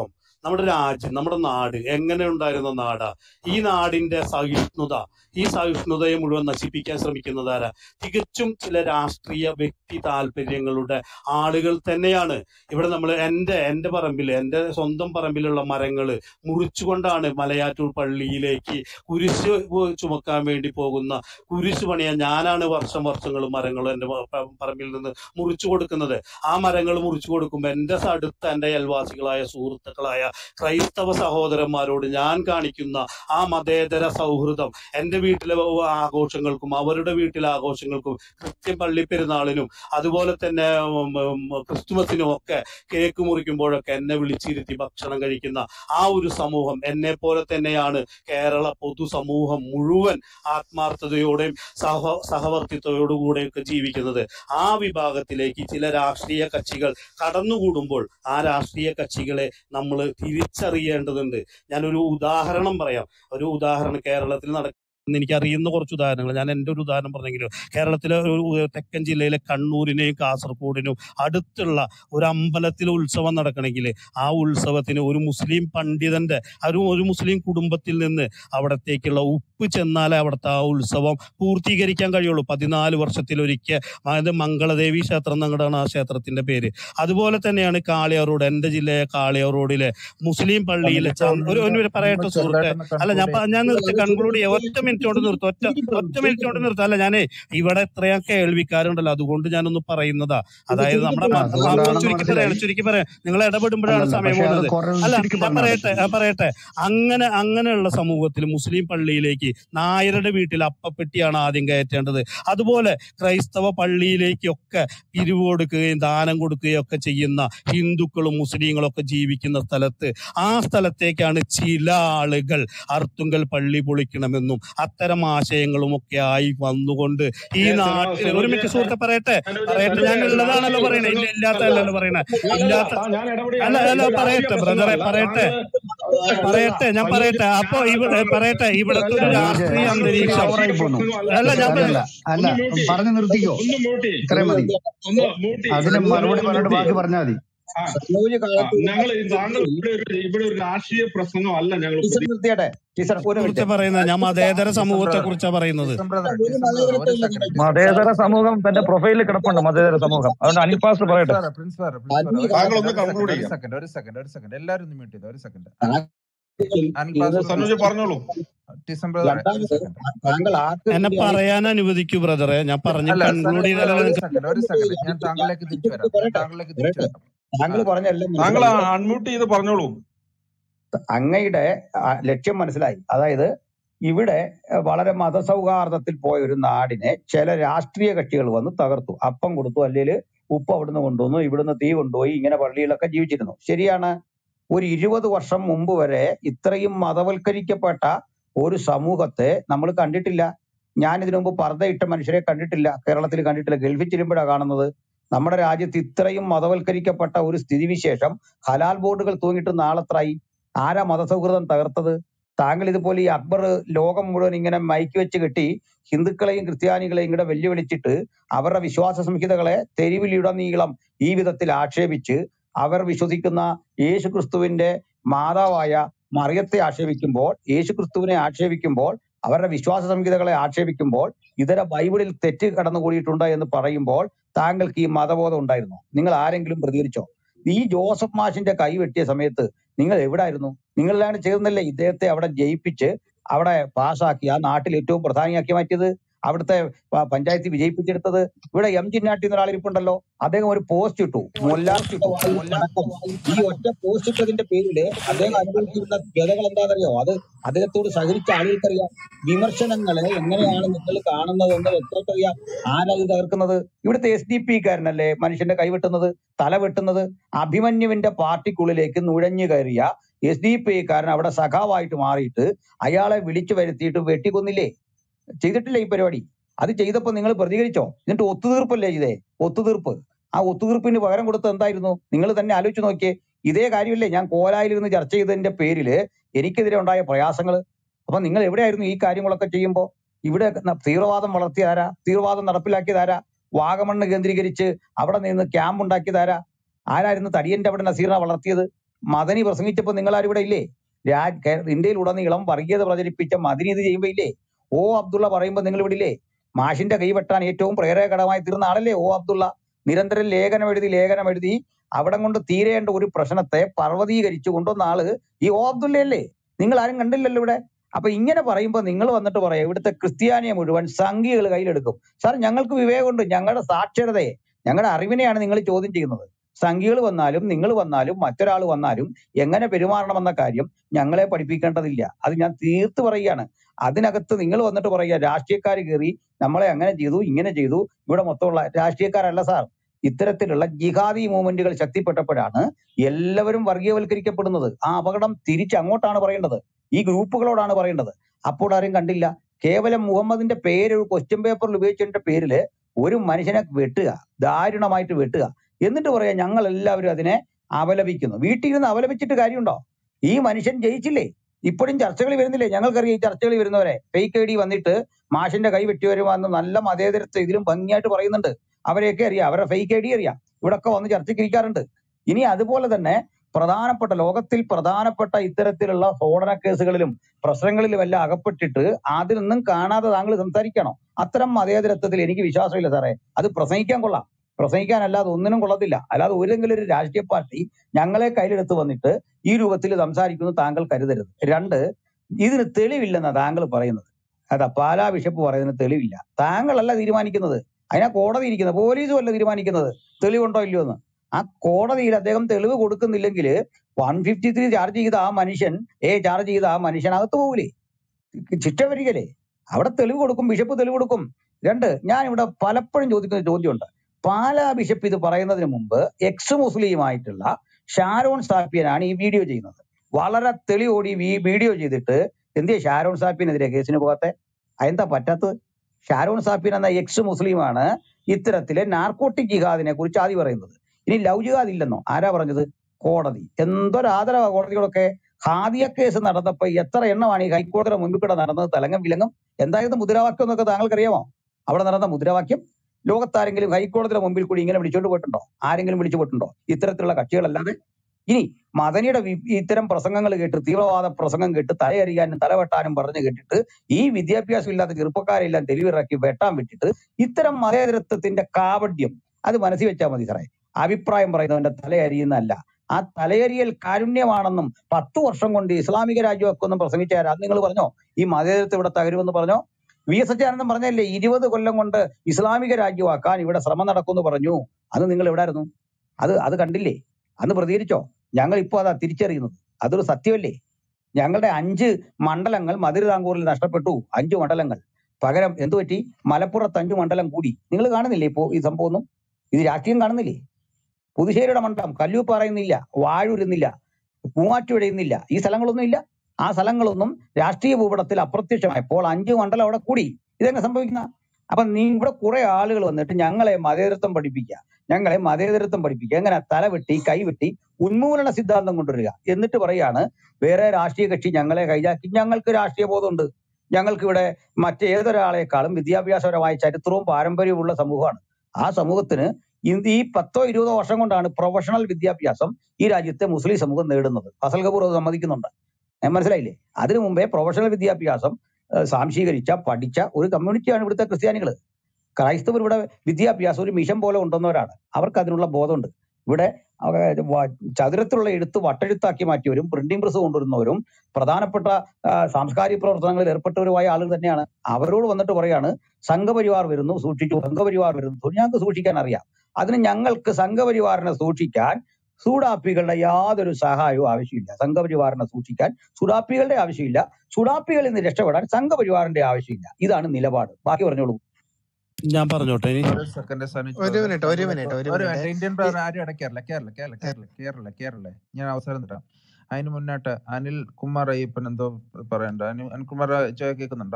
നമ്മുടെ രാജ്യം നമ്മുടെ നാട് എങ്ങനെ ഉണ്ടായിരുന്ന നാടാ ഈ നാടിന്റെ സഹിഷ്ണുത ഈ സഹിഷ്ണുതയെ മുഴുവൻ നശിപ്പിക്കാൻ ശ്രമിക്കുന്നതാരാ തികച്ചും ചില രാഷ്ട്രീയ വ്യക്തി താല്പര്യങ്ങളുടെ ആളുകൾ തന്നെയാണ് ഇവിടെ നമ്മൾ എൻ്റെ എൻ്റെ പറമ്പിൽ എൻ്റെ സ്വന്തം പറമ്പിലുള്ള മരങ്ങൾ മുറിച്ചുകൊണ്ടാണ് മലയാറ്റൂർ പള്ളിയിലേക്ക് കുരിശ് ചുമക്കാൻ വേണ്ടി പോകുന്ന കുരിശ് പണിയാൻ ഞാനാണ് വർഷം വർഷങ്ങൾ മരങ്ങൾ എൻ്റെ പ- പ- പറമ്പിൽ നിന്ന് മുറിച്ചു കൊടുക്കുന്നത് ആ മരങ്ങൾ മുറിച്ചു കൊടുക്കുമ്പോൾ എൻ്റെ അടുത്ത എൻ്റെ അയൽവാസികളായ സുഹൃത്തുക്കളായ ക്രൈസ്തവ സഹോദരന്മാരോട് ഞാൻ കാണിക്കുന്ന ആ മതേതര സൗഹൃദം എൻ്റെ വീട്ടിലെ ആഘോഷങ്ങൾക്കും അവരുടെ വീട്ടിലെ ആഘോഷങ്ങൾക്കും കൃത്യം പള്ളി പെരുന്നാളിനും അതുപോലെ തന്നെ ഉം, ഉം, ക്രിസ്തുമസിനും ഒക്കെ കേക്ക് മുറിക്കുമ്പോഴൊക്കെ എന്നെ വിളിച്ചിരുത്തി ഭക്ഷണം കഴിക്കുന്ന ആ ഒരു സമൂഹം എന്നെ പോലെ തന്നെയാണ് കേരള പൊതുസമൂഹം മുഴുവൻ ആത്മാർത്ഥതയോടെയും സഹ സഹവർത്തിത്വയോടുകൂടെയൊക്കെ ജീവിക്കുന്നത് ആ വിഭാഗത്തിലേക്ക് ചില രാഷ്ട്രീയ കക്ഷികൾ കടന്നുകൂടുമ്പോൾ ആ രാഷ്ട്രീയ കക്ഷികളെ നമ്മൾ തിരിച്ചറിയേണ്ടതുണ്ട് ഞാനൊരു ഉദാഹരണം പറയാം ഒരു ഉദാഹരണം കേരളത്തിൽ നട എനിക്ക് അറിയുന്ന കുറച്ച് ഉദാഹരണങ്ങൾ ഞാൻ എൻ്റെ ഒരു ഉദാഹരണം പറഞ്ഞെങ്കിലും കേരളത്തിലെ ഒരു തെക്കൻ ജില്ലയിലെ കണ്ണൂരിനെയും കാസർഗോഡിനും അടുത്തുള്ള ഒരു അമ്പലത്തിൽ ഉത്സവം നടക്കണമെങ്കിൽ ആ ഉത്സവത്തിന് ഒരു മുസ്ലിം പണ്ഡിതന്റെ ഒരു ഒരു മുസ്ലിം കുടുംബത്തിൽ നിന്ന് അവിടത്തേക്കുള്ള ഉപ്പ് ചെന്നാലേ അവിടുത്തെ ആ ഉത്സവം പൂർത്തീകരിക്കാൻ കഴിയുള്ളൂ പതിനാല് വർഷത്തിലൊരിക്കൽ അതായത് മംഗളദേവി ക്ഷേത്രം എന്നങ്ങടാണ് ആ ക്ഷേത്രത്തിന്റെ പേര് അതുപോലെ തന്നെയാണ് കാളിയാർ റോഡ് എൻ്റെ ജില്ലയെ കാളിയാർ റോഡിലെ മുസ്ലിം പള്ളിയിലെ ച- ഒരു ഒരു minute പറയട്ടെ ഒന്ന് സുഹൃത്തെ ചെറുതായിട്ടൊന്ന് അല്ല ഞാൻ കൺക്ലൂഡ് പ- ഞാൻ നിർത്തി കൺക്ലൂഡ് ചെയ്യാം ഒറ്റ മിനിറ്റ് കൊണ്ട് നിർത്തും ഒറ്റ ഒറ്റ മിനിറ്റ് കൊണ്ട് നിർത്തും അല്ല ഞാനേ ഇവിടെ എത്രയും കേൾവിക്കാരുണ്ടല്ലോ അതുകൊണ്ട് ഞാനൊന്ന് പറയുന്നതാ അതായത് നമ്മുടെ മ- ആ, അതുകൊണ്ടാണെന്ന് ചുരുക്കി പറയാണ് മനസ്സിലായി ചുരുക്കി പറയാം നിങ്ങൾ ഇടപെടുമ്പോഴാണ് അല്ലല്ല സമയം പക്ഷെ അത് പോകുന്നത് കുറെ അല്ല ചുരുക്കി ഞാൻ പറഞ്ഞാൽ പറയട്ടെ ഞാൻ പറയട്ടെ അങ്ങനെ അങ്ങനെയുള്ള സമൂഹത്തിൽ മുസ്ലിം പള്ളിയിലേക്ക് നായരുടെ വീട്ടിൽ അപ്പപ്പെട്ടിയാണ് ആദ്യം കയറ്റേണ്ടത് അതുപോലെ ക്രൈസ്തവ പള്ളിയിലേക്കൊക്കെ പിരിവ് കൊടുക്കുകയും ദാനം കൊടുക്കുകയും ഒക്കെ ചെയ്യുന്ന ഹിന്ദുക്കളും മുസ്ലിങ്ങളും ഒക്കെ ജീവിക്കുന്ന സ്ഥലത്ത് ആ സ്ഥലത്തേക്കാണ് ചില ആളുകൾ അർത്തുങ്കൽ പള്ളി പൊളിക്കണമെന്നും അത്തരം ആശയങ്ങളും ഒക്കെ ആയി വന്നുകൊണ്ട് ഈ ഏ, സനോ- നാട്ടിൽ ഒരു സനോജ് മിനിറ്റ് സുഹൃത്തെ പറയട്ടെ സനോജ് പറയട്ടെ സനോജ് ഞാൻ ഉള്ളതാണല്ലോ രാഷ്ട്രീയ പറയണേ ഇല്ല പ്രശ്നം ഇല്ലാത്തതല്ലല്ലോ പറയണേ ഞാനല്ല ഇല്ലാത്ത താ- ഞാൻ ഇടപെടുകയാണ് അല്ല അല്ല ഇത് രാഷ്ട്രീയ പറയട്ടെ ബ്രദറെ പ്രശ്നമല്ല പറയട്ടെ താങ്കൾ പറയട്ടെ ഞാൻ സനോജ് പറയട്ടെ അപ്പൊ ഞാൻ ഇവിടെ താങ്കൾ പറയട്ടെ ഇവിടുത്തെ ഒരു അല്ല സനോജ് രാഷ്ട്രീയ താങ്കൾ ഒരു അന്തരീക്ഷം രാഷ്ട്രീയ ഓവറായി പോന്നു പ്രശ്നമല്ല അല്ല ഞാൻ സനോജ് അല്ലല്ല അല്ല ഒന്ന് മ്യൂട്ടി പറഞ്ഞു നിർത്തിക്കോ ഒന്ന് മ്യൂട്ടി ഇത്രയും മതി ഒന്ന് മ്യൂട്ടി അതിന് ഒന്ന് മറുപടി ഒന്ന് പറഞ്ഞിട്ട് മ്യൂട്ടി ബാക്കി പറഞ്ഞാൽ മതി ആ സനോജ് ആ കാലത്ത് ഞങ്ങൾ താങ്കൾ ഇവിടെ ഒരു ഇവിടെ ഒരു രാഷ്ട്രീയ പ്രസംഗമല്ല ഞങ്ങൾ ടീച്ചർ നിർത്തിയാട്ടെ ടീച്ചർ ഒരു മിനിറ്റ് കുറിച്ച് പറയുന്നത് ഞാൻ മതേതര ടിസം സമൂഹത്തെ ബ്രദർ കുറിച്ചാ പറയുന്നത് ടിസം ബ്രദർ ഒരു ടിസം ബ്രദർ ഒരു മതേതരത്വം സെക്കൻഡ് ടിസം മതേതര സമൂഹം തന്റെ പ്രൊഫൈലിൽ കിടപ്പുണ്ട് മതേതര സമൂഹം അതുകൊണ്ട് അനിൽ പാസ്റ്റർ പ്രിൻസ് പറയട്ടെ sir Prince sir Prince sir അന്യ ഒരു താങ്കൾ സെക്കൻഡ് ഒന്ന് ഒരു കൺക്ലൂഡ് സെക്കൻഡ് ഒരു ചെയ്യാം സെക്കൻഡ് ഒരു സെക്കൻഡ് ഒരു സെക്കൻഡ് എല്ലാവരും ഒന്ന് മ്യൂട്ട് ചെയ്തു ഒരു സെക്കൻഡ് താങ്കൾ അനിൽ ഇത് പാസ്റ്റർ സനോജ് പറഞ്ഞോളൂ ടിസം ബ്രദറെ ഒരു രണ്ടാമത് സെക്കൻഡ് താങ്കൾ ആർക്ക് എന്നെ വേണ്ടിയാണ് പറയാൻ അനുവദിക്കൂ ബ്രദറെ ഞാൻ പറഞ്ഞ് അല്ല കൺക്ലൂഡ് സനോജ് ചെയ്താലേ ബ്രദർ ഒരു നിങ്ങൾക്ക് സെക്കൻഡ് ഒരു സെക്കൻഡ് ഞാൻ താങ്കളിലേക്ക് തിരിച്ചു വരാം ഞാൻ പറയട്ടെ താങ്കളിലേക്ക് തിരിച്ചു പറയട്ടെ വരാം താങ്കൾ ആ പറഞ്ഞ എല്ലാം താങ്കൾ മനസ്സിലായി അൺമ്യൂട്ട് ചെയ്ത് പറഞ്ഞോളൂ അങ്ങയുടെ ആ, ലക്ഷ്യം മനസ്സിലായി അതായത് ഇവിടെ അഹ് വളരെ മതസൗഹാർദ്ദത്തിൽ പോയ ഒരു നാടിനെ ചില രാഷ്ട്രീയ കക്ഷികൾ വന്ന് തകർത്തു അപ്പം കൊടുത്തു അല്ലെങ്കിൽ ഉപ്പ് അവിടുന്ന് കൊണ്ടുവന്നു ഇവിടുന്ന് തീ കൊണ്ടുപോയി ഇങ്ങനെ പള്ളികളൊക്കെ ജീവിച്ചിരുന്നു ശരിയാണ് ഒരു ഇരുപത് വർഷം മുമ്പ് വരെ ഇത്രയും മതവൽക്കരിക്കപ്പെട്ട ഒരു സമൂഹത്തെ നമ്മൾ കണ്ടിട്ടില്ല ഞാൻ ഇതിനു മുമ്പ് പർദ്ദയിട്ട മനുഷ്യരെ കണ്ടിട്ടില്ല കേരളത്തിൽ കണ്ടിട്ടില്ല ഗൾഫിൽ ചെല്ലുമ്പോഴാണ് കാണുന്നത് നമ്മുടെ രാജ്യത്ത് ഇത്രയും മതവൽക്കരിക്കപ്പെട്ട ഒരു സ്ഥിതിവിശേഷം ഹലാൽ ബോർഡുകൾ തൂങ്ങിയിട്ട് നാളെത്രായി ആരാ മതസൗഹൃദം തകർത്തത് താങ്കൾ ഇതുപോലെ ഈ അക്ബർ ലോകം മുഴുവൻ ഇങ്ങനെ മയക്കി വെച്ച് കെട്ടി ഹിന്ദുക്കളെയും ക്രിസ്ത്യാനികളെയും ഇങ്ങനെ വെല്ലുവിളിച്ചിട്ട് അവരുടെ വിശ്വാസ സംഹിതകളെ തെരുവിലുടനീളം ഈ വിധത്തിൽ ആക്ഷേപിച്ച് അവർ വിശ്വസിക്കുന്ന യേശു ക്രിസ്തുവിന്റെ മാതാവായ മറിയത്തെ ആക്ഷേപിക്കുമ്പോൾ യേശു ക്രിസ്തുവിനെ ആക്ഷേപിക്കുമ്പോൾ അവരുടെ വിശ്വാസ സംഹിതകളെ ആക്ഷേപിക്കുമ്പോൾ ഇതര ബൈബിളിൽ തെറ്റ് കടന്നുകൂടിയിട്ടുണ്ട് എന്ന് പറയുമ്പോൾ താങ്കൾക്ക് ഈ മതബോധം ഉണ്ടായിരുന്നു നിങ്ങൾ ആരെങ്കിലും പ്രതികരിച്ചോ ഈ ജോസഫ് മാഷിന്റെ കൈ വെട്ടിയ സമയത്ത് നിങ്ങൾ എവിടായിരുന്നു നിങ്ങളാണ് ചേർന്നല്ലേ ഇദ്ദേഹത്തെ അവിടെ ജയിപ്പിച്ച് അവിടെ പാസ്സാക്കി ആ നാട്ടിൽ ഏറ്റവും പ്രധാനിയാക്കി മാറ്റിയത് അവിടുത്തെ പ- പഞ്ചായത്തിൽ വിജയിപ്പിച്ചെടുത്തത് ഇവിടെ എം ജിന്നാട്ടി എന്നൊരാൾ ഇരിപ്പുണ്ടല്ലോ അദ്ദേഹം ഒരു പോസ്റ്റ് ഇട്ടു മൊല്ലാർച്ചിട്ട അടക്കം ഈ ഒറ്റ പോസ്റ്റ് ഇട്ടതിന്റെ പേരില് അദ്ദേഹം അനുഭവിച്ചിരുന്ന ഗതകൾ എന്താണെന്നറിയോ അത് അദ്ദേഹത്തോട് സഹകരിച്ച ആളുകൾക്കറിയാം വിമർശനങ്ങളെ എങ്ങനെയാണ് നിങ്ങൾ കാണുന്നതെന്ന് വ്യക്തമായിട്ടറിയാം ആരാ ഇത് തകർക്കുന്നത് ഇവിടുത്തെ എസ് ഡി പി കാരനല്ലേ മനുഷ്യന്റെ കൈവെട്ടുന്നത് തല വെട്ടുന്നത് അഭിമന്യുവിന്റെ പാർട്ടിക്കുള്ളിലേക്ക് നുഴഞ്ഞു കയറിയ എസ് ഡി പി കാരൻ അവിടെ സഖാവായിട്ട് മാറിയിട്ട് അയാളെ വിളിച്ചു വരുത്തിയിട്ട് വെട്ടിക്കൊന്നില്ലേ ചെയ്തിട്ടില്ല ഈ പരിപാടി അത് ചെയ്തപ്പോ നിങ്ങൾ പ്രതികരിച്ചോ എന്നിട്ട് ഒത്തുതീർപ്പല്ലേ ചെയ്തേ ഒത്തുതീർപ്പ് ആ ഒത്തുതീർപ്പിന് പകരം കൊടുത്തത് എന്തായിരുന്നു നിങ്ങൾ തന്നെ ആലോചിച്ച് നോക്കിയേ ഇതേ കാര്യമല്ലേ ഞാൻ കോലായിൽ ഇരുന്ന് ചർച്ച ചെയ്തതിന്റെ പേരില് എനിക്കെതിരെ ഉണ്ടായ പ്രയാസങ്ങൾ അപ്പൊ നിങ്ങൾ എവിടെയായിരുന്നു ഈ കാര്യങ്ങളൊക്കെ ചെയ്യുമ്പോൾ ഇവിടെ ന- തീവ്രവാദം വളർത്തിയതാരാ തീവ്രവാദം നടപ്പിലാക്കിയതാരാ വാഗമണ്ണ് കേന്ദ്രീകരിച്ച് അവിടെ നിന്ന് ക്യാമ്പ് ഉണ്ടാക്കിയതാരാ ആരായിരുന്നു തടിയന്റെ അവിടെ നസീറിനെ വളർത്തിയത് മദനി പ്രസംഗിച്ചപ്പോൾ നിങ്ങൾ ആരും ഇവിടെ ഇല്ലേ രാ കേ- ഇന്ത്യയിലുടനീളം വർഗീയത പ്രചരിപ്പിച്ച മദനി ഇത് ചെയ്യുമ്പോ ഇല്ലേ ഓ അബ്ദുള്ള പറയുമ്പോൾ നിങ്ങൾ ഇവിടെ ഇല്ലേ മാഷിന്റെ കൈവെട്ടാൻ ഏറ്റവും പ്രേരകടമായി തീർന്ന ആളല്ലേ ഓ അബ്ദുള്ള നിരന്തരം ലേഖനം എഴുതി ലേഖനം എഴുതി അവിടെ കൊണ്ട് തീരേണ്ട ഒരു പ്രശ്നത്തെ പർവ്വതീകരിച്ചു കൊണ്ടുവന്ന ആള് ഈ ഓ അബ്ദുള്ളയല്ലേ നിങ്ങൾ ആരും കണ്ടില്ലല്ലോ ഇവിടെ അപ്പൊ ഇങ്ങനെ പറയുമ്പോൾ നിങ്ങൾ വന്നിട്ട് പറയാം ഇവിടുത്തെ ക്രിസ്ത്യാനിയെ മുഴുവൻ സംഘികൾ കയ്യിലെടുക്കും സാർ ഞങ്ങൾക്ക് വിവേകമുണ്ട് ഞങ്ങളുടെ സാക്ഷരതയെ ഞങ്ങളുടെ അറിവിനെയാണ് നിങ്ങൾ ചോദ്യം ചെയ്യുന്നത് സംഘികൾ വന്നാലും നിങ്ങൾ വന്നാലും മറ്റൊരാൾ വന്നാലും എങ്ങനെ പെരുമാറണമെന്ന കാര്യം ഞങ്ങളെ പഠിപ്പിക്കേണ്ടതില്ല അത് ഞാൻ തീർത്ത് പറയുകയാണ് അതിനകത്ത് നിങ്ങൾ വന്നിട്ട് പറയുക രാഷ്ട്രീയക്കാർ കയറി നമ്മളെ അങ്ങനെ ചെയ്തു ഇങ്ങനെ ചെയ്തു ഇവിടെ മൊത്തമുള്ള രാഷ്ട്രീയക്കാരല്ല സാർ ഇത്തരത്തിലുള്ള ജിഹാദി മൂവ്മെന്റുകൾ ശക്തിപ്പെട്ടപ്പോഴാണ് എല്ലാവരും വർഗീയവൽക്കരിക്കപ്പെടുന്നത് ആ അപകടം തിരിച്ച് അങ്ങോട്ടാണ് പറയേണ്ടത് ഈ ഗ്രൂപ്പുകളോടാണ് പറയേണ്ടത് അപ്പോൾ ആരും കണ്ടില്ല കേവലം മുഹമ്മദിന്റെ പേര് ഒരു ക്വസ്റ്റ്യൻ പേപ്പറിൽ ഉപയോഗിച്ചതിന്റെ പേരില് ഒരു മനുഷ്യനെ വെട്ടുക ദാരുണമായിട്ട് വെട്ടുക എന്നിട്ട് പറയാം ഞങ്ങൾ എല്ലാവരും അതിനെ അപലപിക്കുന്നു വീട്ടിൽ ഇരുന്ന് അപലപിച്ചിട്ട് കാര്യമുണ്ടോ ഈ മനുഷ്യൻ ജയിച്ചില്ലേ ഇപ്പോഴും ചർച്ചകൾ വരുന്നില്ലേ ഞങ്ങൾക്കറിയാം ഈ ചർച്ചകൾ വരുന്നവരെ ഫേക്ക് ഐ ഡി വന്നിട്ട് മാഷിന്റെ കൈ വെട്ടിവരുമെന്ന് നല്ല മതേതരത്വം ഇതിലും ഭംഗിയായിട്ട് പറയുന്നുണ്ട് അവരെയൊക്കെ അറിയാം അവരുടെ ഫേക്ക് ഐ ഡി അറിയാം ഇവിടൊക്കെ വന്ന് ചർച്ചയ്ക്ക് ഇരിക്കാറുണ്ട് ഇനി അതുപോലെ തന്നെ പ്രധാനപ്പെട്ട ലോകത്തിൽ പ്രധാനപ്പെട്ട ഇത്തരത്തിലുള്ള സ്ഫോടന കേസുകളിലും പ്രശ്നങ്ങളിലും എല്ലാം അകപ്പെട്ടിട്ട് അതിലൊന്നും കാണാതെ താങ്കൾ സംസാരിക്കണോ അത്തരം മതേതരത്വത്തിൽ എനിക്ക് വിശ്വാസമില്ല സാറേ അത് പ്രസംഗിക്കാൻ കൊള്ളാം പ്രസംഗിക്കാനല്ലാതെ ഒന്നിനും കൊള്ളത്തില്ല അല്ലാതെ ഏതെങ്കിലും ഒരു രാഷ്ട്രീയ പാർട്ടി ഞങ്ങളെ കയ്യിലെടുത്ത് വന്നിട്ട് ഈ രൂപത്തിൽ സംസാരിക്കുന്നു താങ്കൾ കരുതരുത് രണ്ട് ഇതിന് തെളിവില്ലെന്നാ താങ്കൾ പറയുന്നത് അതാ പാലാ ബിഷപ്പ് പറയുന്നതിന് തെളിവില്ല താങ്കളല്ല തീരുമാനിക്കുന്നത് അതിനാ കോടതി ഇരിക്കുന്നത് പോലീസും അല്ല തീരുമാനിക്കുന്നത് തെളിവുണ്ടോ ഇല്ലയോ എന്ന് ആ കോടതിയിൽ അദ്ദേഹം തെളിവ് കൊടുക്കുന്നില്ലെങ്കിൽ വൺ ഫിഫ്റ്റി ത്രീ ചാർജ് ചെയ്ത ആ മനുഷ്യൻ ഏ ചാർജ് ചെയ്ത ആ മനുഷ്യൻ അകത്ത് പോകൂലേ ശിക്ഷ വരികയില്ലേ അവിടെ തെളിവ് കൊടുക്കും ബിഷപ്പ് തെളിവ് കൊടുക്കും രണ്ട് ഞാൻ ഇവിടെ പലപ്പോഴും ചോദിക്കുന്ന ചോദ്യമുണ്ട് പാലാ ബിഷപ്പ് ഇത് പറയുന്നതിന് മുമ്പ് എക്സ് മുസ്ലിമായിട്ടുള്ള ഷാരോൺ സാപ്പിയനാണ് ഈ വീഡിയോ ചെയ്യുന്നത് വളരെ തെളിവോടി ഈ വീഡിയോ ചെയ്തിട്ട് എന്തിയാ ഷാരോൺ സാപ്പിയനെതിരെ കേസിന് പോകാത്തെ അതെന്താ പറ്റാത്തത് ഷാരോൺ സാപ്പിയൻ എന്ന എക്സ് മുസ്ലിമാണ് ഇത്തരത്തിലെ നാർക്കോട്ടിക് ജിഹാദിനെ കുറിച്ച് ആദ്യം പറയുന്നത് ഇനി ലവ് ജിഹാദ് ഇല്ലെന്നോ ആരാ പറഞ്ഞത് കോടതി എന്തൊരു ആദരവാ കോടതികളൊക്കെ ഹാദിയ കേസ് നടന്നപ്പോ എത്ര എണ്ണമാണ് ഈ ഹൈക്കോടതിയുടെ മുൻപിൽ കൂടെ നടന്നത് തലങ്ങം വിലങ്ങും എന്തായിരുന്നു മുദ്രാവാക്യം എന്നൊക്കെ താങ്കൾക്ക് അറിയാമോ അവിടെ നടന്ന മുദ്രാവാക്യം ലോകത്താരെങ്കിലും ഹൈക്കോടതിയുടെ മുമ്പിൽ കൂടി ഇങ്ങനെ വിളിച്ചോണ്ട് പോയിട്ടുണ്ടോ ആരെങ്കിലും വിളിച്ചു പോയിട്ടുണ്ടോ ഇത്തരത്തിലുള്ള കക്ഷികളല്ലാതെ ഇനി മദനിയുടെ വി- ഇത്തരം പ്രസംഗങ്ങൾ കേട്ട് തീവ്രവാദ പ്രസംഗം കേട്ട് തലയറിയാനും തലവെട്ടാനും പറഞ്ഞു കേട്ടിട്ട് ഈ വിദ്യാഭ്യാസം ഇല്ലാത്ത ചെറുപ്പക്കാരെല്ലാം തെരുവിറക്കി വെട്ടാൻ വിട്ടിട്ട് ഇത്തരം മതേതരത്വത്തിന്റെ കാപട്യം അത് മനസ്സിൽ വെച്ചാൽ മതി സാറേ അഭിപ്രായം പറയുന്നവന്റെ തലയരിയുന്നതല്ല ആ തലയരിയൽ കാരുണ്യമാണെന്നും പത്തു വർഷം കൊണ്ട് ഇസ്ലാമിക രാജ്യമൊക്കെ പ്രസംഗിച്ചാൽ അത് നിങ്ങൾ പറഞ്ഞോ ഈ മതേതരത്വം ഇവിടെ തകരുമെന്ന് പറഞ്ഞോ വി എസ് അച്യുതാനന്ദൻ പറഞ്ഞല്ലേ ഇരുപത് കൊല്ലം കൊണ്ട് ഇസ്ലാമിക രാജ്യമാക്കാൻ ഇവിടെ ശ്രമം നടക്കുമെന്ന് പറഞ്ഞു അത് നിങ്ങൾ എവിടായിരുന്നു അത് അത് കണ്ടില്ലേ അന്ന് പ്രതികരിച്ചോ ഞങ്ങൾ ഇപ്പോൾ അതാ തിരിച്ചറിയുന്നത് അതൊരു സത്യമല്ലേ ഞങ്ങളുടെ അഞ്ച് മണ്ഡലങ്ങൾ മധുരതാങ്കൂറിൽ നഷ്ടപ്പെട്ടു അഞ്ച് മണ്ഡലങ്ങൾ പകരം എന്തു പറ്റി മലപ്പുറത്ത് അഞ്ച് മണ്ഡലം കൂടി നിങ്ങൾ കാണുന്നില്ലേ ഇപ്പോ ഈ സംഭവം ഒന്നും ഇത് രാഷ്ട്രീയം കാണുന്നില്ലേ പുതുശ്ശേരിയുടെ മണ്ഡലം കല്ലൂപ്പാറയുന്നില്ല വാഴൂരുന്നില്ല മൂവാറ്റുപുഴയുന്നില്ല ഈ സ്ഥലങ്ങളൊന്നും ഇല്ല ആ സ്ഥലങ്ങളൊന്നും രാഷ്ട്രീയ ഭൂപടത്തിൽ അപ്രത്യക്ഷമായപ്പോൾ അഞ്ച് മണ്ഡലം അവിടെ കൂടി ഇതെങ്ങനെ സംഭവിക്കുന്ന അപ്പൊ നീ ഇവിടെ കുറെ ആളുകൾ വന്നിട്ട് ഞങ്ങളെ മതേതരത്വം പഠിപ്പിക്കുക ഞങ്ങളെ മതേതരത്വം പഠിപ്പിക്കുക എങ്ങനെ തല വെട്ടി കൈ വെട്ടി ഉന്മൂലന സിദ്ധാന്തം കൊണ്ടുവരിക എന്നിട്ട് പറയാണ് വേറെ രാഷ്ട്രീയ കക്ഷി ഞങ്ങളെ കൈജാക്കി ഞങ്ങൾക്ക് രാഷ്ട്രീയ ബോധമുണ്ട് ഞങ്ങൾക്ക് ഇവിടെ മറ്റേതൊരാളെക്കാളും വിദ്യാഭ്യാസപരമായ ചരിത്രവും പാരമ്പര്യവും ഉള്ള സമൂഹമാണ് ആ സമൂഹത്തിന് ഇന്ന് ഈ പത്തോ ഇരുപതോ വർഷം കൊണ്ടാണ് പ്രൊഫഷണൽ വിദ്യാഭ്യാസം ഈ രാജ്യത്തെ മുസ്ലിം സമൂഹം നേടുന്നത് ഫസൽ കപൂർ അത് സമ്മതിക്കുന്നുണ്ട് ഏ, മനസ്സിലായില്ലേ അതിനു മുമ്പേ പ്രൊഫഷണൽ വിദ്യാഭ്യാസം ഏഹ്, സ്വാംശീകരിച്ച പഠിച്ച ഒരു കമ്മ്യൂണിറ്റിയാണ് ഇവിടുത്തെ ക്രിസ്ത്യാനികൾ ക്രൈസ്തവർ ഇവിടെ വിദ്യാഭ്യാസം ഒരു മിഷൻ പോലെ ഉണ്ടെന്നവരാണ് അവർക്ക് അതിനുള്ള ബോധമുണ്ട് ഇവിടെ അവ- വ- ചതുരത്തിലുള്ള എഴുത്ത് വട്ടെഴുത്താക്കി മാറ്റിയവരും പ്രിന്റിംഗ് പ്രസ് കൊണ്ടുവരുന്നവരും പ്രധാനപ്പെട്ട ആ, സാംസ്കാരിക പ്രവർത്തനങ്ങളിൽ ഏർപ്പെട്ടവരുമായ ആളുകൾ തന്നെയാണ് അവരോട് വന്നിട്ട് പറയാണ് സംഘപരിവാർ വരുന്നു സൂക്ഷിച്ചു സംഘപരിവാർ വരുന്നു സൂ- ഞങ്ങൾക്ക് സൂക്ഷിക്കാൻ അറിയാം അതിന് ഞങ്ങൾക്ക് സംഘപരിവാറിനെ സൂക്ഷിക്കാൻ സൂഡാപ്പികളുടെ യാതൊരു സഹായവും ആവശ്യമില്ല സംഘപരിവാറിനെ സൂക്ഷിക്കാൻ സുഡാപ്പികളുടെ ആവശ്യമില്ല സുഡാപ്പികളിൽ നിന്ന് രക്ഷപ്പെടാൻ സംഘപരിവാറിന്റെ ആവശ്യമില്ല ഇതാണ് നിലപാട് ബാക്കി പറഞ്ഞോളൂ ഞാൻ പറഞ്ഞോട്ടെ ഇനി ഒരു സെക്കൻഡ് സനിച്ച് ഒരു ബ്രദർ മിനിറ്റ് ഒരു ഒരു മിനിറ്റ് ഒരു ഒരു മിനിറ്റ് മിനിറ്റ് ഇന്ത്യൻ ബ്രദർ ആരും ഇടയ്ക്കേറില്ല കേരള കേരള കേരള കേരള കേരള കേരള ഞാൻ അവസരം തരാം അതിന് മുന്നായിട്ട് അനിൽ കുമാർ അയ്യപ്പൻ എന്തോ പറയണ്ട അനിൽ അനിൽകുമാർ ചോ കേൾക്കുന്നുണ്ടോ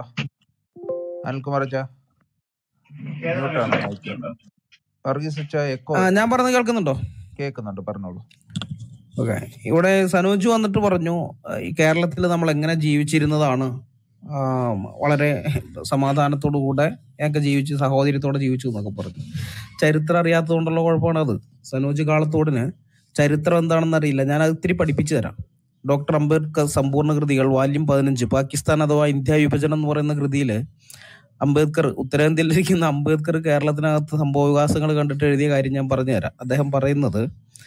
അനിൽകുമാർ ചോ മ്യൂട്ടാണ് മൈക്ക് വർഗീസ് ചോ എക്കോ ആ ഞാൻ പറഞ്ഞത് കേൾക്കുന്നുണ്ടോ കേൾക്കുന്നുണ്ട് പറഞ്ഞോളൂ ഓക്കെ ഇവിടെ സനോജ് വന്നിട്ട് പറഞ്ഞു ആ, ഈ കേരളത്തിൽ നമ്മൾ എങ്ങനെ ജീവിച്ചിരുന്നതാണ് ആ, വളരെ സമാധാനത്തോടു കൂടെ ഒക്കെ ജീവിച്ച് സഹോദര്യത്തോടെ ജീവിച്ചു എന്നൊക്കെ പറഞ്ഞു ചരിത്രം അറിയാത്തതുകൊണ്ടുള്ള കുഴപ്പമാണ് അത് സനോജ് കാളത്തോടിന് ചരിത്രം എന്താണെന്ന് അറിയില്ല ഞാൻ അത് ഇത്തിരി പഠിപ്പിച്ചു തരാം ഡോക്ടർ അംബേദ്കർ സമ്പൂർണ്ണ കൃതികൾ വാല്യം പതിനഞ്ച് പാകിസ്ഥാൻ അഥവാ ഇന്ത്യ വിഭജനം എന്ന് പറയുന്ന കൃതിയിൽ അംബേദ്കർ ഉത്തരേന്ത്യയിലിരിക്കുന്ന അംബേദ്കർ കേരളത്തിനകത്ത് സംഭവവികാസങ്ങൾ കണ്ടിട്ട് എഴുതിയ കാര്യം ഞാൻ പറഞ്ഞുതരാം അദ്ദേഹം പറയുന്നത്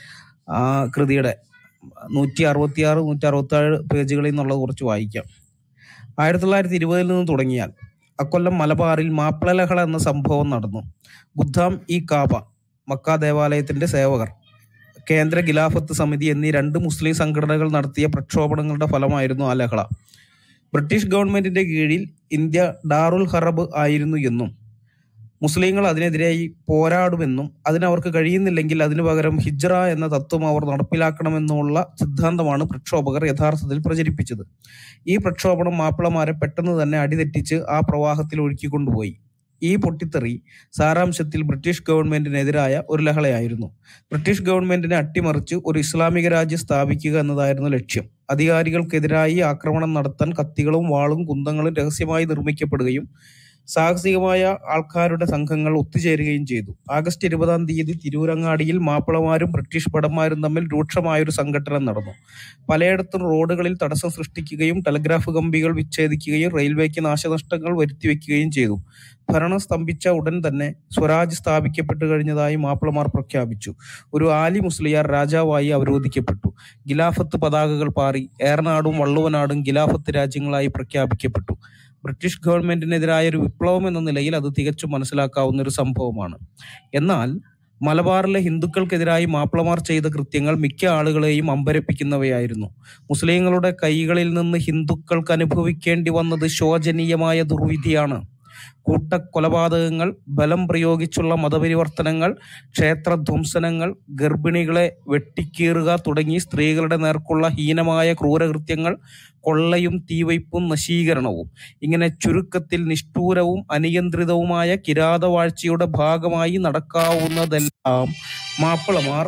ആ കൃതിയുടെ നൂറ്റി അറുപത്തി ആറ് നൂറ്റി അറുപത്തി ഏഴ് പേജുകളിൽ നിന്നുള്ളത് കുറച്ച് വായിക്കാം ആയിരത്തി തൊള്ളായിരത്തി ഇരുപതിൽ നിന്ന് തുടങ്ങിയാൽ അക്കൊല്ലം മലബാറിൽ മാപ്പിളലഹള എന്ന സംഭവം നടന്നു ഗുദ്ദാം ഇ കാബ മക്ക ദേവാലയത്തിന്റെ സേവകർ കേന്ദ്ര ഖിലാഫത്ത് സമിതി എന്നീ രണ്ട് മുസ്ലിം സംഘടനകൾ നടത്തിയ പ്രക്ഷോഭങ്ങളുടെ ഫലമായിരുന്നു ആ ലഹള ബ്രിട്ടീഷ് ഗവൺമെന്റിന്റെ കീഴിൽ ഇന്ത്യ ഡാറുൽ ഹറബ് ആയിരുന്നു എന്നും മുസ്ലിങ്ങൾ അതിനെതിരായി പോരാടുമെന്നും അതിനവർക്ക് കഴിയുന്നില്ലെങ്കിൽ അതിനു പകരം ഹിജ്റ എന്ന തത്വം അവർ നടപ്പിലാക്കണമെന്നുള്ള സിദ്ധാന്തമാണ് പ്രക്ഷോഭകർ യഥാർത്ഥത്തിൽ പ്രചരിപ്പിച്ചത് ഈ പ്രക്ഷോഭണം മാപ്പിളമാരെ പെട്ടെന്ന് തന്നെ അടിതെറ്റിച്ച് ആ പ്രവാഹത്തിൽ ഒഴുക്കിക്കൊണ്ടുപോയി ഈ പൊട്ടിത്തെറി സാരാംശത്തിൽ ബ്രിട്ടീഷ് ഗവൺമെന്റിനെതിരായ ഒരു ലഹളയായിരുന്നു ബ്രിട്ടീഷ് ഗവൺമെന്റിനെ അട്ടിമറിച്ച് ഒരു ഇസ്ലാമിക രാജ്യം സ്ഥാപിക്കുക എന്നതായിരുന്നു ലക്ഷ്യം അധികാരികൾക്കെതിരായി ആക്രമണം നടത്താൻ കത്തികളും വാളും കുന്തങ്ങളും രഹസ്യമായി നിർമ്മിക്കപ്പെടുകയും സാഹസികമായ ആൾക്കാരുടെ സംഘങ്ങൾ ഒത്തുചേരുകയും ചെയ്തു ആഗസ്റ്റ് ഇരുപതാം തീയതി തിരൂരങ്ങാടിയിൽ മാപ്പിളമാരും ബ്രിട്ടീഷ് ഭടന്മാരും തമ്മിൽ രൂക്ഷമായൊരു സംഘട്ടനം നടന്നു പലയിടത്തും റോഡുകളിൽ തടസ്സം സൃഷ്ടിക്കുകയും ടെലഗ്രാഫ് കമ്പികൾ വിച്ഛേദിക്കുകയും റെയിൽവേക്ക് നാശനഷ്ടങ്ങൾ വരുത്തിവെക്കുകയും ചെയ്തു ഭരണം സ്തംഭിച്ച ഉടൻ തന്നെ സ്വരാജ് സ്ഥാപിക്കപ്പെട്ടു കഴിഞ്ഞതായി മാപ്പിളമാർ പ്രഖ്യാപിച്ചു ഒരു ആലി മുസ്ലിയാർ രാജാവായി അവരോധിക്കപ്പെട്ടു ഗിലാഫത്ത് പതാകകൾ പാറി ഏറനാടും വള്ളുവനാടും ഗിലാഫത്ത് രാജ്യങ്ങളായി പ്രഖ്യാപിക്കപ്പെട്ടു ബ്രിട്ടീഷ് ഗവൺമെന്റിനെതിരായ ഒരു വിപ്ലവം എന്ന നിലയിൽ അത് തികച്ചും മനസ്സിലാക്കാവുന്ന ഒരു സംഭവമാണ് എന്നാൽ മലബാറിലെ ഹിന്ദുക്കൾക്കെതിരായി മാപ്പിളമാർ ചെയ്ത കൃത്യങ്ങൾ മിക്ക ആളുകളെയും അമ്പരപ്പിക്കുന്നവയായിരുന്നു മുസ്ലിങ്ങളുടെ കൈകളിൽ നിന്ന് ഹിന്ദുക്കൾക്ക് അനുഭവിക്കേണ്ടി വന്നത് ശോചനീയമായ ദുർവിധിയാണ് കൂട്ടക്കൊലപാതകങ്ങൾ ബലം പ്രയോഗിച്ചുള്ള മതപരിവർത്തനങ്ങൾ ക്ഷേത്രധ്വംസനങ്ങൾ ഗർഭിണികളെ വെട്ടിക്കീറുക തുടങ്ങി സ്ത്രീകളുടെ നേർക്കുള്ള ഹീനമായ ക്രൂരകൃത്യങ്ങൾ കൊള്ളയും തീവയ്പും നശീകരണവും ഇങ്ങനെ ചുരുക്കത്തിൽ നിഷ്ഠൂരവും അനിയന്ത്രിതവുമായ കിരാതവാഴ്ചയുടെ ഭാഗമായി നടക്കാവുന്നതെല്ലാം മാപ്പിളമാർ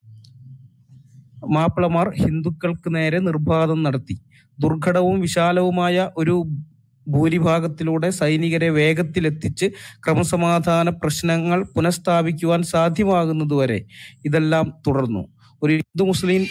മാപ്പിളമാർ ഹിന്ദുക്കൾക്ക് നേരെ നിർബാധം നടത്തി ദുർഘടവും വിശാലവുമായ ഒരു ഭൂരിഭാഗത്തിലൂടെ സൈനികരെ വേഗത്തിലെത്തിച്ച് ക്രമസമാധാന പ്രശ്നങ്ങൾ പുനഃസ്ഥാപിക്കുവാൻ സാധ്യമാകുന്നതുവരെ ഇതെല്ലാം തുടർന്നു ഒരു ഹിന്ദു മുസ്ലിം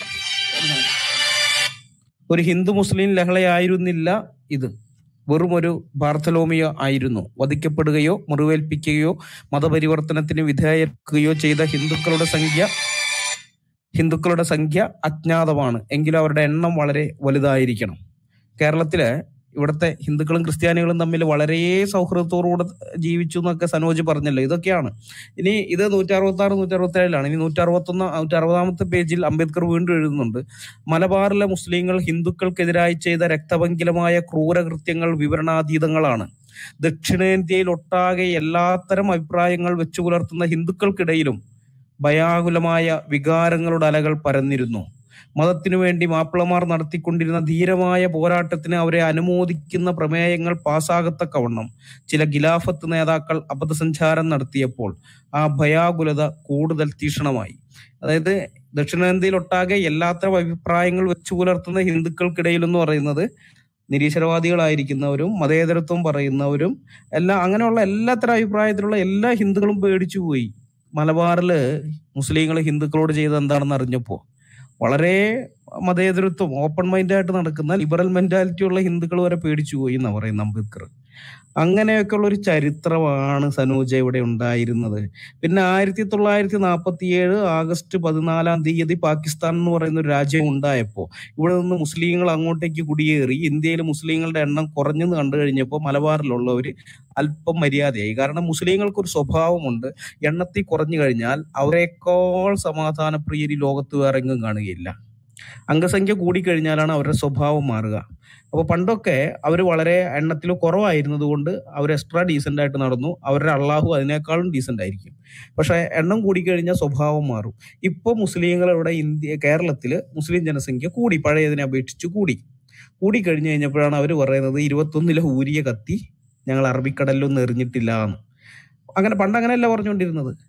ഒരു ഹിന്ദു മുസ്ലിം ലഹളയായിരുന്നില്ല ഇത് വെറും ഒരു ബാർത്തലോമിയോ ആയിരുന്നു വധിക്കപ്പെടുകയോ മുറിവേൽപ്പിക്കുകയോ മതപരിവർത്തനത്തിന് വിധേയരാക്കുകയോ ചെയ്ത ഹിന്ദുക്കളുടെ സംഖ്യ ഹിന്ദുക്കളുടെ സംഖ്യ അജ്ഞാതമാണ് എങ്കിലും അവരുടെ എണ്ണം വളരെ വലുതായിരിക്കണം കേരളത്തിലെ ഇവിടുത്തെ ഹിന്ദുക്കളും ക്രിസ്ത്യാനികളും തമ്മിൽ വളരെ സൗഹൃദത്തോടുകൂടെ ജീവിച്ചു എന്നൊക്കെ സനോജ് പറഞ്ഞല്ലോ ഇതൊക്കെയാണ് ഇനി ഇത് നൂറ്റി അറുപത്തി ആറ് നൂറ്റി അറുപത്തി ഏഴിലാണ് ഇനി നൂറ്റി അറുപത്തൊന്ന് നൂറ്റി അറുപതാമത്തെ പേജിൽ അംബേദ്കർ വീണ്ടും എഴുതുന്നുണ്ട് മലബാറിലെ മുസ്ലിങ്ങൾ ഹിന്ദുക്കൾക്കെതിരായി ചെയ്ത രക്തപങ്കിലമായ ക്രൂരകൃത്യങ്ങൾ വിവരണാതീതങ്ങളാണ് ദക്ഷിണേന്ത്യയിൽ ഒട്ടാകെ എല്ലാത്തരം അഭിപ്രായങ്ങൾ വെച്ചു പുലർത്തുന്ന ഹിന്ദുക്കൾക്കിടയിലും ഭയാകുലമായ വികാരങ്ങളുടെ അലകൾ പരന്നിരുന്നു മതത്തിനു വേണ്ടി മാപ്പിളമാർ നടത്തിക്കൊണ്ടിരുന്ന ധീരമായ പോരാട്ടത്തിന് അവരെ അനുമോദിക്കുന്ന പ്രമേയങ്ങൾ പാസ്സാകത്തക്കവണ്ണം ചില ഗിലാഫത്ത് നേതാക്കൾ അബദ്ധസഞ്ചാരം നടത്തിയപ്പോൾ ആ ഭയാകുലത കൂടുതൽ തീക്ഷണമായി അതായത് ദക്ഷിണേന്ത്യയിൽ ഒട്ടാകെ എല്ലാത്തരം അഭിപ്രായങ്ങൾ വെച്ചു പുലർത്തുന്ന ഹിന്ദുക്കൾക്കിടയിൽ എന്ന് പറയുന്നത് നിരീശ്വരവാദികളായിരിക്കുന്നവരും മതേതരത്വം പറയുന്നവരും എല്ലാം അങ്ങനെയുള്ള എല്ലാത്തരം അഭിപ്രായത്തിലുള്ള എല്ലാ ഹിന്ദുക്കളും പേടിച്ചു പോയി മലബാറില് മുസ്ലിങ്ങൾ ഹിന്ദുക്കളോട് ചെയ്ത് എന്താണെന്ന് അറിഞ്ഞപ്പോ വളരെ മതേതരത്വം ഓപ്പൺ മൈൻഡായിട്ട് നടക്കുന്ന ലിബറൽ മെന്റാലിറ്റി ഉള്ള ഹിന്ദുക്കൾ വരെ പേടിച്ചു പോയി എന്നാ പറയുന്നത് അംബേദ്കർ അങ്ങനെയൊക്കെ ഉള്ള ഒരു ചരിത്രമാണ് സനൂജ ഇവിടെ ഉണ്ടായിരുന്നത് പിന്നെ ആയിരത്തി തൊള്ളായിരത്തി നാൽപ്പത്തി ഏഴ് ആഗസ്റ്റ് പതിനാലാം തീയതി പാകിസ്ഥാൻ എന്ന് പറയുന്ന ഒരു രാജ്യം ഉണ്ടായപ്പോൾ ഇവിടെ നിന്ന് മുസ്ലിങ്ങൾ അങ്ങോട്ടേക്ക് കുടിയേറി ഇന്ത്യയിൽ മുസ്ലിങ്ങളുടെ എണ്ണം കുറഞ്ഞെന്ന് കണ്ടു കഴിഞ്ഞപ്പോൾ മലബാറിലുള്ളവർ അല്പം മര്യാദയായി കാരണം മുസ്ലിങ്ങൾക്ക് ഒരു സ്വഭാവമുണ്ട് എണ്ണത്തിൽ കുറഞ്ഞു കഴിഞ്ഞാൽ അവരെക്കാൾ സമാധാനപ്രിയർ ഈ ലോകത്ത് വേറെ എങ്ങും കാണുകയില്ല അംഗസംഖ്യ കൂടിക്കഴിഞ്ഞാലാണ് അവരുടെ സ്വഭാവം മാറുക അപ്പോൾ പണ്ടൊക്കെ അവർ വളരെ എണ്ണത്തിൽ കുറവായിരുന്നത് കൊണ്ട് അവർ എക്സ്ട്രാ ഡീസൻ്റ് ആയിട്ട് നടന്നു അവരുടെ അള്ളാഹു അതിനേക്കാളും ഡീസൻ്റ് ആയിരിക്കും പക്ഷെ എണ്ണം കൂടിക്കഴിഞ്ഞാൽ സ്വഭാവം മാറും ഇപ്പോൾ മുസ്ലിങ്ങൾ ഇവിടെ ഇന്ത്യ കേരളത്തിൽ മുസ്ലിം ജനസംഖ്യ കൂടി പഴയതിനെ അപേക്ഷിച്ച് കൂടി കൂടി കഴിഞ്ഞു കഴിഞ്ഞപ്പോഴാണ് അവർ പറയുന്നത് ഇരുപത്തൊന്നിലെ ഊരിയ കത്തി ഞങ്ങൾ അറബിക്കടലിലൊന്നും എറിഞ്ഞിട്ടില്ല എന്ന് അങ്ങനെ പണ്ട് അങ്ങനെയല്ല പറഞ്ഞുകൊണ്ടിരുന്നത്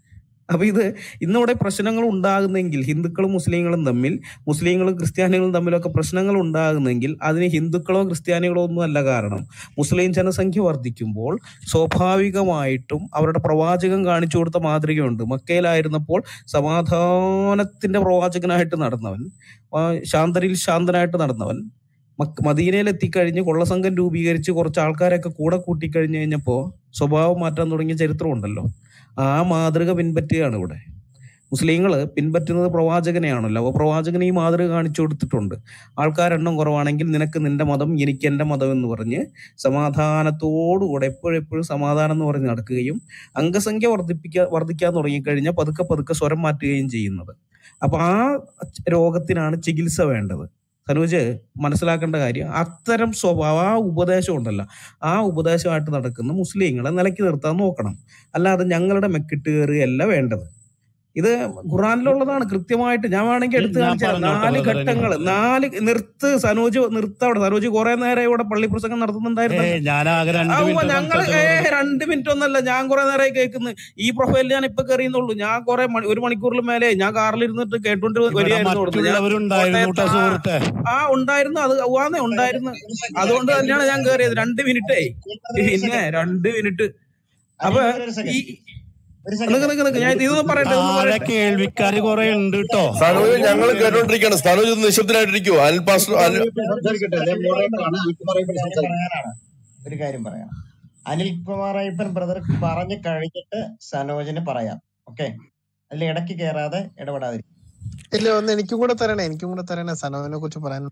അപ്പൊ ഇത് ഇന്നിവിടെ പ്രശ്നങ്ങൾ ഉണ്ടാകുന്നെങ്കിൽ ഹിന്ദുക്കളും മുസ്ലിങ്ങളും തമ്മിൽ മുസ്ലിങ്ങളും ക്രിസ്ത്യാനികളും തമ്മിലൊക്കെ പ്രശ്നങ്ങൾ ഉണ്ടാകുന്നെങ്കിൽ അതിന് ഹിന്ദുക്കളോ ക്രിസ്ത്യാനികളോ ഒന്നും അല്ല കാരണം മുസ്ലിം ജനസംഖ്യ വർദ്ധിക്കുമ്പോൾ സ്വാഭാവികമായിട്ടും അവരുടെ പ്രവാചകൻ കാണിച്ചു കൊടുത്ത മാതൃകയുണ്ട് മക്കയിലായിരുന്നപ്പോൾ സമാധാനത്തിന്റെ പ്രവാചകനായിട്ട് നടന്നവൻ ആ, ശാന്തരിൽ ശാന്തനായിട്ട് നടന്നവൻ മക്ക- മദീനയിൽ എത്തിക്കഴിഞ്ഞ് കൊള്ളസംഘം രൂപീകരിച്ച് കുറച്ച് ആൾക്കാരൊക്കെ കൂടെ കൂട്ടിക്കഴിഞ്ഞ് കഴിഞ്ഞപ്പോൾ സ്വഭാവം മാറ്റാൻ തുടങ്ങിയ ചരിത്രമുണ്ടല്ലോ ആ മാതൃക പിൻപറ്റുകയാണ് ഇവിടെ മുസ്ലിങ്ങൾ പിൻപറ്റുന്നത് പ്രവാചകനെയാണല്ലോ അപ്പോൾ പ്രവാചകന് ഈ മാതൃക കാണിച്ചു കൊടുത്തിട്ടുണ്ട് ആൾക്കാരെണ്ണം കുറവാണെങ്കിൽ നിനക്ക് നിന്റെ മതം എനിക്ക് എൻ്റെ മതം എന്ന് പറഞ്ഞ് സമാധാനത്തോടുകൂടെ എപ്പോഴും എപ്പോഴും സമാധാനം എന്ന് പറഞ്ഞ് നടക്കുകയും അംഗസംഖ്യ വർദ്ധിപ്പിക്കാൻ വർദ്ധിക്കാൻ തുടങ്ങിക്കഴിഞ്ഞാൽ പതുക്കെ പതുക്കെ സ്വരം മാറ്റുകയും ചെയ്യുന്നത് അപ്പൊ ആ രോഗത്തിനാണ് ചികിത്സ വേണ്ടത് സനോജ് മനസ്സിലാക്കേണ്ട കാര്യം അത്തരം സ്വഭാവം ആ ഉപദേശം ഉണ്ടല്ലോ ആ ഉപദേശമായിട്ട് നടക്കുന്ന മുസ്ലിങ്ങളെ നിലയ്ക്ക് നിർത്താൻ നോക്കണം അല്ലാതെ ഞങ്ങളുടെ മെക്കിട്ട് കയറുകയല്ല വേണ്ടത് ഇത് ഖുറാനിലുള്ളതാണ് കൃത്യമായിട്ട് ഞാൻ വേണമെങ്കിൽ എടുത്തു ഞാൻ കാണിച്ചു തരാം പറഞ്ഞോട്ടെ നാല് ബ്രദറെ ഘട്ടങ്ങൾ നാല് നിർത്ത് സനോജ് നിർത്ത് അവിടെ സനോജ് കുറെ നേരം ഇവിടെ പള്ളി പ്രസംഗം ഏ നടത്തുന്നുണ്ടായിരുന്നല്ലോ ഞാൻ ആകെ രണ്ട് ആ ഉവ്വ മിനിറ്റ് ഞങ്ങള് ഏ സംസാരിച്ചുള്ളൂ രണ്ട് മിനിറ്റ് ഒന്നല്ല ഞാൻ കുറെ നേരമായി കേൾക്കുന്നു ഈ പ്രൊഫൈലിൽ ഞാൻ ഇപ്പൊ കയറിയുന്നുള്ളൂ ഞാൻ കുറെ മണി ഒരു മണിക്കൂറിൽ മേലെ ഞാൻ കാറിൽ ഇരുന്നിട്ട് കേട്ടോണ്ട് ഇവിടെ വരികയായിരുന്നു ഇവിടുന്ന് ഞാൻ മറ്റുള്ളവരുണ്ടായിരുന്നു കോട്ടയത്ത് കേട്ടോ ആ സുഹൃത്തെ ആ ഉണ്ടായിരുന്നു അത് ഉവാന്നേ ഉണ്ടായിരുന്നു അതുകൊണ്ട് തന്നെയാണ് ഞാൻ കയറിയത് രണ്ട് മിനിറ്റേ പിന്നെ രണ്ട് മിനിറ്റ് അപ്പൊ അനിൽ ഒരു ഈ സെക്കൻഡ് ഒരു നിക്ക് സെക്കൻഡ് നിക്ക് നിക്ക് ഞാൻ ഇതൊന്ന് പറയട്ടെ ഒന്ന് താഴെ പറയട്ടെ കേൾവിക്കാര് കുറെ ഉണ്ട് കേട്ടോ സനോജ് ഞങ്ങൾ കേട്ടോണ്ടിരിക്കുകയാണ് സനോജ് ഒന്ന് നിശബ്ദനായിട്ടിരിക്കുവോ അനിൽ പാസ്റ്റർ അനിൽ സംസാരിക്കട്ടെ അദ്ദേഹം moderator ആണ് അനിൽകുമാർ അയ്യപ്പൻ ഒരു കാര്യം സംസാരിക്കും പറയാനാണ് ഒരു കാര്യം പറയാം അനിൽ കുമാർ അയ്യപ്പൻ ബ്രദർ പറഞ്ഞു കഴിഞ്ഞിട്ട് സനോജിന് പറയാം ഓക്കെ അതിൽ ഇടയ്ക്ക് കയറാതെ ഇടപെടാതിരിക്കും ഇല്ല ഒന്ന് എനിക്കും കൂടെ തരണേ എനിക്കും കൂടെ തരണേ സനോവിനെ കുറിച്ച് പറയാൻ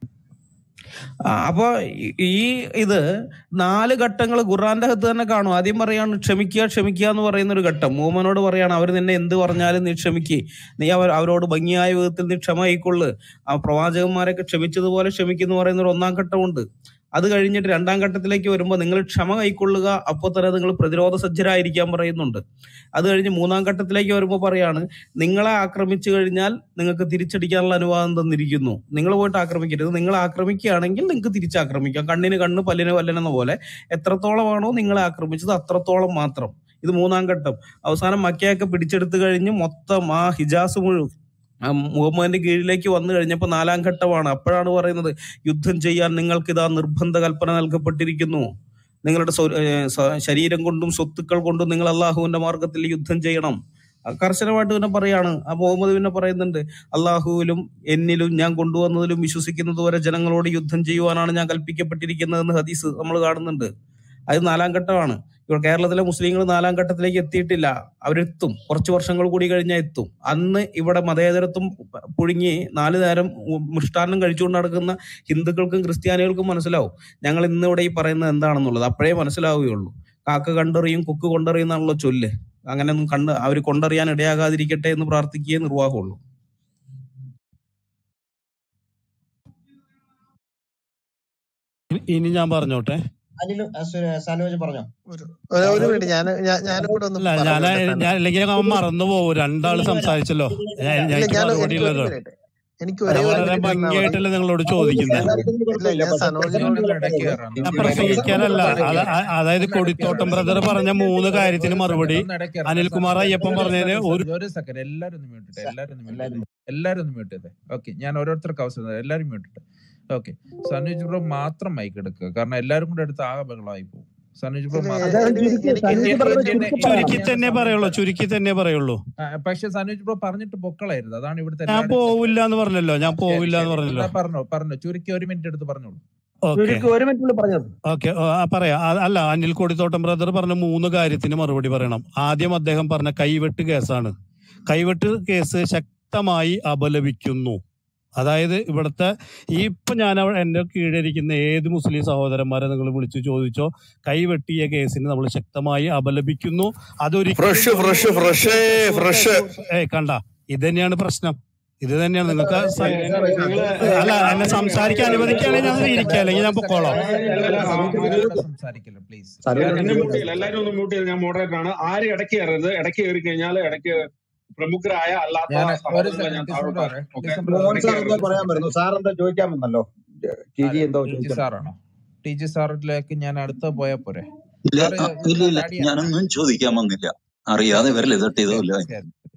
ആ, അപ്പൊ ഈ ഈ ഇത് നാല് ഘട്ടങ്ങൾ ഖുറാന്റെ അകത്ത് തന്നെ കാണും ആദ്യം പറയാണ് ക്ഷമിക്കുക ക്ഷമിക്കുക എന്ന് പറയുന്ന ഒരു ഘട്ടം മൂമനോട് പറയാണ് അവർ നിന്നെ എന്ത് പറഞ്ഞാലും നീ ക്ഷമിക്ക് നീ അവർ അവരോട് ഭംഗിയായ വിധത്തിൽ നീ ക്ഷമ കൈക്കൊള്ളു ആ പ്രവാചകന്മാരൊക്കെ ക്ഷമിച്ചതുപോലെ ക്ഷമിക്കുന്നു പറയുന്ന ഒരു ഒന്നാം ഘട്ടമുണ്ട് അത് കഴിഞ്ഞിട്ട് രണ്ടാം ഘട്ടത്തിലേക്ക് വരുമ്പോൾ നിങ്ങൾ ക്ഷമ കൈക്കൊള്ളുക അപ്പോൾ തന്നെ നിങ്ങൾ പ്രതിരോധ സജ്ജരായിരിക്കാൻ പറയുന്നുണ്ട് അത് കഴിഞ്ഞ് മൂന്നാം ഘട്ടത്തിലേക്ക് വരുമ്പോൾ പറയാണ് നിങ്ങളെ ആക്രമിച്ചു കഴിഞ്ഞാൽ നിങ്ങൾക്ക് തിരിച്ചടിക്കാനുള്ള അനുവാദം തന്നിരിക്കുന്നു നിങ്ങൾ പോയിട്ട് ആക്രമിക്കരുത് നിങ്ങൾ ആക്രമിക്കുകയാണെങ്കിൽ നിങ്ങൾക്ക് തിരിച്ചാക്രമിക്കാം കണ്ണിന് കണ്ണ് പല്ലിന് പല്ലിനെന്ന പോലെ എത്രത്തോളമാണോ നിങ്ങളെ ആക്രമിച്ചത് അത്രത്തോളം മാത്രം ഇത് മൂന്നാം ഘട്ടം അവസാനം മക്കയൊക്കെ പിടിച്ചെടുത്തു കഴിഞ്ഞ് മൊത്തം ആ ഹിജാസ് മുഴുവൻ ആ മുഹമ്മദിന്റെ കീഴിലേക്ക് വന്നു കഴിഞ്ഞപ്പോൾ നാലാം ഘട്ടമാണ് അപ്പോഴാണ് പറയുന്നത് യുദ്ധം ചെയ്യാൻ നിങ്ങൾക്ക് ഇതാ നിർബന്ധ കൽപ്പന നൽകപ്പെട്ടിരിക്കുന്നു നിങ്ങളുടെ സ്വ- ഏ, സ- ശരീരം കൊണ്ടും സ്വത്തുക്കൾ കൊണ്ടും നിങ്ങൾ അള്ളാഹുവിന്റെ മാർഗത്തിൽ യുദ്ധം ചെയ്യണം ആ കർശനമായിട്ട് പിന്നെ പറയാണ് ആ മുഹമ്മദ് പിന്നെ പറയുന്നുണ്ട് അള്ളാഹുവിലും എന്നിലും ഞാൻ കൊണ്ടുവന്നതിലും വിശ്വസിക്കുന്നത് വരെ ജനങ്ങളോട് യുദ്ധം ചെയ്യുവാനാണ് ഞാൻ കൽപ്പിക്കപ്പെട്ടിരിക്കുന്നതെന്ന് ഹദീസ് നമ്മൾ കാണുന്നുണ്ട് അത് നാലാം ഘട്ടമാണ് ഇപ്പോൾ കേരളത്തിലെ മുസ്ലിങ്ങൾ നാലാം ഘട്ടത്തിലേക്ക് എത്തിയിട്ടില്ല അവരെത്തും കുറച്ച് വർഷങ്ങൾ കൂടി കഴിഞ്ഞാൽ എത്തും അന്ന് ഇവിടെ മതേതരത്വം പുഴുങ്ങി നാല് നേരം ഉ- മൃഷ്ടാന്നം കഴിച്ചുകൊണ്ട് നടക്കുന്ന ഹിന്ദുക്കൾക്കും ക്രിസ്ത്യാനികൾക്കും മനസ്സിലാവും ഞങ്ങൾ ഇന്ന് ഇവിടെ ഈ പറയുന്നത് എന്താണെന്നുള്ളത് അപ്പോഴേ മനസ്സിലാവുകയുള്ളൂ കാക്ക കണ്ടറിയും കൊക്ക് കൊണ്ടറിയും എന്നാണല്ലോ ചൊല്ല് അങ്ങനെയൊന്നും കണ്ട് അവർ കൊണ്ടറിയാൻ ഇടയാകാതിരിക്കട്ടെ എന്ന് പ്രാർത്ഥിക്കുകയേ നിർവാഹമുള്ളൂ ഇനി ഞാൻ പറഞ്ഞോട്ടെ അനിൽ ആ, സുര- സനോജ് പറഞ്ഞോ ഒരു ഒരു ഒരു മിനിറ്റ് ഞാൻ ഞാൻ- ഞാനും കൂടെ ഒന്ന് അല്ല ഞാൻ പറഞ്ഞോട്ടെ സനോ ഞാൻ അല്ലെങ്കിൽ അവൻ മറന്നു പോകും രണ്ടാള് സംസാരിച്ചല്ലോ ഞാൻ ഇല്ല എനിക്ക് ഞാൻ മറുപടി എനിക്ക് ഒരു ഇല്ലല്ലോ മിനിറ്റ് എനിക്ക് ഞാൻ ഒരേ ഒരു വളരെ മിനിറ്റ് തന്നാ മതി ഭംഗിയായിട്ടല്ലേ നിങ്ങളോട് ചോദിക്കുന്നത് ഇല്ല ഞാൻ സനോജിനോട് സനോജ് ഇടയ്ക്ക് കയറാം ഞാൻ നമ്മൾ പ്രസംഗിക്കാനല്ല ഇടയ്ക്ക് അത- കയറാം അ- അതായത് ഒന്ന് ഇടയ്ക്ക് കൊടിത്തോട്ടം കയറാം ബ്രദർ പറഞ്ഞ മൂന്ന് കാര്യത്തിന് മറുപടി ഒന്ന് ഇടയ്ക്ക് കയറട്ടെ അനിൽകുമാർ അയ്യപ്പൻ ഒരു പറഞ്ഞതിന് സെക്കൻഡ് ഒരു ഒരു സെക്കൻഡ് എല്ലാരും ഒന്ന് മ്യൂട്ട് ഇട്ടെ എല്ലാരും ഒന്ന് മ്യൂട്ട് എല്ലാരും ചെയ്തേ എല്ലാരും ഒന്ന് മ്യൂട്ട് ചെയ്തേ ഓക്കെ ഞാൻ ഓരോരുത്തർക്ക് അവസരം തരാം എല്ലാരും മ്യൂട്ട് ഇട്ടെ ഓക്കെ സനുജ് ബ്രോ മാത്രം മൈക്ക് എടുക്കുക കാരണം എല്ലാരും കൂടെ എടുത്ത് ആകെ ബഹളമായി പോകും സനുജ് ബ്രോ ഇല്ല മാത്രം എനിക്ക് എടുക്കുക എനിക്ക് ഇന്ത്യ എനിക്ക് ഇന്ത്യനെ ചുരുക്കി ഇന്ത്യനെ തന്നെ പറയുള്ളൂ സംസാരിക്കാൻ ചുരുക്കി തന്നെ പറയുള്ളൂ ആ, പക്ഷെ സനുജ് ബ്രോ പറഞ്ഞിട്ട് പൊക്കളായിരുന്നു അതാണ് ഇവിടുത്തെ ഞാൻ എല്ലാവരുടെയും പോവില്ല പ്രശ്നം എന്ന് പറഞ്ഞല്ലോ ഞാൻ ശരി പോവില്ല എന്ന് ശരി പറഞ്ഞല്ലോ എന്നാ പറഞ്ഞോ പറഞ്ഞോ ചുരുക്കി ഒരു മിനിറ്റ് എടുത്ത് പറഞ്ഞോളൂ ഓക്കെ ചുരുക്കി ഒരു മിനിറ്റിൽ പറഞ്ഞത് ഓക്കെ പറയാം ആ, അല്ല അനിൽ കൊടിത്തോട്ടം ബ്രദർ പറഞ്ഞ മൂന്ന് കാര്യത്തിന് മറുപടി പറയണം ആദ്യം അദ്ദേഹം പറഞ്ഞ കൈവെട്ട് കേസാണ് കൈവെട്ട് കേസ് ശക്തമായി അപലപിക്കുന്നു അതായത് ഇവിടുത്തെ ഈ ഇപ്പൊ ഞാൻ അവ- എന്റെ കീഴിലിരിക്കുന്ന ഏത് മുസ്ലിം സഹോദരന്മാരെ നിങ്ങൾ വിളിച്ചു ചോദിച്ചോ കൈവെട്ടിയ കേസിന് നമ്മൾ ശക്തമായി അപലപിക്കുന്നു അതൊരിക്കലും ഫ്രഷ് ഫ്രഷ് ഒരു ഫ്രഷ് ഒരു ഫ്രഷ് ഏ കണ്ട ഇത് തന്നെയാണ് പ്രശ്നം ഇത് തന്നെയാണ് നിങ്ങൾക്ക് സ- നിങ്ങള് അല്ല എന്നെ സംസാരിക്കാൻ അനുവദിക്കുകയാണെങ്കിൽ ഞാൻ ഇരിക്കാം അല്ലെങ്കിൽ ഞാൻ പൊക്കോളാം സംസാരിക്കില്ല പ്ലീസ് എന്നെ മ്യൂട്ട് ചെയ്യില്ല എല്ലാവരും ഒന്ന് മ്യൂട്ട് ചെയ്ത് ഞാൻ മോഡറേറ്റർ ആണ് ആരും ഇടയ്ക്ക് കയറരുത് ഇടയ്ക്ക് കയറി കഴിഞ്ഞാൽ ഇടയ്ക്ക് പ്രമുഖരായ അല്ലാത്ത ഞാൻ ഒരു സഹോദരങ്ങളെ ഞാൻ സെക്കൻഡ് താഴോട്ട് ഡിസംബർ ഓക്കെ ഡിസംബർ മോഹൻ ഇടയ്ക്ക് സാർ എന്തോ കയറരുത് പറയാൻ വരുന്നു സാർ എന്താ ചോദിക്കാൻ വന്നല്ലോ ടി ജി അതെ എന്തോ ടി ജി ചോദിക്കാൻ സാറാണോ ടി ജി സാറിലേക്ക് ഞാൻ അടുത്ത പോയാ പോരെ ഇല്ല സാറ് അ, ഇല്ല നിങ്ങൾ ഇല്ല ആഡ് ചെയ്യാൻ ഞാനൊന്നും ചോദിക്കാൻ വന്നില്ല അറിയാതെ വിരൽ തട്ടിയതോ ഇല്ല ശരി ശരി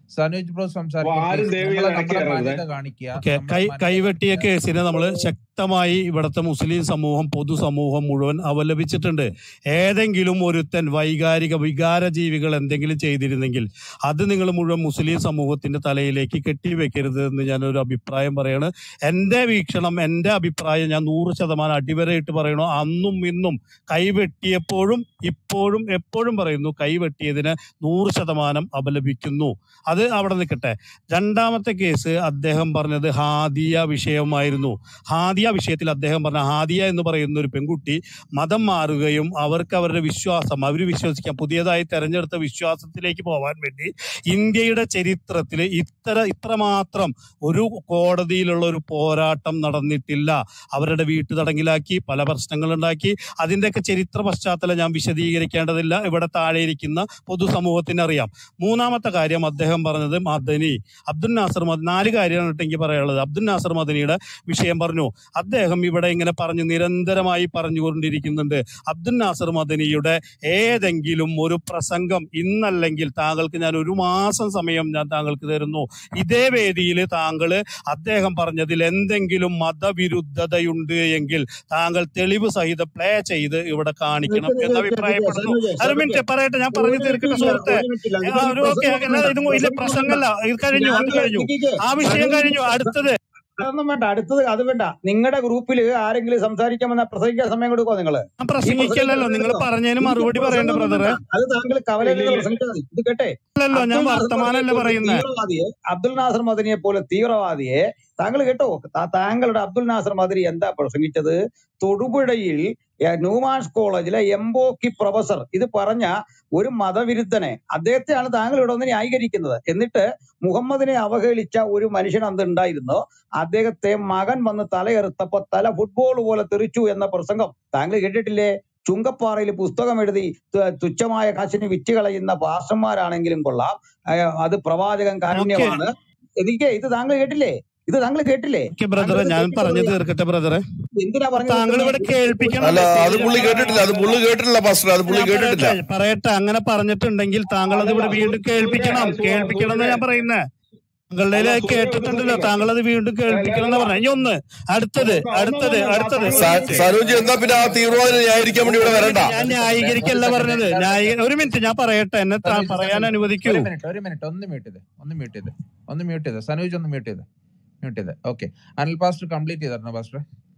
സനോജ് ബ്രോ അപ്പൊ സംസാരിക്കും ആരും പ്ലീസ് ദയവ് നമ്മളെ ചെയ്ത് ഇടയ്ക്ക് നമ്മളെ കയറരുത് മാന്യത കാണിക്കുക ഓക്കെ നമ്മളെ കൈ മാന്യത കൈവെട്ടിയ കാണിക്കുക കേസിനെ നമ്മൾ ശക്തമായി ഇവിടുത്തെ മുസ്ലിം സമൂഹം പൊതുസമൂഹം മുഴുവൻ അപലപിച്ചിട്ടുണ്ട് ഏതെങ്കിലും ഒരുത്തൻ വൈകാരിക വികാര ജീവികൾ എന്തെങ്കിലും ചെയ്തിരുന്നെങ്കിൽ അത് നിങ്ങൾ മുഴുവൻ മുസ്ലിം സമൂഹത്തിന്റെ തലയിലേക്ക് കെട്ടിവെക്കരുത് എന്ന് ഞാനൊരു അഭിപ്രായം പറയാണ് എൻ്റെ വീക്ഷണം എൻ്റെ അഭിപ്രായം ഞാൻ നൂറ് ശതമാനം അടിവരയിട്ട് പറയണു അന്നും ഇന്നും കൈവെട്ടിയപ്പോഴും ഇപ്പോഴും എപ്പോഴും പറയുന്നു കൈവെട്ടിയതിന് നൂറ് ശതമാനം അപലപിക്കുന്നു അത് അവിടെ നിൽക്കട്ടെ രണ്ടാമത്തെ കേസ് അദ്ദേഹം പറഞ്ഞത് ഹാദിയ വിഷയമായിരുന്നു ഹാദിയ വിഷയത്തിൽ അദ്ദേഹം പറഞ്ഞ ഹാദിയ എന്ന് പറയുന്ന ഒരു പെൺകുട്ടി മതം മാറുകയും അവർക്ക് അവരുടെ വിശ്വാസം അവർ വിശ്വസിക്കാൻ പുതിയതായി തെരഞ്ഞെടുത്ത വിശ്വാസത്തിലേക്ക് പോകാൻ വേണ്ടി ഇന്ത്യയുടെ ചരിത്രത്തിൽ ഇത്ര ഇത്രമാത്രം ഒരു കോടതിയിലുള്ള ഒരു പോരാട്ടം നടന്നിട്ടില്ല അവരുടെ വീട്ടു തടങ്കിലാക്കി പല പ്രശ്നങ്ങളുണ്ടാക്കി അതിൻ്റെയൊക്കെ ചരിത്ര പശ്ചാത്തലം ഞാൻ വിശദീകരിക്കേണ്ടതില്ല ഇവിടെ താഴെ ഇരിക്കുന്ന പൊതുസമൂഹത്തിന് അറിയാം മൂന്നാമത്തെ കാര്യം അദ്ദേഹം പറഞ്ഞത് മദനി അബ്ദുൽ നാസർ മദ നാല് കാര്യമാണ് കേട്ടോ എനിക്ക് പറയാനുള്ളത് അബ്ദുൽ നാസർ മദനിയുടെ വിഷയം പറഞ്ഞു അദ്ദേഹം ഇവിടെ ഇങ്ങനെ പറഞ്ഞു നിരന്തരമായി പറഞ്ഞുകൊണ്ടിരിക്കുന്നുണ്ട് അബ്ദുൽ നാസർ മദനിയുടെ ഏതെങ്കിലും ഒരു പ്രസംഗം ഇന്നല്ലെങ്കിൽ താങ്കൾക്ക് ഞാൻ ഒരു മാസം സമയം ഞാൻ താങ്കൾക്ക് തരുന്നു ഇതേ വേദിയിൽ താങ്കൾ അദ്ദേഹം പറഞ്ഞതിൽ എന്തെങ്കിലും മതവിരുദ്ധതയുണ്ട് എങ്കിൽ താങ്കൾ തെളിവ് സഹിതം പ്ലേ ചെയ്ത് ഇവിടെ കാണിക്കണം നിൽക്ക് എന്ന് നിൽക്ക് നിൽക്ക് അഭിപ്രായപ്പെടുന്നു സനോജ് ഒരു സനോജ് മിനിറ്റ് പറയട്ടെ ഞാൻ പറഞ്ഞു ഒരു തീർക്കട്ടെ മിനിറ്റില്ല സുഹൃത്തെ ഒരു മിനിറ്റില്ല ആ, ഇതിപ്പോ ഒരു ഓക്കെ പ്രസംഗമൊന്നും അല്ലാതെ വേണ്ട ഇത് ഇല്ല പ്രസംഗമൊന്നും പ്രസംഗമല്ല വേണ്ട ഇത് കഴിഞ്ഞു അത് ഞാന് കഴിഞ്ഞു നിക്കിക്ക് ആ വിഷയം സനോജ് കഴിഞ്ഞു അടുത്തത് അതൊന്നും വേണ്ട അടുത്തത് അത് വേണ്ട നിങ്ങളുടെ ഗ്രൂപ്പിൽ ആരെങ്കിലും സംസാരിക്കാൻ വന്നാൽ പ്രസംഗിക്കാൻ സമയം കൊടുക്കുമോ നിങ്ങള് ഞാൻ ഈ പ്രസംഗിക്കല്ലല്ലോ പ്രസംഗിക്കാൻ നിങ്ങൾ എടുത്തോ പറഞ്ഞതിന് എനിക്ക് മറുപടി പറയണ്ട പ്രസംഗമൊന്നും ബ്രദറെ വേണ്ട അത് താങ്കൾ കവലയിൽ ഇല്ല നിന്ന് ഇല്ല പ്രസംഗിച്ചാൽ മതി ഇത് കേട്ടെ അല്ലല്ലോ ഞാൻ അബ്ദുൽ നാസർ മദനിയെ വർത്തമാനല്ലേ പോലെ പറയുന്നേ തീവ്രവാദിയെ അബ്ദുൽ നാസർ മദനിയെ പോലെ തീവ്രവാദിയെ താങ്കൾ കേട്ടോ താ- താങ്കളുടെ അബ്ദുൽ നാസർ മദനി എന്താ പ്രസംഗിച്ചത് തൊടുപുഴയിൽ ഏ, ന്യൂമാൻസ് കോളേജിലെ എംബോക്കി പ്രൊഫസർ ഇത് പറഞ്ഞ ഒരു മതവിരുദ്ധനെ അദ്ദേഹത്തെയാണ് താങ്കൾ ഇവിടെ വന്ന് ന്യായീകരിക്കുന്നത് എന്നിട്ട് മുഹമ്മദിനെ അവഹേളിച്ച ഒരു മനുഷ്യൻ അന്ന് ഉണ്ടായിരുന്നു അദ്ദേഹത്തെ മകൻ വന്ന് തലയെറുത്തപ്പോ തല ഫുട്ബോൾ പോലെ തെറിച്ചു എന്ന പ്രസംഗം താങ്കൾ കേട്ടിട്ടില്ലേ ചുങ്കപ്പാറയിൽ പുസ്തകം എഴുതി തു- തുച്ഛമായ കാശിന് വിറ്റ് കളയുന്ന പാസ്റ്റർമാരാണെങ്കിലും കൊള്ളാം ഏ, അത് പ്രവാചകൻ ഓക്കെ കാരുണ്യമാണ് എനിക്ക് ഇത് താങ്കൾ കേട്ടില്ലേ ഇത് താങ്കൾ കേട്ടില്ലേ ഓക്കെ താങ്കൾ ബ്രദറെ ഇത് ഞാൻ തെറ്റിച്ച് പറഞ്ഞു പറയാ തീർക്കട്ടെ ബ്രദറെ എന്തിനാ പറഞ്ഞു താങ്കൾ തീർക്കുന്നത് ഇവിടെ ഇത് ഇത് കേൾപ്പിക്കണം അല്ല അത് മെസ്സേജ് പുള്ളി കേട്ടിട്ടില്ല അത് പുള്ളി കേട്ടിട്ടില്ല പാസ്റ്റർ അത് പുള്ളി ഞാൻ കേട്ടിട്ടില്ല പറയട്ടെ പറയട്ടെ അങ്ങനെ പറഞ്ഞിട്ടുണ്ടെങ്കിൽ താങ്കൾ അത് അല്ലല്ല ഇവിടെ വീണ്ടും സൂര്യ കേൾപ്പിക്കണം കേൾപ്പിക്കണം എന്ന് സൂര്യ ഞാൻ പറയുന്നേ താങ്കളുടെ അല്ല അത് സൂര്യ ഒരു കേട്ടിട്ടുണ്ടല്ലോ സെക്കൻഡ് താങ്കൾ അത് വീണ്ടും കേൾപ്പിക്കണം എന്ന് പറഞ്ഞു ഇനി ഒന്ന് അടുത്തത് ഒന്ന് ഒന്ന് അടുത്തത് ഒന്ന് അടുത്തത് താങ്കൾ ഒരു സ- മിനിറ്റ് സനോജ് എന്നാ പിന്നെ ആ തീവ്രവാദിനെ ന്യായീകരിക്കാൻ വേണ്ടി ഇവിടെ ഒരു വരണ്ട മിനിറ്റ് ഞാൻ ന്യായീകരിക്കല്ല പറഞ്ഞത് ന്യായീ ഒരു മിനിറ്റ് ഞാൻ പറയട്ടെ എന്നെ താ- സനോജ് പറയാൻ സനോജ് അനുവദിക്കൂ ഒരു മിനിറ്റ് ഒരു മിനിറ്റ് ഒന്ന് മ്യൂട്ട് ചെയ്ത് ഒന്ന് മ്യൂട്ട് ചെയ്ത് ഒന്ന് മ്യൂട്ട് ചെയ്ത് സനോജ് ഒന്ന് മ്യൂട്ട് ചെയ്ത് മ്യൂട്ട് ചെയ്ത് ഓക്കെ അനിൽ പാസ്റ്റർ കംപ്ലീറ്റ് ചെയ്തായിരുന്നു പാസ്റ്റർ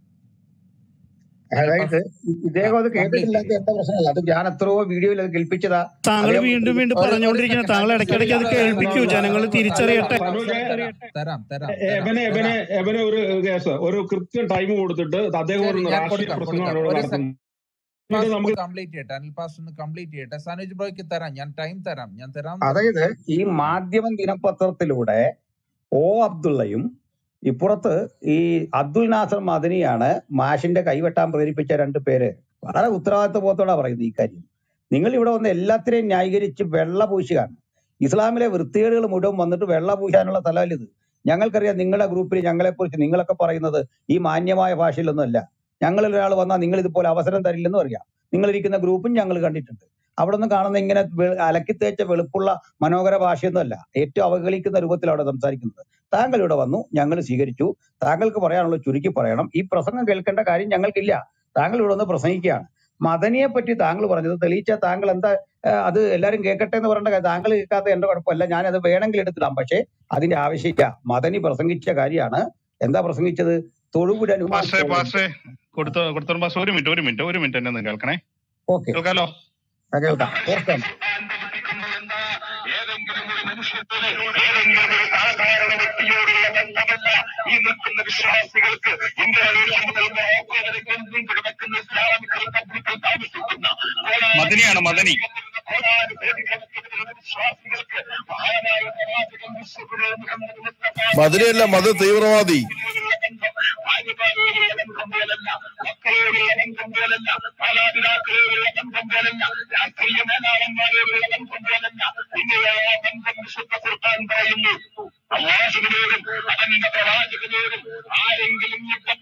അനിൽ അതായത് പാസ്റ്റർ ഇദ്ദേഹം അത് കംപ്ലീറ്റ് കേട്ടിട്ടില്ലാത്ത ചെയ്തു എന്താ പ്രശ്നമല്ല അത് ഞാൻ എത്രയോ വീഡിയോയിൽ അത് കേൾപ്പിച്ചതാ താങ്കൾ അദ്ദേഹം വീണ്ടും വീണ്ടും ഒരു ഒരു പറഞ്ഞുകൊണ്ടിരിക്കുന്ന സെക്കൻഡ് താങ്കൾ അനിൽ ഇടയ്ക്കിടയ്ക്ക് അത് സനോജ് കേൾപ്പിക്കൂ സനോജ് ജനങ്ങൾ അല്ലല്ല തിരിച്ചറിയട്ടെ സനോജ് തരാം തരാം എ- തരാം എബനെ എബനെ തരാം എബനെ ഒരു കേസ് ഒരു കൃത്യം ടൈം കൊടുത്തിട്ട് അദ്ദേഹം ശരി ഒരു ഞാൻ രാഷ്ട്രീയ കൊടുക്കാം പ്രസംഗമാണ് കൊടുക്കാം ഇവിടെ ഒരു സെക്കൻഡ് നടത്തുന്നത് എന്നിട്ട് പാസ്റ്റർ ഒന്ന് നമുക്ക് കംപ്ലീറ്റ് ചെയ്യട്ടെ അനിൽ പാസ്റ്റർ ഒന്ന് കംപ്ലീറ്റ് ചെയ്യട്ടെ സനോജ് ബ്രോയ്ക്ക് തരാം ഞാൻ ടൈം തരാം ഞാൻ തരാം അതായത് ഈ മാധ്യമം ദിനപത്രത്തിലൂടെ ഒ അബ്ദുള്ളയും ഇപ്പുറത്ത് ഈ അബ്ദുൽ നാസർ മദനിയാണ് മാഷിന്റെ കൈവെട്ടാൻ പ്രേരിപ്പിച്ച രണ്ട് പേര് വളരെ ഉത്തരവാദിത്വബോധത്തോടെ പറയുന്നത് ഈ കാര്യം നിങ്ങൾ ഇവിടെ വന്ന് എല്ലാത്തിനെയും ന്യായീകരിച്ച് വെള്ള പൂശുകയാണ് ഇസ്ലാമിലെ വൃത്തികേടുകൾ മുഴുവൻ വന്നിട്ട് വെള്ള പൂശാനുള്ള സ്ഥലമല്ല ഇത് ഞങ്ങൾക്കറിയാം നിങ്ങളുടെ ഗ്രൂപ്പിൽ ഞങ്ങളെക്കുറിച്ച് നിങ്ങളൊക്കെ പറയുന്നത് ഈ മാന്യമായ ഭാഷയിലൊന്നും അല്ല ഞങ്ങളിൽ ഒരാൾ വന്നാൽ നിങ്ങൾ ഇതുപോലെ അവസരം തരില്ലെന്നും അറിയാം നിങ്ങൾ ഇരിക്കുന്ന ഗ്രൂപ്പും ഞങ്ങൾ കണ്ടിട്ടുണ്ട് അവിടെ നിന്ന് കാണുന്ന ഇങ്ങനെ വെ- അലക്കി തേച്ച വെളുപ്പുള്ള മനോഹര ഭാഷയൊന്നുമല്ല ഏറ്റവും അവഹേളിക്കുന്ന രൂപത്തിൽ അവിടെ സംസാരിക്കുന്നത് താങ്കൾ ഇവിടെ വന്നു ഞങ്ങൾ സ്വീകരിച്ചു താങ്കൾക്ക് പറയാനുള്ള ചുരുക്കി പറയണം ഈ പ്രസംഗം കേൾക്കേണ്ട കാര്യം ഞങ്ങൾക്കില്ല താങ്കൾ ഇവിടെ വന്ന് പ്രസംഗിക്കുകയാണ് മദനിയെ പറ്റി താങ്കൾ പറഞ്ഞത് തെളിയിച്ച താങ്കൾ എന്താ ആ, അത് എല്ലാവരും കേൾക്കട്ടെ എന്ന് പറയേണ്ട കാര്യം താങ്കൾ കേൾക്കാത്ത എന്റെ കുഴപ്പമല്ല ഞാൻ അത് വേണമെങ്കിൽ എടുത്തിടാം പക്ഷേ അതിന്റെ ആവശ്യമില്ല മദനി പ്രസംഗിച്ച കാര്യമാണ് എന്താ പ്രസംഗിച്ചത് തൊടുപുഴ ന്യൂമാൻസ് പാസ്റ്റേ കോളേജ് പാസ്റ്റേ കൊടുത്ത കൊടുത്തോളം പാസ്റ്റർ ഒരു മിനിറ്റ് ഒരു മിനിറ്റ് ഒരു മിനിറ്റ് എന്നെ ഒന്ന് കേൾക്കണേ ഓക്കെ കേൾക്കാലോ കേൾക്കാം കേൾക്കാം ഏതെങ്കിലും ഒരു മനുഷ്യത്തിന് ഏതെങ്കിലും ഒരു സാധാരണ വ്യക്തിയോടുള്ള ബന്ധമല്ല ഈ നിൽക്കുന്ന വിശ്വാസികൾക്ക് ഇന്ത്യയിലെ മുതൽ മൊറോക്കോ വരെ ഗന്ധം കിടക്കുന്ന ഇസ്ലാമിക് റിപ്പബ്ലിക്കിൽ താമസിക്കുന്ന മദനിയാണ് മദനി വിശ്വാസികൾക്ക് മഹാനായ പ്രവാചകൻ വിശ്വഗുരു മുഹമ്മദ് മുസ്തഫ മധുരയല്ല മത തീവ്രവാദി ഭാര്യമാരോടുള്ള ബന്ധം പോലല്ല മക്കളോടുള്ള ബന്ധം പോലല്ല മാതാപിതാക്കളോടുള്ള ബന്ധം പോലല്ല രാഷ്ട്രീയ നേതാക്കന്മാരോടുള്ള ബന്ധം പോലല്ല പിന്നെയോ ആ ബന്ധം വിശുദ്ധ ഖുർആൻ പറയുന്നു അള്ളാഹുവിനോടും അവന്റെ പ്രവാചകനോടും ആരെങ്കിലും യുദ്ധപ്രഖ്യാപനം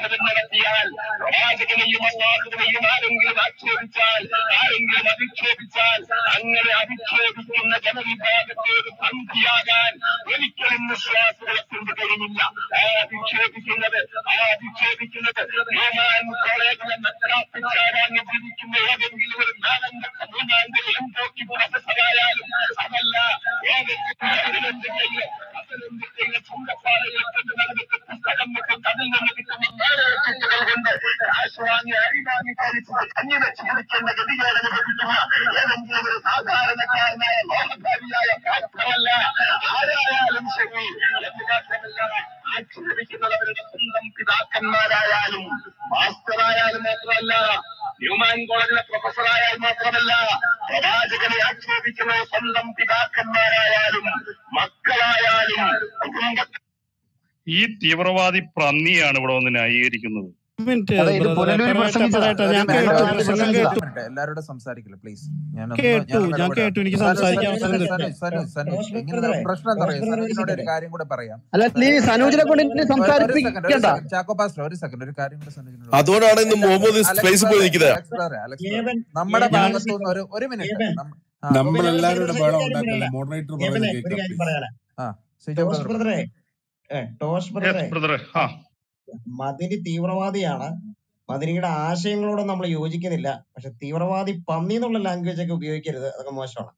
പ്രഖ്യാപനം നടത്തിയാൽ പ്രവാചകനെയും അള്ളാഹുവിനെയും ആരെങ്കിലും ആക്ഷേപിച്ചാൽ ആരെങ്കിലും അധിക്ഷേപിച്ചാൽ അങ്ങനെ അധിക്ഷേപിക്കുന്ന ജനവിഭാഗത്തോട് സന്ധിയാകാൻ ഒരിക്കലും വിശ്വാസികളെ കൊണ്ട് കഴിയില്ല ആ അധിക്ഷേപിക്കുന്നത് ആ അധിക്ഷേപിക്കുന്നത് റോമാൻ കോളേജിലെ നക്കാപ്പിച്ചാരാങ്ങി ജീവിക്കുന്ന ഏതെങ്കിലും ഒരു നാലംഗത്തെ മൂന്നാംഗ എംപോക്കി പ്രൊഫസറായാലും അതല്ല ഏതെങ്കിലും പതിനഞ്ചിന്റെ പതിനഞ്ചിന്റെ ചുങ്കപ്പാലയിൽ കൊണ്ട് നടന്നിട്ട് പുസ്തകം വിട്ട് അതിൽ നിന്ന് കിട്ടുന്ന നാളെക്കുട്ടികൾ കൊണ്ട് കാശ് വാങ്ങി അരിവാങ്ങി കഴിച്ച് കഞ്ഞി വെച്ച് കുടിക്കേണ്ട ഗതികേട് അനുഭവിക്കുന്ന ഏതെങ്കിലും ഒരു സാധാരണക്കാരനായ ലോഹധാരിയായ മാത്രമല്ല ആരായാലും ശരി എന്ന് മാത്രമല്ല ആക്ഷേപിക്കുന്നത് അവരുടെ സ്വന്തം പിതാക്കന്മാരായാലും മാസ്റ്ററായാലും മാത്രമല്ല ഹ്യൂമാൻ കോളേജിലെ പ്രൊഫസറായാൽ മാത്രമല്ല പ്രവാചകനെ ആക്ഷേപിക്കുന്നത് സ്വന്തം പിതാക്കന്മാരായാലും മക്കളായാലും കുടുംബ ഈ തീവ്രവാദി പന്നിയാണ് ഇവിടെ വന്ന് ന്യായീകരിക്കുന്നത് മിനിറ്റ് അതെ ഇത് ബ്രദറെ പുനലൂർ പറയട്ടെ പ്രസംഗിച്ചതാ പറയട്ടെ ഞാൻ പുനലൂർ കേട്ടു ആദ്യം പ്രസംഗം പ്രസംഗിച്ചതാ കേട്ടു മിനിറ്റ് എല്ലാവരോടും സംസാരിക്കില്ല പ്ലീസ് ഞാനൊന്ന് കേട്ടു ഞാനൊന്ന് ഞാൻ ഇടപെടാം കേട്ടു എനിക്ക് സനു സംസാരിക്കാൻ സനു അവസരം സനു തരും സനു സനു ടോസ് ഇങ്ങനെ ബ്രദറെ പ്രശ്നം എന്താ ടോസ് പറയാ ബ്രദർ ഒരു സനുജിനോട് ഒരു സെക്കൻഡ് കാര്യം കൂടെ പറയാം അല്ല നീ സനു സനൂജിനെ കൊണ്ട് എന്നെ ഒരു ഒരു സെക്കൻഡ് ഒരു സംസാരിപ്പിക്കണ്ട സെക്കൻഡ് ചാക്കോ പാസ്റ്റർ ഒരു സെക്കൻഡ് ഒരു കാര്യം കൂടെ സനുജിനോട് പറയാം അതുകൊണ്ടാണ് ഇന്ന് എല്ലാ മുഹമ്മദ് അലക്സ് സ്പേസ് പോയി ബ്രദറെ നിൽക്കുന്നത് അലക്സ് ബ്രദറെ അലക്സ് ബ്രദറെ ഏവൻ നമ്മുടെ ഏവൻ ഒരു ഭാഗത്തുനിന്ന് സെക്കൻഡ് ഒരു ഒരു മിനിറ്റ് ഏവൻ നമ്മ- ആ ഒരു ഒരു ഒരു നമ്മളെല്ലാവരുടെ ഒരു ബഹളം കാര്യം ഉണ്ടാക്കല്ലേ പറയാം മോഡറേറ്റർ ഏവനെ പറയുന്നത് ഒരു കേൾക്കാം കാര്യം പ്ലീസ് പറയാം ആ സിജോ ടോസ് ബ്രദർ ബ്രദറെ ഏ, ടോസ് യെസ് ബ്രദറെ ബ്രദറെ ആ മദിനി തീവ്രവാദിയാണ് മദിനിയുടെ ആശയങ്ങളോട് നമ്മൾ യോജിക്കുന്നില്ല പക്ഷെ തീവ്രവാദി പന്നി എന്നുള്ള ലാംഗ്വേജ് ഒക്കെ ഉപയോഗിക്കരുത് അതൊക്കെ മോശമാണ്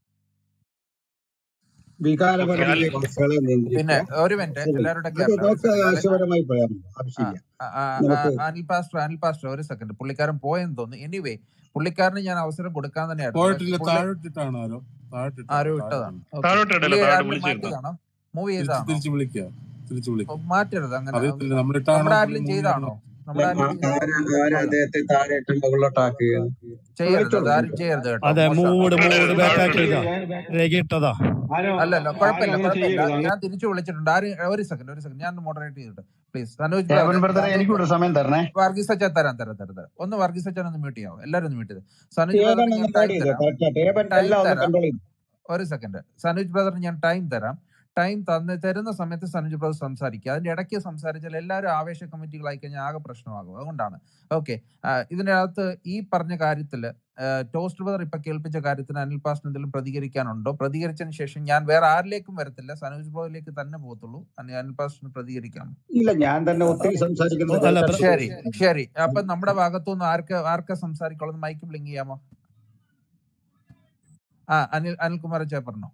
ഓക്കെ വികാരപരമായ അല്ല വാക്കുകളെ പിന്നെ നിയന്ത്രിക്കുക ഒരു മിനിറ്റ് അല്ലേ? എല്ലാവരുടെ അത് കേരള ഒരു നമുക്ക് സെക്കൻഡ് അല ആശയപരമായി പറയാമല്ലോ ആ, ആവശ്യമില്ല ആ, ആ, ആ, നമുക്ക് അനിൽ പാസ്റ്റർ അനിൽ പാസ്റ്റർ ഒരു സെക്കൻഡ് പുള്ളിക്കാരൻ പോയെന്ന് തോന്നുന്നു എനിവേ പുള്ളിക്കാരന് ഞാൻ അവസരം കൊടുക്കാൻ തന്നെയായിരുന്നു പക്ഷെ പോയിട്ടില്ല പുള്ളി താഴോട്ടിട്ടാണ് ആരോ താഴോട്ടിട്ടാണ് ആരോ താഴെ ഇട്ടതാണ് ഓക്കെ താഴോട്ട് ഇടല്ലേ പുള്ളി താഴോട്ട് ആരിലും വിളിച്ചിരുത്താം മാറ്റിയതാണോ മൂവ് തിരിച്ച് ചെയ്തതാണോ തിരിച്ച് വിളിക്കുക തിരിച്ച് ഓ, വിളിക്കുക മാറ്റരുത് അങ്ങനെ അറിയത്തില്ല നമ്മുടെ നമ്മളിട്ടാണോ പുള്ളി ആരിലും മൂവ് ചെയ്താണോ ചെയ്യണോ നമ്മുടെ അല്ല, ആരിലും ആ- ചെയ്താണോ ആരാ ആരാ കൊള്ളാം അദ്ദേഹത്തെ താഴെയിട്ട് മുകളിലോട്ടാക്കുക ചെയ്യരുത് റൈറ്റ് അത് ആരും കൊടുക്കുന്നുണ്ട് ചെയ്യരുത് കേട്ടോ അതെ മോശമാണ് മൂഡ് ഇവിടെ മൂഡ് താഴോട്ട് ബാക്കാക്കി ഇടുക ഇതാ രേഖ ഇട്ടതാ ആരോ അല്ലല്ല ആരും കുഴപ്പമില്ല അങ്ങനെ കുഴപ്പമില്ല ചെയ്യരുത് അങ്ങനെ ഞാൻ തിരിച്ചു വിളിച്ചിട്ടുണ്ട് ആരും ഒരു സെക്കൻഡ് ഒരു സെക്കൻഡ് ഞാൻ മോഡറേറ്റ് ചെയ്തിട്ട് പ്ലീസ് സനോജ് ഏവൻ ബ്രദർ ബ്രദറെ സനോജ് എനിക്ക് കൂടെ സമയം തരണേ വർഗീസ് അച്ഛൻ തരാം തരാം തരാം തരാം ഒന്ന് വർഗീസ് അച്ഛൻ ഒന്ന് മ്യൂട്ട് ചെയ്യാവും എല്ലാവരും ഒന്ന് മ്യൂട്ട് ചെയ്ത് സനുജ് ഏവൻ ബ്രദറിന് ഒന്ന് ഞാൻ മോഡ് ടൈം ചെയ്തോ തരാം കറക്റ്റായിട്ട് ഏവൻ ടൈം എല്ലാം ഒന്ന് തരാം കൺട്രോൾ ചെയ്തു ഒരു സെക്കൻഡ് സനുജ് ബ്രദറിന് ഞാൻ ടൈം തരാം ടൈം തന്ന് തരുന്ന സമയത്ത് സനുജ് ബ്രദർ സംസാരിക്കുക അതിന്റെ ഇടയ്ക്ക് സംസാരിച്ചാൽ എല്ലാവരും ആവേശ കമ്മിറ്റികളായി കഴിഞ്ഞാൽ ആകെ പ്രശ്നമാകും അതുകൊണ്ടാണ് ഓക്കെ ഇതിന്റെ അകത്ത് ഈ പറഞ്ഞ കാര്യത്തിൽ ടോസ്റ്റ് ബ്രദർ ഇപ്പൊ കേൾപ്പിച്ച കാര്യത്തിന് അനിൽ പാസ്റ്റിന് എന്തെങ്കിലും പ്രതികരിക്കാനുണ്ടോ പ്രതികരിച്ചതിന് ശേഷം ഞാൻ വേറെ ആരിലേക്കും വരത്തില്ല സനോജ് ബ്രോയിലേക്ക് തന്നെ പോകത്തുള്ളൂ അനി- അനിൽ പാസ്റ്റിന് പ്രതികരിക്കാം ഇല്ല ഞാൻ തന്നെ ഒത്തിരി സംസാരിക്കുന്നത് അല്ല കേൾക്കാൻ ശരി ശരി അപ്പൊ നമ്മുടെ ഭാഗത്തുനിന്ന് ആർക്ക് ആർക്കാ സംസാരിക്കുള്ളത് മൈക്ക് ബ്ലിങ്ക് ചെയ്യാമോ ആ അനിൽ അനിൽകുമാർ ചേ പറഞ്ഞോ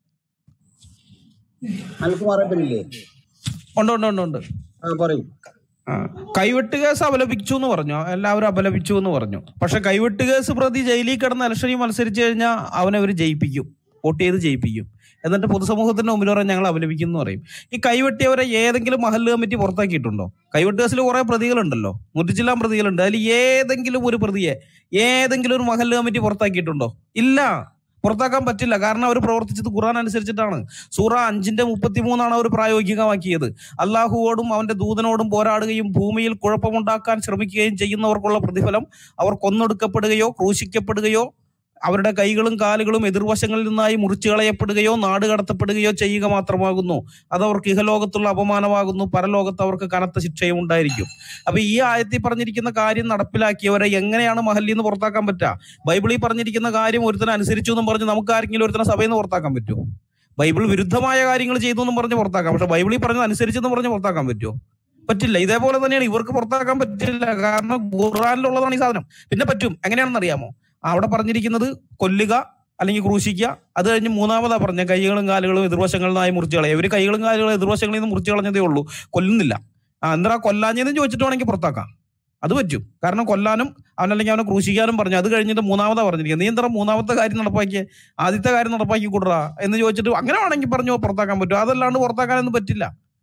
അനിൽകുമാറെ പിന്നില്ലേ ഉണ്ട് ഉണ്ട് ഉണ്ട് ഉണ്ട് ആ പറയൂ ആ. കൈവെട്ട് കേസ് അപലപിച്ചു എന്ന് പറഞ്ഞു എല്ലാവരും അപലപിച്ചു എന്ന് പറഞ്ഞു പക്ഷെ കൈവെട്ട് കേസ് പ്രതി ജയിലിൽ കിടന്ന് ഇലക്ഷനിൽ മത്സരിച്ചു കഴിഞ്ഞാൽ അവനെ അവർ ജയിപ്പിക്കും വോട്ട് ചെയ്ത് ജയിപ്പിക്കും എന്നിട്ട് പൊതുസമൂഹത്തിന്റെ മുമ്പിൽ പറയാൻ ഞങ്ങൾ അപലപിക്കും എന്ന് പറയും ഈ കൈവെട്ടിയവരെ ഏതെങ്കിലും മഹല്ല് കമ്മിറ്റി പുറത്താക്കിയിട്ടുണ്ടോ കൈവെട്ട് കേസിൽ കുറെ പ്രതികളുണ്ടല്ലോ മുറ്റിച്ചില്ലാൻ പ്രതികളുണ്ട് അതിൽ ഏതെങ്കിലും ഒരു പ്രതിയെ ഏതെങ്കിലും ഒരു മഹല്ല് കമ്മിറ്റി പുറത്താക്കിയിട്ടുണ്ടോ ഇല്ല പുറത്താക്കാൻ പറ്റില്ല കാരണം അവർ പ്രവർത്തിച്ചത് ഖുർആൻ അനുസരിച്ചിട്ടാണ് സൂറ അഞ്ചിന്റെ മുപ്പത്തിമൂന്നാണ് അവർ പ്രായോഗികമാക്കിയത് അള്ളാഹുവോടും അവന്റെ ദൂതനോടും പോരാടുകയും ഭൂമിയിൽ കുഴപ്പമുണ്ടാക്കാൻ ശ്രമിക്കുകയും ചെയ്യുന്നവർക്കുള്ള പ്രതിഫലം അവർ കൊന്നൊടുക്കപ്പെടുകയോ ക്രൂശിക്കപ്പെടുകയോ അവരുടെ കൈകളും കാലുകളും എതിർവശങ്ങളിൽ നിന്നായി മുറിച്ചു കളയപ്പെടുകയോ നാട് കടത്തപ്പെടുകയോ ചെയ്യുക മാത്രമാകുന്നു അത് അവർക്ക് ഇഹലോകത്തുള്ള അപമാനമാകുന്നു പരലോകത്ത് അവർക്ക് കനത്ത ശിക്ഷയും ഉണ്ടായിരിക്കും അപ്പൊ ഈ ആയത്തിൽ പറഞ്ഞിരിക്കുന്ന കാര്യം നടപ്പിലാക്കിയവരെ എങ്ങനെയാണ് മഹല്ലിൽ നിന്ന് പുറത്താക്കാൻ പറ്റുക ബൈബിളിൽ പറഞ്ഞിരിക്കുന്ന കാര്യം ഒരുത്തനെ അനുസരിച്ചു എന്നും പറഞ്ഞ് നമുക്ക് ആരെങ്കിലും ഒരുത്തനെ സഭയിൽ നിന്ന് പുറത്താക്കാൻ പറ്റുമോ ബൈബിൾ വിരുദ്ധമായ കാര്യങ്ങൾ ചെയ്തു എന്നും പറഞ്ഞ് പുറത്താക്കാം പക്ഷെ ബൈബിളിൽ പറഞ്ഞത് അനുസരിച്ചെന്ന് പറഞ്ഞ് പുറത്താക്കാൻ പറ്റുമോ പറ്റില്ല ഇതേപോലെ തന്നെയാണ് ഇവർക്ക് പുറത്താക്കാൻ പറ്റില്ല കാരണം ഖുറാനിലുള്ളതാണ് ഈ സാധനം പിന്നെ പറ്റും എങ്ങനെയാണെന്ന് അറിയാമോ അവിടെ പറഞ്ഞിരിക്കുന്നത് കൊല്ലുക അല്ലെങ്കിൽ ക്രൂശിക്കുക അത് കഴിഞ്ഞ് മൂന്നാമതാ പറഞ്ഞ കൈകളും കാലുകളും എതിർവശങ്ങളിൽ നിന്നായി മുറിച്ചു കളയുക ഇവർ കൈകളും കാലുകളും എതിർവശങ്ങളിൽ നിന്ന് മുറിച്ചു കളഞ്ഞതേ ഉള്ളൂ കൊല്ലുന്നില്ല ആ എന്താ കൊല്ലാഞ്ഞതെന്ന് ചോദിച്ചിട്ട് വേണമെങ്കിൽ പുറത്താക്കാം അത് പറ്റും കാരണം കൊല്ലാനും അവനല്ലെങ്കിൽ അവനെ ക്രൂശിക്കാനും പറഞ്ഞു അത് കഴിഞ്ഞിട്ട് മൂന്നാമതാ പറഞ്ഞിരിക്കുന്നത് നീ എന്താ മൂന്നാമത്തെ കാര്യം നടപ്പാക്കിയ ആദ്യത്തെ കാര്യം നടപ്പാക്കി കൊടുറാ എന്ന് ചോദിച്ചിട്ട് അങ്ങനെ വേണമെങ്കിൽ പറഞ്ഞു പുറത്താക്കാൻ പറ്റും അതല്ലാണ്ട് പുറത്താക്കാനൊന്നും പറ്റില്ല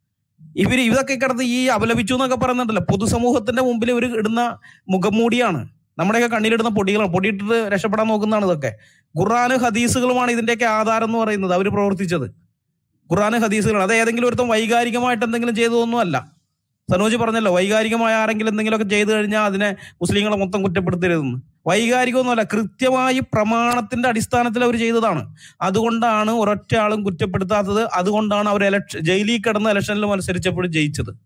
ഇവര് ഇതൊക്കെ കിടന്ന് ഈ അപലപിച്ചു എന്നൊക്കെ പറയുന്നുണ്ടല്ലോ പൊതുസമൂഹത്തിന്റെ മുമ്പിൽ ഇവർ ഇടുന്ന മുഖംമൂടിയാണ് നമ്മുടെയൊക്കെ കണ്ണിലിടുന്ന പൊടികളാണ് പൊടിയിട്ടിട്ട് രക്ഷപ്പെടാൻ നോക്കുന്നതാണ് ഇതൊക്കെ ഖുറാന് ഹദീസുകളുമാണ് ഇതിന്റെയൊക്കെ ആധാരം എന്ന് പറയുന്നത് അവർ പ്രവർത്തിച്ചത് ഖുറാന് ഹദീസുകളാണ് അത് ഏതെങ്കിലും ഒരുത്തം വൈകാരികമായിട്ട് എന്തെങ്കിലും ചെയ്തതൊന്നും അല്ല സനോജ് പറഞ്ഞല്ലോ വൈകാരികമായ ആരെങ്കിലും എന്തെങ്കിലുമൊക്കെ ചെയ്തു കഴിഞ്ഞാൽ അതിനെ മുസ്ലിങ്ങളെ മൊത്തം കുറ്റപ്പെടുത്തരുതെന്ന് വൈകാരികമൊന്നുമല്ല കൃത്യമായി പ്രമാണത്തിന്റെ അടിസ്ഥാനത്തിൽ അവർ ചെയ്തതാണ് അതുകൊണ്ടാണ് ഒരൊറ്റ ആളും കുറ്റപ്പെടുത്താത്തത് അതുകൊണ്ടാണ് അവർ ഇലക്ഷൻ ജയിലിൽ കിടന്ന് ഇലക്ഷനിൽ മത്സരിച്ചപ്പോൾ ജയിച്ചത്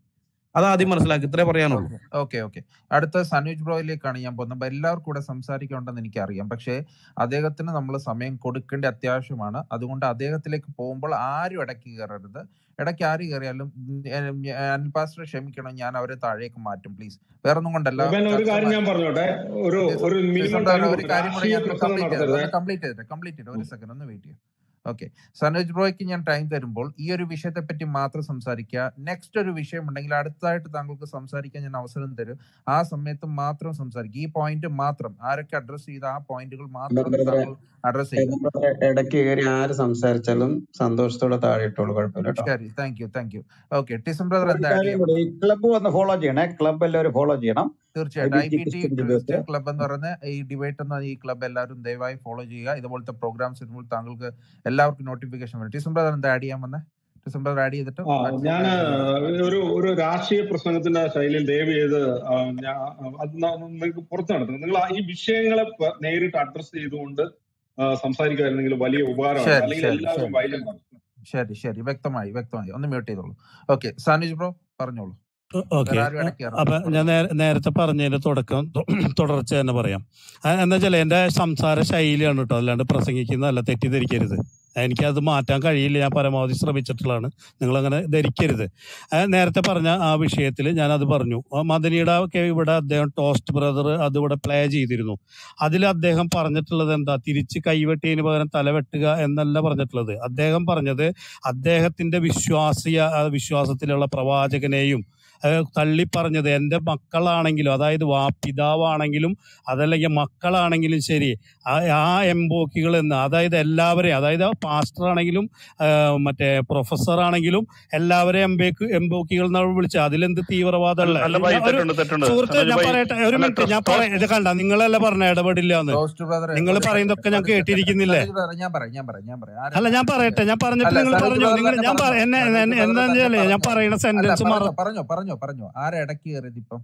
അത് ആദ്യം മനസ്സിലാക്കി ഇത്രേ പറയാനുള്ളൂ ഓക്കെ ഓക്കെ ഓക്കെ അടുത്ത സനൂജ് ബ്രോയിലേക്കാണ് ഞാൻ പോകുന്നത് അപ്പൊ എല്ലാവർക്കും കൂടെ സംസാരിക്കണമെന്ന് എനിക്കറിയാം പക്ഷേ അദ്ദേഹത്തിന് നമ്മൾ സമയം കൊടുക്കേണ്ട അത്യാവശ്യമാണ് അതുകൊണ്ട് അദ്ദേഹത്തിലേക്ക് പോകുമ്പോൾ ആരും ഇടയ്ക്ക് കയറരുത് ഇടയ്ക്ക് ആര് കയറിയാലും ഉം, ഏഹ്, അനിൽ പാസ്റ്റർ ക്ഷമിക്കണം ഞാൻ അവരെ താഴേക്ക് മാറ്റും പ്ലീസ് വേറെ ഒന്നും കൊണ്ടല്ല ഇവൻ ഒരു ചർച്ച കാര്യം ഞാൻ പറഞ്ഞോട്ടെ ഒരു ഒരു മിനിമം ടൈം ഒരു കൊടുക്കുക കാര്യം കൂടെ രാഷ്ട്രീയ ഞാൻ പ്രസംഗം കംപ്ലീറ്റ് ചെയ്തത് നടത്തരുത് ഒന്ന് കംപ്ലീറ്റ് ചെയ്തത് കംപ്ലീറ്റ് ചെയ്തത് ഒരു സെക്കൻഡ് ഒന്ന് വെയിറ്റ് ചെയ്യാം ഓക്കെ സനോജ് ബ്രോയ്ക്ക് ഞാൻ ടൈം തരുമ്പോൾ ഈ ഒരു വിഷയത്തെ പറ്റി മാത്രം സംസാരിക്കുക നെക്സ്റ്റ് ഒരു വിഷയം ഉണ്ടെങ്കിൽ അടുത്തതായിട്ട് താങ്കൾക്ക് സംസാരിക്കാൻ ഞാൻ അവസരം തരും ആ സമയത്ത് മാത്രം സംസാരിക്കുക ഈ പോയിന്റ് മാത്രം ആരൊക്കെ അഡ്രസ് ചെയ്ത ആ പോയിന്റുകൾ മാത്രം ബ്രദറെ താങ്കൾ അഡ്രസ് ചെയ്യുക ബ്രദറെ ഇടയ്ക്ക് കയറി ആര് സംസാരിച്ചാലും സന്തോഷത്തോടെ താഴെ ഇട്ടോളൂ കുഴപ്പമില്ല കേട്ടോ ശരി thank you thank you okay ടിസം ബ്രദർ ഒരു എന്താ ആഡ് കാര്യം ചെയ്യാൻ കൂടി ഈ ക്ലബ്ബ് വന്ന് ഫോളോ ചെയ്യണേ ക്ലബ്ബ് എല്ലാവരും ഫോളോ ചെയ്യണം ഐ തീർച്ചയായിട്ടും B I T B T Christian debate Christian club എന്ന് പറയുന്ന ഈ ഡിബേറ്റ് എന്ന ഈ ക്ലബ് എല്ലാവരും ദയവായി ഫോളോ ചെയ്യുക ഇതുപോലത്തെ പ്രോഗ്രാംസ് വരുമ്പോൾ താങ്കൾക്ക് എല്ലാവർക്കും നോട്ടിഫിക്കേഷൻ വരും ടിസം ബ്രദർ എന്താ ആഡ് ചെയ്യാൻ വന്നേ ടിസം ബ്രദർ ആഡ് ചെയ്തിട്ട് ആ അടുത്ത ഞാൻ കാര്യം ഒരു ഒരു രാഷ്ട്രീയ പ്രസംഗത്തിന്റെ ശൈലിയിൽ ദയവ് ചെയ്ത് ആ, ഞാ- അത് ന- നിങ്ങൾക്ക് പുറത്തു നടത്തുന്നത് നിങ്ങൾ ആ ഈ വിഷയങ്ങളെ പ- നേരിട്ട് അഡ്രസ് ചെയ്തുകൊണ്ട് ആ, സംസാരിക്കുമായിരുന്നെങ്കിൽ വലിയ ഉപകാരമാണ് ശരി അല്ലെങ്കിൽ ശരി എല്ലാവരും ശരി വയലന്റ് ആണ് ശരി ശരി വ്യക്തമായി വ്യക്തമായി ഒന്ന് മ്യൂട്ട് ചെയ്തോളൂ ഓക്കെ സാനുജ് ബ്രോ പറഞ്ഞോളൂ ഓക്കെ വേറെ ആരും ഇടയ്ക്ക് അപ്പൊ കയറരുത് ഞാൻ നേ- നേരത്തെ പറഞ്ഞതിന്റെ തുടക്കം തൊ- തുടർച്ച തന്നെ പറയാം ആ, എന്താ വെച്ചാൽ എന്റെ സംസാര ശൈലിയാണ് കേട്ടോ അല്ലാണ്ട് പ്രസംഗിക്കുന്നതല്ല തെറ്റിദ്ധരിക്കരുത് എനിക്കത് മാറ്റാൻ കഴിയില്ല ഞാൻ പരമാവധി ശ്രമിച്ചിട്ടുള്ളതാണ് നിങ്ങൾ അങ്ങനെ ധരിക്കരുത് ആ, നേരത്തെ പറഞ്ഞ ആ വിഷയത്തിൽ ഞാൻ അത് പറഞ്ഞു ആ, മദനിയുടെ ഒക്കെ ഇവിടെ അദ്ദേഹം ടോസ്റ്റ് ബ്രദർ അത് ഇവിടെ പ്ലേ ചെയ്തിരുന്നു അതിൽ അദ്ദേഹം പറഞ്ഞിട്ടുള്ളത് എന്താ തിരിച്ച് കൈവെട്ടിയതിന് പകരം തല വെട്ടുക എന്നല്ല പറഞ്ഞിട്ടുള്ളത് അദ്ദേഹം പറഞ്ഞത് അദ്ദേഹത്തിന്റെ വിശ്വാസിയ ആ, വിശ്വാസത്തിലുള്ള പ്രവാചകനെയും ഏഹ് തള്ളിപ്പറഞ്ഞത് എൻ്റെ മക്കളാണെങ്കിലും അതായത് വാ പിതാവാണെങ്കിലും അതല്ലെങ്കിൽ മക്കളാണെങ്കിലും ശരി ആ ആ എംബോക്കികൾ എന്ന് അതായത് എല്ലാവരെയും അതായത് പാസ്റ്റർ ആണെങ്കിലും ആഹ് മറ്റേ പ്രൊഫസർ ആണെങ്കിലും എല്ലാവരെയും എംബേക്ക് എംബോക്കികൾ എന്നാണ് വിളിച്ചത് അതിലെന്ത് തീവ്രവാദമല്ല അല്ല ഭായി ഒരു തെറ്റുണ്ട് തെറ്റുണ്ട് സുഹൃത്ത് സനോജ് ഞാൻ ഭായി പറയട്ടെ ഒരു അല്ല മിനിറ്റ് ഞാൻ ടോസ്റ്റ് പറയാം ഇത് കണ്ട നിങ്ങളല്ല പറഞ്ഞ ഇടപെടില്ല എന്ന് ടോസ്റ്റ് ബ്രദറെ നിങ്ങൾ ഒരു സെക്കൻഡ് പറയുന്നതൊക്കെ ഞാൻ ഒരു സെക്കൻഡ് കേട്ടിരിക്കുന്നില്ലേ സനോജ് ബ്രദർ ഞാൻ പറയാം ഞാൻ പറയാം ഞാൻ പറയാം ആരും അല്ല ഞാൻ ആരും പറയട്ടെ ഞാൻ പറഞ്ഞിട്ട് അല്ല നിങ്ങൾ സനോജ് പറഞ്ഞു ബ്രദർ നിങ്ങൾ തന്നെ ഞാൻ പറ- പറഞ്ഞോ എന്നെ സനോജ് എന്നെ- ബ്രദർ എന്താ തന്നെ വെച്ചാല് ഞാൻ പറഞ്ഞോ പറയുന്ന അല്ല സെന്റൻസ് മറ പറഞ്ഞോ പറഞ്ഞോ പറഞ്ഞോ പറഞ്ഞോ ആരാ ഇടയ്ക്ക് കയറിയത് ഇപ്പം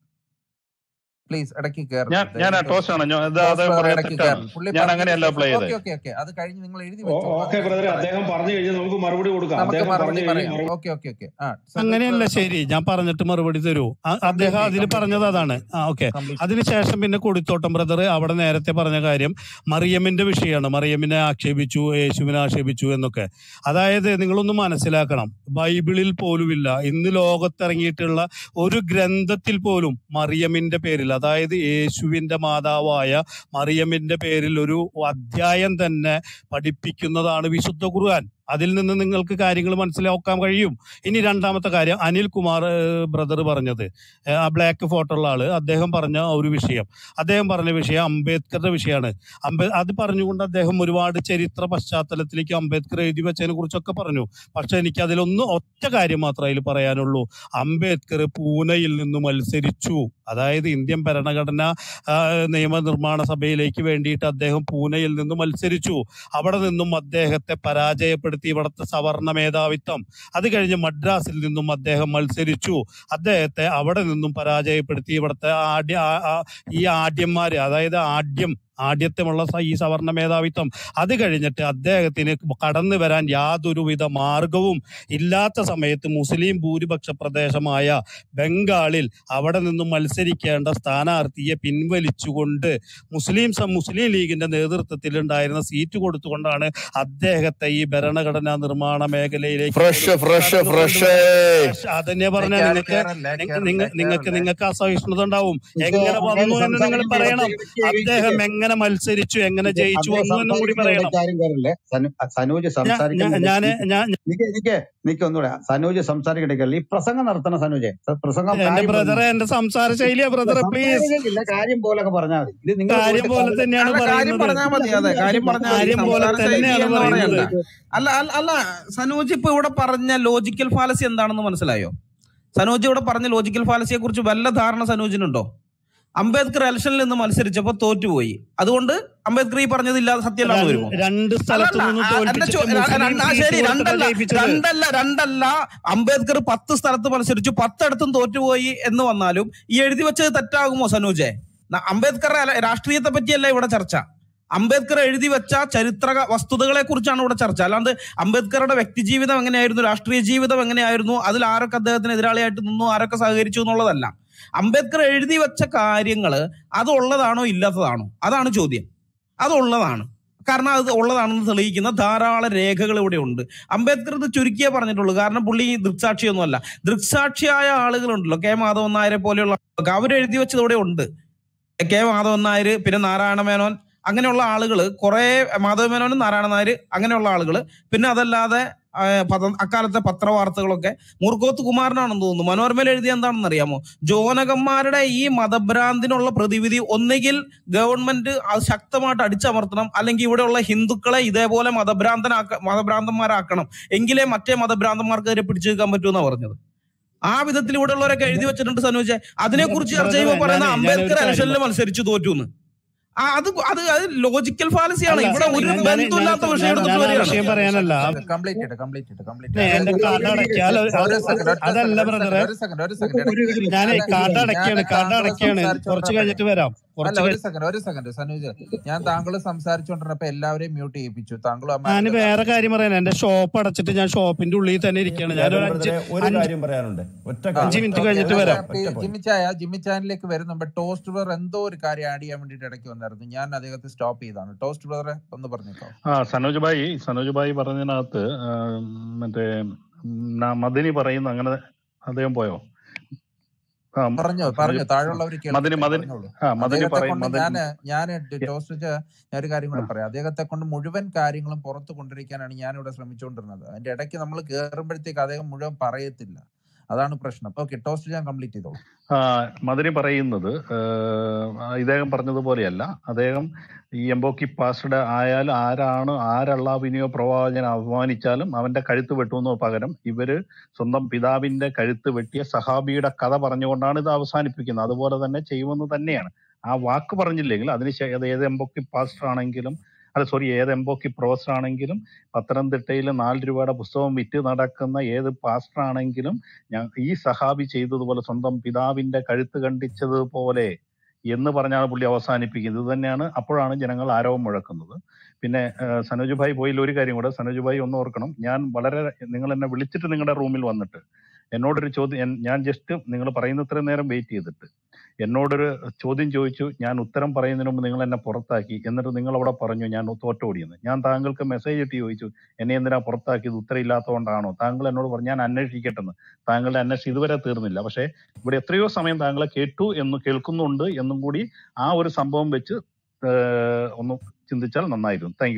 പ്ലീസ് ഇടയ്ക്ക് ഞാൻ കയറരുത് ഞാൻ ദയവായിട്ട് ടോസ്റ്റ് ആണ് ഞാൻ ഇത് ടോസ്റ്റ് അദ്ദേഹം ബ്രദർ പറയാൻ ഇടയ്ക്ക് തെറ്റാണ് കയറരുത് പുള്ളി ഞാൻ പറഞ്ഞതിന് അങ്ങനെയല്ല ശേഷം പ്ലേ ഓക്കെ ചെയ്തത് ഓക്കെ ഓക്കെ അത് കഴിഞ്ഞ് നിങ്ങൾ എഴുതി ഓ- വെച്ചോളൂ അത് ഓക്കെ കഴിഞ്ഞ് ബ്രദറെ പറയാം അദ്ദേഹം പറഞ്ഞു കഴിഞ്ഞാൽ നമുക്ക് മറുപടി കൊടുക്കാം നമുക്ക് അദ്ദേഹം മറുപടി പറഞ്ഞു കഴിഞ്ഞാൽ പറയാം മറുപടി ഓക്കെ ഓക്കെ ഓക്കെ ആ സനോജ് അങ്ങനെയല്ല ബ്രദർ ശരി ഞാൻ പറഞ്ഞിട്ട് മറുപടി തരൂ ആ- അദ്ദേഹം കംപ്ലീറ്റ് അതിൽ കംപ്ലീറ്റ് പറഞ്ഞത് അതാണ് കംപ്ലീറ്റ് ആ ഓക്കെ കംപ്ലീറ്റ് അതിനുശേഷം പിന്നെ കൊടിത്തോട്ടം ബ്രദർ അവിടെ നേരത്തെ പറഞ്ഞ കാര്യം മറിയമ്മിന്റെ വിഷയമാണ് മറിയമ്മിനെ ആക്ഷേപിച്ചു യേശുവിനെ ആക്ഷേപിച്ചു എന്നൊക്കെ അതായത് നിങ്ങളൊന്ന് മനസ്സിലാക്കണം ബൈബിളിൽ പോലുമില്ല ഇന്ന് ലോകത്തിറങ്ങിയിട്ടുള്ള ഒരു ഗ്രന്ഥത്തിൽ പോലും മറിയമ്മിന്റെ പേരിൽ അതായത് യേശുവിന്റെ മാതാവായ മറിയമ്മിന്റെ പേരിൽ ഒരു അധ്യായം തന്നെ പഠിപ്പിക്കുന്നതാണ് വിശുദ്ധ ഖുർആൻ അതിൽ നിന്ന് നിങ്ങൾക്ക് കാര്യങ്ങൾ മനസ്സിലാക്കാൻ കഴിയും ഇനി രണ്ടാമത്തെ കാര്യം അനിൽ കുമാർ ബ്രദർ പറഞ്ഞത് ഏഹ് ആ ബ്ലാക്ക് ഫോട്ടോ ഉള്ള ആള് അദ്ദേഹം പറഞ്ഞ ആ ഒരു വിഷയം അദ്ദേഹം പറഞ്ഞ വിഷയം അംബേദ്കറുടെ വിഷയമാണ് അംബേ അത് പറഞ്ഞുകൊണ്ട് അദ്ദേഹം ഒരുപാട് ചരിത്ര പശ്ചാത്തലത്തിലേക്ക് അംബേദ്കർ എഴുതി വെച്ചതിനെ കുറിച്ചൊക്കെ പറഞ്ഞു പക്ഷെ എനിക്ക് അതിലൊന്ന് ഒറ്റ കാര്യം മാത്രമേ അതിൽ പറയാനുള്ളൂ അംബേദ്കർ പൂനെയിൽ നിന്ന് മത്സരിച്ചു അതായത് ഇന്ത്യൻ ഭരണഘടന ആ, നിയമനിർമ്മാണ സഭയിലേക്ക് വേണ്ടിയിട്ട് അദ്ദേഹം പൂനെയിൽ നിന്ന് മത്സരിച്ചു അവിടെ നിന്നും അദ്ദേഹത്തെ പരാജയപ്പെടുത്തി ഇവിടുത്തെ സവർണ മേധാവിത്വം അത് കഴിഞ്ഞ് മദ്രാസിൽ നിന്നും അദ്ദേഹം മത്സരിച്ചു അദ്ദേഹത്തെ അവിടെ നിന്നും പരാജയപ്പെടുത്തി ഇവിടുത്തെ ആദ്യ ആ- ആ- ഈ ആദ്യന്മാര് അതായത് ആദ്യം ആദ്യത്വമുള്ള സ- ഈ സവർണ മേധാവിത്വം അത് കഴിഞ്ഞിട്ട് അദ്ദേഹത്തിന് കടന്നു വരാൻ യാതൊരുവിധ മാർഗവും ഇല്ലാത്ത സമയത്ത് മുസ്ലിം ഭൂരിപക്ഷ പ്രദേശമായ ബംഗാളിൽ അവിടെ നിന്നും മത്സരിക്കേണ്ട സ്ഥാനാർത്ഥിയെ പിൻവലിച്ചുകൊണ്ട് മുസ്ലിം സം- മുസ്ലിം ലീഗിന്റെ നേതൃത്വത്തിൽ ഉണ്ടായിരുന്ന സീറ്റ് കൊടുത്തുകൊണ്ടാണ് അദ്ദേഹത്തെ ഈ ഭരണഘടനാ നിർമ്മാണ മേഖലയിലേക്ക് ഫ്രഷ് പോലും ഫ്രഷ് കടന്നു ഫ്രഷ് കൊണ്ടുവന്നത് അതന്നെ പറഞ്ഞ ലേക്ക് ആരും നിങ്ങൾക്ക് കയറല്ലേ നിങ്ങ- നിങ്ങ- കയറല്ലേ നിങ്ങൾക്ക് കയറല്ലേ നിങ്ങൾക്ക് അസഹിഷ്ണുത ഉണ്ടാവും ഇത് എങ്ങനെ അദ്ദേഹം വന്നു എന്ന് നിങ്ങൾ സംസാരിക്കുമ്പോൾ പറയണം ഇടയ്ക്ക് അദ്ദേഹം ഇടയ്ക്ക് എങ്ങനെ മത്സരിച്ചു എങ്ങനെ ഇത് ജയിച്ചു അദ്ദേഹം വന്നു എന്നും കൂടി സംസാരിക്കുന്ന പറയണം ഇടയ്ക്ക് ആരും കയറില്ലേ സനു സനൂജ് ഞാൻ സംസാരിക്കുന്ന ഞാൻ ഇടയ്ക്ക് ഞാൻ നിക്ക് നിക്ക് നിക്ക് ഒന്നുകൂടെ സനൂജ് സംസാരിക്കുന്ന ഇടയ്ക്കല്ല ഈ പ്രസംഗം നടത്തണം സനൂജെ സ- പ്രസംഗം എന്റെ കാര്യം പറഞ്ഞാൽ ബ്രദറെ എന്റെ സംസാര ശൈലിയാ ബ്രദറെ പ്ലീസ് സംസാരിക്കില്ല കാര്യം പോലൊക്കെ പറഞ്ഞാൽ മതി ഇത് നിങ്ങൾ കാര്യം പോയിട്ട് പോലെ കാര്യം തന്നെയാണ് അല്ല കാര്യം പറയുന്നത് പറഞ്ഞാൽ മതി അതെ കാര്യം പറഞ്ഞാൽ മതി കാര്യം പോലെ സംസാര ശൈലി തന്നെയാണ് എന്ന് പറയുന്നത് പറയണ്ട അല്ല അല്ല അല്ല സനോജ് ഇപ്പൊ ഇവിടെ പറഞ്ഞ ലോജിക്കൽ ഫാലസി എന്താണെന്ന് മനസ്സിലായോ സനോജ് ഇവിടെ പറഞ്ഞ ലോജിക്കൽ ഫാലസിയെ കുറിച്ച് വല്ല ധാരണ സനോജിനുണ്ടോ അംബേദ്കർ ഇലക്ഷനിൽ നിന്ന് മത്സരിച്ചപ്പോ തോറ്റുപോയി അതുകൊണ്ട് അംബേദ്കർ ഈ പറഞ്ഞത് ഇല്ലാതെ സത്യമല്ലാന്ന് വരുമോ രണ്ട് സ്ഥലത്തു അല്ലല്ല നിന്ന് ആ, എന്റെ ചോ- തോൽപ്പിച്ചിട്ട് ര- മുസ്ലിം രണ്ട്- ആ, സീറ്റ് ശരി കൊടുത്തിട്ട് രണ്ടല്ല ജയിപ്പിച്ചത് രണ്ടല്ല രണ്ടല്ല അംബേദ്കർ പത്ത് സ്ഥലത്ത് മത്സരിച്ചു പത്തിടത്തും തോറ്റുപോയി എന്ന് വന്നാലും ഈ എഴുതി വെച്ചത് തെറ്റാകുമോ സനൂജെ ന- അംബേദ്കറുടെ അല- രാഷ്ട്രീയത്തെ പറ്റിയല്ല ഇവിടെ ചർച്ച അംബേദ്കർ എഴുതി വെച്ച ചരിത്ര വസ്തുതകളെ കുറിച്ചാണ് ഇവിടെ ചർച്ച അല്ലാണ്ട് അംബേദ്കറുടെ വ്യക്തിജീവിതം എങ്ങനെയായിരുന്നു രാഷ്ട്രീയ ജീവിതം എങ്ങനെയായിരുന്നു അതിൽ ആരൊക്കെ അദ്ദേഹത്തിന് എതിരാളിയായിട്ട് നിന്നു ആരൊക്കെ സഹകരിച്ചു എന്നുള്ളതല്ല അംബേദ്കർ എഴുതി വെച്ച കാര്യങ്ങൾ അത് ഉള്ളതാണോ ഇല്ലാത്തതാണോ അതാണ് ചോദ്യം അതുള്ളതാണ് കാരണം അത് ഉള്ളതാണെന്ന് തെളിയിക്കുന്ന ധാരാളം രേഖകൾ ഇവിടെ ഉണ്ട് അംബേദ്കർ ഇത് ചുരുക്കിയേ പറഞ്ഞിട്ടുള്ളൂ കാരണം പുള്ളി ദൃക്സാക്ഷിയൊന്നുമല്ല ദൃക്സാക്ഷിയായ ആളുകളുണ്ടല്ലോ കെ മാധവൻ നായരെ പോലെയുള്ള ആളുകൾ, അവരെഴുതി വെച്ചത് ഇവിടെ ഉണ്ട് കെ മാധവൻ നായർ പിന്നെ നാരായണ മേനോൻ അങ്ങനെയുള്ള ആളുകൾ കുറെ മാധവ മേനോനും നാരായണ നായർ അങ്ങനെയുള്ള ആളുകൾ പിന്നെ അതല്ലാതെ ആ, പത- അക്കാലത്തെ പത്രവാർത്തകളൊക്കെ മൂർക്കോത്ത് കുമാരനാണെന്ന് തോന്നുന്നു മനോരമയിൽ എഴുതിയ എന്താണെന്ന് അറിയാമോ ജോനകന്മാരുടെ ഈ മതഭ്രാന്തിനുള്ള പ്രതിവിധി ഒന്നുകിൽ ഗവൺമെന്റ് അത് ശക്തമായിട്ട് അടിച്ചമർത്തണം അല്ലെങ്കിൽ ഇവിടെയുള്ള ഹിന്ദുക്കളെ ഇതേപോലെ മതഭ്രാന്തനാക്ക മതഭ്രാന്തന്മാരാക്കണം എങ്കിലേ മറ്റേ മതഭ്രാന്തന്മാർക്കെതിരെ പിടിച്ചു നിൽക്കാൻ പറ്റുമെന്നാണ് പറഞ്ഞത് ആ വിധത്തിൽ ഇവിടെ ഉള്ളവരൊക്കെ എഴുതി വെച്ചിട്ടുണ്ട് സനോജ് അതിനെ കുറിച്ച് ചർച്ച ചെയ്യുമ്പോൾ പറയുന്ന ഞാനേ- ഞാനൊരു അംബേദ്കർ കാര്യം ഇലക്ഷനിൽ പറയാം. മത്സരിച്ചു തോറ്റു എന്ന് ആ അത് അത് അത് ലോജിക്കൽ ഫാലസിയാണ് അല്ല, ഇവിടെ ഒരു ഞാൻ- ഞാൻ- ബന്ധമില്ലാത്ത ഞാൻ- വിഷയം ഞാൻ എടുത്തിട്ട് ആ വരികയാണ് വിഷയം പറയാനല്ല കംപ്ലീറ്റ് ചെയ്യട്ടെ കംപ്ലീറ്റ് ചെയ്യട്ടെ കംപ്ലീറ്റ് ഞാൻ എന്റെ കാർഡ് അടയ്ക്കാൽ ഒരു സെക്കൻഡ് ഒറ്റ അതല്ല സെക്കൻഡ് ഒരു ബ്രദറെ സെക്കൻഡ് ഒരു സെക്കൻഡ് ഒരു സെക്കൻഡ് ഒരു കാര്യം ഞാനേ കാർഡ് അടയ്ക്കാണ് കാർഡ് അടയ്ക്കാണ് കുറച്ച് കഴിഞ്ഞിട്ട് വരാം അല്ല കുറച്ച് ഒരു കഴി- സെക്കൻഡ് ഒരു സെക്കൻഡ് സനൂജ് ഞാൻ താങ്കൾ സംസാരിച്ചുകൊണ്ടിരുന്നപ്പോ എല്ലാവരെയും മ്യൂട്ട് ചെയ്യിപ്പിച്ചു താങ്കളും ഞാൻ അമ്മാരുടെ വേറെ കാര്യം പറയാൻ എന്റെ ഷോപ്പ് അടച്ചിട്ട് ഞാൻ ഷോപ്പിന്റെ ഉള്ളിൽ തന്നെ ഇരിക്കുകയാണ് ഞാൻ ഒരു അഞ്ച് ബ്രദറെ ഒരു അഞ്ച് കാര്യം പറയാനുണ്ട് ഒറ്റ ആ, അഞ്ച് മിനിറ്റ് ഓക്കെ കഴിഞ്ഞിട്ട് വരാം ജിമ്മി ചായ ജിമ്മി ചാനലിലേക്ക് വരുന്നുമ്പോ ടോസ്റ്റ് ബ്രദർ എന്തോ ഒരു കാര്യം ആഡ് ചെയ്യാൻ വേണ്ടിട്ട് ഇടയ്ക്ക് വന്നായിരുന്നു ഞാൻ അദ്ദേഹത്തെ സ്റ്റോപ്പ് ചെയ്താണ് ടോസ്റ്റ് ബ്രദറെ ഒന്ന് പറഞ്ഞേക്കോ ആ സനോജ് ഭായി സനോജ് ഭായി പറഞ്ഞതിനകത്ത് ആ, മറ്റേ ന- മദിനി പറയുന്ന അങ്ങനെ അദ്ദേഹം പോയോ ആ മ- പറഞ്ഞോ സനോജ് പറഞ്ഞോ താഴെയുള്ളവർ മദിനി കേൾക്കട്ടെ മദിനി പറഞ്ഞോളൂ ആ മദിനി അദ്ദേഹത്തെ പറയും കൊണ്ട് മദിനി ഞാൻ ഞാൻ ടോസ്റ്റ് ചാ- ഞാൻ ഒരു കാര്യം ആ കൂടെ പറയാം അദ്ദേഹത്തെ കൊണ്ട് മുഴുവൻ കാര്യങ്ങളും പുറത്ത് കൊണ്ടിരിക്കാനാണ് ഞാൻ ഇവിടെ ശ്രമിച്ചുകൊണ്ടിരുന്നത് അതിന്റെ ഇടയ്ക്ക് നമ്മൾ കയറുമ്പോഴത്തേക്ക് അദ്ദേഹം മുഴുവൻ പറയത്തില്ല അതാണ് പ്രശ്നം ഓക്കെ ടോസ്റ്റ് ഞാൻ കംപ്ലീറ്റ് ചെയ്തോളൂ ആ, മദനി പറയുന്നത് ആ, ഇദ്ദേഹം പറഞ്ഞതുപോലെയല്ല അദ്ദേഹം ഈ എംബോക്കി പാസ്ഡ് ആയാൽ ആരാണ് ആരള്ളാവിനെയോ പ്രവാചകനെ അപമാനിച്ചാലും അവന്റെ കഴുത്ത് വെട്ടുന്നോ പകരം ഇവര് സ്വന്തം പിതാവിന്റെ കഴുത്ത് വെട്ടിയ സഹാബിയുടെ കഥ പറഞ്ഞുകൊണ്ടാണ് ഇത് അവസാനിപ്പിക്കുന്നത് അതുപോലെ തന്നെ ചെയ്യുമെന്ന് തന്നെയാണ് ആ വാക്ക് പറഞ്ഞില്ലെങ്കിൽ അതിന് ശേ- അത് ഏത് എംബോക്കി പാസ്റ്റർ ആണെങ്കിലും അല്ല സോറി ഏത് എംബോക്കി പ്രൊഫസർ ആണെങ്കിലും പത്തനംതിട്ടയിൽ നാല് രൂപയുടെ പുസ്തകം വിറ്റ് നടക്കുന്ന ഏത് പാസ്റ്റർ ആണെങ്കിലും ഞാൻ ഈ സഹാബി ചെയ്തതുപോലെ സ്വന്തം പിതാവിന്റെ കഴുത്ത് കണ്ടിച്ചതുപോലെ എന്ന് പറഞ്ഞാണ് പുള്ളി അവസാനിപ്പിക്കുന്നത് ഇത് തന്നെയാണ് അപ്പോഴാണ് ജനങ്ങൾ ആരവം മുഴക്കുന്നത് പിന്നെ ആ, സനോജ് ഭായ് പോയിൽ ഒരു കാര്യം കൂടെ സനോജ് ഭായ് ഒന്ന് ഓർക്കണം ഞാൻ വളരെ നിങ്ങൾ എന്നെ വിളിച്ചിട്ട് നിങ്ങളുടെ റൂമിൽ വന്നിട്ട് എന്നോടൊരു ചോദ്യം എൻ- ഞാൻ ജസ്റ്റ് നിങ്ങൾ പറയുന്നത്ര നേരം വെയിറ്റ് ചെയ്തിട്ട് എന്നോടൊരു ചോദ്യം ചോദിച്ചു ഞാൻ ഉത്തരം പറയുന്നതിന് മുമ്പ് നിങ്ങൾ എന്നെ പുറത്താക്കി എന്നിട്ട് നിങ്ങൾ അവിടെ പറഞ്ഞു ഞാൻ തോറ്റോടിയെന്ന് ഞാൻ താങ്കൾക്ക് മെസ്സേജ് ഇട്ട് ചോദിച്ചു എന്നെ എന്തിനാ പുറത്താക്കിയത് ഉത്തരം ഇല്ലാത്തതുകൊണ്ടാണോ താങ്കൾ എന്നോട് പറഞ്ഞു ഞാൻ അന്വേഷിക്കട്ടെന്ന് താങ്കളുടെ അന്വേഷണം ഇതുവരെ തീർന്നില്ല പക്ഷേ ഇവിടെ എത്രയോ സമയം താങ്കളെ കേട്ടു എന്ന് കേൾക്കുന്നുണ്ട് എന്നും കൂടി ആ ഒരു സംഭവം വെച്ച് ഏഹ് ഒന്ന് ചിന്തിച്ചാൽ നന്നായിരുന്നു താങ്ക്